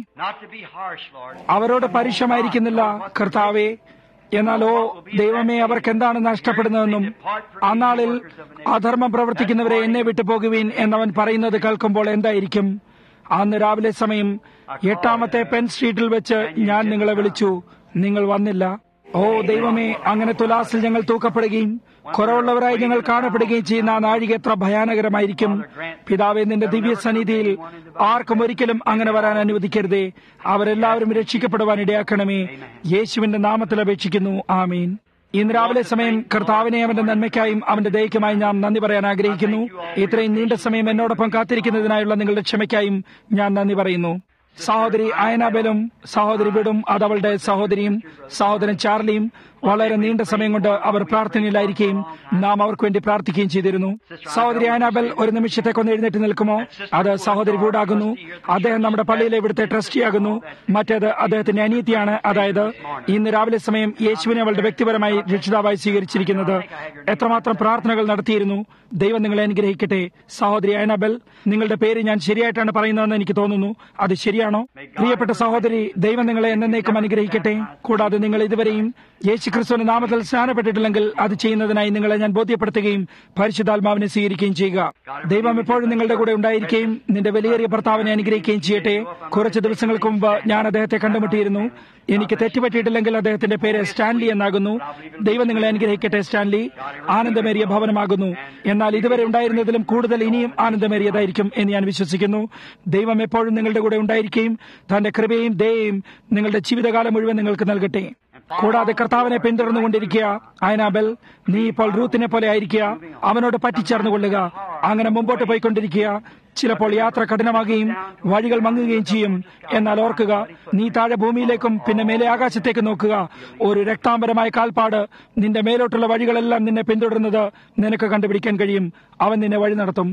അവരോട് പരുഷമായിരിക്കുന്നില്ല കർത്താവെ എന്നാൽ ഓ ദൈവമേ അവർക്ക് എന്താണ് നഷ്ടപ്പെടുന്നതെന്നും അന്നാളിൽ അധർമ്മം പ്രവർത്തിക്കുന്നവരെ എന്നെ വിട്ടു പോകുവീൻ എന്നവൻ പറയുന്നത് കേൾക്കുമ്പോൾ എന്തായിരിക്കും അന്ന് രാവിലെ സമയം എട്ടാമത്തെ പെൻ സ്ട്രീറ്റിൽ വെച്ച് ഞാൻ നിങ്ങളെ വിളിച്ചു നിങ്ങൾ വന്നില്ല ഓ ദൈവമേ അങ്ങനെ തുലാസിൽ ഞങ്ങൾ തൂക്കപ്പെടുകയും കുറവുള്ളവരായി ഞങ്ങൾ കാണപ്പെടുകയും ചെയ്യുന്ന ആ നാഴിക എത്ര ഭയാനകരമായിരിക്കും പിതാവെ നിന്റെ ദിവ്യ സന്നിധിയിൽ ആർക്കും ഒരിക്കലും അങ്ങനെ വരാൻ അനുവദിക്കരുതേ അവരെല്ലാവരും രക്ഷിക്കപ്പെടുവാൻ ഇടയാക്കണമേ യേശുവിന്റെ നാമത്തിൽ അപേക്ഷിക്കുന്നു ആമീൻ ഇന്ന് രാവിലെ സമയം കർത്താവിനെ അവന്റെ നന്മയ്ക്കായും അവന്റെ ദയക്കുമായി ഞാൻ നന്ദി പറയാൻ ആഗ്രഹിക്കുന്നു ഇത്രയും നീണ്ട സമയം എന്നോടൊപ്പം കാത്തിരിക്കുന്നതിനായുള്ള നിങ്ങളുടെ ക്ഷമയ്ക്കായും ഞാൻ നന്ദി പറയുന്നു സഹോദരി അയനാബലും സഹോദരി വിടും അത് അവളുടെ സഹോദരിയും സഹോദരൻ ചാർലിയും വളരെ നീണ്ട സമയം കൊണ്ട് അവർ പ്രാർത്ഥനയിലായിരിക്കുകയും നാം അവർക്ക് വേണ്ടി പ്രാർത്ഥിക്കുകയും ചെയ്തിരുന്നു സഹോദരി അയനാബൽ ഒരു നിമിഷത്തേക്കൊന്ന് എഴുന്നേറ്റ് നിൽക്കുമോ അത് സഹോദരി വീടാകുന്നു അദ്ദേഹം നമ്മുടെ പള്ളിയിലെ ഇവിടുത്തെ ട്രസ്റ്റിയാകുന്നു മറ്റേത് അദ്ദേഹത്തിന്റെ അനീതിയാണ് അതായത് ഇന്ന് രാവിലെ സമയം യേശുവിനെ അവളുടെ വ്യക്തിപരമായി രക്ഷിതാവായി സ്വീകരിച്ചിരിക്കുന്നത് എത്രമാത്രം പ്രാർത്ഥനകൾ നടത്തിയിരുന്നു ദൈവം നിങ്ങളെ അനുഗ്രഹിക്കട്ടെ സഹോദരി അയനാബൽ നിങ്ങളുടെ പേര് ഞാൻ ശരിയായിട്ടാണ് പറയുന്നതെന്ന് എനിക്ക് തോന്നുന്നു അത് ശരിയാണോ പ്രിയപ്പെട്ട സഹോദരി ദൈവം നിങ്ങളെ എന്നേക്കും അനുഗ്രഹിക്കട്ടെ കൂടാതെ നിങ്ങൾ ഇതുവരെയും യേശുക്രിസ്തുവിന്റെ നാമത്തിൽ സ്നാനപ്പെട്ടിട്ടില്ലെങ്കിൽ അത് ചെയ്യുന്നതിനായി നിങ്ങളെ ഞാൻ ബോധ്യപ്പെടുത്തുകയും പരിശുദ്ധാത്മാവിനെ സ്വീകരിക്കുകയും ചെയ്യുക ദൈവം എപ്പോഴും നിങ്ങളുടെ കൂടെ ഉണ്ടായിരിക്കുകയും നിന്റെ വിലയേറിയ ഭർത്താവിനെ അനുഗ്രഹിക്കുകയും ചെയ്യട്ടെ കുറച്ച് ദിവസങ്ങൾക്ക് മുമ്പ് ഞാൻ അദ്ദേഹത്തെ കണ്ടുമുട്ടിയിരുന്നു എനിക്ക് തെറ്റുപറ്റിയിട്ടില്ലെങ്കിൽ അദ്ദേഹത്തിന്റെ പേര് സ്റ്റാൻലി എന്നാകുന്നു ദൈവം നിങ്ങളെ അനുഗ്രഹിക്കട്ടെ സ്റ്റാൻലി ആനന്ദമേറിയ ഭവനമാകുന്നു എന്നാൽ ഇതുവരെ ഉണ്ടായിരുന്നതിലും കൂടുതൽ ഇനിയും ആനന്ദമേറിയതായിരിക്കും എന്ന് ഞാൻ വിശ്വസിക്കുന്നു ദൈവം എപ്പോഴും നിങ്ങളുടെ കൂടെ ഉണ്ടായിരിക്കുകയും തന്റെ കൃപയും ദയയും നിങ്ങളുടെ ജീവിതകാലം മുഴുവൻ നിങ്ങൾക്ക് നൽകട്ടെ കൂടാതെ കർത്താവിനെ പിന്തുടർന്നുകൊണ്ടിരിക്കുക അയനാബൽ നീ ഇപ്പോൾ റൂത്തിനെ പോലെ ആയിരിക്കുക അവനോട് പറ്റിച്ചേർന്നുകൊള്ളുക അങ്ങനെ മുമ്പോട്ട് പോയിക്കൊണ്ടിരിക്കുക ചിലപ്പോൾ യാത്ര കഠിനമാകുകയും വഴികൾ മങ്ങുകയും ചെയ്യും എന്നാൽ ഓർക്കുക നീ താഴെ ഭൂമിയിലേക്കും പിന്നെ മേലെ ആകാശത്തേക്ക് നോക്കുക ഒരു രക്താംബരമായ കാൽപ്പാട് നിന്റെ മേലോട്ടുള്ള വഴികളെല്ലാം നിന്നെ പിന്തുടരുന്നത് നിനക്ക് കണ്ടുപിടിക്കാൻ കഴിയും അവൻ നിന്നെ വഴി നടത്തും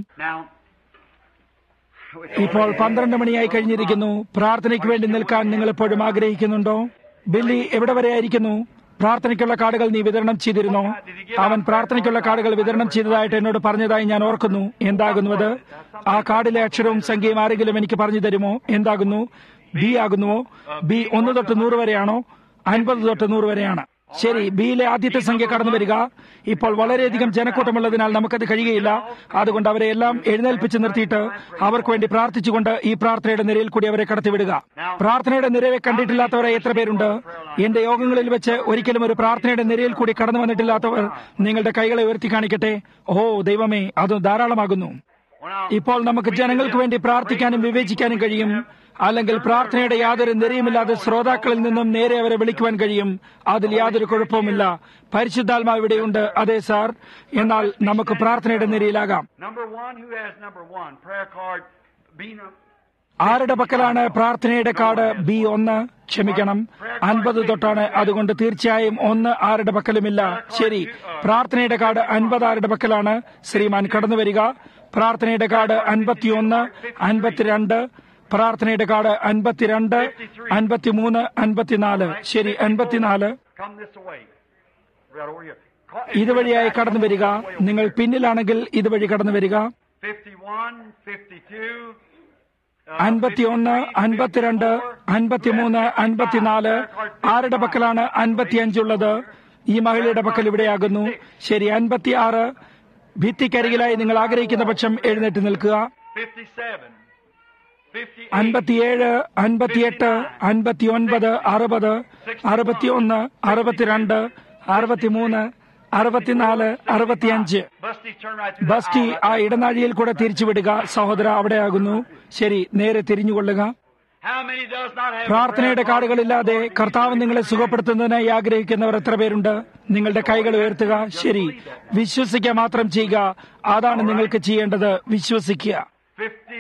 ഇപ്പോൾ പന്ത്രണ്ട് മണിയായി കഴിഞ്ഞിരിക്കുന്നു പ്രാർത്ഥനയ്ക്ക് വേണ്ടി നിൽക്കാൻ നിങ്ങൾ എപ്പോഴും ആഗ്രഹിക്കുന്നുണ്ടോ ബില്ലി എവിടെ വരെ ആയിരിക്കുന്നു പ്രാർത്ഥനയ്ക്കുള്ള കാർഡുകൾ നീ വിതരണം ചെയ്തിരുന്നോ അവൻ പ്രാർത്ഥനയ്ക്കുള്ള കാർഡുകൾ വിതരണം ചെയ്തതായിട്ട് എന്നോട് പറഞ്ഞതായി ഞാൻ ഓർക്കുന്നു എന്താകുന്നു അത് ആ കാർഡിലെ അക്ഷരവും സംഖ്യയും ആരെങ്കിലും എനിക്ക് പറഞ്ഞു തരുമോ എന്താകുന്നു ബി ആകുന്നുവോ ബി ഒന്ന് തൊട്ട് നൂറ് വരെയാണോ അൻപത് തൊട്ട് നൂറ് വരെയാണ് ശരി ബിയിലെ ആദ്യത്തെ സംഖ്യ കടന്നു വരിക ഇപ്പോൾ വളരെയധികം ജനക്കൂട്ടമുള്ളതിനാൽ നമുക്കത് കഴിയുകയില്ല അതുകൊണ്ട് അവരെ എല്ലാം എഴുന്നേൽപ്പിച്ച് നിർത്തിയിട്ട് അവർക്ക് വേണ്ടി പ്രാർത്ഥിച്ചുകൊണ്ട് ഈ പ്രാർത്ഥനയുടെ നിരയിൽ കൂടി അവരെ കടത്തിവിടുക പ്രാർത്ഥനയുടെ നിരയെ കണ്ടിട്ടില്ലാത്തവരെ എത്ര പേരുണ്ട് എന്റെ യോഗങ്ങളിൽ വെച്ച് ഒരിക്കലും ഒരു പ്രാർത്ഥനയുടെ നിരയിൽ കൂടി കടന്നു വന്നിട്ടില്ലാത്തവർ നിങ്ങളുടെ കൈകളെ ഉയർത്തി കാണിക്കട്ടെ ഓ ദൈവമേ അത് ധാരാളമാകുന്നു ഇപ്പോൾ നമുക്ക് ജനങ്ങൾക്ക് വേണ്ടി പ്രാർത്ഥിക്കാനും വിവേചിക്കാനും കഴിയും അല്ലെങ്കിൽ പ്രാർത്ഥനയുടെ യാതൊരു നിരയുമില്ലാതെ ശ്രോതാക്കളിൽ നിന്നും നേരെ അവരെ വിളിക്കുവാൻ കഴിയും അതിൽ യാതൊരു കുഴപ്പവുമില്ല പരിശുദ്ധാത്മാവ് ഇവിടെയുണ്ട് അതെ സാർ എന്നാൽ നമുക്ക് പ്രാർത്ഥനയുടെ നിരയിലാകാം Number one, who has number one? Prayer card, B num- ആരുടെ പക്കലാണ് പ്രാർത്ഥനയുടെ കാർഡ് ബി ഒന്ന് ക്ഷമിക്കണം അൻപത് തൊട്ടാണ് അതുകൊണ്ട് തീർച്ചയായും ഒന്ന് ആരുടെ പക്കലുമില്ല ശരി പ്രാർത്ഥനയുടെ കാർഡ് അൻപത് ആരുടെ പക്കലാണ് ശ്രീമാൻ കടന്നു വരിക പ്രാർത്ഥനയുടെ കാർഡ് അൻപത്തിയൊന്ന് അൻപത്തിരണ്ട് പ്രാർത്ഥനയുടെ കാർഡ് അൻപത്തിരണ്ട് അൻപത്തിമൂന്ന് അൻപത്തിനാല് ശരി അൻപത്തിനാല് Come this way. Right over here. Call- ഇതുവഴിയായി കടന്നു വരിക നിങ്ങൾ പിന്നിലാണെങ്കിൽ ഇതുവഴി കടന്നു വരിക 51, 52, അൻപത്തിയൊന്ന് അൻപത്തിരണ്ട് അൻപത്തിമൂന്ന് അൻപത്തിനാല് ആരുടെ പക്കലാണ് അൻപത്തിയഞ്ചുള്ളത് ഈ മഹിളയുടെ പക്കൽ ഇവിടെയാകുന്നു ശരി അൻപത്തി ആറ് ഭിത്തിക്കരികിലായി നിങ്ങൾ ആഗ്രഹിക്കുന്ന പക്ഷം എഴുന്നേറ്റ് നിൽക്കുക 57, 58, അൻപത്തിയേഴ് അൻപത്തിയെട്ട് അൻപത്തിയൊൻപത് അറുപത് അറുപത്തിയൊന്ന് അറുപത്തിരണ്ട് അറുപത്തിമൂന്ന് അറുപത്തിനാല് അറുപത്തിയഞ്ച് Busty, turn right through busty the ah aisle. ഇടനാഴിയിൽ കൂടെ തിരിച്ചുവിടുക സഹോദര അവിടെയാകുന്നു ശരി നേരെ തിരിഞ്ഞുകൊള്ളുക How many does not have a പ്രാർത്ഥനയുടെ prayer card? കാർഡുകളില്ലാതെ കർത്താവ് നിങ്ങളെ സുഖപ്പെടുത്തുന്നതിനായി ആഗ്രഹിക്കുന്നവർ എത്ര പേരുണ്ട് നിങ്ങളുടെ കൈകൾ ഉയർത്തുക ശരി വിശ്വസിക്കുക മാത്രം ചെയ്യുക അതാണ് നിങ്ങൾക്ക് ചെയ്യേണ്ടത് വിശ്വസിക്കുക 50,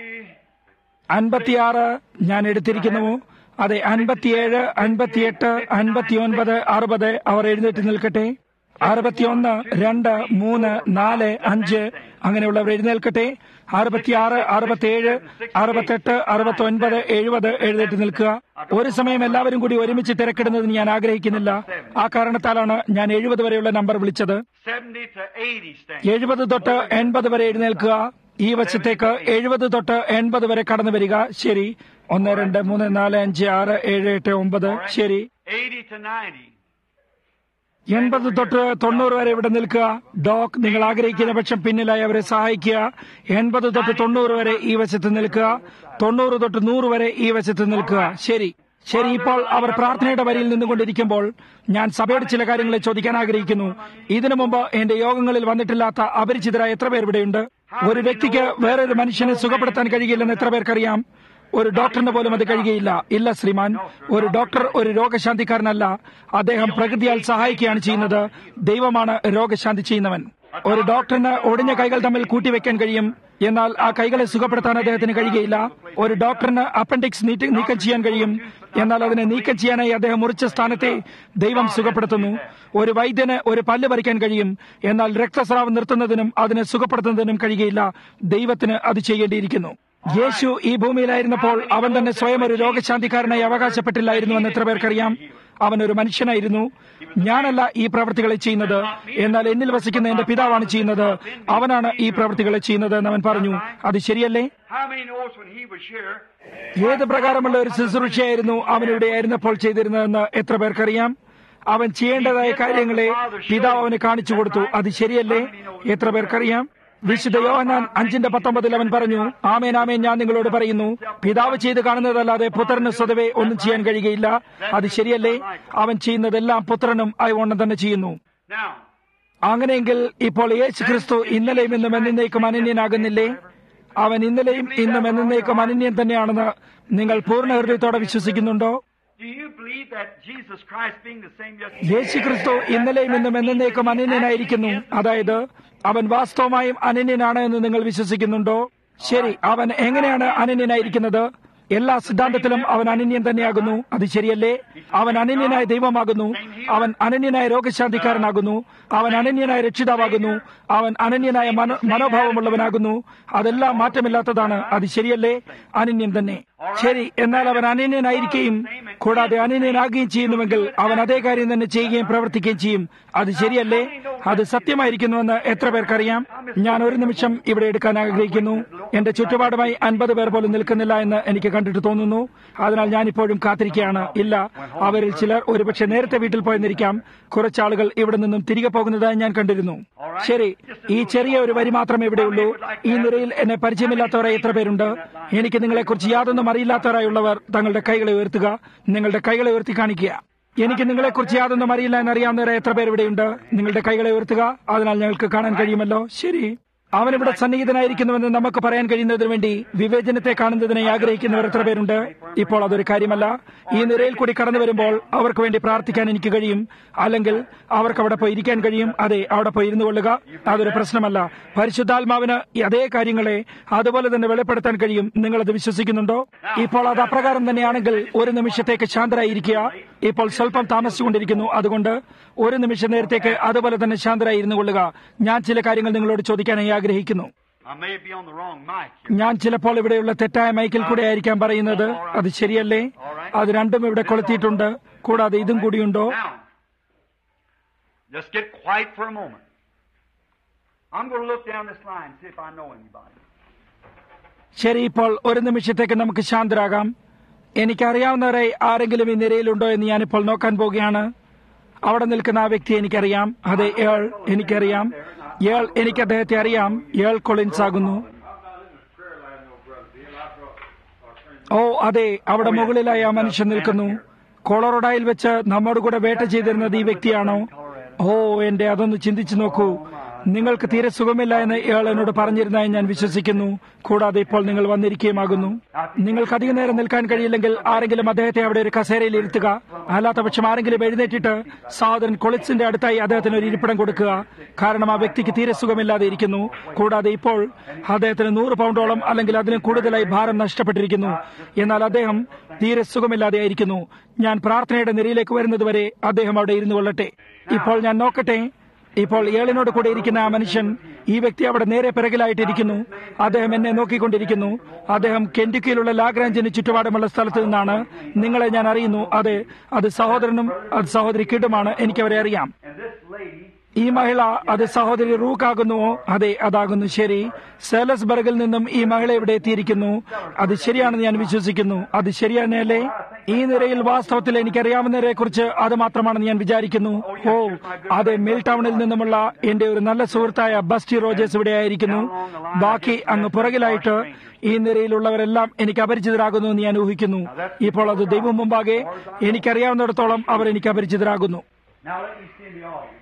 അൻപത്തിയാറ് ഞാൻ എടുത്തിരിക്കുന്നു അതെ അൻപത്തിയേഴ് അൻപത്തിയെട്ട് അൻപത്തിയൊൻപത് അറുപത് അവർ എഴുന്നേറ്റ് നിൽക്കട്ടെ അറുപത്തിയൊന്ന് രണ്ട് മൂന്ന് നാല് അഞ്ച് അങ്ങനെയുള്ളവർ എഴുന്നേൽക്കട്ടെ അറുപത്തിയാറ് അറുപത്തിയേഴ് അറുപത്തെട്ട് അറുപത്തൊൻപത് എഴുപത് എഴുന്നേറ്റ് നിൽക്കുക ഒരു സമയം എല്ലാവരും കൂടി ഒരുമിച്ച് തിരക്കിടുന്നതിന് ഞാൻ ആഗ്രഹിക്കുന്നില്ല ആ കാരണത്താലാണ് ഞാൻ എഴുപത് വരെയുള്ള നമ്പർ വിളിച്ചത് 70 to 80 stand. എഴുപത് തൊട്ട് എൺപത് വരെ എഴുന്നേൽക്കുക ഈ വശത്തേക്ക് എഴുപത് തൊട്ട് എൺപത് വരെ കടന്നു വരിക ശരി ഒന്ന് രണ്ട് മൂന്ന് നാല് അഞ്ച് ആറ് ഏഴ് എട്ട് ഒമ്പത് ശരി 80 to 90. എൺപത് തൊട്ട് തൊണ്ണൂറ് വരെ ഇവിടെ നിൽക്കുക ഡോക് നിങ്ങൾ ആഗ്രഹിക്കുന്ന പക്ഷം പിന്നിലായി അവരെ സഹായിക്കുക എൺപത് തൊട്ട് തൊണ്ണൂറ് വരെ ഈ വശത്ത് നിൽക്കുക തൊണ്ണൂറ് തൊട്ട് നൂറ് വരെ ഈ വശത്ത് നിൽക്കുക ശരി ശരി ഇപ്പോൾ അവർ പ്രാർത്ഥനയുടെ വരിയിൽ നിന്നുകൊണ്ടിരിക്കുമ്പോൾ ഞാൻ സഭയുടെ ചില കാര്യങ്ങളെ ചോദിക്കാൻ ആഗ്രഹിക്കുന്നു ഇതിനു മുമ്പ് എന്റെ യോഗങ്ങളിൽ വന്നിട്ടില്ലാത്ത അപരിചിതരായ എത്ര പേർ ഇവിടെയുണ്ട് ഒരു വ്യക്തിക്ക് വേറൊരു മനുഷ്യനെ സുഖപ്പെടുത്താൻ കഴിയില്ലെന്ന് എത്ര പേർക്കറിയാം ഒരു ഡോക്ടറിന് പോലും അത് കഴിയുകയില്ല ഇല്ല ശ്രീമാൻ ഒരു ഡോക്ടർ ഒരു രോഗശാന്തിക്കാരനല്ല അദ്ദേഹം പ്രകൃതിയാൽ സഹായിക്കുകയാണ് ചെയ്യുന്നത് ദൈവമാണ് രോഗശാന്തി ചെയ്യുന്നവൻ ഒരു ഡോക്ടറിന് ഒടിഞ്ഞ കൈകൾ തമ്മിൽ കൂട്ടിവെക്കാൻ കഴിയും എന്നാൽ ആ കൈകളെ സുഖപ്പെടുത്താൻ അദ്ദേഹത്തിന് കഴിയുകയില്ല ഒരു ഡോക്ടറിന് അപ്പൻഡിക്സ് നീട്ടി- നീക്കം ചെയ്യാൻ കഴിയും എന്നാൽ അതിനെ നീക്കം ചെയ്യാനായി അദ്ദേഹം മുറിച്ച സ്ഥാനത്തെ ദൈവം സുഖപ്പെടുത്തുന്നു ഒരു വൈദ്യന് ഒരു പല്ല് പറിക്കാൻ കഴിയും എന്നാൽ രക്തസ്രാവം നിർത്തുന്നതിനും അതിനെ സുഖപ്പെടുത്തുന്നതിനും കഴിയുകയില്ല ദൈവത്തിന് അത് ചെയ്യേണ്ടിയിരിക്കുന്നു യേശു ഈ ഭൂമിയിലായിരുന്നപ്പോൾ അവൻ തന്നെ സ്വയം ഒരു രോഗശാന്തിക്കാരനായി അവകാശപ്പെട്ടില്ലായിരുന്നു എന്ന് എത്ര പേർക്കറിയാം അവൻ ഒരു മനുഷ്യനായിരുന്നു ഞാനല്ല ഈ പ്രവൃത്തികളെ ചെയ്യുന്നത് എന്നാൽ എന്നിൽ വസിക്കുന്ന എന്റെ പിതാവാണ് ചെയ്യുന്നത് അവനാണ് ഈ പ്രവൃത്തികളെ ചെയ്യുന്നത് എന്ന് അവൻ പറഞ്ഞു അത് ശരിയല്ലേ How many knows when he was here? ഏത് പ്രകാരമുള്ള ഒരു ശുശ്രൂഷയായിരുന്നു അവൻ ഇവിടെ ആയിരുന്നപ്പോൾ ചെയ്തിരുന്നതെന്ന് എത്ര പേർക്കറിയാം അവൻ ചെയ്യേണ്ടതായ കാര്യങ്ങളെ പിതാവ് അവന് കാണിച്ചു കൊടുത്തു അത് ശരിയല്ലേ എത്ര പേർക്കറിയാം വിശുദ്ധ യോഹന്നാൻ അഞ്ചിന്റെ പത്തൊമ്പതിൽ അവൻ പറഞ്ഞു ആമേൻ ആമേൻ ഞാൻ നിങ്ങളോട് പറയുന്നു പിതാവ് ചെയ്ത് കാണുന്നതല്ലാതെ പുത്രന് സ്വതവേ ഒന്നും ചെയ്യാൻ കഴിയുകയില്ല അത് ശരിയല്ലേ അവൻ ചെയ്യുന്നതെല്ലാം പുത്രനും അയവണ്ണം തന്നെ ചെയ്യുന്നു Now, അങ്ങനെയെങ്കിൽ ഇപ്പോൾ യേശു ക്രിസ്തു ഇന്നലെയും ഇന്നും എന്നേക്കും അനന്യനാകുന്നില്ലേ അവൻ ഇന്നലെയും ഇന്നും എന്നേക്കും അനന്യൻ തന്നെയാണെന്ന് നിങ്ങൾ പൂർണ്ണ ഹൃദയത്തോടെ വിശ്വസിക്കുന്നുണ്ടോ do you believe that Jesus Christ being the same yesterday? യേശു ക്രിസ്തു ഇന്നലെയും ഇന്നും എന്നേക്കും അനന്യനായിരിക്കുന്നു അതായത് അവൻ വാസ്തവമായും അനന്യനാണ് എന്ന് നിങ്ങൾ വിശ്വസിക്കുന്നുണ്ടോ ശരി അവൻ എങ്ങനെയാണ് അനന്യനായിരിക്കുന്നത് എല്ലാ സിദ്ധാന്തത്തിലും അവൻ അനന്യൻ തന്നെയാകുന്നു അത് ശരിയല്ലേ അവൻ അനന്യനായ ദൈവമാകുന്നു അവൻ അനന്യനായ രോഗശാന്തിക്കാരനാകുന്നു അവൻ അനന്യനായ രക്ഷിതാവാകുന്നു അവൻ അനന്യനായ മനോ മനോഭാവമുള്ളവനാകുന്നു അതെല്ലാം മാറ്റമില്ലാത്തതാണ് അത് ശരിയല്ലേ അനന്യൻ തന്നെ ശരി എന്നാൽ അവൻ അനന്യനായിരിക്കുകയും കൂടാതെ അനന്യനാകുകയും ചെയ്യുന്നുവെങ്കിൽ അവൻ അതേ കാര്യം തന്നെ ചെയ്യുകയും പ്രവർത്തിക്കുകയും ചെയ്യും അത് ശരിയല്ലേ അത് സത്യമായിരിക്കുന്നുവെന്ന് എത്ര പേർക്കറിയാം ഞാൻ ഒരു നിമിഷം ഇവിടെ എടുക്കാൻ ആഗ്രഹിക്കുന്നു എന്റെ ചുറ്റുപാടുമായി അൻപത് പേർ പോലും നിൽക്കുന്നില്ല എന്ന് എനിക്ക് കണ്ടിട്ട് തോന്നുന്നു അതിനാൽ ഞാൻ ഇപ്പോഴും കാത്തിരിക്കുകയാണ് ഇല്ല അവരിൽ ചിലർ ഒരുപക്ഷെ നേരത്തെ വീട്ടിൽ പോയെന്നിരിക്കാം കുറച്ചാളുകൾ ഇവിടെ നിന്നും തിരികെ പോകുന്നതായി ഞാൻ കണ്ടിരുന്നു ശരി ഈ ചെറിയ ഒരു വരി മാത്രമേ ഇവിടെയുള്ളൂ ഈ നിരയിൽ എന്നെ പരിചയമില്ലാത്തവരായി എത്ര പേരുണ്ട് എനിക്ക് നിങ്ങളെക്കുറിച്ച് യാതൊന്നും അറിയില്ലാത്തവരായുള്ളവർ തങ്ങളുടെ കൈകളെ ഉയർത്തുക നിങ്ങളുടെ കൈകളെ ഉയർത്തി കാണിക്കുക എനിക്ക് നിങ്ങളെക്കുറിച്ച് യാതൊന്നും അറിയില്ല എന്നറിയാവുന്നവരെ എത്ര പേർ ഇവിടെയുണ്ട് നിങ്ങളുടെ കൈകളെ ഉയർത്തുക അതിനാൽ ഞങ്ങൾക്ക് കാണാൻ കഴിയുമല്ലോ ശരി അവനിവിടെ സന്നിഹിതനായിരിക്കുന്നുവെന്ന് നമുക്ക് പറയാൻ കഴിയുന്നതിന് വേണ്ടി വിവേചനത്തെ കാണുന്നതിനായി ആഗ്രഹിക്കുന്നവർ എത്ര പേരുണ്ട് ഇപ്പോൾ അതൊരു കാര്യമല്ല ഈ നിരയിൽ കൂടി കടന്നു വരുമ്പോൾ അവർക്ക് വേണ്ടി പ്രാർത്ഥിക്കാൻ എനിക്ക് കഴിയും അല്ലെങ്കിൽ അവർക്ക് അവിടെ പോയി ഇരിക്കാൻ കഴിയും അതെ അവിടെ പോയി ഇരുന്നു കൊള്ളുക അതൊരു പ്രശ്നമല്ല പരിശുദ്ധാത്മാവിന് ഈ അതേ കാര്യങ്ങളെ അതുപോലെ തന്നെ വെളിപ്പെടുത്താൻ കഴിയും നിങ്ങളത് വിശ്വസിക്കുന്നുണ്ടോ ഇപ്പോൾ അത് അപ്രകാരം തന്നെയാണെങ്കിൽ ഒരു നിമിഷത്തേക്ക് ശാന്തരായിരിക്കുക ഇപ്പോൾ സ്വല്പം താമസിച്ചുകൊണ്ടിരിക്കുന്നു അതുകൊണ്ട് ഒരു നിമിഷ നേരത്തേക്ക് അതുപോലെ തന്നെ ശാന്തരായി ഇരുന്നു കൊള്ളുക ഞാൻ ചില കാര്യങ്ങൾ നിങ്ങളോട് ചോദിക്കാനായി ആഗ്രഹിക്കുന്നു I may be on the wrong mic. ഞാൻ ചിലപ്പോൾ ഇവിടെയുള്ള തെറ്റായ മൈക്കിൽ കൂടെ ആയിരിക്കാം പറയുന്നത് അത് ശരിയല്ലേ അത് രണ്ടും ഇവിടെ കൊളുത്തിയിട്ടുണ്ട് കൂടാതെ ഇതും കൂടിയുണ്ടോ Now, just get quiet for a moment. I'm going to look down this line and see if I know anybody. ശരി ഇപ്പോൾ ഒരു നിമിഷത്തേക്ക് നമുക്ക് ശാന്തരാകാം എനിക്കറിയാവുന്നവരെ ആരെങ്കിലും ഈ നിരയിലുണ്ടോ എന്ന് ഞാനിപ്പോൾ നോക്കാൻ പോവുകയാണ് അവിടെ നിൽക്കുന്ന ആ വ്യക്തി എനിക്കറിയാം അതെ ഏൾ എനിക്കറിയാം ഏൾ എനിക്ക് അദ്ദേഹത്തെ അറിയാം ഏൾ കൊളിൻസ് ആകുന്നു ഓ അതെ അവിടെ മുകളിലായി ആ മനുഷ്യൻ നിൽക്കുന്നു കൊളറോഡായിൽ വെച്ച് നമ്മോട് കൂടെ വേട്ട ചെയ്തിരുന്നത് ഈ വ്യക്തിയാണോ ഓ എന്റെ അതൊന്ന് ചിന്തിച്ചു നോക്കൂ നിങ്ങൾക്ക് തീരെ സുഖമില്ല എന്ന് ഇയാൾ എന്നോട് പറഞ്ഞിരുന്നതായി ഞാൻ വിശ്വസിക്കുന്നു കൂടാതെ ഇപ്പോൾ നിങ്ങൾ വന്നിരിക്കുകയുമാകുന്നു നിങ്ങൾക്ക് അധിക നേരം നിൽക്കാൻ കഴിയില്ലെങ്കിൽ ആരെങ്കിലും അദ്ദേഹത്തെ അവിടെ ഒരു കസേരയിൽ ഇരുത്തുക അല്ലാത്ത പക്ഷം ആരെങ്കിലും എഴുന്നേറ്റിട്ട് സഹോദരൻ കൊളിറ്റ്സിന്റെ അടുത്തായി അദ്ദേഹത്തിന് ഒരു ഇരിപ്പിടം കൊടുക്കുക കാരണം ആ വ്യക്തിക്ക് തീരെ സുഖമില്ലാതെ ഇരിക്കുന്നു കൂടാതെ ഇപ്പോൾ അദ്ദേഹത്തിന് നൂറ് പൗണ്ടോളം അല്ലെങ്കിൽ അതിന് കൂടുതലായി ഭാരം നഷ്ടപ്പെട്ടിരിക്കുന്നു എന്നാൽ അദ്ദേഹം തീരെ സുഖമില്ലാതെയായിരിക്കുന്നു ഞാൻ പ്രാർത്ഥനയുടെ നിരയിലേക്ക് വരുന്നതുവരെ അദ്ദേഹം അവിടെ ഇരുന്നു കൊള്ളട്ടെ ഇപ്പോൾ ഞാൻ നോക്കട്ടെ ഇപ്പോൾ ഏളിനോട് കൂടെ ഇരിക്കുന്ന ആ മനുഷ്യൻ ഈ വ്യക്തി അവിടെ നേരെ പിറകിലായിട്ടിരിക്കുന്നു അദ്ദേഹം എന്നെ നോക്കിക്കൊണ്ടിരിക്കുന്നു അദ്ദേഹം കെൻറ്റുക്കിയിലുള്ള ലാഗ്രാഞ്ചിന് ചുറ്റുപാടുമുള്ള സ്ഥലത്ത് നിന്നാണ് നിങ്ങളെ ഞാൻ അറിയുന്നു അതെ അത് സഹോദരനും അത് സഹോദരി കിടുമാണ് എനിക്കവരെ അറിയാം ഈ മഹിള അത് സഹോദരി റൂക്കാകുന്നുവോ അതെ അതാകുന്നു ശരി സേലസ്ബർഗിൽ നിന്നും ഈ മഹിള ഇവിടെ എത്തിയിരിക്കുന്നു അത് ശരിയാണെന്ന് ഞാൻ വിശ്വസിക്കുന്നു അത് ശരിയാണല്ലേ ഈ നിരയിൽ വാസ്തവത്തിൽ എനിക്കറിയാവുന്നവരെ കുറിച്ച് അത് മാത്രമാണെന്ന് ഞാൻ വിചാരിക്കുന്നു ഓ അതെ മിൽ ടൗണിൽ നിന്നുമുള്ള എന്റെ ഒരു നല്ല സുഹൃത്തായ ബസ്റ്റി റോജേഴ്സ് ഇവിടെ ആയിരിക്കുന്നു ബാക്കി അങ്ങ് പുറകിലായിട്ട് ഈ നിരയിലുള്ളവരെല്ലാം എനിക്ക് അപരിചിതരാകുന്നു എന്ന് ഞാൻ ഊഹിക്കുന്നു ഇപ്പോൾ അത് ദൈവം മുമ്പാകെ എനിക്കറിയാവുന്നിടത്തോളം അവർ എനിക്ക് അപരിചിതരാകുന്നു Now let me see in the audience.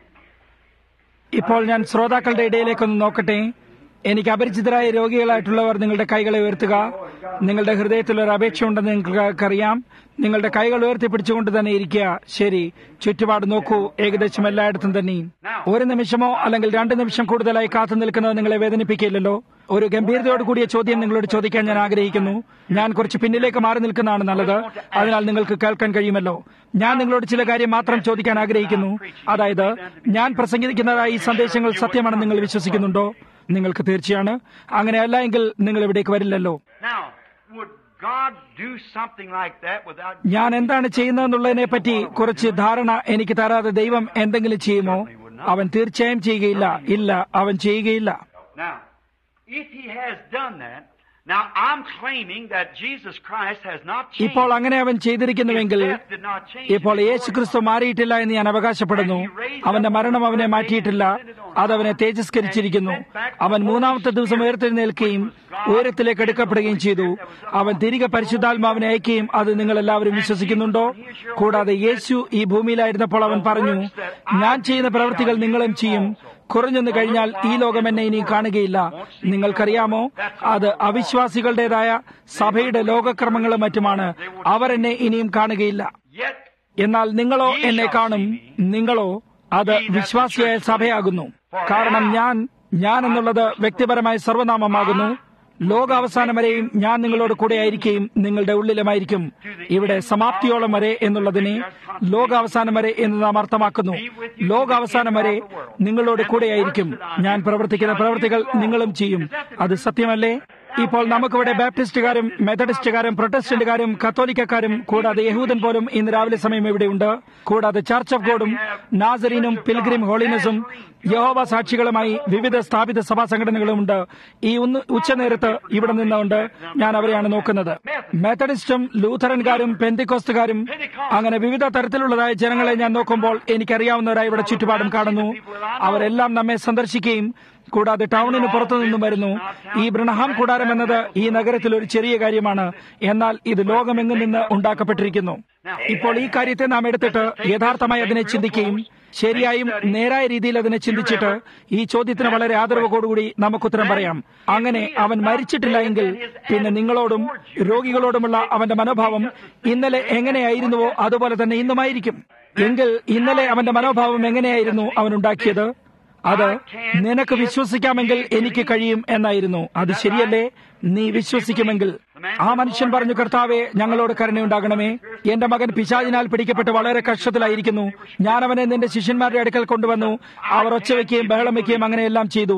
ഇപ്പോൾ ഞാൻ ശ്രോതാക്കളുടെ ഇടയിലേക്കൊന്ന് നോക്കട്ടെ എനിക്ക് അപരിചിതരായ രോഗികളായിട്ടുള്ളവർ നിങ്ങളുടെ കൈകളെ ഉയർത്തുക നിങ്ങളുടെ ഹൃദയത്തിൽ ഒരു അപേക്ഷയുണ്ടെന്ന് നിങ്ങൾക്കറിയാം നിങ്ങളുടെ കൈകൾ ഉയർത്തിപ്പിടിച്ചുകൊണ്ട് തന്നെ ഇരിക്കുക ശരി ചുറ്റുപാട് നോക്കൂ ഏകദേശം എല്ലായിടത്തും തന്നെ ഒരു നിമിഷമോ അല്ലെങ്കിൽ രണ്ട് നിമിഷം കൂടുതലായി കാത്തു നിൽക്കുന്നത് നിങ്ങളെ വേദനിപ്പിക്കില്ലല്ലോ ഒരു ഗംഭീരതയോട് കൂടിയ ചോദ്യം നിങ്ങളോട് ചോദിക്കാൻ ഞാൻ ആഗ്രഹിക്കുന്നു ഞാൻ കുറച്ച് പിന്നിലേക്ക് മാറി നിൽക്കുന്നതാണ് നല്ലത് അതിനാൽ നിങ്ങൾക്ക് കേൾക്കാൻ കഴിയുമല്ലോ ഞാൻ നിങ്ങളോട് ചില കാര്യം മാത്രം ചോദിക്കാൻ ആഗ്രഹിക്കുന്നു അതായത് ഞാൻ പ്രസംഗിക്കുന്നതായി ഈ സന്ദേശങ്ങൾ സത്യമാണെന്ന് നിങ്ങൾ വിശ്വസിക്കുന്നുണ്ടോ നിങ്ങൾക്ക് തീർച്ചയാണ് അങ്ങനെയല്ല എങ്കിൽ നിങ്ങൾ ഇവിടേക്ക് വരില്ലല്ലോ Now, would God do something like that without ഞാൻ എന്താണ് ചെയ്യുന്നതെന്നുള്ളതിനെ പറ്റി കുറച്ച് ധാരണ എനിക്ക് തരാതെ ദൈവം എന്തെങ്കിലും ചെയ്യുമോ അവൻ തീർച്ചയായും ചെയ്യുകയില്ല ഇല്ല അവൻ ചെയ്യുകയില്ല Now, if he has done that, now I'm claiming that Jesus Christ has not changed. ഇപ്പോൾ അങ്ങനെ അവൻ ചെയ്തിരിക്കുന്നുവെങ്കിൽ His death did not change ഇപ്പോൾ his യേശു ക്രിസ്തു മാറിയിട്ടില്ല എന്ന് ഞാൻ അവകാശപ്പെടുന്നു അവന്റെ മരണം അവനെ മാറ്റിയിട്ടില്ല അതവനെ തേജസ്കരിച്ചിരിക്കുന്നു അവൻ മൂന്നാമത്തെ ദിവസം ഉയർത്തെഴുന്നേൽക്കുകയും ഉയരത്തിലേക്ക് എടുക്കപ്പെടുകയും ചെയ്തു അവൻ തിരികെ പരിശുദ്ധാത്മാവിനെ അയക്കുകയും അത് നിങ്ങൾ എല്ലാവരും വിശ്വസിക്കുന്നുണ്ടോ കൂടാതെ യേശു ഈ ഭൂമിയിലായിരുന്നപ്പോൾ അവൻ പറഞ്ഞു ഞാൻ ചെയ്യുന്ന പ്രവൃത്തികൾ നിങ്ങളും ചെയ്യും കുറഞ്ഞെന്ന് കഴിഞ്ഞാൽ ഈ ലോകം എന്നെ ഇനി കാണുകയില്ല നിങ്ങൾക്കറിയാമോ അത് അവിശ്വാസികളുടേതായ സഭയുടെ ലോകക്രമങ്ങളും മറ്റുമാണ് അവർ എന്നെ ഇനിയും കാണുകയില്ല Yet, എന്നാൽ നിങ്ങളോ എന്നെ കാണും നിങ്ങളോ അത് വിശ്വാസിയായ സഭയാകുന്നു കാരണം ഞാൻ ഞാൻ എന്നുള്ളത് വ്യക്തിപരമായ സർവനാമമാകുന്നു ലോകാവസാനം വരെയും ഞാൻ നിങ്ങളോട് കൂടെ ആയിരിക്കുകയും നിങ്ങളുടെ ഉള്ളിലുമായിരിക്കും ഇവിടെ സമാപ്തിയോളം വരെ എന്നുള്ളതിനെ ലോകാവസാനം വരെ എന്ന് നാം അർത്ഥമാക്കുന്നു ലോകാവസാനം വരെ നിങ്ങളോട് കൂടെയായിരിക്കും ഞാൻ പ്രവർത്തിക്കുന്ന പ്രവൃത്തികൾ നിങ്ങളും ചെയ്യും അത് സത്യമല്ലേ ഇപ്പോൾ നമുക്കിവിടെ ബാപ്റ്റിസ്റ്റുകാരും മെത്തഡിസ്റ്റുകാരും പ്രൊട്ടസ്റ്റന്റുകാരും കത്തോലിക്കക്കാരും കൂടാതെ യഹൂദൻ പോലും ഇന്ന് രാവിലെ സമയം ഇവിടെയുണ്ട് കൂടാതെ ചർച്ച് ഓഫ് ഗോഡും നാസറീനും പിൽഗ്രിം ഹോളിനസും യഹോവ സാക്ഷികളുമായി വിവിധ സ്ഥാപിത സഭാ സംഘടനകളുമുണ്ട് ഈ ഒന്ന് ഉച്ചനേരത്ത് ഇവിടെ നിന്നുകൊണ്ട് ഞാൻ അവരെയാണ് നോക്കുന്നത് മെത്തഡിസ്റ്റും ലൂഥറൻകാരും പെന്തിക്കോസ്തുകാരും അങ്ങനെ വിവിധ തരത്തിലുള്ളതായ ജനങ്ങളെ ഞാൻ നോക്കുമ്പോൾ എനിക്കറിയാവുന്നവരായി ഇവിടെ ചുറ്റുപാടും കാണുന്നു അവരെല്ലാം നമ്മെ സന്ദർശിക്കുകയും കൂടാതെ ടൗണിന് പുറത്തു നിന്നും വരുന്നു ഈ ബ്രണഹാം കൂടാരം എന്നത് ഈ നഗരത്തിൽ ഒരു ചെറിയ കാര്യമാണ് എന്നാൽ ഇത് ലോകമെങ്ങും നിന്ന് ഉണ്ടാക്കപ്പെട്ടിരിക്കുന്നു ഇപ്പോൾ ഈ കാര്യത്തെ നാം എടുത്തിട്ട് യഥാർത്ഥമായി അതിനെ ചിന്തിക്കുകയും ശരിയായും നേരായ രീതിയിൽ അതിനെ ചിന്തിച്ചിട്ട് ഈ ചോദ്യത്തിന് വളരെ ആദരവോടുകൂടി നമുക്കുത്തരം പറയാം അങ്ങനെ അവൻ മരിച്ചിട്ടില്ല എങ്കിൽ പിന്നെ നിങ്ങളോടും രോഗികളോടുമുള്ള അവന്റെ മനോഭാവം ഇന്നലെ എങ്ങനെയായിരുന്നുവോ അതുപോലെ തന്നെ ഇന്നുമായിരിക്കും എങ്കിൽ ഇന്നലെ അവന്റെ മനോഭാവം എങ്ങനെയായിരുന്നു അവൻ ഉണ്ടാക്കിയത് അത് നിനക്ക് വിശ്വസിക്കാമെങ്കിൽ എനിക്ക് കഴിയും എന്നായിരുന്നു അത് ശരിയല്ലേ നീ വിശ്വസിക്കുമെങ്കിൽ ആ മനുഷ്യൻ പറഞ്ഞു കർത്താവെ ഞങ്ങളോട് കരുണയുണ്ടാകണമേ എന്റെ മകൻ പിശാചിനാൽ പിടിക്കപ്പെട്ട് വളരെ കഷ്ടത്തിലായിരിക്കുന്നു ഞാൻ അവനെ നിന്റെ ശിഷ്യന്മാരുടെ അടുക്കൽ കൊണ്ടുവന്നു അവർ ഒച്ച വെക്കുകയും ബഹളം വെക്കുകയും അങ്ങനെയെല്ലാം ചെയ്തു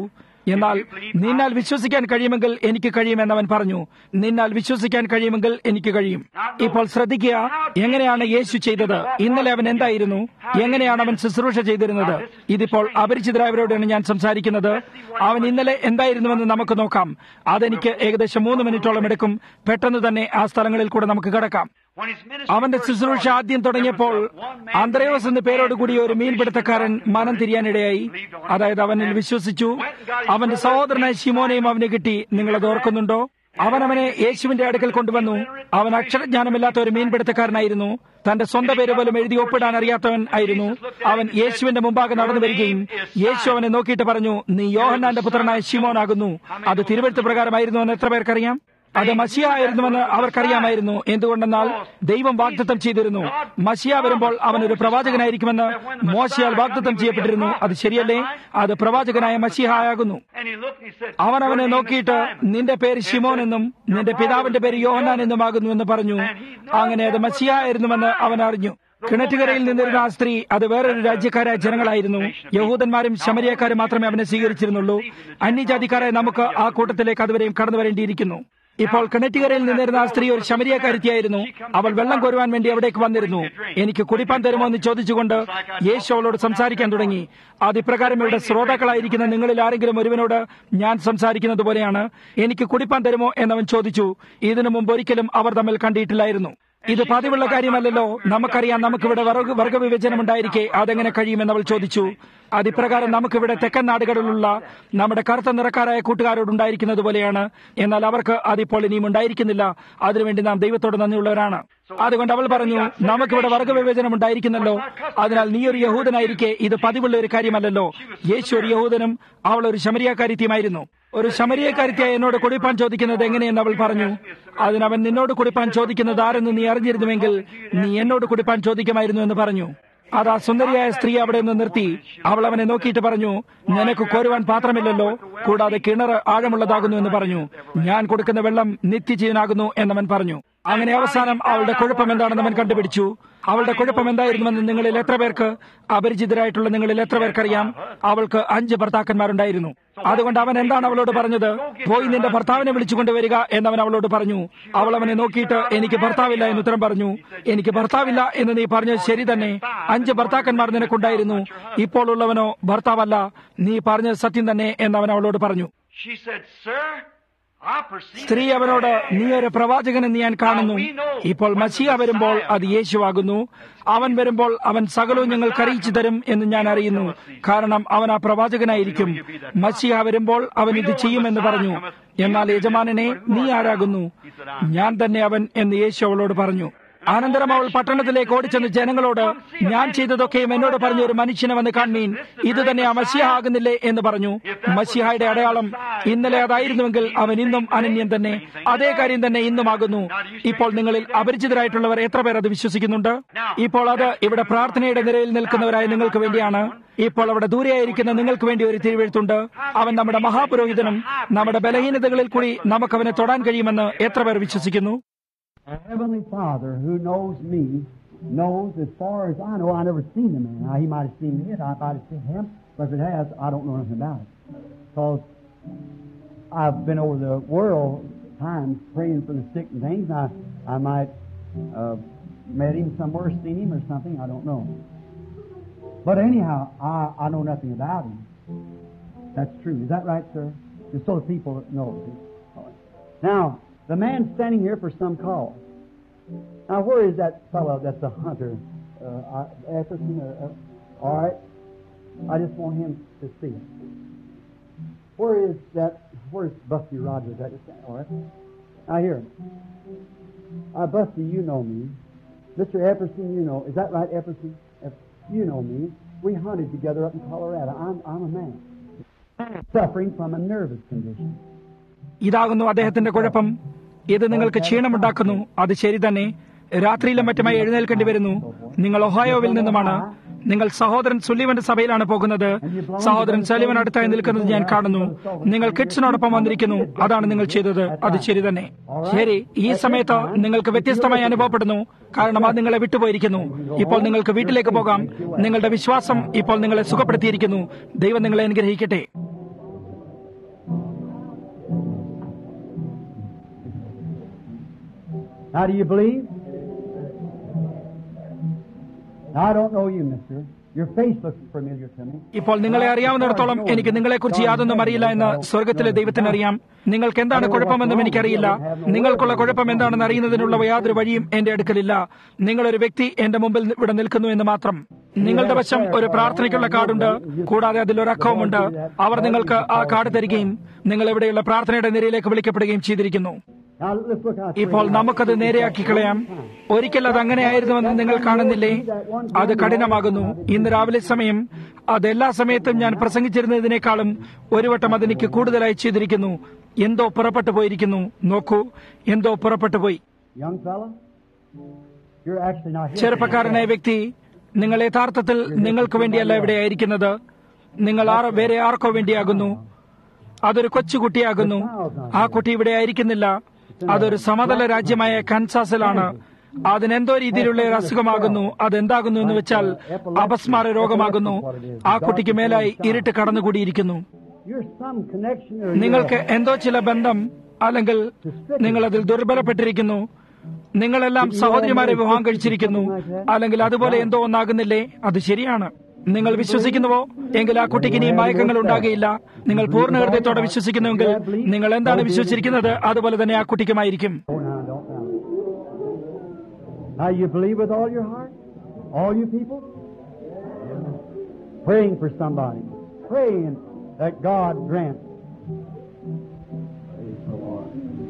എന്നാൽ നിന്നാൽ വിശ്വസിക്കാൻ കഴിയുമെങ്കിൽ എനിക്ക് കഴിയുമെന്ന് അവൻ പറഞ്ഞു നിന്നാൽ വിശ്വസിക്കാൻ കഴിയുമെങ്കിൽ എനിക്ക് കഴിയും ഇപ്പോൾ ശ്രദ്ധിക്കുക എങ്ങനെയാണ് യേശു ചെയ്തത് ഇന്നലെ അവൻ എന്തായിരുന്നു എങ്ങനെയാണ് അവൻ ശുശ്രൂഷ ചെയ്തിരുന്നത് ഇതിപ്പോൾ അപരിചിതരായവരോടാണ് ഞാൻ സംസാരിക്കുന്നത് അവൻ ഇന്നലെ എന്തായിരുന്നുവെന്ന് നമുക്ക് നോക്കാം അതെനിക്ക് ഏകദേശം മൂന്ന് മിനിറ്റോളം എടുക്കും പെട്ടെന്ന് തന്നെ ആ സ്ഥലങ്ങളിൽ കൂടെ നമുക്ക് കിടക്കാം When his ministry അവന്റെ first ശുശ്രൂഷ started, ആദ്യം തുടങ്ങിയപ്പോൾ there was one man അന്ത്രയോസ് എന്ന പേരോടുകൂടി ഒരു മീൻപിടുത്തക്കാരൻ മനം തിരിയാനിടയായി believed on അതായത് അവനിൽ വിശ്വസിച്ചു അവന്റെ സഹോദരനായ ശിമോനെയും അവന് കിട്ടി നിങ്ങളത് ഓർക്കുന്നുണ്ടോ അവൻ അവനെ യേശുവിന്റെ അടുക്കൽ കൊണ്ടുവന്നു അവൻ അക്ഷരജ്ഞാനമില്ലാത്ത ഒരു മീൻപിടുത്തക്കാരനായിരുന്നു തന്റെ സ്വന്തം പേര് പോലും എഴുതി ഒപ്പിടാൻ അറിയാത്തവൻ ആയിരുന്നു അവൻ യേശുവിന്റെ മുമ്പാകെ നടന്നു വരികയും യേശു അവനെ നോക്കിയിട്ട് പറഞ്ഞു നീ യോഹന്നാന്റെ പുത്രനായ ശിമോനാകുന്നു അത് തിരുവഴുത്ത് പ്രകാരമായിരുന്നു എന്ന് എത്ര പേർക്കറിയാം അത് മസിയ ആയിരുന്നുവെന്ന് അവർക്കറിയാമായിരുന്നു എന്തുകൊണ്ടെന്നാൽ ദൈവം വാഗ്ദത്തം ചെയ്തിരുന്നു മസിയ വരുമ്പോൾ അവൻ ഒരു പ്രവാചകനായിരിക്കുമെന്ന് മോശയാൽ വാഗ്ദത്തം ചെയ്യപ്പെട്ടിരുന്നു അത് ശരിയല്ലേ അത് പ്രവാചകനായ മസിഹായാകുന്നു And he looked and he said, അവൻ അവനെ "Your name is നോക്കിയിട്ട് Simon." നിന്റെ പേര് ഷിമോൻ എന്നും നിന്റെ പിതാവിന്റെ പേര് യോഹനാൻ എന്നുമാകുന്നു എന്ന് പറഞ്ഞു അങ്ങനെ അത് മസിയ ആയിരുന്നുവെന്ന് അവൻ അറിഞ്ഞു കിണറ്റുകരയിൽ നിന്നിരുന്ന ആ സ്ത്രീ അത് വേറൊരു രാജ്യക്കാരായ ജനങ്ങളായിരുന്നു യഹൂദന്മാരും ശമരിയക്കാരും മാത്രമേ അവനെ സ്വീകരിച്ചിരുന്നുള്ളൂ അന്യജാതിക്കാരായ നമുക്ക് ആ കൂട്ടത്തിലേക്ക് അതുവരെയും കടന്നു വരേണ്ടിയിരിക്കുന്നു ഇപ്പോൾ കിണറ്റുകരയിൽ നിന്നിരുന്ന ആ സ്ത്രീ ഒരു ശമരിയക്കാരത്തിയായിരുന്നു അവൾ വെള്ളം കോരുവാൻ വേണ്ടി അവിടേക്ക് വന്നിരുന്നു എനിക്ക് കുടിപ്പാൻ തരുമോ എന്ന് ചോദിച്ചുകൊണ്ട് യേശു അവളോട് സംസാരിക്കാൻ തുടങ്ങി അത് ഇപ്രകാരം ഇവിടെ ശ്രോതാക്കളായിരിക്കുന്ന നിങ്ങളിൽ ആരെങ്കിലും ഒരുവനോട് ഞാൻ സംസാരിക്കുന്നത് പോലെയാണ് എനിക്ക് കുടിപ്പാൻ തരുമോ എന്നവൻ ചോദിച്ചു ഇതിനു മുമ്പ് ഒരിക്കലും അവർ തമ്മിൽ കണ്ടിട്ടില്ലായിരുന്നു ഇത് പതിവുള്ള കാര്യമല്ലല്ലോ നമുക്കറിയാം നമുക്കിവിടെ വർഗ വർഗവിഭജനം ഉണ്ടായിരിക്കെ അതെങ്ങനെ കഴിയുമെന്ന് അവൾ ചോദിച്ചു അതിപ്രകാരം നമുക്കിവിടെ തെക്കൻ നാടുകളിലുള്ള നമ്മുടെ കറുത്ത നിറക്കാരായ കൂട്ടുകാരോട് ഉണ്ടായിരിക്കുന്നത് പോലെയാണ് എന്നാൽ അവർക്ക് അതിപ്പോൾ ഇനിയും ഉണ്ടായിരിക്കുന്നില്ല അതിനുവേണ്ടി നാം ദൈവത്തോട് നന്ദിയുള്ളവരാണ് അതുകൊണ്ട് അവൾ പറഞ്ഞു നമുക്കിവിടെ വർഗവിഭജനം ഉണ്ടായിരിക്കുന്നല്ലോ അതിനാൽ നീ ഒരു യഹൂദനായിരിക്കെ ഇത് പതിവുള്ള ഒരു കാര്യമല്ലല്ലോ യേശു ഒരു യഹൂദനും അവൾ ഒരു ശമരിയാക്കാരിത്യമായിരുന്നു ഒരു ശമരിയക്കാരിത്യായ എന്നോട് കുടിപ്പാൻ ചോദിക്കുന്നത് എങ്ങനെയെന്ന് അവൾ പറഞ്ഞു അതിനവൻ നിന്നോട് കുടിപ്പാൻ ചോദിക്കുന്നത് ആരെന്ന് നീ അറിഞ്ഞിരുന്നുവെങ്കിൽ നീ എന്നോട് കുടിപ്പാൻ ചോദിക്കുമായിരുന്നു എന്ന് പറഞ്ഞു അത് ആ സുന്ദരിയായ സ്ത്രീ അവിടെ നിന്ന് നിർത്തി അവൾ അവനെ നോക്കിയിട്ട് പറഞ്ഞു നിനക്ക് കോരുവാൻ പാത്രമില്ലല്ലോ കൂടാതെ കിണർ ആഴമുള്ളതാകുന്നു എന്ന് പറഞ്ഞു ഞാൻ കൊടുക്കുന്ന വെള്ളം നിത്യജീവനാകുന്നു എന്നവൻ പറഞ്ഞു അങ്ങനെ അവസാനം അവളുടെ കുഴപ്പം എന്താണെന്ന് അവൻ കണ്ടുപിടിച്ചു അവളുടെ കുഴപ്പം എന്തായിരുന്നുവെന്ന് നിങ്ങളിൽ എത്ര പേർക്ക് അപരിചിതരായിട്ടുള്ള നിങ്ങളിൽ എത്ര പേർക്കറിയാം അവൾക്ക് അഞ്ച് ഭർത്താക്കന്മാരുണ്ടായിരുന്നു അതുകൊണ്ട് അവൻ എന്താണ് അവളോട് പറഞ്ഞത് പോയി നിന്റെ ഭർത്താവിനെ വിളിച്ചുകൊണ്ട് വരിക എന്നവൻ അവളോട് പറഞ്ഞു അവൾ അവനെ നോക്കിയിട്ട് എനിക്ക് ഭർത്താവില്ല എന്ന് ഉത്തരം പറഞ്ഞു എനിക്ക് ഭർത്താവില്ല എന്ന് നീ പറഞ്ഞത് ശരി തന്നെ അഞ്ച് ഭർത്താക്കന്മാർ നിനക്കുണ്ടായിരുന്നു ഇപ്പോൾ ഉള്ളവനോ ഭർത്താവല്ല നീ പറഞ്ഞത് സത്യം തന്നെ എന്നവൻ അവളോട് പറഞ്ഞു She said, Sir, I perceive സ്ത്രീ അവനോട് നീ ഒരു പ്രവാചകനെന്ന് ഞാൻ കാണുന്നു ഇപ്പോൾ മസിയ വരുമ്പോൾ അത് യേശുവാകുന്നു അവൻ വരുമ്പോൾ അവൻ സകലവും ഞങ്ങൾക്ക് അറിയിച്ചു തരും എന്ന് ഞാൻ അറിയുന്നു കാരണം അവൻ ആ പ്രവാചകനായിരിക്കും മസിയ വരുമ്പോൾ അവൻ ഇത് ചെയ്യുമെന്ന് പറഞ്ഞു എന്നാൽ യജമാനനെ നീ ആരാകുന്നു ഞാൻ തന്നെ അവൻ എന്ന് യേശു അവളോട് പറഞ്ഞു അനന്തരം അവൾ പട്ടണത്തിലേക്ക് ഓടിച്ചെന്ന് ജനങ്ങളോട് ഞാൻ ചെയ്തതൊക്കെയും എന്നോട് പറഞ്ഞ ഒരു മനുഷ്യനെ വന്ന് കാണീൻ ഇത് തന്നെ ആ മസിഹ ആകുന്നില്ലേ എന്ന് പറഞ്ഞു മസിഹായുടെ അടയാളം ഇന്നലെ അതായിരുന്നുവെങ്കിൽ അവൻ ഇന്നും അനന്യൻ തന്നെ അതേ കാര്യം തന്നെ ഇന്നുമാകുന്നു ഇപ്പോൾ നിങ്ങളിൽ അപരിചിതരായിട്ടുള്ളവർ എത്ര പേർ അത് വിശ്വസിക്കുന്നുണ്ട് ഇപ്പോൾ അത് ഇവിടെ പ്രാർത്ഥനയുടെ നിരയിൽ നിൽക്കുന്നവരായ നിങ്ങൾക്ക് വേണ്ടിയാണ് ഇപ്പോൾ അവിടെ ദൂരെയായിരിക്കുന്ന നിങ്ങൾക്ക് വേണ്ടി ഒരു തിരുവെഴുത്തുണ്ട് അവൻ നമ്മുടെ മഹാപുരോഹിതനും നമ്മുടെ ബലഹീനതകളിൽ കൂടി നമുക്കവനെ തൊടാൻ കഴിയുമെന്ന് എത്ര പേർ വിശ്വസിക്കുന്നു Our Heavenly Father, who knows me, knows as far as I know, I never seen the man. Now, he might have seen me, and I might have seen him, but if it has, I don't know nothing about it. Because I've been over the world times praying for the sick and things, and I, I might uh, met him somewhere, seen him or something, I don't know. But anyhow, I, I know nothing about him. That's true. Is that right, sir? Just so the people know. Now, the man standing here for some cause. Now, where is that fellow that's a hunter? Uh, uh, Epperson? Or, uh, all right. I just want him to see it. Where is that? Where's Busty Rogers? That all right. Now here. Uh, Busty, you know me. Mr. Epperson, you know. Is that right, Epperson? Ep- You know me. We hunted together up in Colorado. I'm, I'm a man suffering from a nervous condition. ഇതാകുന്നു അദ്ദേഹത്തിന്റെ കുഴപ്പം ഇത് നിങ്ങൾക്ക് ക്ഷീണമുണ്ടാക്കുന്നു അത് ശരി തന്നെ രാത്രിയിലും മറ്റുമായി എഴുന്നേൽക്കേണ്ടി വരുന്നു നിങ്ങൾ ഒഹായോവിൽ നിന്നുമാണ് നിങ്ങൾ സഹോദരൻ സുലിവന്റെ സഭയിലാണ് പോകുന്നത് സഹോദരൻ സലിവൻ അടുത്തായി നിൽക്കുന്നത് ഞാൻ കാണുന്നു നിങ്ങൾ കിഡ്സിനോടൊപ്പം വന്നിരിക്കുന്നു അതാണ് നിങ്ങൾ ചെയ്തത് അത് ശരി തന്നെ ശരി ഈ സമയത്ത് നിങ്ങൾക്ക് വ്യത്യസ്തമായി അനുഭവപ്പെടുന്നു കാരണം അത് നിങ്ങളെ വിട്ടുപോയിരിക്കുന്നു ഇപ്പോൾ നിങ്ങൾക്ക് വീട്ടിലേക്ക് പോകാം നിങ്ങളുടെ വിശ്വാസം ഇപ്പോൾ നിങ്ങളെ സുഖപ്പെടുത്തിയിരിക്കുന്നു ദൈവം നിങ്ങളെ അനുഗ്രഹിക്കട്ടെ Now, do you believe? Now, I don't know you, mister. Your face looks familiar to me. ഇപ്പോൾ നിങ്ങളെ അറിയാവുന്നിടത്തോളം എനിക്ക് നിങ്ങളെക്കുറിച്ച് യാതൊന്നും അറിയില്ല എന്ന് സ്വർഗത്തിലെ ദൈവത്തിന് അറിയാം നിങ്ങൾക്ക് എന്താണ് കുഴപ്പമെന്നും എനിക്കറിയില്ല നിങ്ങൾക്കുള്ള കുഴപ്പം എന്താണെന്ന് അറിയുന്നതിനുള്ള യാതൊരു വഴിയും എന്റെ അടുക്കലില്ല നിങ്ങളൊരു വ്യക്തി എന്റെ മുമ്പിൽ ഇവിടെ നിൽക്കുന്നു എന്ന് മാത്രം നിങ്ങളുടെ വശം ഒരു പ്രാർത്ഥനയ്ക്കുള്ള കാർഡുണ്ട് കൂടാതെ അതിൽ ഒരു അക്കവുമുണ്ട് അവർ നിങ്ങൾക്ക് ആ കാർഡ് തരികയും നിങ്ങൾ ഇവിടെയുള്ള പ്രാർത്ഥനയുടെ നിരയിലേക്ക് വിളിക്കപ്പെടുകയും ചെയ്തിരിക്കുന്നു Now, let's look out. ഇപ്പോൾ നമുക്കത് നേരെയാക്കി കളയാം ഒരിക്കൽ അത് അങ്ങനെയായിരുന്നുവെന്ന് നിങ്ങൾ കാണുന്നില്ലേ അത് കഠിനമാകുന്നു ഇന്ന് രാവിലെ സമയം അത് എല്ലാ സമയത്തും ഞാൻ പ്രസംഗിച്ചിരുന്നതിനേക്കാളും ഒരു വട്ടം അതെനിക്ക് കൂടുതലായി ചെയ്തിരിക്കുന്നു എന്തോ പുറപ്പെട്ടു പോയിരിക്കുന്നു നോക്കൂ എന്തോ പുറപ്പെട്ടു പോയി Young fella, you're actually not here. ചെറുപ്പക്കാരനായ വ്യക്തി നിങ്ങൾ യഥാർത്ഥത്തിൽ നിങ്ങൾക്ക് വേണ്ടിയല്ല ഇവിടെ ആയിരിക്കുന്നത് നിങ്ങൾ ആർ വേറെ ആർക്കോ വേണ്ടിയാകുന്നു അതൊരു കൊച്ചുകുട്ടിയാകുന്നു ആ കുട്ടി ഇവിടെ ആയിരിക്കുന്നില്ല അതൊരു സമതല രാജ്യമായ കൻസാസിലാണ് അതിനെന്തോ രീതിയിലുള്ള ഒരു അസുഖമാകുന്നു അതെന്താകുന്നു എന്ന് വെച്ചാൽ അപസ്മാര രോഗമാകുന്നു ആ കുട്ടിക്ക് മേലായി ഇരുട്ട് കടന്നുകൂടിയിരിക്കുന്നു You're some connection or നിങ്ങൾക്ക് എന്തോ ചില ബന്ധം അല്ലെങ്കിൽ നിങ്ങൾ അതിൽ ദുർബലപ്പെട്ടിരിക്കുന്നു നിങ്ങളെല്ലാം സഹോദരിമാരെ വിവാഹം കഴിച്ചിരിക്കുന്നു അല്ലെങ്കിൽ അതുപോലെ എന്തോ ഒന്നാകുന്നില്ലേ അത് ശരിയാണ് നിങ്ങൾ വിശ്വസിക്കുന്നുവോ എങ്കിൽ ആ കുട്ടിക്ക് ഇനി മയക്കങ്ങൾ ഉണ്ടാകുകയില്ല നിങ്ങൾ പൂർണ്ണ ഹൃദയത്തോടെ വിശ്വസിക്കുന്നുവെങ്കിൽ നിങ്ങൾ എന്താണ് വിശ്വസിച്ചിരിക്കുന്നത് അതുപോലെ തന്നെ ആ കുട്ടിക്കുമായിരിക്കും Oh, now, don't now. Now, you believe with all your heart? All you people? Praying for somebody. Praying that God grant. Praise the Lord.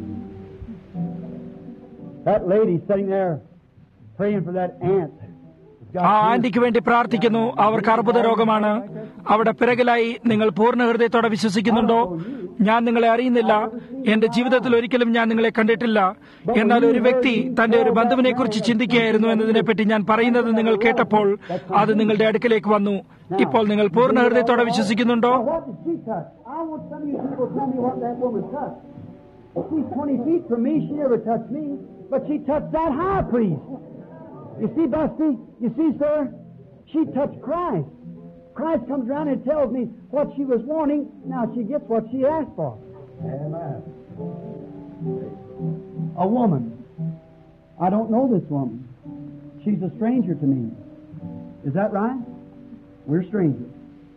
That lady sitting there praying for that aunt. that's got ആ cancer. ആന്റിക്ക് വേണ്ടി പ്രാർത്ഥിക്കുന്നു അവർക്ക് അർബുദ രോഗമാണ് അവിടെ പിറകിലായി നിങ്ങൾ പൂർണ്ണ ഹൃദയത്തോടെ വിശ്വസിക്കുന്നുണ്ടോ ഞാൻ നിങ്ങളെ അറിയുന്നില്ല എന്റെ ജീവിതത്തിൽ ഒരിക്കലും ഞാൻ നിങ്ങളെ കണ്ടിട്ടില്ല എന്നാൽ ഒരു വ്യക്തി തന്റെ ഒരു ബന്ധുവിനെ കുറിച്ച് ചിന്തിക്കുകയായിരുന്നു എന്നതിനെപ്പറ്റി ഞാൻ പറയുന്നത് നിങ്ങൾ കേട്ടപ്പോൾ അത് നിങ്ങളുടെ അടുക്കിലേക്ക് വന്നു ഇപ്പോൾ നിങ്ങൾ പൂർണ്ണ ഹൃദയത്തോടെ വിശ്വസിക്കുന്നുണ്ടോ Now, what did she touch? I want some of you people to tell me what that woman touched. She's 20 feet from me. She never touched me. But she touched that high priest. You see, Busty? You see, sir? She touched Christ. Christ comes around and tells me what she was wanting. Now she gets what she asked for. Amen. A woman. I don't know this woman. She's a stranger to me. Is that right? We're strangers.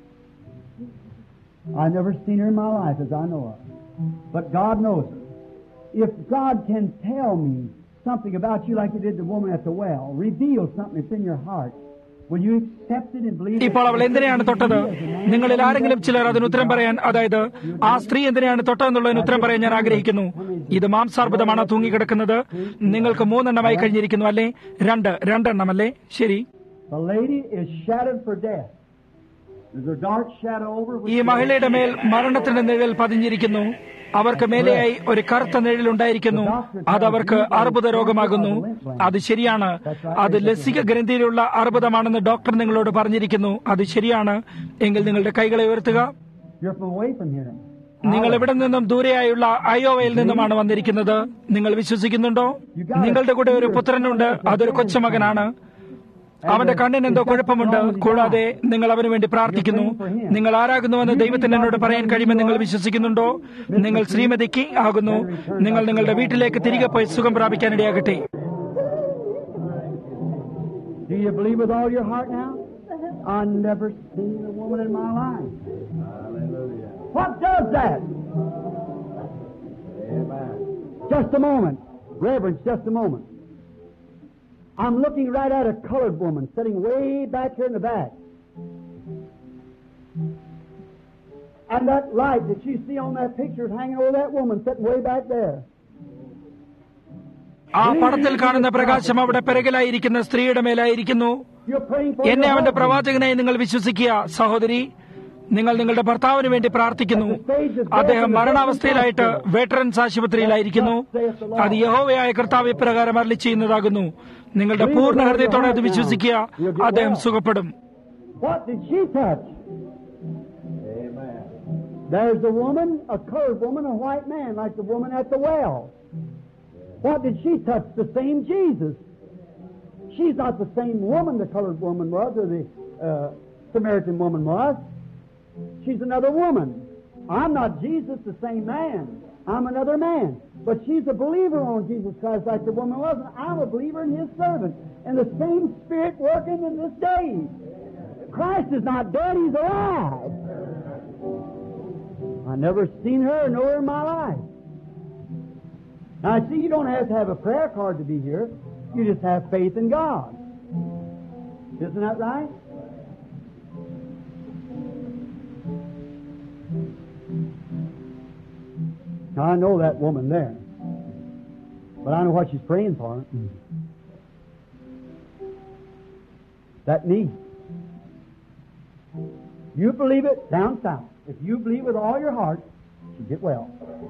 I've never seen her in my life as I know of. But God knows her. If God can tell me something about you like He did the woman at the well, reveal something that's in your heart, will you accept it and believe ഇപ്പോൾ അവൾ എന്തിനെയാണ് തൊട്ടത് നിങ്ങളിൽ ആരെങ്കിലും ചിലർ അതിന് ഉത്തരം പറയാൻ അതായത് ആ സ്ത്രീ എന്തിനെയാണ് തൊട്ടതെന്നുള്ളതിന് ഉത്തരം പറയാൻ ഞാൻ ആഗ്രഹിക്കുന്നു ഇത് മാംസാർബുദമാണ് തൂങ്ങിക്കിടക്കുന്നത് നിങ്ങൾക്ക് മൂന്നെണ്ണമായി കഴിഞ്ഞിരിക്കുന്നു അല്ലേ രണ്ട് രണ്ടെണ്ണം അല്ലേ ശരി The lady is shadowed for death. There's a dark shadow over which ഈ മഹിളയുടെ മേൽ മരണത്തിന്റെ നിഴൽ പതിഞ്ഞിരിക്കുന്നു അവർക്ക് മേലെയായി ഒരു കറുത്ത നിഴൽ ഉണ്ടായിരിക്കുന്നു അത് അവർക്ക് അർബുദ രോഗമാകുന്നു അത് ശരിയാണ് അത് ലസിക ഗ്രന്ഥിയിലുള്ള അർബുദമാണെന്ന് ഡോക്ടർ നിങ്ങളോട് പറഞ്ഞിരിക്കുന്നു അത് ശരിയാണ് എങ്കിൽ നിങ്ങളുടെ കൈകളെ ഉയർത്തുക you're from away from here. നിങ്ങൾ ഇവിടെ നിന്നും ദൂരെയായുള്ള അയോവയിൽ നിന്നുമാണ് വന്നിരിക്കുന്നത് നിങ്ങൾ വിശ്വസിക്കുന്നുണ്ടോ നിങ്ങളുടെ കൂടെ ഒരു പുത്രനുണ്ട് അതൊരു കൊച്ചുമകനാണ് അവന്റെ കണ്ണിന് എന്തോ കുഴപ്പമുണ്ട് കൂടാതെ നിങ്ങൾ അവന് വേണ്ടി പ്രാർത്ഥിക്കുന്നു നിങ്ങൾ ആരാകുന്നുവെന്ന് ദൈവത്തിന് എന്നോട് പറയാൻ കഴിയുമെന്ന് നിങ്ങൾ വിശ്വസിക്കുന്നുണ്ടോ നിങ്ങൾ ശ്രീമതി കിങ് ആകുന്നു നിങ്ങൾ നിങ്ങളുടെ വീട്ടിലേക്ക് തിരികെ പോയി സുഖം പ്രാപിക്കാനിടയാകട്ടെ Do you believe with all your heart now? I never seen a woman in my life. Hallelujah. What does that? Amen. Just a moment. Reverence, just a moment. I'm looking right at a colored woman sitting way back here in the back. And that light that you see on that picture is hanging over that woman sitting way back there. ആ പടത്തിൽ കാണുന്ന പ്രകാശം അവിടെ പിറകിലായിരിക്കുന്ന സ്ത്രീയുടെ മേലായിരിക്കുന്നു You're praying for എന്നെ your അവന്റെ husband. പ്രവാചകനായി നിങ്ങൾ വിശ്വസിക്കുക സഹോദരി നിങ്ങൾ നിങ്ങളുടെ ഭർത്താവിന് വേണ്ടി പ്രാർത്ഥിക്കുന്നു അദ്ദേഹം മരണാവസ്ഥയിലായിട്ട് വെറ്ററൻസ് ആശുപത്രിയിലായിരിക്കുന്നു അത് യഹോവയായ കർത്താവ് ഇപ്രകാരം അരളി ചെയ്യുന്നതാകുന്നു നിങ്ങളുടെ പൂർണ്ണ ഹൃദയത്തോടെ അത് വിശ്വസിക്കുക അദ്ദേഹം സുഖപ്പെടും What did she touch? There's a woman, a colored woman, a white man, like the woman at the well. What did she touch? The same Jesus. She's not the same woman the colored woman was, or the uh, Samaritan woman was. She's another woman. I'm not Jesus, the same man. I'm another man. But she's a believer on Jesus Christ like the woman was, and I'm a believer in His servant. And the same Spirit working in this day. Christ is not dead, He's alive. I never seen her nor her in my life. Now, I see you don't have to have a prayer card to be here. You just have faith in God. Isn't that right? Now, I know that woman there. But I know what she's praying for. That need. You believe it down south. If you believe with all your heart, you get well.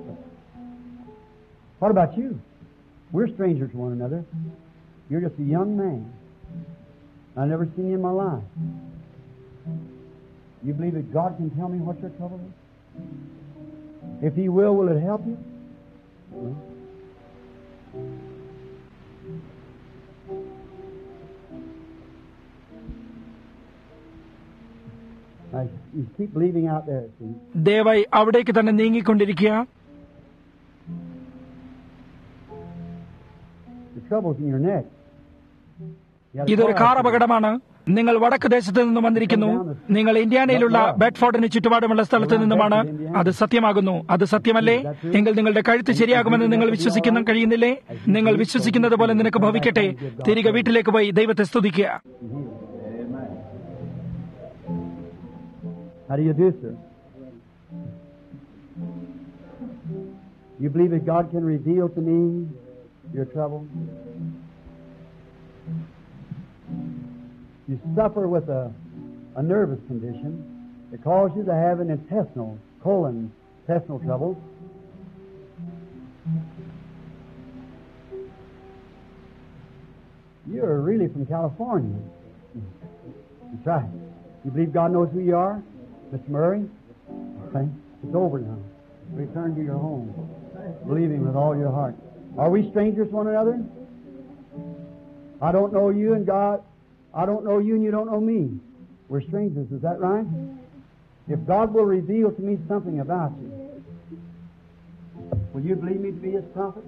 What about you? We're strangers to one another. You're just a young man. I've never seen you in my life. You believe that God can tell me what your trouble is? If He will, will it help you? Well, I, you keep believing out there, see. ദയവായി അവിടേക്ക് തന്നെ നീങ്ങിക്കൊണ്ടിരിക്കുക The trouble's in your neck. You got a ഇതൊരു car car accident. അപകടമാണ് നിങ്ങൾ വടക്ക് ദേശത്ത് നിന്നും വന്നിരിക്കുന്നു നിങ്ങൾ ഇന്ത്യാനയിലുള്ള ബെഡ്ഫോർഡിന് ചുറ്റുപാടുമുള്ള സ്ഥലത്ത് നിന്നുമാണ് അത് സത്യമാകുന്നു അത് സത്യമല്ലേ എങ്കിൽ നിങ്ങളുടെ കഴുത്ത് ശരിയാകുമെന്ന് നിങ്ങൾ വിശ്വസിക്കുന്ന കഴിയുന്നില്ലേ നിങ്ങൾ വിശ്വസിക്കുന്നത് പോലെ നിനക്ക് ഭവിക്കട്ടെ തിരികെ വീട്ടിലേക്ക് പോയി ദൈവത്തെ സ്തുതിക്കുക How do you do, sir? You believe that God can reveal to me your trouble? You suffer with a, a nervous condition that causes you to have an intestinal, colon, intestinal trouble. You're really from California. That's right. You believe God knows who you are? Mr. Murray? Okay. It's over now. Return to your home. Believe Him with all your heart. Are we strangers to one another? I don't know you and God. I don't know you and you don't know me. We're strangers. Is that right? If God will reveal to me something about you, will you believe me to be His prophet?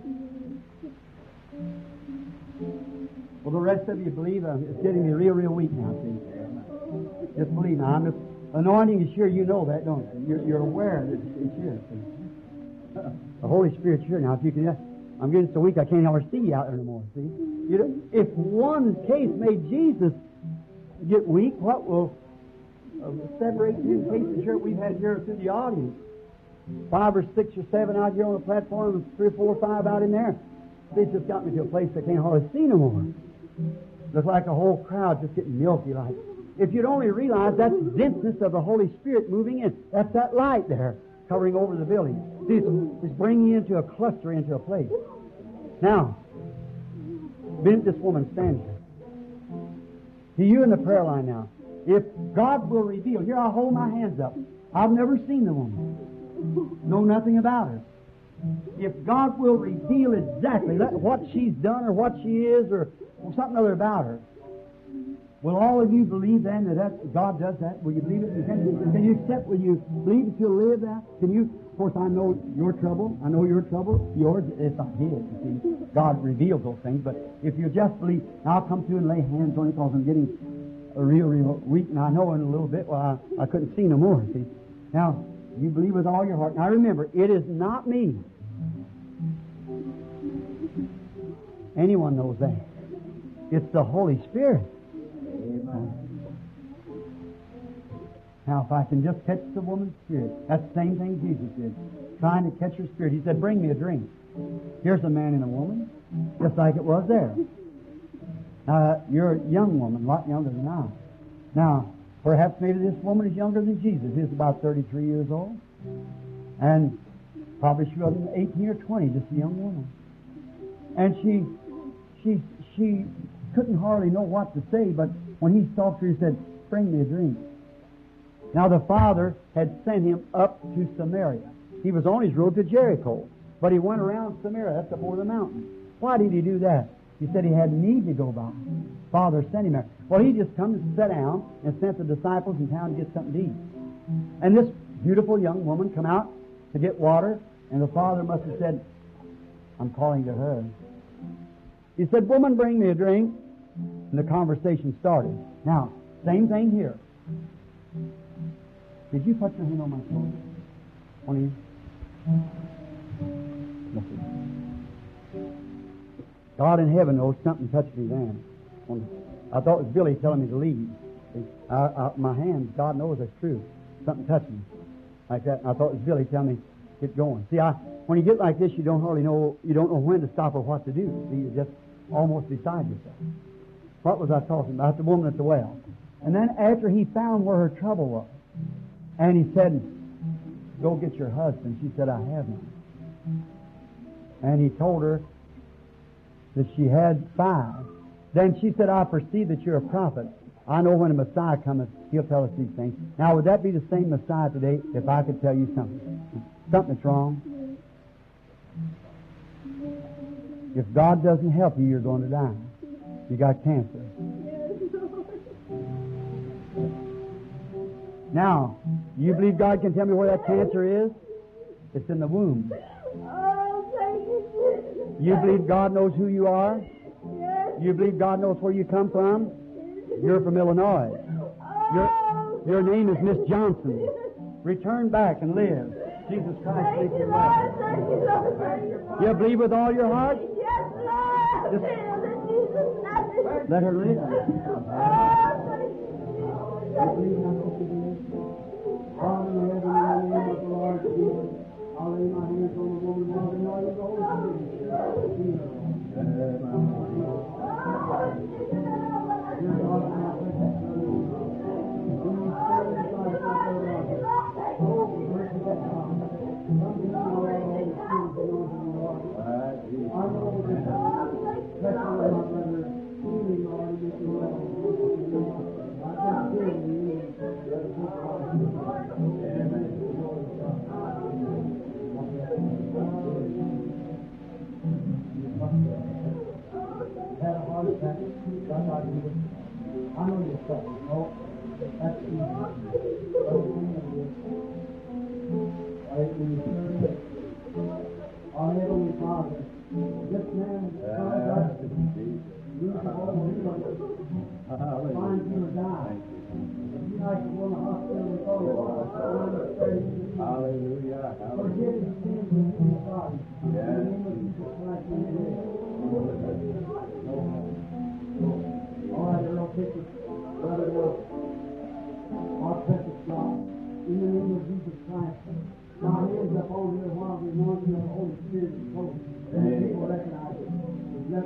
Well, the rest of you believe uh, it's getting me real, real weak now. See, just believe me. I'm just anointing is sure. You know that, don't you? You're, you're aware that it's sure. See? The Holy Spirit's here now. If you can, just, I'm getting so weak I can't ever see you out there anymore. See, you know, if one case made Jesus get weak, what will uh, seven or eight ten cases here we've had here through the audience? Five or six or seven out here on the platform, and three or four or five out in there. This just got me to a place I can't hardly see no more. Looks like a whole crowd just getting milky like. If you'd only realize that's denseness of the Holy Spirit moving in. That's that light there covering over the building. See, it's, it's bringing you into a cluster, into a place. Now, bend this woman stand here. To you in the prayer line now. If God will reveal, here I'll hold my hands up. I've never seen the woman. Know nothing about her. If God will reveal exactly that, what she's done or what she is or something other about her, will all of you believe then that, that God does that? Will you believe it? Can you, can you accept? Will you believe that you'll live that? Can you? Of course, I know your trouble. I know your trouble. Yours, it's not his. You see, God reveals those things. But if you just believe, I'll come through and lay hands on you because I'm getting a real, real weak, and I know in a little bit. Well, I, I couldn't see no more. See, now you believe with all your heart. Now remember, it is not me. Anyone knows that. It's the Holy Spirit. Now, if I can just catch the woman's spirit, that's the same thing Jesus did. Trying to catch her spirit. He said, Bring me a drink. Here's a man and a woman, just like it was there. Now, you're a young woman, a lot younger than I. Now, perhaps maybe this woman is younger than Jesus. He's about 33 years old. And probably she wasn't 18 or 20, just a young woman. And she, she, she couldn't hardly know what to say, but when he talked to her, he said, Bring me a drink. Now the father had sent him up to Samaria. He was on his road to Jericho, but he went around Samaria. That's up over the mountain. Why did he do that? He said he had need to go by. Father sent him there. Well, he just come and sat down and sent the disciples in town to get something to eat. And this beautiful young woman come out to get water, And the father must have said, I'm calling to her. He said, Woman, bring me a drink. And the conversation started. Now, same thing here. Did you put your hand on my shoulder? One of you? Listen. God in heaven knows something touched me then. When- I thought it was Billy telling me to leave. I, I, my hands, God knows that's true. Something touched me like that. I thought it was Billy telling me get going. See, I, when you get like this, you don't hardly know. You don't know when to stop or what to do. See, you're just almost beside yourself. What was I talking about? The woman at the well. And then after he found where her trouble was, and he said, "Go get your husband." She said, "I have none." And he told her that she had five. Then she said, I perceive that you're a prophet. I know when a Messiah cometh, he'll tell us these things. Now, would that be the same Messiah today if I could tell you something? Something's wrong. If God doesn't help you, you're going to die. You got cancer. Now, you believe God can tell me where that cancer is? It's in the womb. Oh, thank you, Jesus. You believe God knows who you are? Yes. You believe God knows where you come from? You're from Illinois. Your, Oh, your name is Miss Johnson. Return back and live. Jesus Christ thank make you, you Lord. well. Thank you, Lord. Thank you, Lord. You believe with all your heart? Yes, Lord. Just- Feel in Jesus' name. Let her live. Oh, thank you. Thank you. Father in heaven, in the name of the Lord Jesus, I lay my hands on the woman now and all the Holy Spirit. Dear God, my precious Son, when you stand beside my brother, oh, merciful God, come to me, Lord, all the sins and all the Lord. I know that pressure on my brother, healing, Lord, and make you well. I just feel you. had a heart attack. God got you. I know you're suffering. Oh, that's easy. Oh, I know you. I can serve it. Our Heavenly Father, this man is contracted. Lose the whole world. Find you or die. If you like to go in the hospital with all your heart, I'm afraid. Hallelujah. Forgive his sins in his body. In the name of Jesus Christ, we pray. All right, Earl, take this. Brother, Earl. Our precious God, in the name of Jesus Christ, now hands up over here while we want you, the Holy Spirit is close. And the people recognize it. Let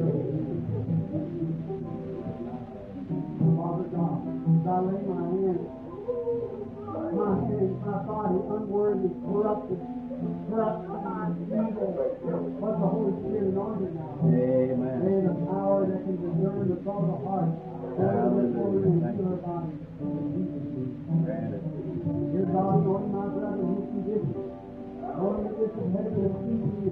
Father God, as I lay my hands, my hands, my body, unworthy, corrupted, corrupt, evil, but the Holy Spirit anointed now. Amen. May the power that can discern the thought of the heart, oil this woman and heal her body. In Jesus' name. Granted. Dear God, anoint my brother whose condition, knowing that this is heavy and easy.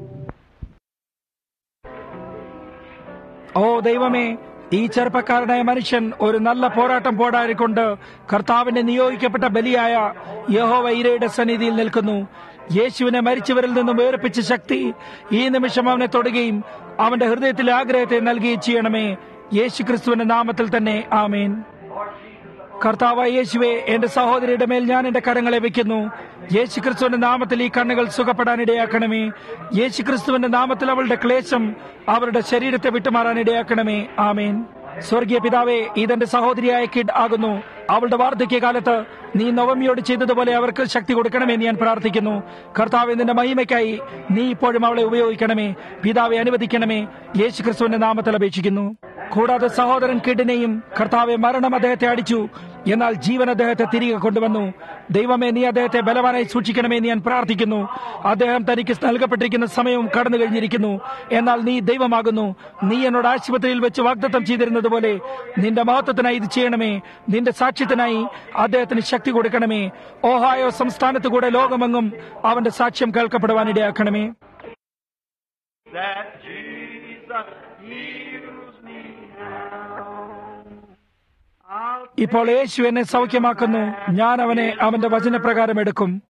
ഓ ദൈവമേ ഈ ചെറുപ്പക്കാരനായ മനുഷ്യൻ ഒരു നല്ല പോരാട്ടം പോടാറിക്കൊണ്ട് കർത്താവിന്റെ നിയോഗിക്കപ്പെട്ട ബലിയായ യഹോവ ഇരയുടെ സന്നിധിയിൽ നിൽക്കുന്നു യേശുവിനെ മരിച്ചവരിൽ നിന്നും വേർപ്പിച്ച ശക്തി ഈ നിമിഷം അവനെ തൊടുകയും അവന്റെ ഹൃദയത്തിലെ ആഗ്രഹത്തെ നൽകുകയും ചെയ്യണമേ യേശു ക്രിസ്തുവിന്റെ നാമത്തിൽ തന്നെ ആമേൻ കർത്താവായ യേശുവെ എന്റെ സഹോദരിയുടെ മേൽ ഞാൻ എന്റെ കരങ്ങളെ വെക്കുന്നു യേശു ക്രിസ്തുവിന്റെ നാമത്തിൽ ഈ കണ്ണുകൾ സുഖപ്പെടാൻ ഇടയാക്കണമേ യേശു ക്രിസ്തുവിന്റെ നാമത്തിൽ അവളുടെ ക്ലേശം അവരുടെ ശരീരത്തെ വിട്ടുമാറാൻ ഇടയാക്കണമേ ആമേൻ സ്വർഗീയ പിതാവേ ഇതെന്റെ സഹോദരിയായ കിഡ് ആകുന്നു അവളുടെ വാർദ്ധക്യകാലത്ത് നീ നവമിയോട് ചെയ്തതുപോലെ അവർക്ക് ശക്തി കൊടുക്കണമെന്ന് ഞാൻ പ്രാർത്ഥിക്കുന്നു കർത്താവ് നിന്റെ മഹിമയ്ക്കായി നീ ഇപ്പോഴും അവളെ ഉപയോഗിക്കണമേ പിതാവെ അനുവദിക്കണമേ യേശു ക്രിസ്തുവിന്റെ നാമത്തിൽ അപേക്ഷിക്കുന്നു കൂടാതെ സഹോദരൻ കിഡിനെയും കർത്താവെ മരണം അദ്ദേഹത്തെ അടിച്ചു എന്നാൽ ജീവൻ അദ്ദേഹത്തെ തിരികെ കൊണ്ടുവന്നു ദൈവമേ നീ അദ്ദേഹത്തെ ബലവാനായി സൂക്ഷിക്കണമേ എന്ന് ഞാൻ പ്രാർത്ഥിക്കുന്നു അദ്ദേഹം തനിക്ക് നൽകപ്പെട്ടിരിക്കുന്ന സമയവും കടന്നു കഴിഞ്ഞിരിക്കുന്നു എന്നാൽ നീ ദൈവമാകുന്നു നീ എന്നോട് ആശുപത്രിയിൽ വെച്ച് വാഗ്ദത്തം ചെയ്തിരുന്നത് പോലെ നിന്റെ മഹത്വത്തിനായി ഇത് ചെയ്യണമേ നിന്റെ സാക്ഷ്യത്തിനായി അദ്ദേഹത്തിന് ശക്തി കൊടുക്കണമേ ഓഹായോ സംസ്ഥാനത്ത് കൂടെ ലോകമെങ്ങും അവന്റെ സാക്ഷ്യം കേൾക്കപ്പെടുവാൻ ഇടയാക്കണമേ that Jesus heals me now. I'll ഇപ്പോൾ യേശു എന്നെ സൗഖ്യമാക്കുന്നു ഞാൻ അവനെ അവന്റെ വചനപ്രകാരം എടുക്കും